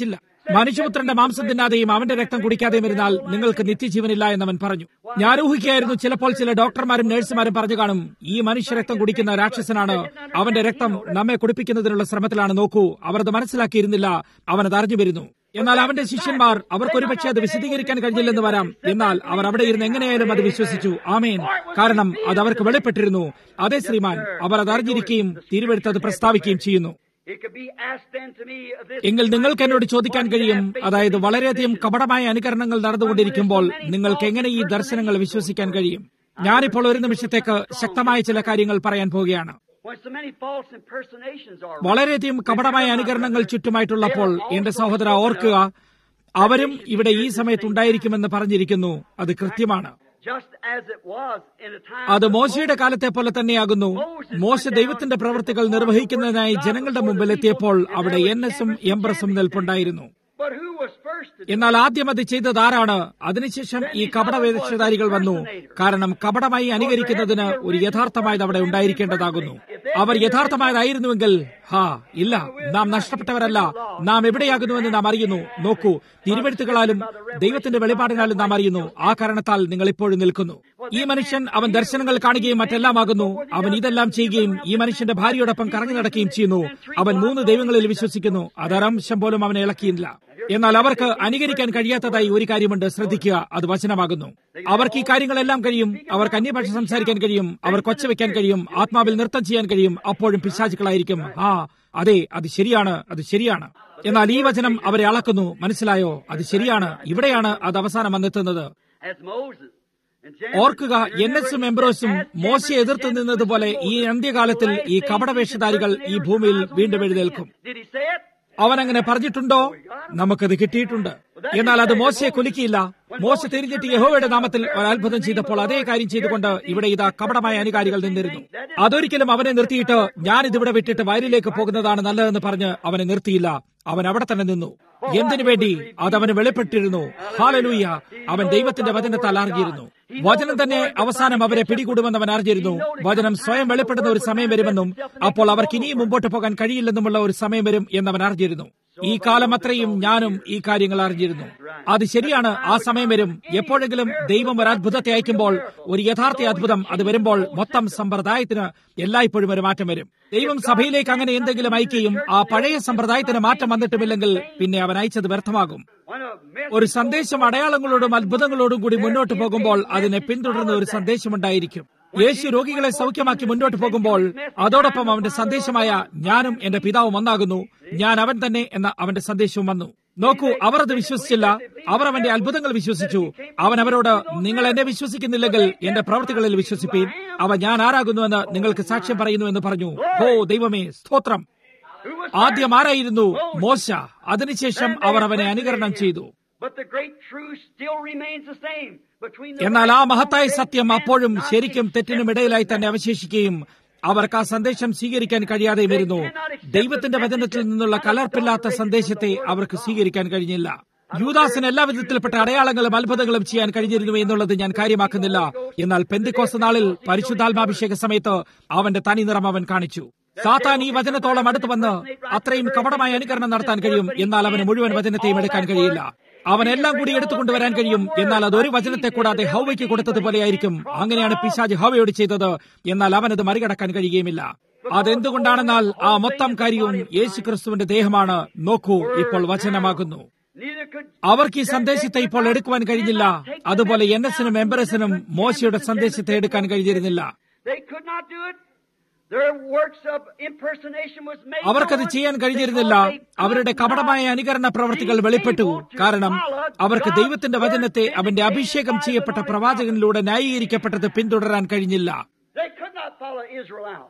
മനുഷ്യപുത്രന്റെ മാംസം തിന്നാതെയും അവന്റെ രക്തം കുടിക്കാതെയും ഇരുന്നാൽ നിങ്ങൾക്ക് നിത്യജീവനില്ല എന്നവൻ പറഞ്ഞു ഞാൻ ഊഹിക്കുകയായിരുന്നു ചിലപ്പോൾ ചില ഡോക്ടർമാരും നഴ്സുമാരും പറഞ്ഞു കാണും ഈ മനുഷ്യരക്തം കുടിക്കുന്ന രാക്ഷസനാണ് അവന്റെ രക്തം നമ്മെ കുടിപ്പിക്കുന്നതിനുള്ള ശ്രമത്തിലാണ് നോക്കൂ അവർ അത് മനസ്സിലാക്കിയിരുന്നില്ല അവനത് അറിഞ്ഞു വരുന്നു എന്നാൽ അവന്റെ ശിഷ്യന്മാർ അവർക്ക് ഒരുപക്ഷെ അത് വിശദീകരിക്കാൻ കഴിഞ്ഞില്ലെന്ന് വരാം എന്നാൽ അവർ അവിടെ ഇരുന്ന് എങ്ങനെയായാലും അത് വിശ്വസിച്ചു ആമേൻ കാരണം അത് അവർക്ക് വെളിപ്പെട്ടിരുന്നു അതെ ശ്രീമാൻ അവർ അത് അറിഞ്ഞിരിക്കുകയും തിരുവെടുത്ത് അത് പ്രസ്താവിക്കുകയും ചെയ്യുന്നു It could be asked then to me of this. എങ്കിൽ നിങ്ങൾക്ക് എന്നോട് ചോദിക്കാൻ കഴിയും അതായത് വളരെയധികം കപടമായ അനുകരണങ്ങൾ നടന്നുകൊണ്ടിരിക്കുമ്പോൾ നിങ്ങൾക്ക് എങ്ങനെ ഈ ദർശനങ്ങൾ വിശ്വസിക്കാൻ കഴിയും ഞാനിപ്പോൾ ഒരു നിമിഷത്തേക്ക് ശക്തമായ ചില കാര്യങ്ങൾ പറയാൻ പോവുകയാണ് When so many false impersonations are വളരെയധികം കപടമായ അനുകരണങ്ങൾ ചുറ്റുമായിട്ടുള്ളപ്പോൾ എന്റെ സഹോദര ഓർക്കുക അവരും ഇവിടെ ഈ സമയത്ത് ഉണ്ടായിരിക്കുമെന്ന് പറഞ്ഞിരിക്കുന്നു അത് കൃത്യമാണ് just as it was in a time അത് മോശയുടെ കാലത്തെ പോലെ തന്നെയാകുന്നു മോശ ദൈവത്തിന്റെ പ്രവൃത്തികൾ നിർവഹിക്കുന്നതിനായി ജനങ്ങളുടെ മുമ്പിൽ എത്തിയപ്പോൾ അവിടെ എൻ എസും എംബ്രസും നിൽപ്പുണ്ടായിരുന്നു But who was first to എന്നാൽ ആദ്യം അത് ചെയ്തത് ആരാണ് അതിനുശേഷം ഈ കപട വേദക്ഷധാരികൾ വന്നു കാരണം കപടമായി അനുകരിക്കുന്നതിന് ഒരു യഥാർത്ഥമായത് അവിടെ ഉണ്ടായിരിക്കേണ്ടതാകുന്നു അവർ യഥാർത്ഥമായതായിരുന്നുവെങ്കിൽ ഹാ ഇല്ല നാം നഷ്ടപ്പെട്ടവരല്ല നാം എവിടെയാകുന്നുവെന്ന് നാം അറിയുന്നു നോക്കൂ തിരുവെഴുത്തുകളാലും ദൈവത്തിന്റെ വെളിപാടിനാലും നാം അറിയുന്നു ആ കാരണത്താൽ നിങ്ങൾ ഇപ്പോഴും നിൽക്കുന്നു ഈ മനുഷ്യൻ അവൻ ദർശനങ്ങൾ കാണുകയും മറ്റെല്ലാമാകുന്നു അവൻ ഇതെല്ലാം ചെയ്യുകയും ഈ മനുഷ്യന്റെ ഭാര്യയോടൊപ്പം കറങ്ങി നടക്കുകയും ചെയ്യുന്നു അവൻ മൂന്ന് ദൈവങ്ങളിൽ വിശ്വസിക്കുന്നു അതരംശം പോലും അവനെ ഇളക്കിയില്ല എന്നാൽ അവർക്ക് അനുകരിക്കാൻ കഴിയാത്തതായി ഒരു കാര്യമുണ്ട് ശ്രദ്ധിക്കുക അത് വചനമാകുന്നു അവർക്ക് ഈ കാര്യങ്ങളെല്ലാം കഴിയും അവർക്ക് അന്യഭാഷ സംസാരിക്കാൻ കഴിയും അവർ കൊച്ചവെക്കാൻ കഴിയും ആത്മാവിൽ നൃത്തം ചെയ്യാൻ കഴിയും അപ്പോഴും പിശാചുക്കളായിരിക്കും ആ അതെ അത് ശരിയാണ് അത് ശരിയാണ് എന്നാൽ ഈ വചനം അവരെ അളക്കുന്നു മനസ്സിലായോ അത് ശരിയാണ് ഇവിടെയാണ് അത് അവസാനം വന്നെത്തുന്നത് as Moses and James. ഓർക്കുക എൻ എസും എംബ്രോസും മോശയെ എതിർത്ത് നിന്നതുപോലെ ഈ അന്ത്യകാലത്തിൽ ഈ കപടവേഷധാരികൾ ഈ ഭൂമിയിൽ വീണ്ടും എഴുന്നേൽക്കും Did he say it? അവൻ അങ്ങനെ പറഞ്ഞിട്ടുണ്ടോ നമുക്കത് കിട്ടിയിട്ടുണ്ട് എന്നാൽ അത് മോശയെ കുലുക്കിയില്ല മോശ തിരിഞ്ഞിട്ട് യഹോവയുടെ നാമത്തിൽ ഒരു അത്ഭുതം ചെയ്തപ്പോൾ അതേ കാര്യം ചെയ്തുകൊണ്ട് ഇവിടെ ഇതാ കപടമായ അനുകാരികൾ നിന്നിരുന്നു അതൊരിക്കലും അവനെ നിർത്തിയിട്ട് ഞാൻ ഇതിവിടെ വിട്ടിട്ട് വയലിലേക്ക് പോകുന്നതാണ് നല്ലതെന്ന് പറഞ്ഞ് അവനെ നിർത്തിയില്ല അവൻ അവിടെ തന്നെ നിന്നു എന്തിനു വേണ്ടി അതവന് വെളിപ്പെട്ടിരുന്നു ഹാലലൂയ അവൻ ദൈവത്തിന്റെ വചനത്താൽ അറിഞ്ഞിരുന്നു വചനം തന്നെ അവസാനം അവരെ പിടികൂടുമെന്ന് അവൻ അറിഞ്ഞിരുന്നു വചനം സ്വയം വെളിപ്പെടുന്ന ഒരു സമയം വരുമെന്നും അപ്പോൾ അവർക്ക് ഇനിയും മുമ്പോട്ട് പോകാൻ കഴിയില്ലെന്നുമുള്ള ഒരു സമയം വരും എന്നവൻ അറിഞ്ഞിരുന്നു ഈ കാലം അത്രയും ഞാനും ഈ കാര്യങ്ങൾ അറിഞ്ഞിരുന്നു അത് ശരിയാണ് ആ സമയം വരും എപ്പോഴെങ്കിലും ദൈവം ഒരു അത്ഭുതത്തെ അയക്കുമ്പോൾ ഒരു യഥാർത്ഥ അത്ഭുതം അത് വരുമ്പോൾ മൊത്തം സമ്പ്രദായത്തിന് എല്ലായ്പ്പോഴും ഒരു മാറ്റം വരും ദൈവം സഭയിലേക്ക് അങ്ങനെ എന്തെങ്കിലും അയക്കുകയും ആ പഴയ സമ്പ്രദായത്തിന് മാറ്റം വന്നിട്ടുമില്ലെങ്കിൽ പിന്നെ അവൻ അയച്ചത് വ്യർത്ഥമാകും When a message ഒരു സന്ദേശം അടയാളങ്ങളോടും അത്ഭുതങ്ങളോടും കൂടി മുന്നോട്ട് പോകുമ്പോൾ അതിനെ പിന്തുടർന്ന ഒരു സന്ദേശമുണ്ടായിരിക്കും യേശു രോഗികളെ സൗഖ്യമാക്കി മുന്നോട്ട് പോകുമ്പോൾ അതോടൊപ്പം അവന്റെ സന്ദേശമായ ഞാനും എന്റെ പിതാവും ഒന്നാകുന്നു ഞാൻ അവൻ തന്നെ എന്ന അവന്റെ സന്ദേശവും വന്നു നോക്കൂ അവർ അത് വിശ്വസിച്ചില്ല അവർ അവന്റെ അത്ഭുതങ്ങൾ വിശ്വസിച്ചു അവൻ അവരോട് നിങ്ങൾ എന്നെ വിശ്വസിക്കുന്നില്ലെങ്കിൽ എന്റെ പ്രവൃത്തികളിൽ വിശ്വസിപ്പീൻ അവ ഞാൻ ആരാകുന്നുവെന്ന് നിങ്ങൾക്ക് സാക്ഷ്യം പറയുന്നു എന്ന് പറഞ്ഞു ഓ ദൈവമേ സ്തോത്രം who was ആദ്യം ആരായിരുന്നു മോശ അതിനുശേഷം അവർ അവനെ അനുകരണം ചെയ്തു But the great truth still remains the same between the എന്നാൽ ആ മഹത്തായ സത്യം അപ്പോഴും ശരിക്കും തെറ്റിനും ഇടയിലായി തന്നെ അവശേഷിക്കുകയും അവർക്ക് ആ സന്ദേശം സ്വീകരിക്കാൻ കഴിയാതെ വരുന്നു ദൈവത്തിന്റെ വചനത്തിൽ നിന്നുള്ള കലർപ്പില്ലാത്ത സന്ദേശത്തെ അവർക്ക് സ്വീകരിക്കാൻ കഴിഞ്ഞില്ല യൂദാസിന് എല്ലാ വിധത്തിൽപ്പെട്ട അടയാളങ്ങളും അത്ഭുതങ്ങളും ചെയ്യാൻ കഴിഞ്ഞിരുന്നു എന്നുള്ളത് ഞാൻ കാര്യമാക്കുന്നില്ല എന്നാൽ പെന്തിക്കോസ് നാളിൽ പരിശുദ്ധാത്മാഭിഷേക സമയത്ത് അവന്റെ തനി നിറം അവൻ കാണിച്ചു സാത്താൻ ഈ വചനത്തോളം അടുത്ത് വന്ന് അത്രയും കപടമായ അനുകരണം നടത്താൻ കഴിയും എന്നാൽ അവന് മുഴുവൻ വചനത്തെയും എടുക്കാൻ കഴിയില്ല അവൻ എല്ലാം കൂടി എടുത്തുകൊണ്ടുവരാൻ കഴിയും എന്നാൽ അത് ഒരു വചനത്തെ കൂടാതെ ഹൗവയ്ക്ക് കൊടുത്തതുപോലെയായിരിക്കും അങ്ങനെയാണ് പിശാജ് ഹൗവയോട് ചെയ്തത് എന്നാൽ അവനത് മറികടക്കാൻ കഴിയുകയുമില്ല അതെന്തുകൊണ്ടാണെന്നാൽ ആ മൊത്തം കാര്യവും യേശു ക്രിസ്തുവിന്റെ ദേഹമാണ് നോക്കൂ ഇപ്പോൾ വചനമാകുന്നു neither could അവർക്ക് ഈ സന്ദേശത്തെ ഇപ്പോൾ എടുക്കുവാൻ കഴിഞ്ഞില്ല അതുപോലെ എൻ എസിനും എംബറസിനും മോശയുടെ സന്ദേശത്തെ എടുക്കാൻ കഴിഞ്ഞിരുന്നില്ല they could not do it. Their works of impersonation was made. അവർക്കത് known ചെയ്യാൻ കഴിഞ്ഞിരുന്നില്ല because they could അവരുടെ കപടമായ അനുകരണ പ്രവർത്തികൾ വെളിപ്പെട്ടു കാരണം അവർക്ക് ദൈവത്തിന്റെ വചനത്തെ അവന്റെ അഭിഷേകം ചെയ്യപ്പെട്ട പ്രവാചകനിലൂടെ ന്യായീകരിക്കപ്പെട്ടത് പിന്തുടരാൻ കഴിഞ്ഞില്ല They could not follow Israel out.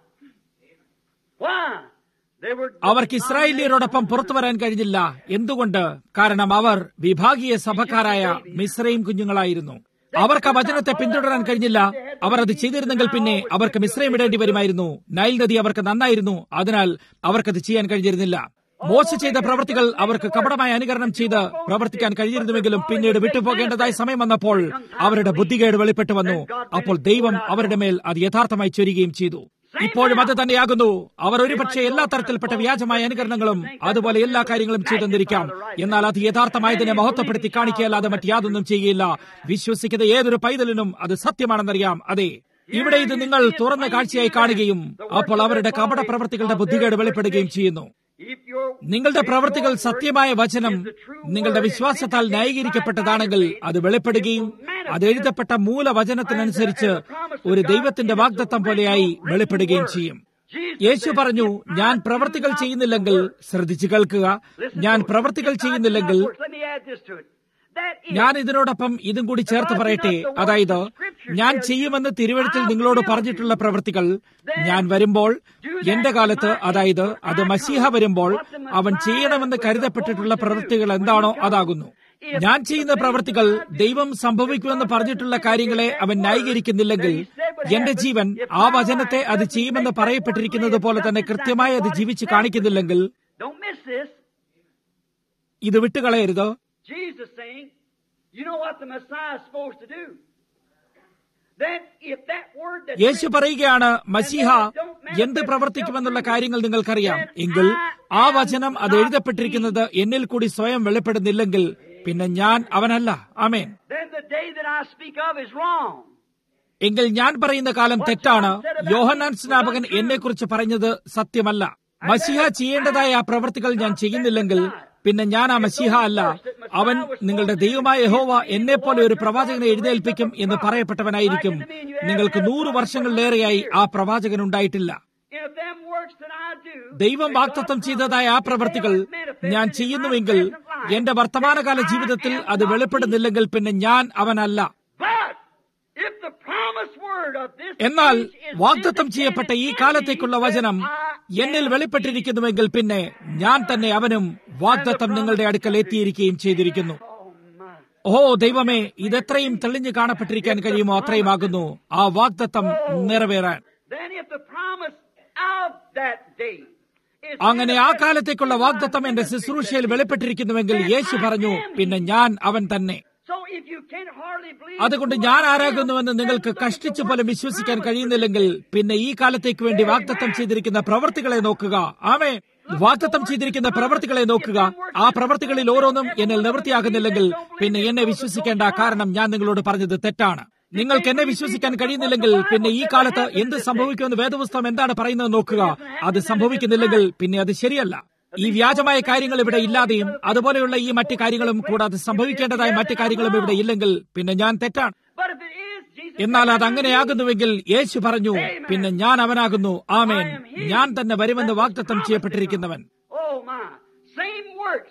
Why? They were അവർക്ക് ഇസ്രായേലിയരോടൊപ്പം പുറത്തു വരാൻ കഴിഞ്ഞില്ല എന്തുകൊണ്ട് കാരണം അവർ വിഭാഗീയ സഭക്കാരായ മിശ്രയും കുഞ്ഞുങ്ങളായിരുന്നു അവർക്ക് ആ വചനത്തെ പിന്തുടരാൻ കഴിഞ്ഞില്ല അവർ അത് ചെയ്തിരുന്നെങ്കിൽ പിന്നെ അവർക്ക് മിശ്രയും ഇടേണ്ടി വരുമായിരുന്നു നൈൽ നദി അവർക്ക് നന്നായിരുന്നു അതിനാൽ അവർക്കത് ചെയ്യാൻ കഴിഞ്ഞിരുന്നില്ല മോശ ചെയ്ത പ്രവൃത്തികൾ അവർക്ക് കപടമായ അനുകരണം ചെയ്ത് പ്രവർത്തിക്കാൻ കഴിഞ്ഞിരുന്നുവെങ്കിലും പിന്നീട് വിട്ടുപോകേണ്ടതായ സമയം വന്നപ്പോൾ അവരുടെ ബുദ്ധികേട് വെളിപ്പെട്ടു വന്നു അപ്പോൾ ദൈവം അവരുടെ മേൽ അത് യഥാർത്ഥമായി ചൊരിയുകയും ചെയ്തു ഇപ്പോഴും അത് തന്നെയാകുന്നു അവർ ഒരുപക്ഷെ എല്ലാ തരത്തിൽപ്പെട്ട വ്യാജമായ അനുകരണങ്ങളും അതുപോലെ എല്ലാ കാര്യങ്ങളും ചെയ്തെന്നിരിക്കാം എന്നാൽ അത് യഥാർത്ഥമായതിനെ മഹത്വപ്പെടുത്തി കാണിക്കുകയല്ലാതെ മറ്റ് യാതൊന്നും ചെയ്യുകയില്ല വിശ്വസിക്കുന്ന ഏതൊരു പൈതലിനും അത് സത്യമാണെന്നറിയാം അതെ ഇവിടെ ഇത് നിങ്ങൾ തുറന്ന കാഴ്ചയായി കാണുകയും അപ്പോൾ അവരുടെ കപട പ്രവൃത്തികളുടെ ബുദ്ധികേട് വെളിപ്പെടുകയും ചെയ്യുന്നു If your നിങ്ങളുടെ പ്രവൃത്തികൾ സത്യമായ വചനം നിങ്ങളുടെ വിശ്വാസത്താൽ ന്യായീകരിക്കപ്പെട്ടതാണെങ്കിൽ അത് വെളിപ്പെടുകയും അത് എഴുതപ്പെട്ട മൂലവചനത്തിനനുസരിച്ച് ഒരു ദൈവത്തിന്റെ വാഗ്ദത്തം പോലെയായി വെളിപ്പെടുകയും ചെയ്യും യേശു പറഞ്ഞു ഞാൻ പ്രവൃത്തികൾ ചെയ്യുന്നില്ലെങ്കിൽ ശ്രദ്ധിച്ചു കേൾക്കുക ഞാൻ പ്രവൃത്തികൾ ചെയ്യുന്നില്ലെങ്കിൽ Let me add this to it. That is, ഞാൻ ഇതിനോടൊപ്പം ഇതും കൂടി ചേർത്ത് പറയട്ടെ അതായത് ഞാൻ ചെയ്യുമെന്ന് തിരുവഴുത്തിൽ നിങ്ങളോട് പറഞ്ഞിട്ടുള്ള പ്രവൃത്തികൾ ഞാൻ വരുമ്പോൾ എന്റെ കാലത്ത് അതായത് അത് മസീഹ വരുമ്പോൾ അവൻ ചെയ്യണമെന്ന് കരുതപ്പെട്ടിട്ടുള്ള പ്രവൃത്തികൾ എന്താണോ അതാകുന്നു ഞാൻ ചെയ്യുന്ന പ്രവൃത്തികൾ ദൈവം സംഭവിക്കുമെന്ന് പറഞ്ഞിട്ടുള്ള കാര്യങ്ങളെ അവൻ ന്യായീകരിക്കുന്നില്ലെങ്കിൽ എന്റെ ജീവൻ ആ വചനത്തെ അത് ചെയ്യുമെന്ന് പറയപ്പെട്ടിരിക്കുന്നത് പോലെ തന്നെ കൃത്യമായി അത് ജീവിച്ച് കാണിക്കുന്നില്ലെങ്കിൽ don't miss this. ഇത് വിട്ടുകളയരുത് Jesus saying, you know what the Messiah is supposed to do. Then if that word that യേശു പറയുകയാണ് മസീഹ എന്ത് പ്രവർത്തിക്കുമെന്നുള്ള കാര്യങ്ങൾ നിങ്ങൾക്കറിയാം എങ്കിൽ ആ വചനം അത് എഴുതപ്പെട്ടിരിക്കുന്നത് എന്നിൽ കൂടി സ്വയം വെളിപ്പെടുന്നില്ലെങ്കിൽ പിന്നെ ഞാൻ അവനല്ല ആമേൻ then the day that I speak of is wrong. എങ്കിൽ ഞാൻ പറയുന്ന കാലം തെറ്റാണ് യോഹന്നാൻ സ്നാപകൻ എന്നെക്കുറിച്ച് പറഞ്ഞത് സത്യമല്ല മസിഹ ചെയ്യേണ്ടതായ ആ പ്രവൃത്തികൾ ഞാൻ ചെയ്യുന്നില്ലെങ്കിൽ പിന്നെ ഞാൻ ആ മസിഹ അല്ല അവൻ നിങ്ങളുടെ ദൈവമായ യഹോവ എന്നെ പോലെ ഒരു പ്രവാചകനെ എഴുന്നേൽപ്പിക്കും എന്ന് പറയപ്പെട്ടവനായിരിക്കും നിങ്ങൾക്ക് നൂറ് വർഷങ്ങളിലേറെയായി ആ പ്രവാചകൻ ഉണ്ടായിട്ടില്ല If them works that I do, ദൈവം വാക്തത്വം ചെയ്തതായ ആ പ്രവൃത്തികൾ ഞാൻ ചെയ്യുന്നുവെങ്കിൽ എന്റെ വർത്തമാനകാല ജീവിതത്തിൽ അത് വെളിപ്പെടുന്നില്ലെങ്കിൽ പിന്നെ ഞാൻ അവനല്ല but if the promised word of this എന്നാൽ age is വാഗ്ദത്തം visited ചെയ്യപ്പെട്ട ഈ in കാലത്തേക്കുള്ള me, വചനം then I എന്നിൽ am വെളിപ്പെട്ടിരിക്കുന്നുവെങ്കിൽ പിന്നെ ഞാൻ തന്നെ അവനും വാഗ്ദത്തം നിങ്ങളുടെ അടുക്കൽ എത്തിയിരിക്കുകയും ചെയ്തിരിക്കുന്നു Oh my. ഓ ദൈവമേ ഇതെത്രയും തെളിഞ്ഞു കാണപ്പെട്ടിരിക്കാൻ കഴിയുമോ അത്രയുമാകുന്നു ആ വാഗ്ദത്തം നിറവേറാൻ Then if the promise of that day is അങ്ങനെ ആ കാലത്തേക്കുള്ള വാഗ്ദത്തം എന്റെ ശുശ്രൂഷയിൽ വെളിപ്പെട്ടിരിക്കുന്നുവെങ്കിൽ യേശു പറഞ്ഞു പിന്നെ ഞാൻ അവൻ തന്നെ So if you can hardly believe അതുകൊണ്ട് ഞാൻ ആരാകുന്നുവെന്ന് നിങ്ങൾക്ക് കഷ്ടിച്ചു പോലും വിശ്വസിക്കാൻ കഴിയുന്നില്ലെങ്കിൽ പിന്നെ ഈ കാലത്തേക്ക് വേണ്ടി വാഗ്ദത്തം ചെയ്തിരിക്കുന്ന പ്രവർത്തികളെ നോക്കുക ആമേ വാഗ്ദത്തം ചെയ്തിരിക്കുന്ന പ്രവർത്തികളെ നോക്കുക ആ പ്രവർത്തികളിൽ ഓരോന്നും എന്നിൽ നിവൃത്തിയാകുന്നില്ലെങ്കിൽ പിന്നെ എന്നെ വിശ്വസിക്കേണ്ട കാരണം ഞാൻ നിങ്ങളോട് പറഞ്ഞത് തെറ്റാണ് നിങ്ങൾക്ക് എന്നെ വിശ്വസിക്കാൻ കഴിയുന്നില്ലെങ്കിൽ പിന്നെ ഈ കാലത്ത് എന്ത് സംഭവിക്കുമെന്ന് വേദപുസ്തകം എന്താണ് പറയുന്നത് നോക്കുക അത് സംഭവിക്കുന്നില്ലെങ്കിൽ പിന്നെ അത് ശരിയല്ല ഈ വ്യാജമായ കാര്യങ്ങൾ ഇവിടെ ഇല്ലാതെയും അതുപോലെയുള്ള ഈ മറ്റു കാര്യങ്ങളും കൂടാതെ സംഭവിക്കേണ്ടതായ മറ്റു കാര്യങ്ങളും ഇവിടെ ഇല്ലെങ്കിൽ പിന്നെ ഞാൻ തെറ്റാണ് But if it is, Jesus എന്നാൽ അത് അങ്ങനെയാകുന്നുവെങ്കിൽ യേശു പറഞ്ഞു പിന്നെ ഞാൻ അവനാകുന്നു ആമേൻ ഞാൻ തന്നെ വരുമെന്ന് വാഗ്ദത്തം ചെയ്യപ്പെട്ടിരിക്കുന്നവൻ Oh my. Same works.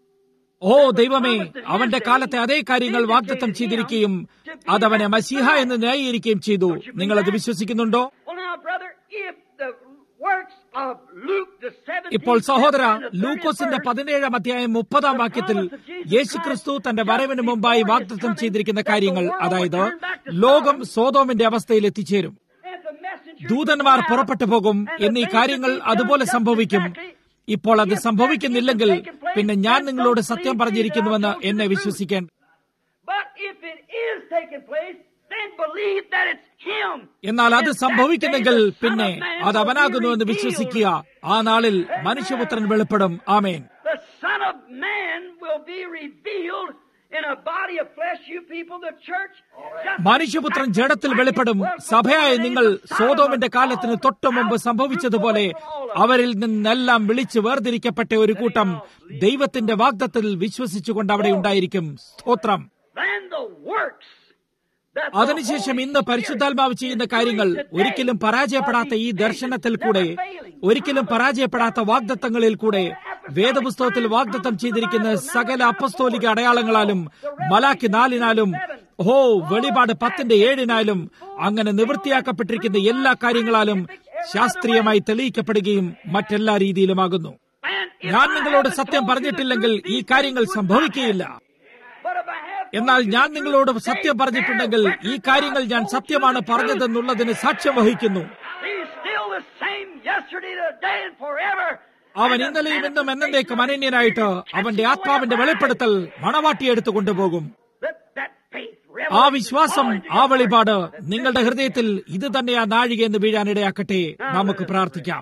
ഓ ദൈവമേ അവന്റെ കാലത്തെ അതേ കാര്യങ്ങൾ വാഗ്ദത്തം ചെയ്തിരിക്കുകയും അതവനെ മസീഹ എന്ന് ന്യായീകരിക്കുകയും ചെയ്തു നിങ്ങൾ അത് വിശ്വസിക്കുന്നുണ്ടോ Well now, brother, if the works of Luke the 17th ഇപ്പോൾ സഹോദര chapter and the 30th ലൂക്കോസിന്റെ verse പതിനേഴാം അധ്യായം മുപ്പതാം വാക്യത്തിൽ യേശുക്രിസ്തു തന്റെ വരവിന് മുമ്പായി വാഗ്ദത്തം ചെയ്തിരിക്കുന്ന കാര്യങ്ങൾ അതായത് ലോകം സോതോമിന്റെ അവസ്ഥയിൽ എത്തിച്ചേരും and the messenger ദൂതന്മാർ പുറപ്പെട്ടു പോകും എന്നീ കാര്യങ്ങൾ അതുപോലെ സംഭവിക്കും ഇപ്പോൾ അത് സംഭവിക്കുന്നില്ലെങ്കിൽ പിന്നെ ഞാൻ നിങ്ങളോട് സത്യം പറഞ്ഞിരിക്കുന്നുവെന്ന് എന്നെ വിശ്വസിക്കേണ്ട But if it is taking place, then believe that it's him. എന്നാൽ അത് സംഭവിക്കുന്നെങ്കിൽ പിന്നെ അത് അവനാകുന്നുവെന്ന് വിശ്വസിക്കുക ആ നാളിൽ മനുഷ്യപുത്രൻ വെളിപ്പെടും ആമേൻ The Son of Man will be revealed in a body of flesh, you people, the church. just മനുഷ്യപുത്രൻ ജഡത്തിൽ വെളിപ്പെടും സഭയായ നിങ്ങൾ സോതോമിന്റെ കാലത്തിന് തൊട്ടു മുമ്പ് സംഭവിച്ചതുപോലെ അവരിൽ നിന്നെല്ലാം വിളിച്ചു വേർതിരിക്കപ്പെട്ട ഒരു കൂട്ടം ദൈവത്തിന്റെ വാഗ്ദത്തിൽ വിശ്വസിച്ചുകൊണ്ട് അവിടെ ഉണ്ടായിരിക്കും സ്തോത്രം Then the works that the അതിനുശേഷം Holy ഇന്ന് Spirit പരിശുദ്ധാത്മാവ് ചെയ്യുന്ന is കാര്യങ്ങൾ doing today ഒരിക്കലും പരാജയപ്പെടാത്ത ഈ ദർശനത്തിൽ കൂടെ ഒരിക്കലും പരാജയപ്പെടാത്ത വാഗ്ദത്തങ്ങളിൽ കൂടെ വേദപുസ്തകത്തിൽ വാഗ്ദത്തം ചെയ്തിരിക്കുന്ന സകല അപ്പസ്തോലിക അടയാളങ്ങളാലും മലാക്കി നാലിനാലും ഹോ വെളിപാട് പത്തിന്റെ ഏഴിനാലും അങ്ങനെ നിവൃത്തിയാക്കപ്പെട്ടിരിക്കുന്ന എല്ലാ കാര്യങ്ങളാലും ശാസ്ത്രീയമായി തെളിയിക്കപ്പെടുകയും മറ്റെല്ലാ രീതിയിലുമാകുന്നു And if ഞാൻ I നിങ്ങളോട് haven't സത്യം told you the പറഞ്ഞിട്ടില്ലെങ്കിൽ truth, ഈ these കാര്യങ്ങൾ things would സംഭവിക്കുകയില്ല not happen. But if I have told എന്നാൽ you ഞാൻ the നിങ്ങളോട് truth, സത്യം they പറഞ്ഞിട്ടുണ്ടെങ്കിൽ bear ഈ record കാര്യങ്ങൾ that I ഞാൻ told you സത്യമാണ് the truth. പറഞ്ഞതെന്നുള്ളതിന് സാക്ഷ്യം വഹിക്കുന്നു He's still the same yesterday, today, and forever. അവൻ And the ഇന്നലെയും ഇന്നും manifestation എന്നേക്കും of his അനന്യനായിട്ട് Spirit അവന്റെ catches ആത്മാവിന്റെ away വെളിപ്പെടുത്തൽ മണവാട്ടിയെടുത്തു കൊണ്ടുപോകും Let that faith ആ വിശ്വാസം ആ വെളിപാട് നിങ്ങളുടെ ഹൃദയത്തിൽ ഇത് തന്നെ ആ നാഴിക എന്ന് വീഴാനിടയാക്കട്ടെ നമുക്ക് പ്രാർത്ഥിക്കാം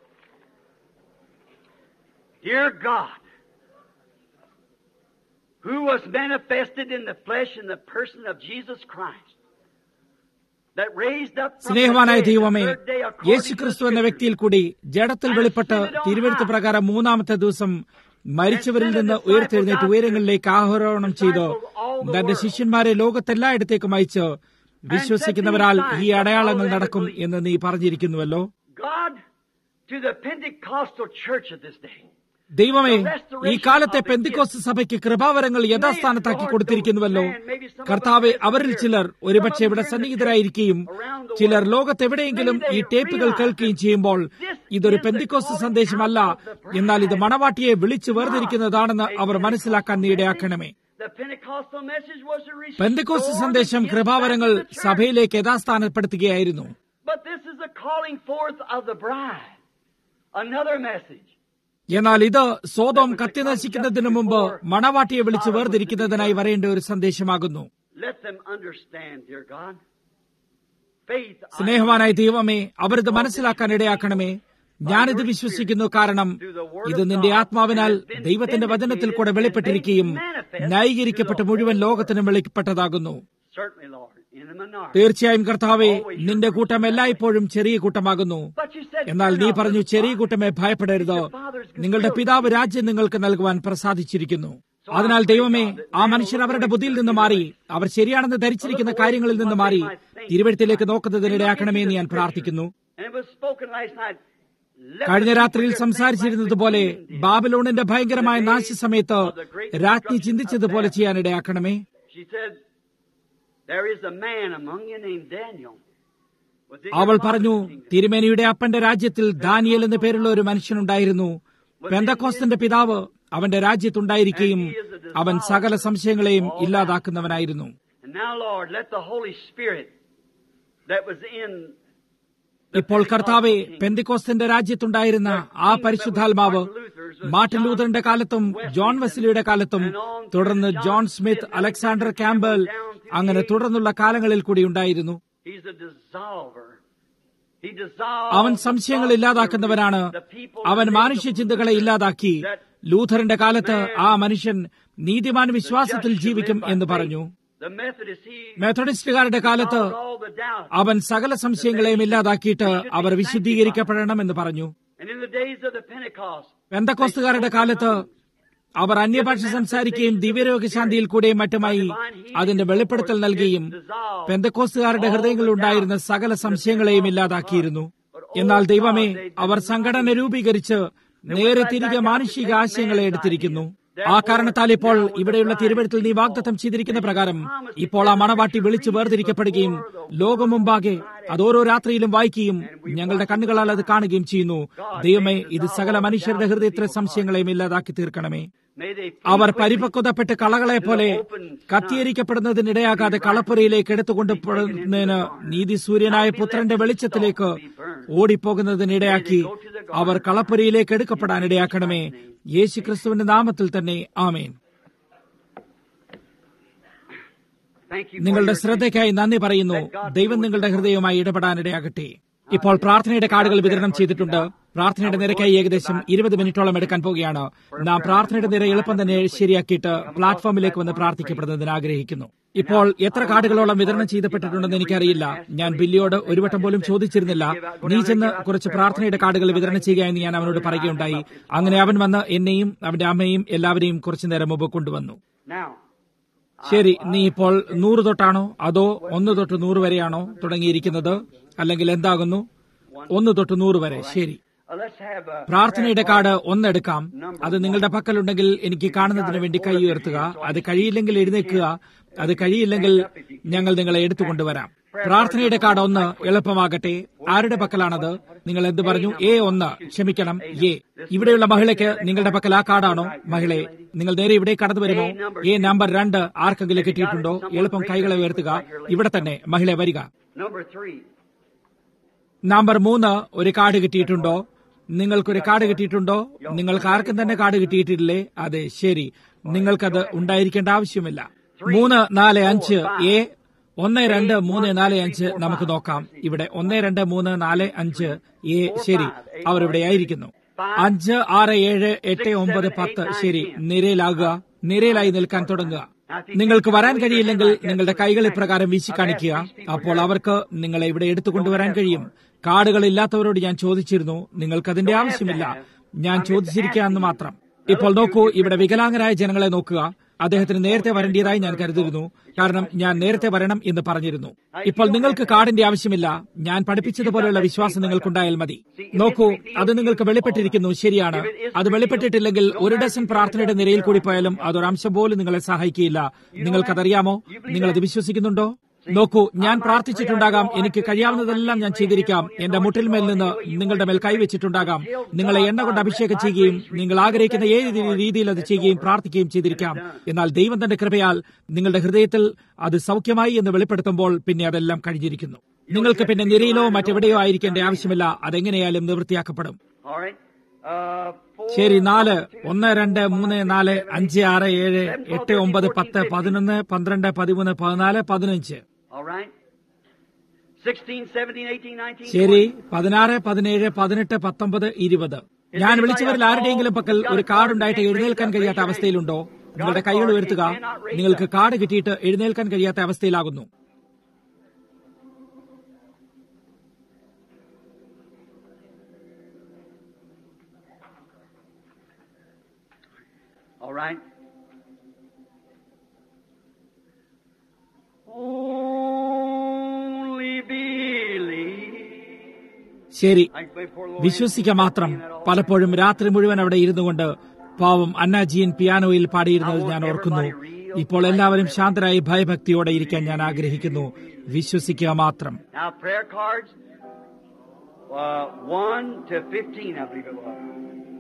Dear God, who was manifested in the flesh in the person of Jesus Christ, that raised up from the സ്നേഹവാനായ dead the ദൈവമേ third day according to യേശുക്രിസ്തു the എന്ന Scriptures, വ്യക്തിയിൽ കൂടി ജഡത്തിൽ വെളിപ്പെട്ട് തിരുവെഴുത്ത് പ്രകാരം മൂന്നാമത്തെ ദിവസം മരിച്ചവരിൽ നിന്ന് ഉയർത്തെഴുന്നേറ്റ് ഉയരങ്ങളിലേക്ക് ആഹ്വാനം ചെയ്ത് തന്റെ ശിഷ്യന്മാരെ ലോകത്തെല്ലായിടത്തേക്കും അയച്ച് വിശ്വസിക്കുന്നവരാൽ ഈ അടയാളങ്ങൾ നടക്കും എന്ന് നീ പറഞ്ഞിരിക്കുന്നുവല്ലോ God, to the Pentecostal church of this day, ദൈവമേ ഈ കാലത്തെ പെന്തിക്കോസ് സഭയ്ക്ക് കൃപാവരങ്ങൾ യഥാസ്ഥാനത്താക്കി കൊടുത്തിരിക്കുന്നുവല്ലോ കർത്താവെ അവരിൽ ചിലർ ഒരുപക്ഷെ ഇവിടെ സന്നിഹിതരായിരിക്കുകയും ചിലർ ലോകത്തെവിടെയെങ്കിലും ഈ ടേപ്പുകൾ കേൾക്കുകയും ചെയ്യുമ്പോൾ ഇതൊരു പെന്തിക്കോസ് സന്ദേശമല്ല എന്നാൽ ഇത് മണവാട്ടിയെ വിളിച്ചു വേർതിരിക്കുന്നതാണെന്ന് അവർ മനസ്സിലാക്കാൻ നീ ഇടയാക്കണമേ the Pentecostal message was to restore പെന്തിക്കോസ് the സന്ദേശം gifts കൃപാവരങ്ങൾ of the church. സഭയിലേക്ക് യഥാസ്ഥാനപ്പെടുത്തുകയായിരുന്നു But this is the calling forth of the bride. Another message. എന്നാൽ ഇത് സ്വതം കത്തി നശിക്കുന്നതിനു മുമ്പ് മണവാട്ടിയെ വിളിച്ചു വേർതിരിക്കുന്നതിനായി വരേണ്ട ഒരു സന്ദേശമാകുന്നു Let them understand, dear God. Faith. I സ്നേഹവാനായ ദൈവമേ അവരിത് മനസ്സിലാക്കാൻ ഇടയാക്കണമേ ഞാനിത് വിശ്വസിക്കുന്നു കാരണം ഇത് നിന്റെ ആത്മാവിനാൽ ദൈവത്തിന്റെ വചനത്തിൽ കൂടെ വെളിപ്പെട്ടിരിക്കുകയും ന്യായീകരിക്കപ്പെട്ട് മുഴുവൻ ലോകത്തിനും വെളിപ്പെട്ടതാകുന്നു Certainly, Lord, in the minority. തീർച്ചയായും കർത്താവെ നിന്റെ കൂട്ടം എല്ലായ്പ്പോഴും ചെറിയ കൂട്ടമാകുന്നു But you said, എന്നാൽ "Fear നീ not, പറഞ്ഞു little ചെറിയ flock." കൂട്ടമേ ഭയപ്പെടരുത് നിങ്ങളുടെ പിതാവ് രാജ്യം നിങ്ങൾക്ക് നൽകുവാൻ പ്രസാദിച്ചിരിക്കുന്നു അതിനാൽ ദൈവമേ ആ മനുഷ്യർ അവരുടെ ബുദ്ധിയിൽ നിന്ന് മാറി അവർ ശരിയാണെന്ന് ധരിച്ചിരിക്കുന്ന കാര്യങ്ങളിൽ നിന്ന് മാറി തിരുവഴുത്തിലേക്ക് നോക്കുന്നതിനിടയാക്കണമേ എന്ന് ഞാൻ പ്രാർത്ഥിക്കുന്നു And it was spoken last night. Let കഴിഞ്ഞ the രാത്രിയിൽ people സംസാരിച്ചിരുന്നതുപോലെ reflect like the queen did. ബാബിലോണിന്റെ ഭയങ്കരമായ നാശസമയത്ത് രാജ്ഞി ചിന്തിച്ചതുപോലെ ചെയ്യാനിടയാക്കണമേ She said, There is a man among you named Daniel. Was in your അവൾ father's പറഞ്ഞു kingdom. തിരുമേനിയുടെ അപ്പന്റെ രാജ്യത്തിൽ ദാനിയേൽ എന്നു പേരുള്ള ഒരു മനുഷ്യനുണ്ടായിരുന്നു പെന്തക്കോസ്തന്റെ പിതാവ് അവന്റെ രാജ്യത്തുണ്ടായിരിക്കുകയും അവൻ സകല സംശയങ്ങളെയും ഇല്ലാതാക്കുന്നവനായിരുന്നു And now, Lord, let the Holy Spirit that was in the ഇപ്പോൾ കർത്താവെ Pentecostal kingdom, പെന്തിക്കോസ്തന്റെ രാജ്യത്തുണ്ടായിരുന്ന ആ പരിശുദ്ധാത്മാവ് മാർട്ടിൻ ലൂതറിന്റെ കാലത്തും ജോൺ വെസ്ലിയുടെ കാലത്തും തുടർന്ന് ജോൺ സ്മിത്ത് അലക്സാണ്ടർ ക്യാമ്പൽ അങ്ങനെ തുടർന്നുള്ള കാലങ്ങളിൽ കൂടി ഉണ്ടായിരുന്നു He's a dissolver. He dissolves അവൻ സംശയങ്ങൾ ഇല്ലാതാക്കുന്നവനാണ് അവൻ മാനുഷ്യ ചിന്തകളെ ഇല്ലാതാക്കി ലൂഥറിന്റെ കാലത്ത് ആ മനുഷ്യൻ നീതിമാൻ വിശ്വാസത്തിൽ ജീവിക്കും എന്ന് പറഞ്ഞു The Methodist, he മെത്തഡിസ്റ്റുകാരുടെ കാലത്ത് dissolved all the doubt. അവൻ സകല സംശയങ്ങളെയും ഇല്ലാതാക്കിയിട്ട് അവർ വിശുദ്ധീകരിക്കപ്പെടണം എന്ന് പറഞ്ഞു And in the days of the Pentecost, പെന്തക്കോസ്തുകാരുടെ കാലത്ത് അവർ അന്യഭാഷ സംസാരിക്കുകയും ദിവ്യരോഗശാന്തിയിൽ കൂടെയും മറ്റുമായി അതിന്റെ വെളിപ്പെടുത്തൽ നൽകുകയും പെന്തക്കോസ്തുകാരുടെ ഹൃദയങ്ങളിൽ ഉണ്ടായിരുന്ന സകല സംശയങ്ങളെയും ഇല്ലാതാക്കിയിരുന്നു എന്നാൽ ദൈവമേ അവർ സംഘടന രൂപീകരിച്ച് നേരെ തിരികെ മാനുഷിക ആശയങ്ങളെ എടുത്തിരിക്കുന്നു ആ കാരണത്താൽ ഇപ്പോൾ ഇവിടെയുള്ള തിരുവഴുത്തിൽ നീ വാഗ്ദത്തം ചെയ്തിരിക്കുന്ന പ്രകാരം ഇപ്പോൾ ആ മണവാട്ടി വിളിച്ചു വേർതിരിക്കപ്പെടുകയും ലോകം മുമ്പാകെ അത് ഓരോ രാത്രിയിലും വായിക്കുകയും ഞങ്ങളുടെ കണ്ണുകളാൽ അത് കാണുകയും ചെയ്യുന്നു ദൈവമേ ഇത് സകല മനുഷ്യരുടെ ഹൃദയത്തിലെ സംശയങ്ങളെയും ഇല്ലാതാക്കി തീർക്കണമേ may they അവർ പരിപക്വതപ്പെട്ട് കളകളെ പോലെ കത്തിയരിക്കപ്പെടുന്നതിനിടയാകാതെ കളപ്പുരയിലേക്ക് എടുത്തുകൊണ്ടുപോകുന്നതിന് നീതി സൂര്യനായ പുത്രന്റെ വെളിച്ചത്തിലേക്ക് ഓടിപ്പോകുന്നതിനിടയാക്കി അവർ കളപ്പുരയിലേക്ക് എടുക്കപ്പെടാൻ ഇടയാക്കണമേ യേശു ക്രിസ്തുവിന്റെ നാമത്തിൽ തന്നെ ആമേൻ thank you for നിങ്ങളുടെ your ശ്രദ്ധയ്ക്കായി നന്ദി പറയുന്നു ദൈവം നിങ്ങളുടെ ഹൃദയവുമായി ഇടപെടാനിടയാകട്ടെ ഇപ്പോൾ പ്രാർത്ഥനയുടെ കാർഡുകൾ വിതരണം ചെയ്തിട്ടുണ്ട് പ്രാർത്ഥനയുടെ നിരക്കായി ഏകദേശം ഇരുപത് മിനിറ്റോളം എടുക്കാൻ പോവുകയാണ് നാം പ്രാർത്ഥനയുടെ നിര എളുപ്പം തന്നെ ശരിയാക്കിയിട്ട് പ്ലാറ്റ്ഫോമിലേക്ക് വന്ന് പ്രാർത്ഥിക്കപ്പെടുന്നതിന് ആഗ്രഹിക്കുന്നു ഇപ്പോൾ എത്ര കാർഡുകളോളം വിതരണം ചെയ്തപ്പെട്ടിട്ടുണ്ടെന്ന് എനിക്കറിയില്ല ഞാൻ ബില്ലിയോട് ഒരു വട്ടം പോലും ചോദിച്ചിരുന്നില്ല നീ ചെന്ന് കുറച്ച് പ്രാർത്ഥനയുടെ കാർഡുകൾ വിതരണം ചെയ്യുക എന്ന് ഞാൻ അവനോട് പറയുകയുണ്ടായി അങ്ങനെ അവൻ വന്ന് എന്നെയും അവന്റെ അമ്മയും എല്ലാവരെയും കുറച്ചു നേരം മുമ്പ് കൊണ്ടുവന്നു Now, ശരി നീ ഇപ്പോൾ നൂറ് തൊട്ടാണോ അതോ ഒന്ന് തൊട്ട് നൂറ് വരെയാണോ തുടങ്ങിയിരിക്കുന്നത് അല്ലെങ്കിൽ എന്താകുന്നു ഒന്ന് തൊട്ട് നൂറ് വരെ ശരി uh, let's have a പ്രാർത്ഥനയുടെ കാർഡ് ഒന്നെടുക്കാം അത് നിങ്ങളുടെ പക്കലുണ്ടെങ്കിൽ എനിക്ക് കാണുന്നതിന് വേണ്ടി കൈ ഉയർത്തുക അത് കഴിയില്ലെങ്കിൽ എഴുന്നേക്കുക അത് കഴിയില്ലെങ്കിൽ ഞങ്ങൾ നിങ്ങളെ എടുത്തുകൊണ്ടുവരാം പ്രാർത്ഥനയുടെ കാർഡ് ഒന്ന് എളുപ്പമാകട്ടെ ആരുടെ പക്കലാണത് നിങ്ങൾ എന്ത് പറഞ്ഞു എ ഒന്ന് ക്ഷമിക്കണം എ ഇവിടെയുള്ള മഹിളയ്ക്ക് നിങ്ങളുടെ പക്കൽ ആ കാർഡാണോ മഹിളെ നിങ്ങൾ നേരെ ഇവിടെ കടന്നു വരുമോ എ നമ്പർ രണ്ട് ആർക്കെങ്കിലും കിട്ടിയിട്ടുണ്ടോ എളുപ്പം കൈകളെ ഉയർത്തുക ഇവിടെ തന്നെ മഹിള വരിക number three. നമ്പർ മൂന്ന് ഒരു കാർഡ് കിട്ടിയിട്ടുണ്ടോ നിങ്ങൾക്കൊരു കാർഡ് കിട്ടിയിട്ടുണ്ടോ നിങ്ങൾക്ക് ആർക്കും തന്നെ കാർഡ് കിട്ടിയിട്ടില്ലേ അതെ ശരി നിങ്ങൾക്കത് ഉണ്ടായിരിക്കേണ്ട ആവശ്യമില്ല മൂന്ന് നാല് അഞ്ച് എ ഒന്ന് രണ്ട് മൂന്ന് നാല് അഞ്ച് നമുക്ക് നോക്കാം ഇവിടെ ഒന്ന് രണ്ട് മൂന്ന് നാല് അഞ്ച് എ ശരി അവർ ഇവിടെ ആയിരിക്കുന്നു അഞ്ച് ആറ് ഏഴ് എട്ട് ഒമ്പത് പത്ത് ശരി നിരയിലാകുക നിരയിലായി നിൽക്കാൻ തുടങ്ങുക നിങ്ങൾക്ക് വരാൻ കഴിയില്ലെങ്കിൽ നിങ്ങളുടെ കൈകൾ ഇപ്രകാരം വീശി കാണിക്കുക അപ്പോൾ അവർക്ക് നിങ്ങളെ ഇവിടെ എടുത്തുകൊണ്ടുവരാൻ കഴിയും കാർഡുകൾ ഇല്ലാത്തവരോട് ഞാൻ ചോദിച്ചിരുന്നു നിങ്ങൾക്കതിന്റെ ആവശ്യമില്ല ഞാൻ ചോദിച്ചിരിക്കാന്ന് മാത്രം ഇപ്പോൾ നോക്കൂ ഇവിടെ വികലാംഗരായ ജനങ്ങളെ നോക്കുക അദ്ദേഹത്തിന് നേരത്തെ വരേണ്ടതായി ഞാൻ കരുതിയിരുന്നു കാരണം ഞാൻ നേരത്തെ വരണം എന്ന് പറഞ്ഞിരുന്നു ഇപ്പോൾ നിങ്ങൾക്ക് കാർഡിന്റെ ആവശ്യമില്ല ഞാൻ പഠിപ്പിച്ചതുപോലെയുള്ള വിശ്വാസം നിങ്ങൾക്കുണ്ടായാൽ മതി നോക്കൂ അത് നിങ്ങൾക്ക് വെളിപ്പെട്ടിരിക്കുന്നു ശരിയാണ് അത് വെളിപ്പെട്ടിട്ടില്ലെങ്കിൽ ഒരു ഡസൻ പ്രാർത്ഥനയുടെ നിരയിൽ കൂടി പോയാലും അതൊരു അംശം പോലും നിങ്ങളെ സഹായിക്കുകയില്ല നിങ്ങൾക്കതറിയാമോ നിങ്ങളത് വിശ്വസിക്കുന്നുണ്ടോ നോക്കൂ ഞാൻ പ്രാർത്ഥിച്ചിട്ടുണ്ടാകാം എനിക്ക് കഴിയാവുന്നതെല്ലാം ഞാൻ ചെയ്തിരിക്കാം എന്റെ മുട്ടിൽമേൽ നിന്ന് നിങ്ങളുടെ മേൽ കൈവച്ചിട്ടുണ്ടാകാം നിങ്ങളെ എണ്ണ കൊണ്ട് അഭിഷേകം ചെയ്യുകയും നിങ്ങൾ ആഗ്രഹിക്കുന്ന ഏത് രീതിയിൽ അത് ചെയ്യുകയും പ്രാർത്ഥിക്കുകയും ചെയ്തിരിക്കാം എന്നാൽ ദൈവം തന്റെ കൃപയാൽ നിങ്ങളുടെ ഹൃദയത്തിൽ അത് സൗഖ്യമായി എന്ന് വെളിപ്പെടുത്തുമ്പോൾ പിന്നെ അതെല്ലാം കഴിഞ്ഞിരിക്കുന്നു നിങ്ങൾക്ക് പിന്നെ നിരയിലോ മറ്റെവിടെയോ ആയിരിക്കേണ്ട ആവശ്യമില്ല അതെങ്ങനെയാലും നിവൃത്തിയാക്കപ്പെടും All right. Uh, four, ശരി നാല് ഒന്ന് രണ്ട് മൂന്ന് നാല് അഞ്ച് ആറ് ഏഴ് എട്ട് ഒമ്പത് പത്ത് പതിനൊന്ന് പന്ത്രണ്ട് പതിമൂന്ന് പതിനാല് പതിനഞ്ച് All right. 16, 17, 18, 19, ശരി 20. പതിനാറ് പതിനേഴ് പതിനെട്ട് പത്തൊമ്പത് ഇരുപത് ഞാൻ വിളിച്ചവരിൽ ആരുടെയെങ്കിലും പക്കൽ ഒരു കാർഡ് ഉണ്ടായിട്ട് എഴുന്നേൽക്കാൻ കഴിയാത്ത അവസ്ഥയിലുണ്ടോ നിങ്ങളുടെ കൈകൾ ഉയർത്തുക നിങ്ങൾക്ക് കാർഡ് കിട്ടിയിട്ട് എഴുന്നേൽക്കാൻ കഴിയാത്ത അവസ്ഥയിലാകുന്നു All right. Only believe. ശരി I can play poor little വിശ്വസിക്ക മാത്രം പലപ്പോഴും രാത്രി മുഴുവൻ അവിടെ ഇരുന്നു കൊണ്ട് പാവം അന്നാജിയൻ പിയാനോയിൽ പാടിയിരുന്നത് ഞാൻ ഓർക്കുന്നു ഇപ്പോൾ എല്ലാവരും ശാന്തരായി ഭയഭക്തിയോടെ ഇരിക്കാൻ ഞാൻ ആഗ്രഹിക്കുന്നു വിശ്വസിക്കുക മാത്രം Now, prayer cards, uh, 1 to 15, I believe it was.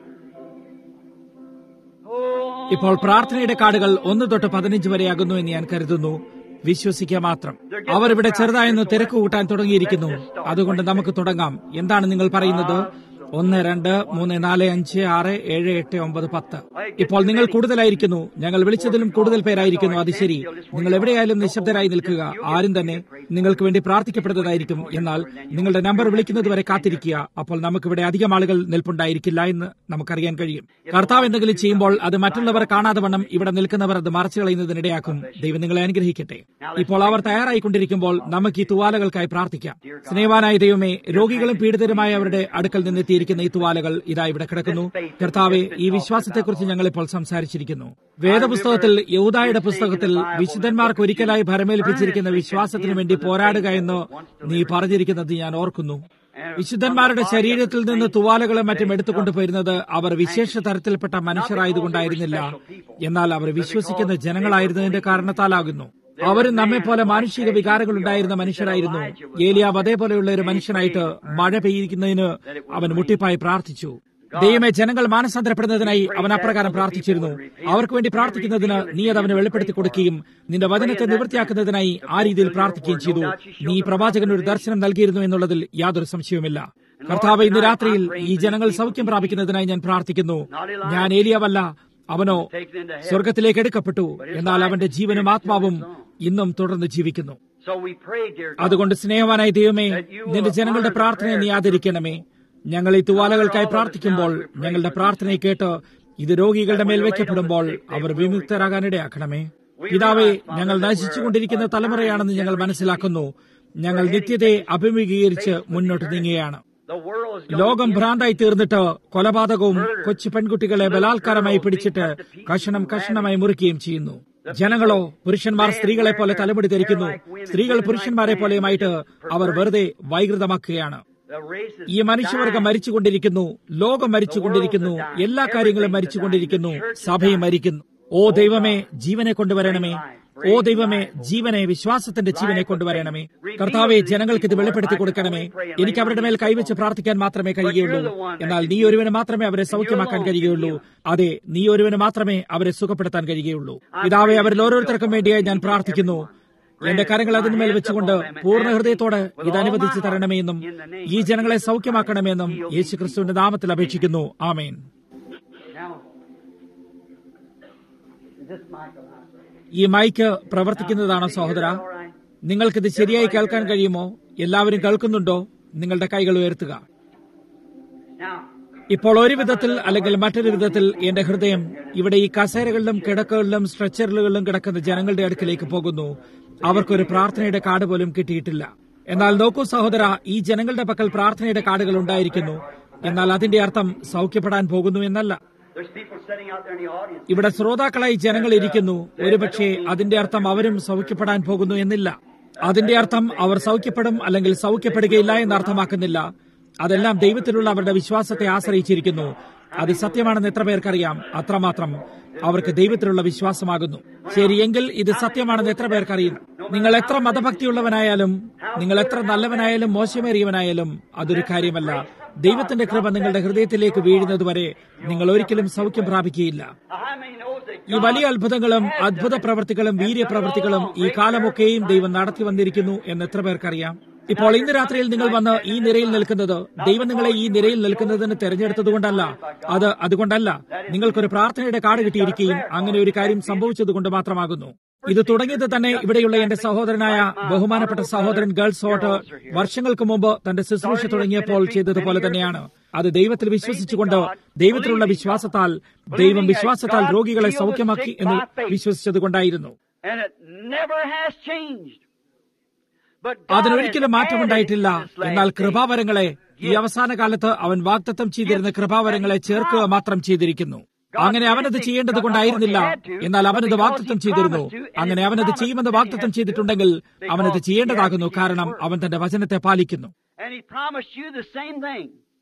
Oh, ഇപ്പോൾ പ്രാർത്ഥനയുടെ കാർഡുകൾ ഒന്ന് തൊട്ട് പതിനഞ്ച് വരെയാകുന്നു എന്ന് ഞാൻ കരുതുന്നു വിശ്വസിക്കുക മാത്രം അവർ ഇവിടെ ചെറുതായൊന്ന് തിരക്ക് കൂട്ടാൻ തുടങ്ങിയിരിക്കുന്നു അതുകൊണ്ട് നമുക്ക് തുടങ്ങാം എന്താണ് നിങ്ങൾ പറയുന്നത് ഒന്ന് രണ്ട് മൂന്ന് നാല് അഞ്ച് ആറ് ഏഴ് എട്ട് ഒമ്പത് പത്ത് ഇപ്പോൾ നിങ്ങൾ കൂടുതലായിരിക്കുന്നു ഞങ്ങൾ വിളിച്ചതിലും കൂടുതൽ പേരായിരിക്കുന്നു അത് ശരി നിങ്ങൾ എവിടെയായാലും നിശബ്ദരായി നിൽക്കുക ആരും തന്നെ നിങ്ങൾക്ക് വേണ്ടി പ്രാർത്ഥിക്കപ്പെടുന്നതായിരിക്കും എന്നാൽ നിങ്ങളുടെ നമ്പർ വിളിക്കുന്നത് വരെ കാത്തിരിക്കുക അപ്പോൾ നമുക്കിവിടെ അധികം ആളുകൾ നിൽപ്പുണ്ടായിരിക്കില്ല എന്ന് നമുക്കറിയാൻ കഴിയും കർത്താവ് എന്തെങ്കിലും ചെയ്യുമ്പോൾ അത് മറ്റുള്ളവർ കാണാതെ വണ്ണം ഇവിടെ നിൽക്കുന്നവർ അത് മറച്ചു കളയുന്നതിനിടയാക്കും ദൈവം നിങ്ങളെ അനുഗ്രഹിക്കട്ടെ ഇപ്പോൾ അവർ തയ്യാറായിക്കൊണ്ടിരിക്കുമ്പോൾ നമുക്ക് ഈ തുവാലകൾക്കായി പ്രാർത്ഥിക്കാം സ്നേഹവാനായ ദൈവമേ രോഗികളും പീഡിതരുമായ അവരുടെ അടുക്കൽ നിന്നെത്തിയിരിക്കുന്ന ഈ തുവാലകൾ ഇതാ ഇവിടെ കിടക്കുന്നു കർത്താവെ ഈ വിശ്വാസത്തെക്കുറിച്ച് ഞങ്ങൾ ഇപ്പോൾ സംസാരിച്ചിരിക്കുന്നു വേദപുസ്തകത്തിൽ യഹൂദായുടെ പുസ്തകത്തിൽ വിശുദ്ധന്മാർക്ക് ഒരിക്കലായി ഭരമേൽപ്പിച്ചിരിക്കുന്ന വിശ്വാസത്തിനു വേണ്ടി പോരാടുക എന്ന് നീ പറഞ്ഞിരിക്കുന്നത് ഞാൻ ഓർക്കുന്നു വിശുദ്ധന്മാരുടെ ശരീരത്തിൽ നിന്ന് തുവാലകളും മറ്റും എടുത്തുകൊണ്ടുപോയിരുന്നത് അവർ വിശേഷ തരത്തിൽപ്പെട്ട മനുഷ്യരായതുകൊണ്ടായിരുന്നില്ല എന്നാൽ അവർ വിശ്വസിക്കുന്ന ജനങ്ങളായിരുന്നതിന്റെ കാരണത്താലാകുന്നു അവരും നമ്മെ പോലെ മാനുഷിക വികാരങ്ങൾ ഉണ്ടായിരുന്ന മനുഷ്യരായിരുന്നു ഏലിയാവ് അതേപോലെയുള്ള ഒരു മനുഷ്യനായിട്ട് മഴ പെയ്യിക്കുന്നതിന് അവൻ മുട്ടിപ്പായി പ്രാർത്ഥിച്ചു ദൈവമേ ജനങ്ങൾ മാനസാന്തരപ്പെടുന്നതിനായി അവൻ അപ്രകാരം പ്രാർത്ഥിച്ചിരുന്നു അവർക്ക് വേണ്ടി പ്രാർത്ഥിക്കുന്നതിന് നീ അത് അവന് വെളിപ്പെടുത്തി കൊടുക്കുകയും നിന്റെ വചനത്തെ നിവൃത്തിയാക്കുന്നതിനായി ആ രീതിയിൽ പ്രാർത്ഥിക്കുകയും ചെയ്തു നീ പ്രവാചകന് ഒരു ദർശനം നൽകിയിരുന്നു എന്നുള്ളതിൽ യാതൊരു സംശയവുമില്ല കർത്താവ് ഇന്ന് രാത്രിയിൽ ഈ ജനങ്ങൾ സൗഖ്യം പ്രാപിക്കുന്നതിനായി ഞാൻ പ്രാർത്ഥിക്കുന്നു ഞാൻ ഏലിയാവല്ല അവനോ സ്വർഗത്തിലേക്ക് എടുക്കപ്പെട്ടു എന്നാൽ അവന്റെ ജീവനും ആത്മാവും ഇന്നും തുടർന്ന് ജീവിക്കുന്നു So we pray, dear God, അതുകൊണ്ട് സ്നേഹവാനായ ദൈവമേ നിന്റെ ജനങ്ങളുടെ പ്രാർത്ഥനയെ നീ ആദരിക്കണമേ ഞങ്ങൾ ഈ തുവാലകൾക്കായി പ്രാർത്ഥിക്കുമ്പോൾ ഞങ്ങളുടെ പ്രാർത്ഥനയെ കേട്ട് ഇത് രോഗികളുടെ മേൽ വയ്ക്കപ്പെടുമ്പോൾ അവർ വിമുക്തരാകാനിടയാക്കണമേ പിതാവേ ഞങ്ങൾ നശിച്ചുകൊണ്ടിരിക്കുന്ന തലമുറയാണെന്ന് ഞങ്ങൾ മനസ്സിലാക്കുന്നു ഞങ്ങൾ നിത്യതയെ അഭിമുഖീകരിച്ച് മുന്നോട്ട് നീങ്ങുകയാണ് the world is going ലോകം ഭ്രാന്തായി തീർന്നിട്ട് കൊലപാതകവും കൊച്ചു പെൺകുട്ടികളെ ബലാത്കാരമായി പിടിച്ചിട്ട് കഷണം കഷണമായി മുറിക്കുകയും ചെയ്യുന്നു ജനങ്ങളോ പുരുഷന്മാർ സ്ത്രീകളെ പോലെ തലമുടി ധരിക്കുന്നു സ്ത്രീകൾ പുരുഷന്മാരെ പോലെയുമായിട്ട് അവർ വെറുതെ വൈകൃതമാക്കുകയാണ് the race is ഈ മനുഷ്യവർഗം മരിച്ചുകൊണ്ടിരിക്കുന്നു ലോകം മരിച്ചുകൊണ്ടിരിക്കുന്നു എല്ലാ കാര്യങ്ങളും മരിച്ചുകൊണ്ടിരിക്കുന്നു സഭയും മരിക്കുന്നു ഓ ദൈവമേ ജീവനെ കൊണ്ടുവരണമേ ഓ ദൈവമേ ജീവനെ വിശ്വാസത്തിന്റെ ജീവനെ കൊണ്ടുവരണമേ കർത്താവെ ജനങ്ങൾക്ക് ഇത് വെളിപ്പെടുത്തി കൊടുക്കണമേ എനിക്ക് അവരുടെ മേൽ കൈവച്ച് പ്രാർത്ഥിക്കാൻ മാത്രമേ കഴിയുകയുള്ളൂ എന്നാൽ നീ ഒരുവന് മാത്രമേ അവരെ സൗഖ്യമാക്കാൻ കഴിയുകയുള്ളൂ അതെ നീ ഒരുവന് മാത്രമേ അവരെ സുഖപ്പെടുത്താൻ കഴിയുകയുള്ളൂ പിതാവെ അവരിൽ ഓരോരുത്തർക്കും വേണ്ടിയായി ഞാൻ പ്രാർത്ഥിക്കുന്നു എന്റെ കരങ്ങൾ അതിന്മേൽ വെച്ചുകൊണ്ട് പൂർണ്ണ ഹൃദയത്തോടെ ഇത് അനുവദിച്ചു തരണമെന്നും ഈ ജനങ്ങളെ സൗഖ്യമാക്കണമെന്നും യേശു ക്രിസ്തുവിന്റെ നാമത്തിൽ അപേക്ഷിക്കുന്നു ആമേൻ now. Is this Michael? ഈ മൈക്ക് പ്രവർത്തിക്കുന്നതാണോ സഹോദര നിങ്ങൾക്കിത് ശരിയായി കേൾക്കാൻ കഴിയുമോ എല്ലാവരും കേൾക്കുന്നുണ്ടോ നിങ്ങളുടെ കൈകൾ ഉയർത്തുക Now, ഇപ്പോൾ ഒരു വിധത്തിൽ അല്ലെങ്കിൽ മറ്റൊരു വിധത്തിൽ എന്റെ ഹൃദയം ഇവിടെ ഈ കസേരകളിലും കിടക്കകളിലും സ്ട്രെച്ചറുകളിലും കിടക്കുന്ന ജനങ്ങളുടെ അടുക്കിലേക്ക് പോകുന്നു അവർക്കൊരു പ്രാർത്ഥനയുടെ കാർഡ് പോലും കിട്ടിയിട്ടില്ല എന്നാൽ നോക്കൂ സഹോദര ഈ ജനങ്ങളുടെ പക്കൽ പ്രാർത്ഥനയുടെ കാർഡുകൾ ഉണ്ടായിരിക്കുന്നു എന്നാൽ അതിന്റെ അർത്ഥം സൗഖ്യപ്പെടാൻ പോകുന്നു എന്നല്ല there's people sitting out there in the audience. ഇവിടെ ശ്രോതാക്കളായി ജനങ്ങൾ ഇരിക്കുന്നു ഒരുപക്ഷെ അതിന്റെ അർത്ഥം അവരും സൗഖ്യപ്പെടാൻ പോകുന്നു എന്നില്ല അതിന്റെ അർത്ഥം അവർ സൗഖ്യപ്പെടും അല്ലെങ്കിൽ സൗഖ്യപ്പെടുകയില്ല എന്ന് അർത്ഥമാക്കുന്നില്ല അതെല്ലാം ദൈവത്തിലുള്ള അവരുടെ വിശ്വാസത്തെ ആശ്രയിച്ചിരിക്കുന്നു അത് സത്യമാണെന്ന് എത്ര പേർക്കറിയാം അത്രമാത്രം അവർക്ക് ദൈവത്തിലുള്ള വിശ്വാസമാകുന്നു ശരിയെങ്കിൽ ഇത് സത്യമാണെന്ന് എത്ര പേർക്കറിയും നിങ്ങൾ എത്ര മതഭക്തിയുള്ളവനായാലും നിങ്ങൾ എത്ര നല്ലവനായാലും മോശമേറിയവനായാലും അതൊരു കാര്യമല്ല ദൈവത്തിന്റെ കൃപ നിങ്ങളുടെ ഹൃദയത്തിലേക്ക് വീഴുന്നതുവരെ നിങ്ങൾ ഒരിക്കലും സൗഖ്യം പ്രാപിക്കുകയില്ല Now, how many knows that ഈ വലിയ അത്ഭുതങ്ങളും അത്ഭുത പ്രവർത്തികളും വീര്യപ്രവർത്തികളും ഈ കാലമൊക്കെയും ദൈവം നടത്തി വന്നിരിക്കുന്നു എന്ന് എത്ര പേർക്കറിയാം ഇപ്പോൾ ഇന്ന് രാത്രിയിൽ നിങ്ങൾ വന്ന് ഈ നിരയിൽ നിൽക്കുന്നത് ദൈവം നിങ്ങളെ ഈ നിരയിൽ നിൽക്കുന്നതിന് തെരഞ്ഞെടുത്തതുകൊണ്ടല്ല അത് അതുകൊണ്ടല്ല നിങ്ങൾക്കൊരു പ്രാർത്ഥനയുടെ കാർഡ് കിട്ടിയിരിക്കുകയും അങ്ങനെ ഒരു കാര്യം സംഭവിച്ചതുകൊണ്ട് മാത്രമാകുന്നു ഇത് തുടങ്ങിയത് തന്നെ ഇവിടെയുള്ള എന്റെ സഹോദരനായ ബഹുമാനപ്പെട്ട സഹോദരൻ ഗേൾസ് ഹോട്ട് വർഷങ്ങൾക്ക് മുമ്പ് തന്റെ ശുശ്രൂഷ തുടങ്ങിയപ്പോൾ ചെയ്തതുപോലെ തന്നെയാണ് അത് ദൈവത്തിൽ വിശ്വസിച്ചുകൊണ്ട് ദൈവത്തിലുള്ള വിശ്വാസത്താൽ ദൈവം വിശ്വാസത്താൽ രോഗികളെ സൗഖ്യമാക്കി എന്ന് വിശ്വസിച്ചതുകൊണ്ടായിരുന്നു and it never has changed. But God അതിനൊരിക്കലും has മാറ്റമുണ്ടായിട്ടില്ല added this എന്നാൽ last day. കൃപാവരങ്ങളെ ഈ അവസാന കാലത്ത് അവൻ വാഗ്ദത്തം ചെയ്തിരുന്ന കൃപാവരങ്ങളെ ചേർക്കുക മാത്രം ചെയ്തിരിക്കുന്നു അങ്ങനെ അവനത് ചെയ്യേണ്ടത് കൊണ്ടായിരുന്നില്ല എന്നാൽ അവനത് വാഗ്ദത്തം ചെയ്തിരുന്നു അങ്ങനെ അവനത് ചെയ്യുമെന്ന് വാഗ്ദത്തം ചെയ്തിട്ടുണ്ടെങ്കിൽ അവനത് ചെയ്യേണ്ടതാകുന്നു കാരണം അവൻ തന്റെ വചനത്തെ പാലിക്കുന്നു And he promised you the same thing.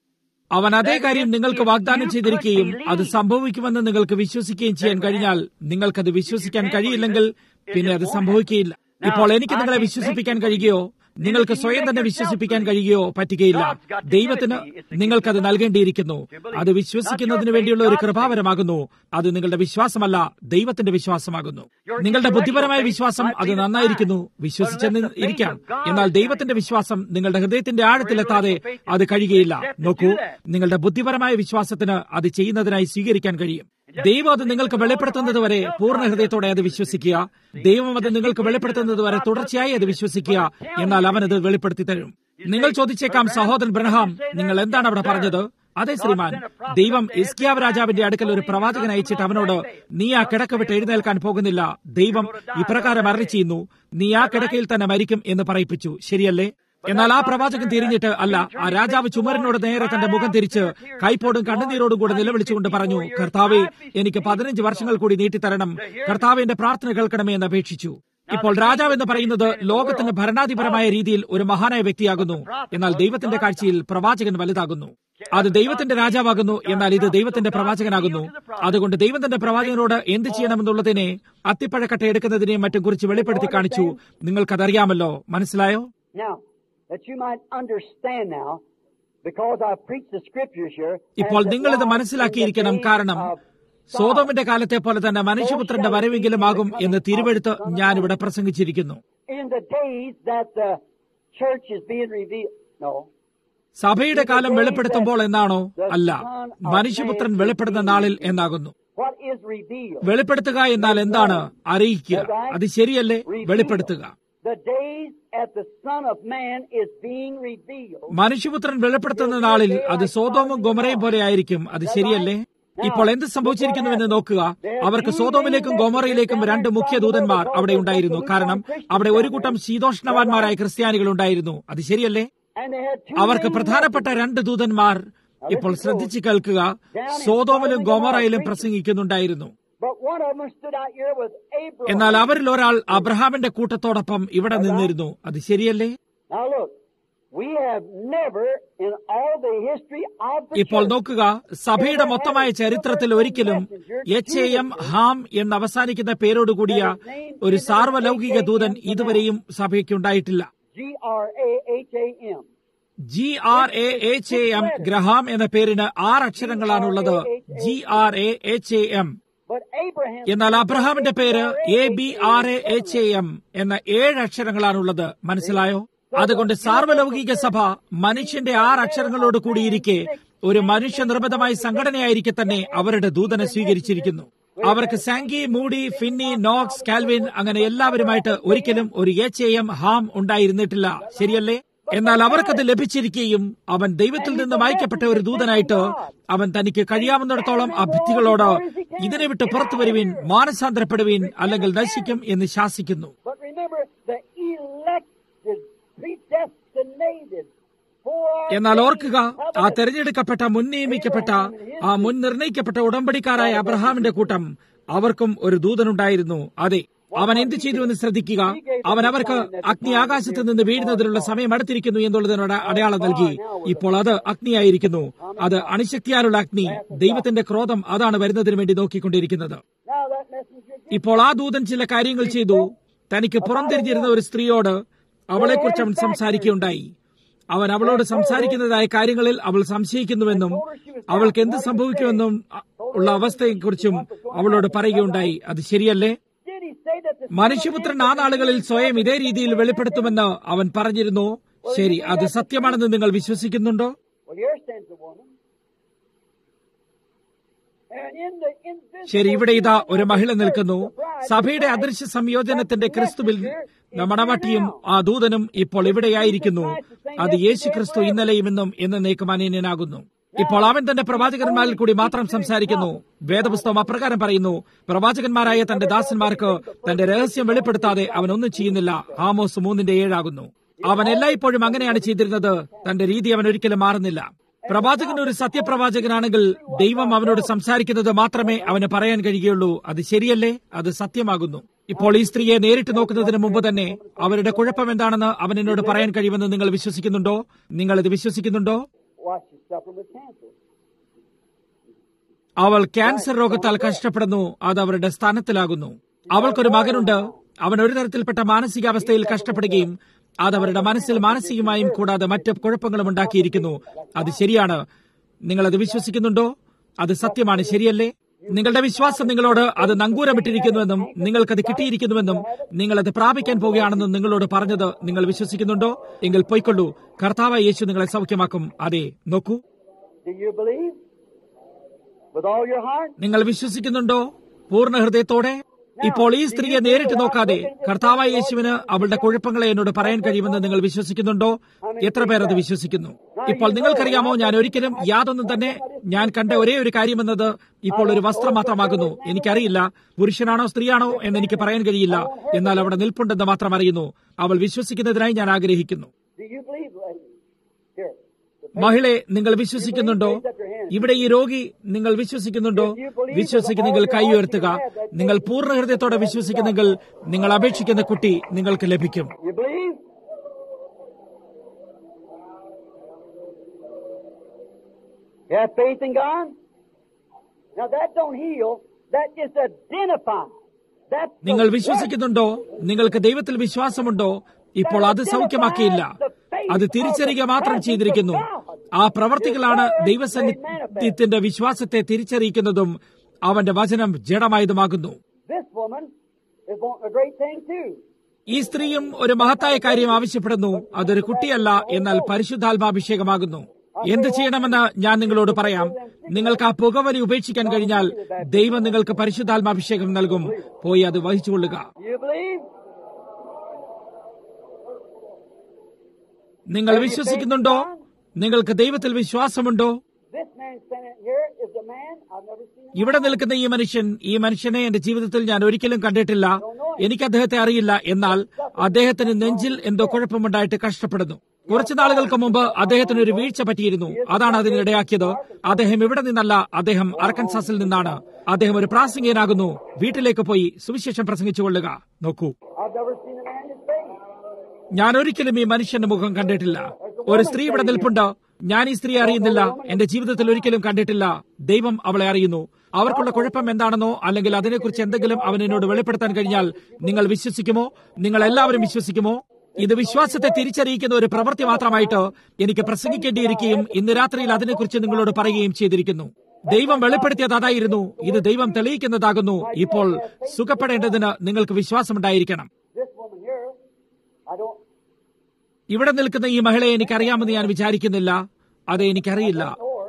അവൻ അതേ കാര്യം നിങ്ങൾക്ക് വാഗ്ദാനം ചെയ്തിരിക്കുകയും അത് സംഭവിക്കുമെന്ന് നിങ്ങൾക്ക് വിശ്വസിക്കുകയും ചെയ്യാൻ കഴിഞ്ഞാൽ നിങ്ങൾക്കത് വിശ്വസിക്കാൻ കഴിയില്ലെങ്കിൽ പിന്നെ അത് സംഭവിക്കുകയില്ല ഇപ്പോൾ എനിക്ക് നിങ്ങളെ വിശ്വസിപ്പിക്കാൻ കഴിയുകയോ നിങ്ങൾക്ക് സ്വയം തന്നെ വിശ്വസിപ്പിക്കാൻ കഴിയുകയോ പറ്റുകയില്ല ദൈവത്തിന് നിങ്ങൾക്കത് നൽകേണ്ടിയിരിക്കുന്നു അത് വിശ്വസിക്കുന്നതിന് വേണ്ടിയുള്ള ഒരു കൃപാവരമാകുന്നു അത് നിങ്ങളുടെ വിശ്വാസമല്ല ദൈവത്തിന്റെ വിശ്വാസമാകുന്നു നിങ്ങളുടെ ബുദ്ധിപരമായ വിശ്വാസം അത് നന്നായിരിക്കുന്നു വിശ്വസിച്ചെന്ന് ഇരിക്കാം എന്നാൽ ദൈവത്തിന്റെ വിശ്വാസം നിങ്ങളുടെ ഹൃദയത്തിന്റെ ആഴത്തിലെത്താതെ അത് കഴിയുകയില്ല നോക്കൂ നിങ്ങളുടെ ബുദ്ധിപരമായ വിശ്വാസത്തിന് അത് ചെയ്യുന്നതിനായി സ്വീകരിക്കാൻ കഴിയും ദൈവം അത് നിങ്ങൾക്ക് വെളിപ്പെടുത്തുന്നത് വരെ പൂർണ്ണ ഹൃദയത്തോടെ അത് വിശ്വസിക്കുക ദൈവം അത് നിങ്ങൾക്ക് വെളിപ്പെടുത്തുന്നത് വരെ തുടർച്ചയായി അത് വിശ്വസിക്കുക എന്നാൽ അവൻ അത് വെളിപ്പെടുത്തി തരും നിങ്ങൾ ചോദിച്ചേക്കാം സഹോദരൻ ബ്രഹ്മാം നിങ്ങൾ എന്താണ് അവിടെ പറഞ്ഞത് അതെ ശ്രീമാൻ ദൈവം ഇസ്കിയാവ് രാജാവിന്റെ അടുക്കൽ ഒരു പ്രവാചകൻ അയച്ചിട്ട് അവനോട് നീ ആ കിടക്ക വിട്ട് എഴുന്നേൽക്കാൻ പോകുന്നില്ല ദൈവം ഇപ്രകാരം അറിയിച്ചു ചെയ്യുന്നു നീ ആ കിടക്കയിൽ തന്നെ മരിക്കും എന്ന് പറയിപ്പിച്ചു ശരിയല്ലേ എന്നാൽ ആ പ്രവാചകൻ തിരിഞ്ഞിട്ട് അല്ല ആ രാജാവ് ചുമരിനോട് നേരെ തന്റെ മുഖം തിരിച്ച് കൈപ്പോടും കണ്ണുനീരോടും കൂടെ നിലവിളിച്ചുകൊണ്ട് പറഞ്ഞു കർത്താവെ എനിക്ക് പതിനഞ്ച് വർഷങ്ങൾ കൂടി നീട്ടിത്തരണം കർത്താവ് എന്റെ പ്രാർത്ഥന കേൾക്കണമേ എന്ന് അപേക്ഷിച്ചു ഇപ്പോൾ രാജാവ് എന്ന് പറയുന്നത് ലോകത്തിന്റെ ഭരണാധിപരമായ രീതിയിൽ ഒരു മഹാനായ വ്യക്തിയാകുന്നു എന്നാൽ ദൈവത്തിന്റെ കാഴ്ചയിൽ പ്രവാചകൻ വലുതാകുന്നു അത് ദൈവത്തിന്റെ രാജാവാകുന്നു എന്നാൽ ഇത് ദൈവത്തിന്റെ പ്രവാചകനാകുന്നു അതുകൊണ്ട് ദൈവം തന്റെ പ്രവാചകനോട് എന്ത് ചെയ്യണമെന്നുള്ളതിനെ അത്തിപ്പഴക്കട്ട എടുക്കുന്നതിനെയും മറ്റും കുറിച്ച് വെളിപ്പെടുത്തി കാണിച്ചു നിങ്ങൾക്കതറിയാമല്ലോ മനസ്സിലായോ Now, that you might understand now, because I've preached the scriptures here. ഇപ്പോൾ and നിങ്ങൾ ഇത് that മനസ്സിലാക്കിയിരിക്കണം in the days കാരണം of സോതോമിന്റെ കാലത്തെ പോലെ തന്നെ മനുഷ്യപുത്രന്റെ വരവെങ്കിലുമാകും എന്ന് തിരുവെടുത്ത് ഞാനിവിടെ പ്രസംഗിച്ചിരിക്കുന്നു In the days that the church is being revealed. No. സഭയുടെ കാലം വെളിപ്പെടുത്തുമ്പോൾ എന്നാണോ അല്ല മനുഷ്യപുത്രൻ വെളിപ്പെടുന്ന നാളിൽ എന്നാകുന്നു What is revealed? വെളിപ്പെടുത്തുക എന്നാൽ എന്താണ് അറിയിക്കുക അത് ശരിയല്ലേ വെളിപ്പെടുത്തുക The days at the Son of Man is being revealed. മനുഷ്യപുത്രൻ വെളിപ്പെടുത്തുന്ന നാളിൽ അത് സോതോമും ഗൊമറയും പോലെ ആയിരിക്കും അത് ശരിയല്ലേ ഇപ്പോൾ എന്ത് സംഭവിച്ചിരിക്കുന്നുവെന്ന് നോക്കുക അവർക്ക് സോതോമിലേക്കും ഗോമറയിലേക്കും രണ്ട് മുഖ്യ ദൂതന്മാർ അവിടെ ഉണ്ടായിരുന്നു കാരണം അവിടെ ഒരു കൂട്ടം ശീതോഷ്ണവാന്മാരായ ക്രിസ്ത്യാനികൾ ഉണ്ടായിരുന്നു അത് ശരിയല്ലേ And they had two അവർക്ക് main പ്രധാനപ്പെട്ട രണ്ട് ദൂതന്മാർ ഇപ്പോൾ ശ്രദ്ധിച്ചു കേൾക്കുക സോതോമിലും ഗോമറയിലും പ്രസംഗിക്കുന്നുണ്ടായിരുന്നു But one of them stood out here with Abraham. എന്നാൽ അവരിൽ ഒരാൾ അബ്രഹാമിന്റെ കൂട്ടത്തോടൊപ്പം ഇവിടെ നിന്നിരുന്നു അത് ശരിയല്ലേ Now look, we have never in all the history of the ഇപ്പോൾ church നോക്കുക സഭയുടെ മൊത്തമായ ചരിത്രത്തിൽ ഒരിക്കലും എച്ച് എ എം ഹാം എന്ന് അവസാനിക്കുന്ന പേരോടുകൂടിയ ഒരു സാർവലൗകിക ദൂതൻ ഇതുവരെയും സഭയ്ക്കുണ്ടായിട്ടില്ല G-R-A-H-A-M. G R A H A M Graham എന്ന പേരിന് ആറ് അക്ഷരങ്ങളാണുള്ളത് G R A H A M But Abraham എന്നാൽ അബ്രഹാമിന്റെ പേര് A B R A H A M എന്ന ഏഴ് അക്ഷരങ്ങളാണുള്ളത് മനസ്സിലായോ അതുകൊണ്ട് സാർവലൗകിക സഭ മനുഷ്യന്റെ ആറ് അക്ഷരങ്ങളോട് കൂടിയിരിക്കെ ഒരു മനുഷ്യ നിർമ്മിതമായ സംഘടനയായിരിക്കെ തന്നെ അവരുടെ ദൂതനെ സ്വീകരിച്ചിരിക്കുന്നു അവർക്ക് Sankey Moody Finney Knox Calvin അങ്ങനെ എല്ലാവരുമായിട്ട് ഒരിക്കലും ഒരു എച്ച് എം ഹാം ഉണ്ടായിരുന്നിട്ടില്ല ശരിയല്ലേ എന്നാൽ അവർക്കത് ലഭിച്ചിരിക്കുകയും അവൻ ദൈവത്തിൽ നിന്ന് വായിക്കപ്പെട്ട ഒരു ദൂതനായിട്ട് അവൻ തനിക്ക് കഴിയാവുന്നിടത്തോളം ആ ഭിത്തികളോട് ഇതിനെ വിട്ട് പുറത്തു വരുവിൻ മാനസാന്തരപ്പെടുവിൻ അല്ലെങ്കിൽ നശിക്കും എന്ന് ശാസിക്കുന്നു But remember, the elected, predestinated, foreordained എന്നാൽ ഓർക്കുക ആ covenant തെരഞ്ഞെടുക്കപ്പെട്ട മുൻ നിയമിക്കപ്പെട്ട ആ മുൻ നിർണയിക്കപ്പെട്ട ഉടമ്പടിക്കാരായ അബ്രഹാമിന്റെ കൂട്ടം അവർക്കും ഒരു ദൂതനുണ്ടായിരുന്നു അതെ അവൻ എന്ത് ചെയ്തു എന്ന് ശ്രദ്ധിക്കുക അവൻ അവർക്ക് അഗ്നി ആകാശത്ത് നിന്ന് വീഴുന്നതിനുള്ള സമയം അടുത്തിരിക്കുന്നു എന്നുള്ളതിനോട് അടയാളം നൽകി ഇപ്പോൾ അത് അഗ്നിയായിരിക്കുന്നു അത് അണുശക്തിയാലുള്ള അഗ്നി ദൈവത്തിന്റെ ക്രോധം അതാണ് വരുന്നതിന് വേണ്ടി നോക്കിക്കൊണ്ടിരിക്കുന്നത് Now that messenger did ഇപ്പോൾ ആ ദൂതൻ ചില കാര്യങ്ങൾ ചെയ്തു തനിക്ക് പുറംതിരിഞ്ഞിരുന്ന ഒരു സ്ത്രീയോട് അവളെക്കുറിച്ച് അവൻ സംസാരിക്കുകയുണ്ടായി അവൻ അവളോട് സംസാരിക്കുന്നതായ കാര്യങ്ങളിൽ അവൾ സംശയിക്കുന്നുവെന്നും അവൾക്ക് എന്ത് സംഭവിക്കുമെന്നും അ- ഉള്ള അവസ്ഥയെക്കുറിച്ചും അവളോട് പറയുകയുണ്ടായി അത് ശരിയല്ലേ did he say that the മനുഷ്യപുത്രൻ ആ നാളുകളിൽ സ്വയം ഇതേ രീതിയിൽ വെളിപ്പെടുത്തുമെന്ന് അവൻ പറഞ്ഞിരുന്നു ശരി അത് സത്യമാണെന്ന് നിങ്ങൾ വിശ്വസിക്കുന്നുണ്ടോ Well, here stands the woman. And in the invisible ശരി ഇവിടെ ഇതാ ഒരു മഹിള നിൽക്കുന്നു സഭയുടെ അദൃശ്യ സംയോജനത്തിന്റെ ക്രിസ്തുവിൽ മണവാട്ടിയും ആ ദൂതനും ഇപ്പോൾ ഇവിടെയായിരിക്കുന്നു അത് യേശു ക്രിസ്തു ഇന്നലെയും ഇന്നും എന്നേക്കും അനന്യനാകുന്നു ഇപ്പോൾ അവൻ തന്റെ പ്രവാചകന്മാരിൽ കൂടി മാത്രം സംസാരിക്കുന്നു വേദപുസ്തകം അപ്രകാരം പറയുന്നു പ്രവാചകന്മാരായ തന്റെ ദാസന്മാർക്ക് തന്റെ രഹസ്യം വെളിപ്പെടുത്താതെ അവൻ ഒന്നും ചെയ്യുന്നില്ല ആമോസ് മൂന്നിന്റെ ഏഴാകുന്നു അവൻ എല്ലായ്പ്പോഴും അങ്ങനെയാണ് ചെയ്തിരുന്നത് തന്റെ രീതി അവൻ ഒരിക്കലും മാറുന്നില്ല പ്രവാചകൻ ഒരു സത്യപ്രവാചകനാണെങ്കിൽ ദൈവം അവനോട് സംസാരിക്കുന്നത് മാത്രമേ അവന് പറയാൻ കഴിയുള്ളൂ അത് ശരിയല്ലേ അത് സത്യമാകുന്നു ഇപ്പോൾ ഈ സ്ത്രീയെ നേരിട്ട് നോക്കുന്നതിന് മുമ്പ് തന്നെ അവരുടെ കുഴപ്പം എന്താണെന്ന് അവൻ എന്നോട് പറയാൻ കഴിയുമെന്ന് നിങ്ങൾ വിശ്വസിക്കുന്നുണ്ടോ നിങ്ങൾ ഇത് വിശ്വസിക്കുന്നുണ്ടോ Why she's suffering with cancer. അവൾ ക്യാൻസർ രോഗത്താൽ കഷ്ടപ്പെടുന്നു അത് അവരുടെ സ്ഥാനത്തിലാകുന്നു അവൾക്കൊരു മകനുണ്ട് അവൻ ഒരു തരത്തിൽപ്പെട്ട മാനസികാവസ്ഥയിൽ കഷ്ടപ്പെടുകയും അത് അവരുടെ മനസ്സിൽ മാനസികമായും കൂടാതെ മറ്റ് കുഴപ്പങ്ങളും ഉണ്ടാക്കിയിരിക്കുന്നു അത് ശരിയാണ് നിങ്ങൾ അത് വിശ്വസിക്കുന്നുണ്ടോ അത് സത്യമാണ് ശരിയല്ലേ നിങ്ങളുടെ വിശ്വാസം നിങ്ങളോട് അത് നങ്കൂരമിട്ടിരിക്കുന്നുവെന്നും നിങ്ങൾക്കത് കിട്ടിയിരിക്കുന്നുവെന്നും നിങ്ങൾ അത് പ്രാപിക്കാൻ പോവുകയാണെന്നും നിങ്ങളോട് പറഞ്ഞത് നിങ്ങൾ വിശ്വസിക്കുന്നുണ്ടോ എങ്കിൽ പൊയ്ക്കൊള്ളൂ കർത്താവായ യേശു നിങ്ങളെ സൗഖ്യമാക്കും അതെ നോക്കൂ Do you believe? With all your heart? നിങ്ങൾ വിശ്വസിക്കുന്നുണ്ടോ പൂർണ്ണ ഹൃദയത്തോടെ ഇപ്പോൾ ഈ സ്ത്രീയെ നേരിട്ട് നോക്കാതെ കർത്താവായ യേശുവിന് അവളുടെ കുഴപ്പങ്ങളെ എന്നോട് പറയാൻ കഴിയുമെന്ന് നിങ്ങൾ വിശ്വസിക്കുന്നുണ്ടോ എത്ര പേർ അത് വിശ്വസിക്കുന്നു ഇപ്പോൾ നിങ്ങൾക്കറിയാമോ ഞാൻ ഒരിക്കലും യാതൊന്നും തന്നെ ഞാൻ കണ്ട ഒരേ ഒരു കാര്യമെന്നത് ഇപ്പോൾ ഒരു വസ്ത്രം മാത്രമാകുന്നു എനിക്കറിയില്ല പുരുഷനാണോ സ്ത്രീയാണോ എന്ന് എനിക്ക് പറയാൻ കഴിയില്ല എന്നാൽ അവിടെ നിൽപ്പുണ്ടെന്ന് മാത്രം അറിയുന്നു അവൾ വിശ്വസിക്കുന്നതിനായി ഞാൻ ആഗ്രഹിക്കുന്നു Do you believe, lady? Here. The മഹിളെ നിങ്ങൾ വിശ്വസിക്കുന്നുണ്ടോ ഇവിടെ ഈ രോഗി നിങ്ങൾ വിശ്വസിക്കുന്നുണ്ടോ വിശ്വസിക്കുന്നെങ്കിൽ കൈ ഉയർത്തുക നിങ്ങൾ പൂർണ്ണ ഹൃദയത്തോടെ വിശ്വസിക്കുന്നെങ്കിൽ നിങ്ങൾ അപേക്ഷിക്കുന്ന കുട്ടി നിങ്ങൾക്ക് ലഭിക്കും You believe? You have faith in God? Now that don't heal. That just identifies. That's the നിങ്ങൾ work. വിശ്വസിക്കുന്നുണ്ടോ നിങ്ങൾക്ക് ദൈവത്തിൽ വിശ്വാസമുണ്ടോ ഇപ്പോൾ അത് സൗഖ്യമാക്കിയില്ല അത് തിരിച്ചറിയുക മാത്രം ചെയ്തിരിക്കുന്നു ആ പ്രവർത്തികളാണ് ദൈവസന്നിധ്യത്തിന്റെ വിശ്വാസത്തെ തിരിച്ചറിയിക്കുന്നതും അവന്റെ വചനം ജഡമായതുമാകുന്നു This woman is wanting a great thing too. ഈ സ്ത്രീയും ഒരു മഹത്തായ കാര്യം ആവശ്യപ്പെടുന്നു അതൊരു കുട്ടിയല്ല എന്നാൽ പരിശുദ്ധാത്മാഭിഷേകമാകുന്നു എന്ത് ചെയ്യണമെന്ന് ഞാൻ നിങ്ങളോട് പറയാം നിങ്ങൾക്ക് ആ പുകവലി ഉപേക്ഷിക്കാൻ കഴിഞ്ഞാൽ ദൈവം നിങ്ങൾക്ക് പരിശുദ്ധാത്മാഭിഷേകം നൽകും പോയി അത് വഹിച്ചുകൊള്ളുക You believe? നിങ്ങൾ വിശ്വസിക്കുന്നുണ്ടോ നിങ്ങൾക്ക് ദൈവത്തിൽ വിശ്വാസമുണ്ടോ This man standing here is a man I've never seen. ഇവിടെ നിൽക്കുന്ന ഈ മനുഷ്യൻ ഈ മനുഷ്യനെ എന്റെ ജീവിതത്തിൽ ഞാൻ ഒരിക്കലും കണ്ടിട്ടില്ല എനിക്ക് അദ്ദേഹത്തെ അറിയില്ല എന്നാൽ അദ്ദേഹത്തിന് നെഞ്ചിൽ എന്തോ കുഴപ്പമുണ്ടായിട്ട് കഷ്ടപ്പെടുന്നു കുറച്ചു നാളുകൾക്ക് മുമ്പ് അദ്ദേഹത്തിന് ഒരു വീഴ്ച പറ്റിയിരുന്നു അതാണ് അതിന് ഇടയാക്കിയത് അദ്ദേഹം ഇവിടെ നിന്നല്ല അദ്ദേഹം അർക്കൻസാസിൽ നിന്നാണ് അദ്ദേഹം ഒരു പ്രാസംഗികനാകുന്നു വീട്ടിലേക്ക് പോയി സുവിശേഷം പ്രസംഗിച്ചുകൊള്ളുക നോക്കൂ I've never seen a man his face. ഞാൻ ഒരിക്കലും ഈ മനുഷ്യന്റെ മുഖം കണ്ടിട്ടില്ല ഒരു സ്ത്രീ ഇവിടെ നിൽപ്പുണ്ട് ഞാൻ ഈ സ്ത്രീ അറിയുന്നില്ല എന്റെ ജീവിതത്തിൽ ഒരിക്കലും കണ്ടിട്ടില്ല ദൈവം അവളെ അറിയുന്നു അവർക്കുള്ള കുഴപ്പം എന്താണെന്നോ അല്ലെങ്കിൽ അതിനെക്കുറിച്ച് എന്തെങ്കിലും അവൻ എന്നോട് വെളിപ്പെടുത്താൻ കഴിഞ്ഞാൽ നിങ്ങൾ വിശ്വസിക്കുമോ നിങ്ങൾ എല്ലാവരും വിശ്വസിക്കുമോ ഇത് വിശ്വാസത്തെ തിരിച്ചറിയിക്കുന്ന ഒരു പ്രവൃത്തി മാത്രമായിട്ട് എനിക്ക് പ്രസംഗിക്കേണ്ടിയിരിക്കുകയും ഇന്ന് രാത്രിയിൽ അതിനെക്കുറിച്ച് നിങ്ങളോട് പറയുകയും ചെയ്തിരിക്കുന്നു ദൈവം വെളിപ്പെടുത്തിയത് അതായിരുന്നു ഇത് ദൈവം തെളിയിക്കുന്നതാകുന്നു ഇപ്പോൾ സുഖപ്പെടേണ്ടതിന് നിങ്ങൾക്ക് വിശ്വാസമുണ്ടായിരിക്കണം This woman here, I don't. ഇവിടെ നിൽക്കുന്ന ഈ മഹിളയെ എനിക്കറിയാമെന്ന് ഞാൻ വിചാരിക്കുന്നില്ല അത് എനിക്കറിയില്ല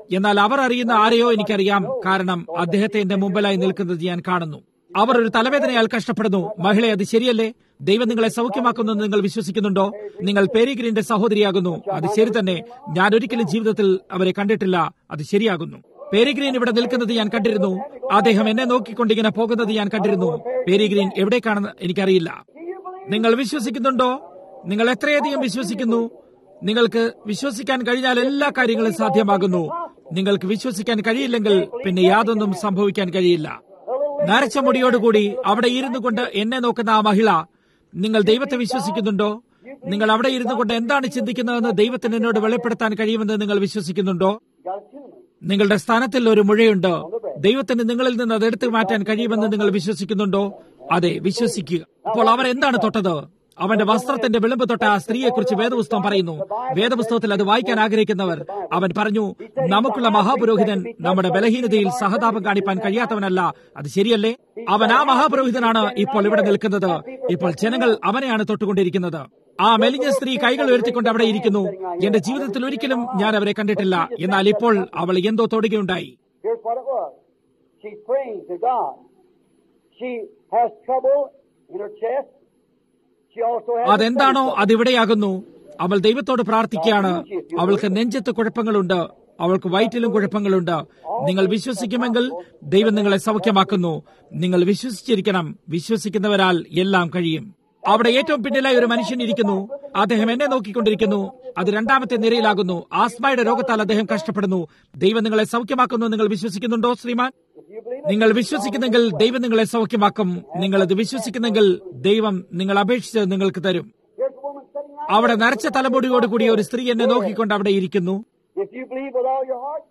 എന്നാൽ അവർ അറിയുന്ന ആരെയോ എനിക്കറിയാം കാരണം അദ്ദേഹത്തെ എന്റെ മുമ്പിലായി നിൽക്കുന്നത് ഞാൻ കാണുന്നു അവർ ഒരു തലവേദനയാൽ കഷ്ടപ്പെടുന്നു മഹിളെ അത് ശരിയല്ലേ ദൈവം നിങ്ങളെ സൗഖ്യമാക്കുന്നെന്ന് നിങ്ങൾ വിശ്വസിക്കുന്നുണ്ടോ നിങ്ങൾ പേരിഗ്രീന്റെ സഹോദരിയാകുന്നു അത് ശരി തന്നെ ഞാൻ ഒരിക്കലും ജീവിതത്തിൽ അവരെ കണ്ടിട്ടില്ല അത് ശരിയാകുന്നു പേരിഗ്രീൻ ഇവിടെ നിൽക്കുന്നത് ഞാൻ കണ്ടിരുന്നു അദ്ദേഹം എന്നെ നോക്കിക്കൊണ്ടിങ്ങനെ പോകുന്നത് ഞാൻ കണ്ടിരുന്നു പേരിഗ്രീൻ എവിടേക്കാണെന്ന് എനിക്കറിയില്ല നിങ്ങൾ വിശ്വസിക്കുന്നുണ്ടോ നിങ്ങൾ എത്രയധികം വിശ്വസിക്കുന്നു നിങ്ങൾക്ക് വിശ്വസിക്കാൻ കഴിഞ്ഞാൽ എല്ലാ കാര്യങ്ങളും സാധ്യമാകുന്നു നിങ്ങൾക്ക് വിശ്വസിക്കാൻ കഴിയില്ലെങ്കിൽ പിന്നെ യാതൊന്നും സംഭവിക്കാൻ കഴിയില്ല നരച്ച മുടിയോടുകൂടി അവിടെ ഇരുന്നു കൊണ്ട് എന്നെ നോക്കുന്ന ആ മഹിള നിങ്ങൾ ദൈവത്തെ വിശ്വസിക്കുന്നുണ്ടോ നിങ്ങൾ അവിടെ ഇരുന്നു കൊണ്ട് എന്താണ് ചിന്തിക്കുന്നതെന്ന് ദൈവത്തിന് എന്നോട് വെളിപ്പെടുത്താൻ കഴിയുമെന്ന് നിങ്ങൾ വിശ്വസിക്കുന്നുണ്ടോ നിങ്ങളുടെ സ്ഥാനത്തിൽ ഒരു മുഴയുണ്ട് ദൈവത്തിന് നിങ്ങളിൽ നിന്ന് അത് എടുത്തു മാറ്റാൻ കഴിയുമെന്ന് നിങ്ങൾ വിശ്വസിക്കുന്നുണ്ടോ അതെ വിശ്വസിക്കുക അപ്പോൾ അവർ എന്താണ് തൊട്ടത് അവന്റെ വസ്ത്രത്തിന്റെ വിളിമ്പ് തൊട്ട ആ സ്ത്രീയെക്കുറിച്ച് വേദപുസ്തകം പറയുന്നു വേദപുസ്തകത്തിൽ അത് വായിക്കാൻ ആഗ്രഹിക്കുന്നവർ അവൻ പറഞ്ഞു നമുക്കുള്ള മഹാപുരോഹിതൻ നമ്മുടെ ബലഹീനതയിൽ സഹതാപം കാണിപ്പാൻ കഴിയാത്തവനല്ല അത് ശരിയല്ലേ അവൻ ആ മഹാപുരോഹിതനാണ് ഇപ്പോൾ ഇവിടെ നിൽക്കുന്നത് ഇപ്പോൾ ജനങ്ങൾ അവനെയാണ് തൊട്ടുകൊണ്ടിരിക്കുന്നത് ആ മെലിഞ്ഞ സ്ത്രീ കൈകൾ ഉയർത്തിക്കൊണ്ട് അവിടെ ഇരിക്കുന്നു എന്റെ ജീവിതത്തിൽ ഒരിക്കലും ഞാൻ അവരെ കണ്ടിട്ടില്ല എന്നാൽ ഇപ്പോൾ അവൾ എന്തോ തൊടുകയുണ്ടായി Here's what it was. She's praying to God. She has trouble in her chest. She also has അതെന്താണോ അതിവിടെയാകുന്നു അവൾ ദൈവത്തോട് പ്രാർത്ഥിക്കുകയാണ് അവൾക്ക് നെഞ്ചത്ത് കുഴപ്പങ്ങളുണ്ട് അവൾക്ക് വയറ്റിലും കുഴപ്പങ്ങളുണ്ട് നിങ്ങൾ വിശ്വസിക്കുമെങ്കിൽ ദൈവം നിങ്ങളെ സൗഖ്യമാക്കുന്നു നിങ്ങൾ വിശ്വസിച്ചിരിക്കണം വിശ്വസിക്കുന്നവരാൽ എല്ലാം കഴിയും അവിടെ ഏറ്റവും പിന്നിലായി ഒരു മനുഷ്യൻ ഇരിക്കുന്നു അദ്ദേഹം എന്നെ നോക്കിക്കൊണ്ടിരിക്കുന്നു അത് രണ്ടാമത്തെ നിരയിലാകുന്നു ആസ്മയുടെ രോഗത്താൽ അദ്ദേഹം കഷ്ടപ്പെടുന്നു ദൈവം നിങ്ങളെ സൗഖ്യമാക്കുന്നു നിങ്ങൾ വിശ്വസിക്കുന്നുണ്ടോ ശ്രീമാൻ നിങ്ങൾ വിശ്വസിക്കുന്നെങ്കിൽ ദൈവം നിങ്ങളെ സൗഖ്യമാക്കും നിങ്ങൾ അത് വിശ്വസിക്കുന്നെങ്കിൽ ദൈവം നിങ്ങൾ അപേക്ഷിച്ച് നിങ്ങൾക്ക് തരും Here's a woman sitting right അവിടെ നരച്ച തലമുടിയോട് കൂടിയ ഒരു സ്ത്രീ എന്നെ നോക്കിക്കൊണ്ട് അവിടെ ഇരിക്കുന്നു If you believe with all your heart,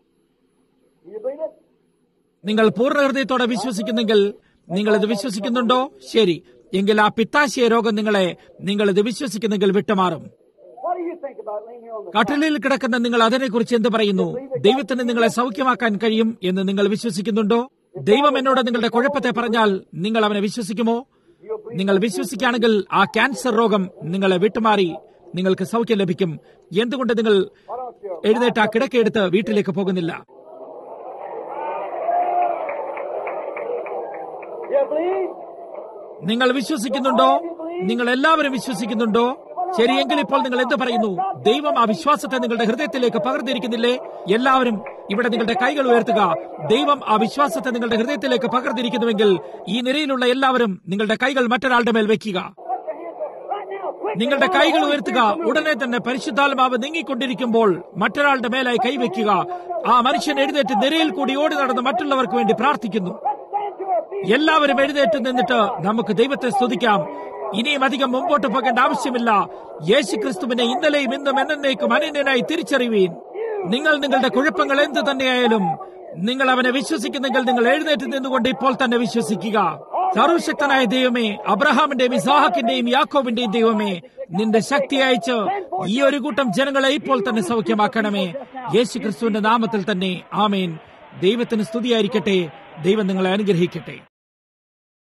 do you believe it? നിങ്ങൾ പൂർണ്ണ ഹൃദയത്തോടെ വിശ്വസിക്കുന്നെങ്കിൽ നിങ്ങൾ ഇത് വിശ്വസിക്കുന്നുണ്ടോ ശരി എങ്കിൽ ആ പിത്താശയ രോഗം നിങ്ങളെ നിങ്ങൾ ഇത് വിശ്വസിക്കുന്നെങ്കിൽ വിട്ടുമാറും What do you think about laying here on the കട്ടിലിൽ കിടക്കുന്ന നിങ്ങൾ അതിനെക്കുറിച്ച് എന്ത് പറയുന്നു ദൈവത്തിന് നിങ്ങളെ സൗഖ്യമാക്കാൻ കഴിയും എന്ന് നിങ്ങൾ വിശ്വസിക്കുന്നുണ്ടോ ദൈവം എന്നോട് നിങ്ങളുടെ കുഴപ്പത്തെ പറഞ്ഞാൽ നിങ്ങൾ അവനെ വിശ്വസിക്കുമോ നിങ്ങൾ വിശ്വസിക്കുകയാണെങ്കിൽ ആ ക്യാൻസർ രോഗം നിങ്ങളെ വിട്ടുമാറി നിങ്ങൾക്ക് സൗഖ്യം ലഭിക്കും എന്തുകൊണ്ട് നിങ്ങൾ എഴുന്നേറ്റ് ആ കിടക്കയെടുത്ത് വീട്ടിലേക്ക് പോകുന്നില്ല You believe? നിങ്ങൾ വിശ്വസിക്കുന്നുണ്ടോ നിങ്ങൾ എല്ലാവരും വിശ്വസിക്കുന്നുണ്ടോ ശരിയെങ്കിൽ ഇപ്പോൾ നിങ്ങൾ എന്ത് പറയുന്നു ദൈവം ആ വിശ്വാസത്തെ നിങ്ങളുടെ ഹൃദയത്തിലേക്ക് പകർന്നിരിക്കുന്നില്ലേ എല്ലാവരും ഇവിടെ നിങ്ങളുടെ കൈകൾ ഉയർത്തുക ദൈവം ആ വിശ്വാസത്തെ നിങ്ങളുടെ ഹൃദയത്തിലേക്ക് പകർന്നിരിക്കുന്നുവെങ്കിൽ ഈ നിരയിലുള്ള എല്ലാവരും നിങ്ങളുടെ കൈകൾ മറ്റൊരാളുടെ മേൽ വെക്കുക Right now, quick. നിങ്ങളുടെ കൈകൾ ഉയർത്തുക ഉടനെ തന്നെ പരിശുദ്ധാത്മാവ് നീങ്ങിക്കൊണ്ടിരിക്കുമ്പോൾ മറ്റൊരാളുടെ മേലായി കൈവയ്ക്കുക ആ മനുഷ്യൻ എഴുന്നേറ്റ് നിരയിൽ കൂടി ഓടി നടന്ന് മറ്റുള്ളവർക്ക് വേണ്ടി പ്രാർത്ഥിക്കുന്നു Stand to our feet. എല്ലാവരും എഴുന്നേറ്റ് നിന്നിട്ട് നമുക്ക് ദൈവത്തെ സ്തുതിക്കാം ഇനിയും അധികം മുമ്പോട്ട് പോകേണ്ട ആവശ്യമില്ല യേശു ക്രിസ്തുവിനെ ഇന്നലെയും ഇന്നും എന്നേക്കും അനന്യനായി തിരിച്ചറിവീൻ നിങ്ങൾ നിങ്ങളുടെ കുഴപ്പങ്ങൾ എന്ത് തന്നെയായാലും നിങ്ങൾ അവനെ വിശ്വസിക്കുന്നെങ്കിൽ നിങ്ങൾ എഴുന്നേറ്റ് നിന്നുകൊണ്ട് ഇപ്പോൾ തന്നെ വിശ്വസിക്കുക സർവശക്തനായ ദൈവമേ അബ്രഹാമിന്റെയും ഇസാഹക്കിന്റെയും യാക്കോബിന്റെയും ദൈവമേ നിന്റെ ശക്തി അയച്ച് ഈ ഒരു കൂട്ടം ജനങ്ങളെ ഇപ്പോൾ തന്നെ സൗഖ്യമാക്കണമേ യേശു ക്രിസ്തുവിന്റെ നാമത്തിൽ തന്നെ ആമേൻ ദൈവത്തിന് സ്തുതിയായിരിക്കട്ടെ ദൈവം നിങ്ങളെ അനുഗ്രഹിക്കട്ടെ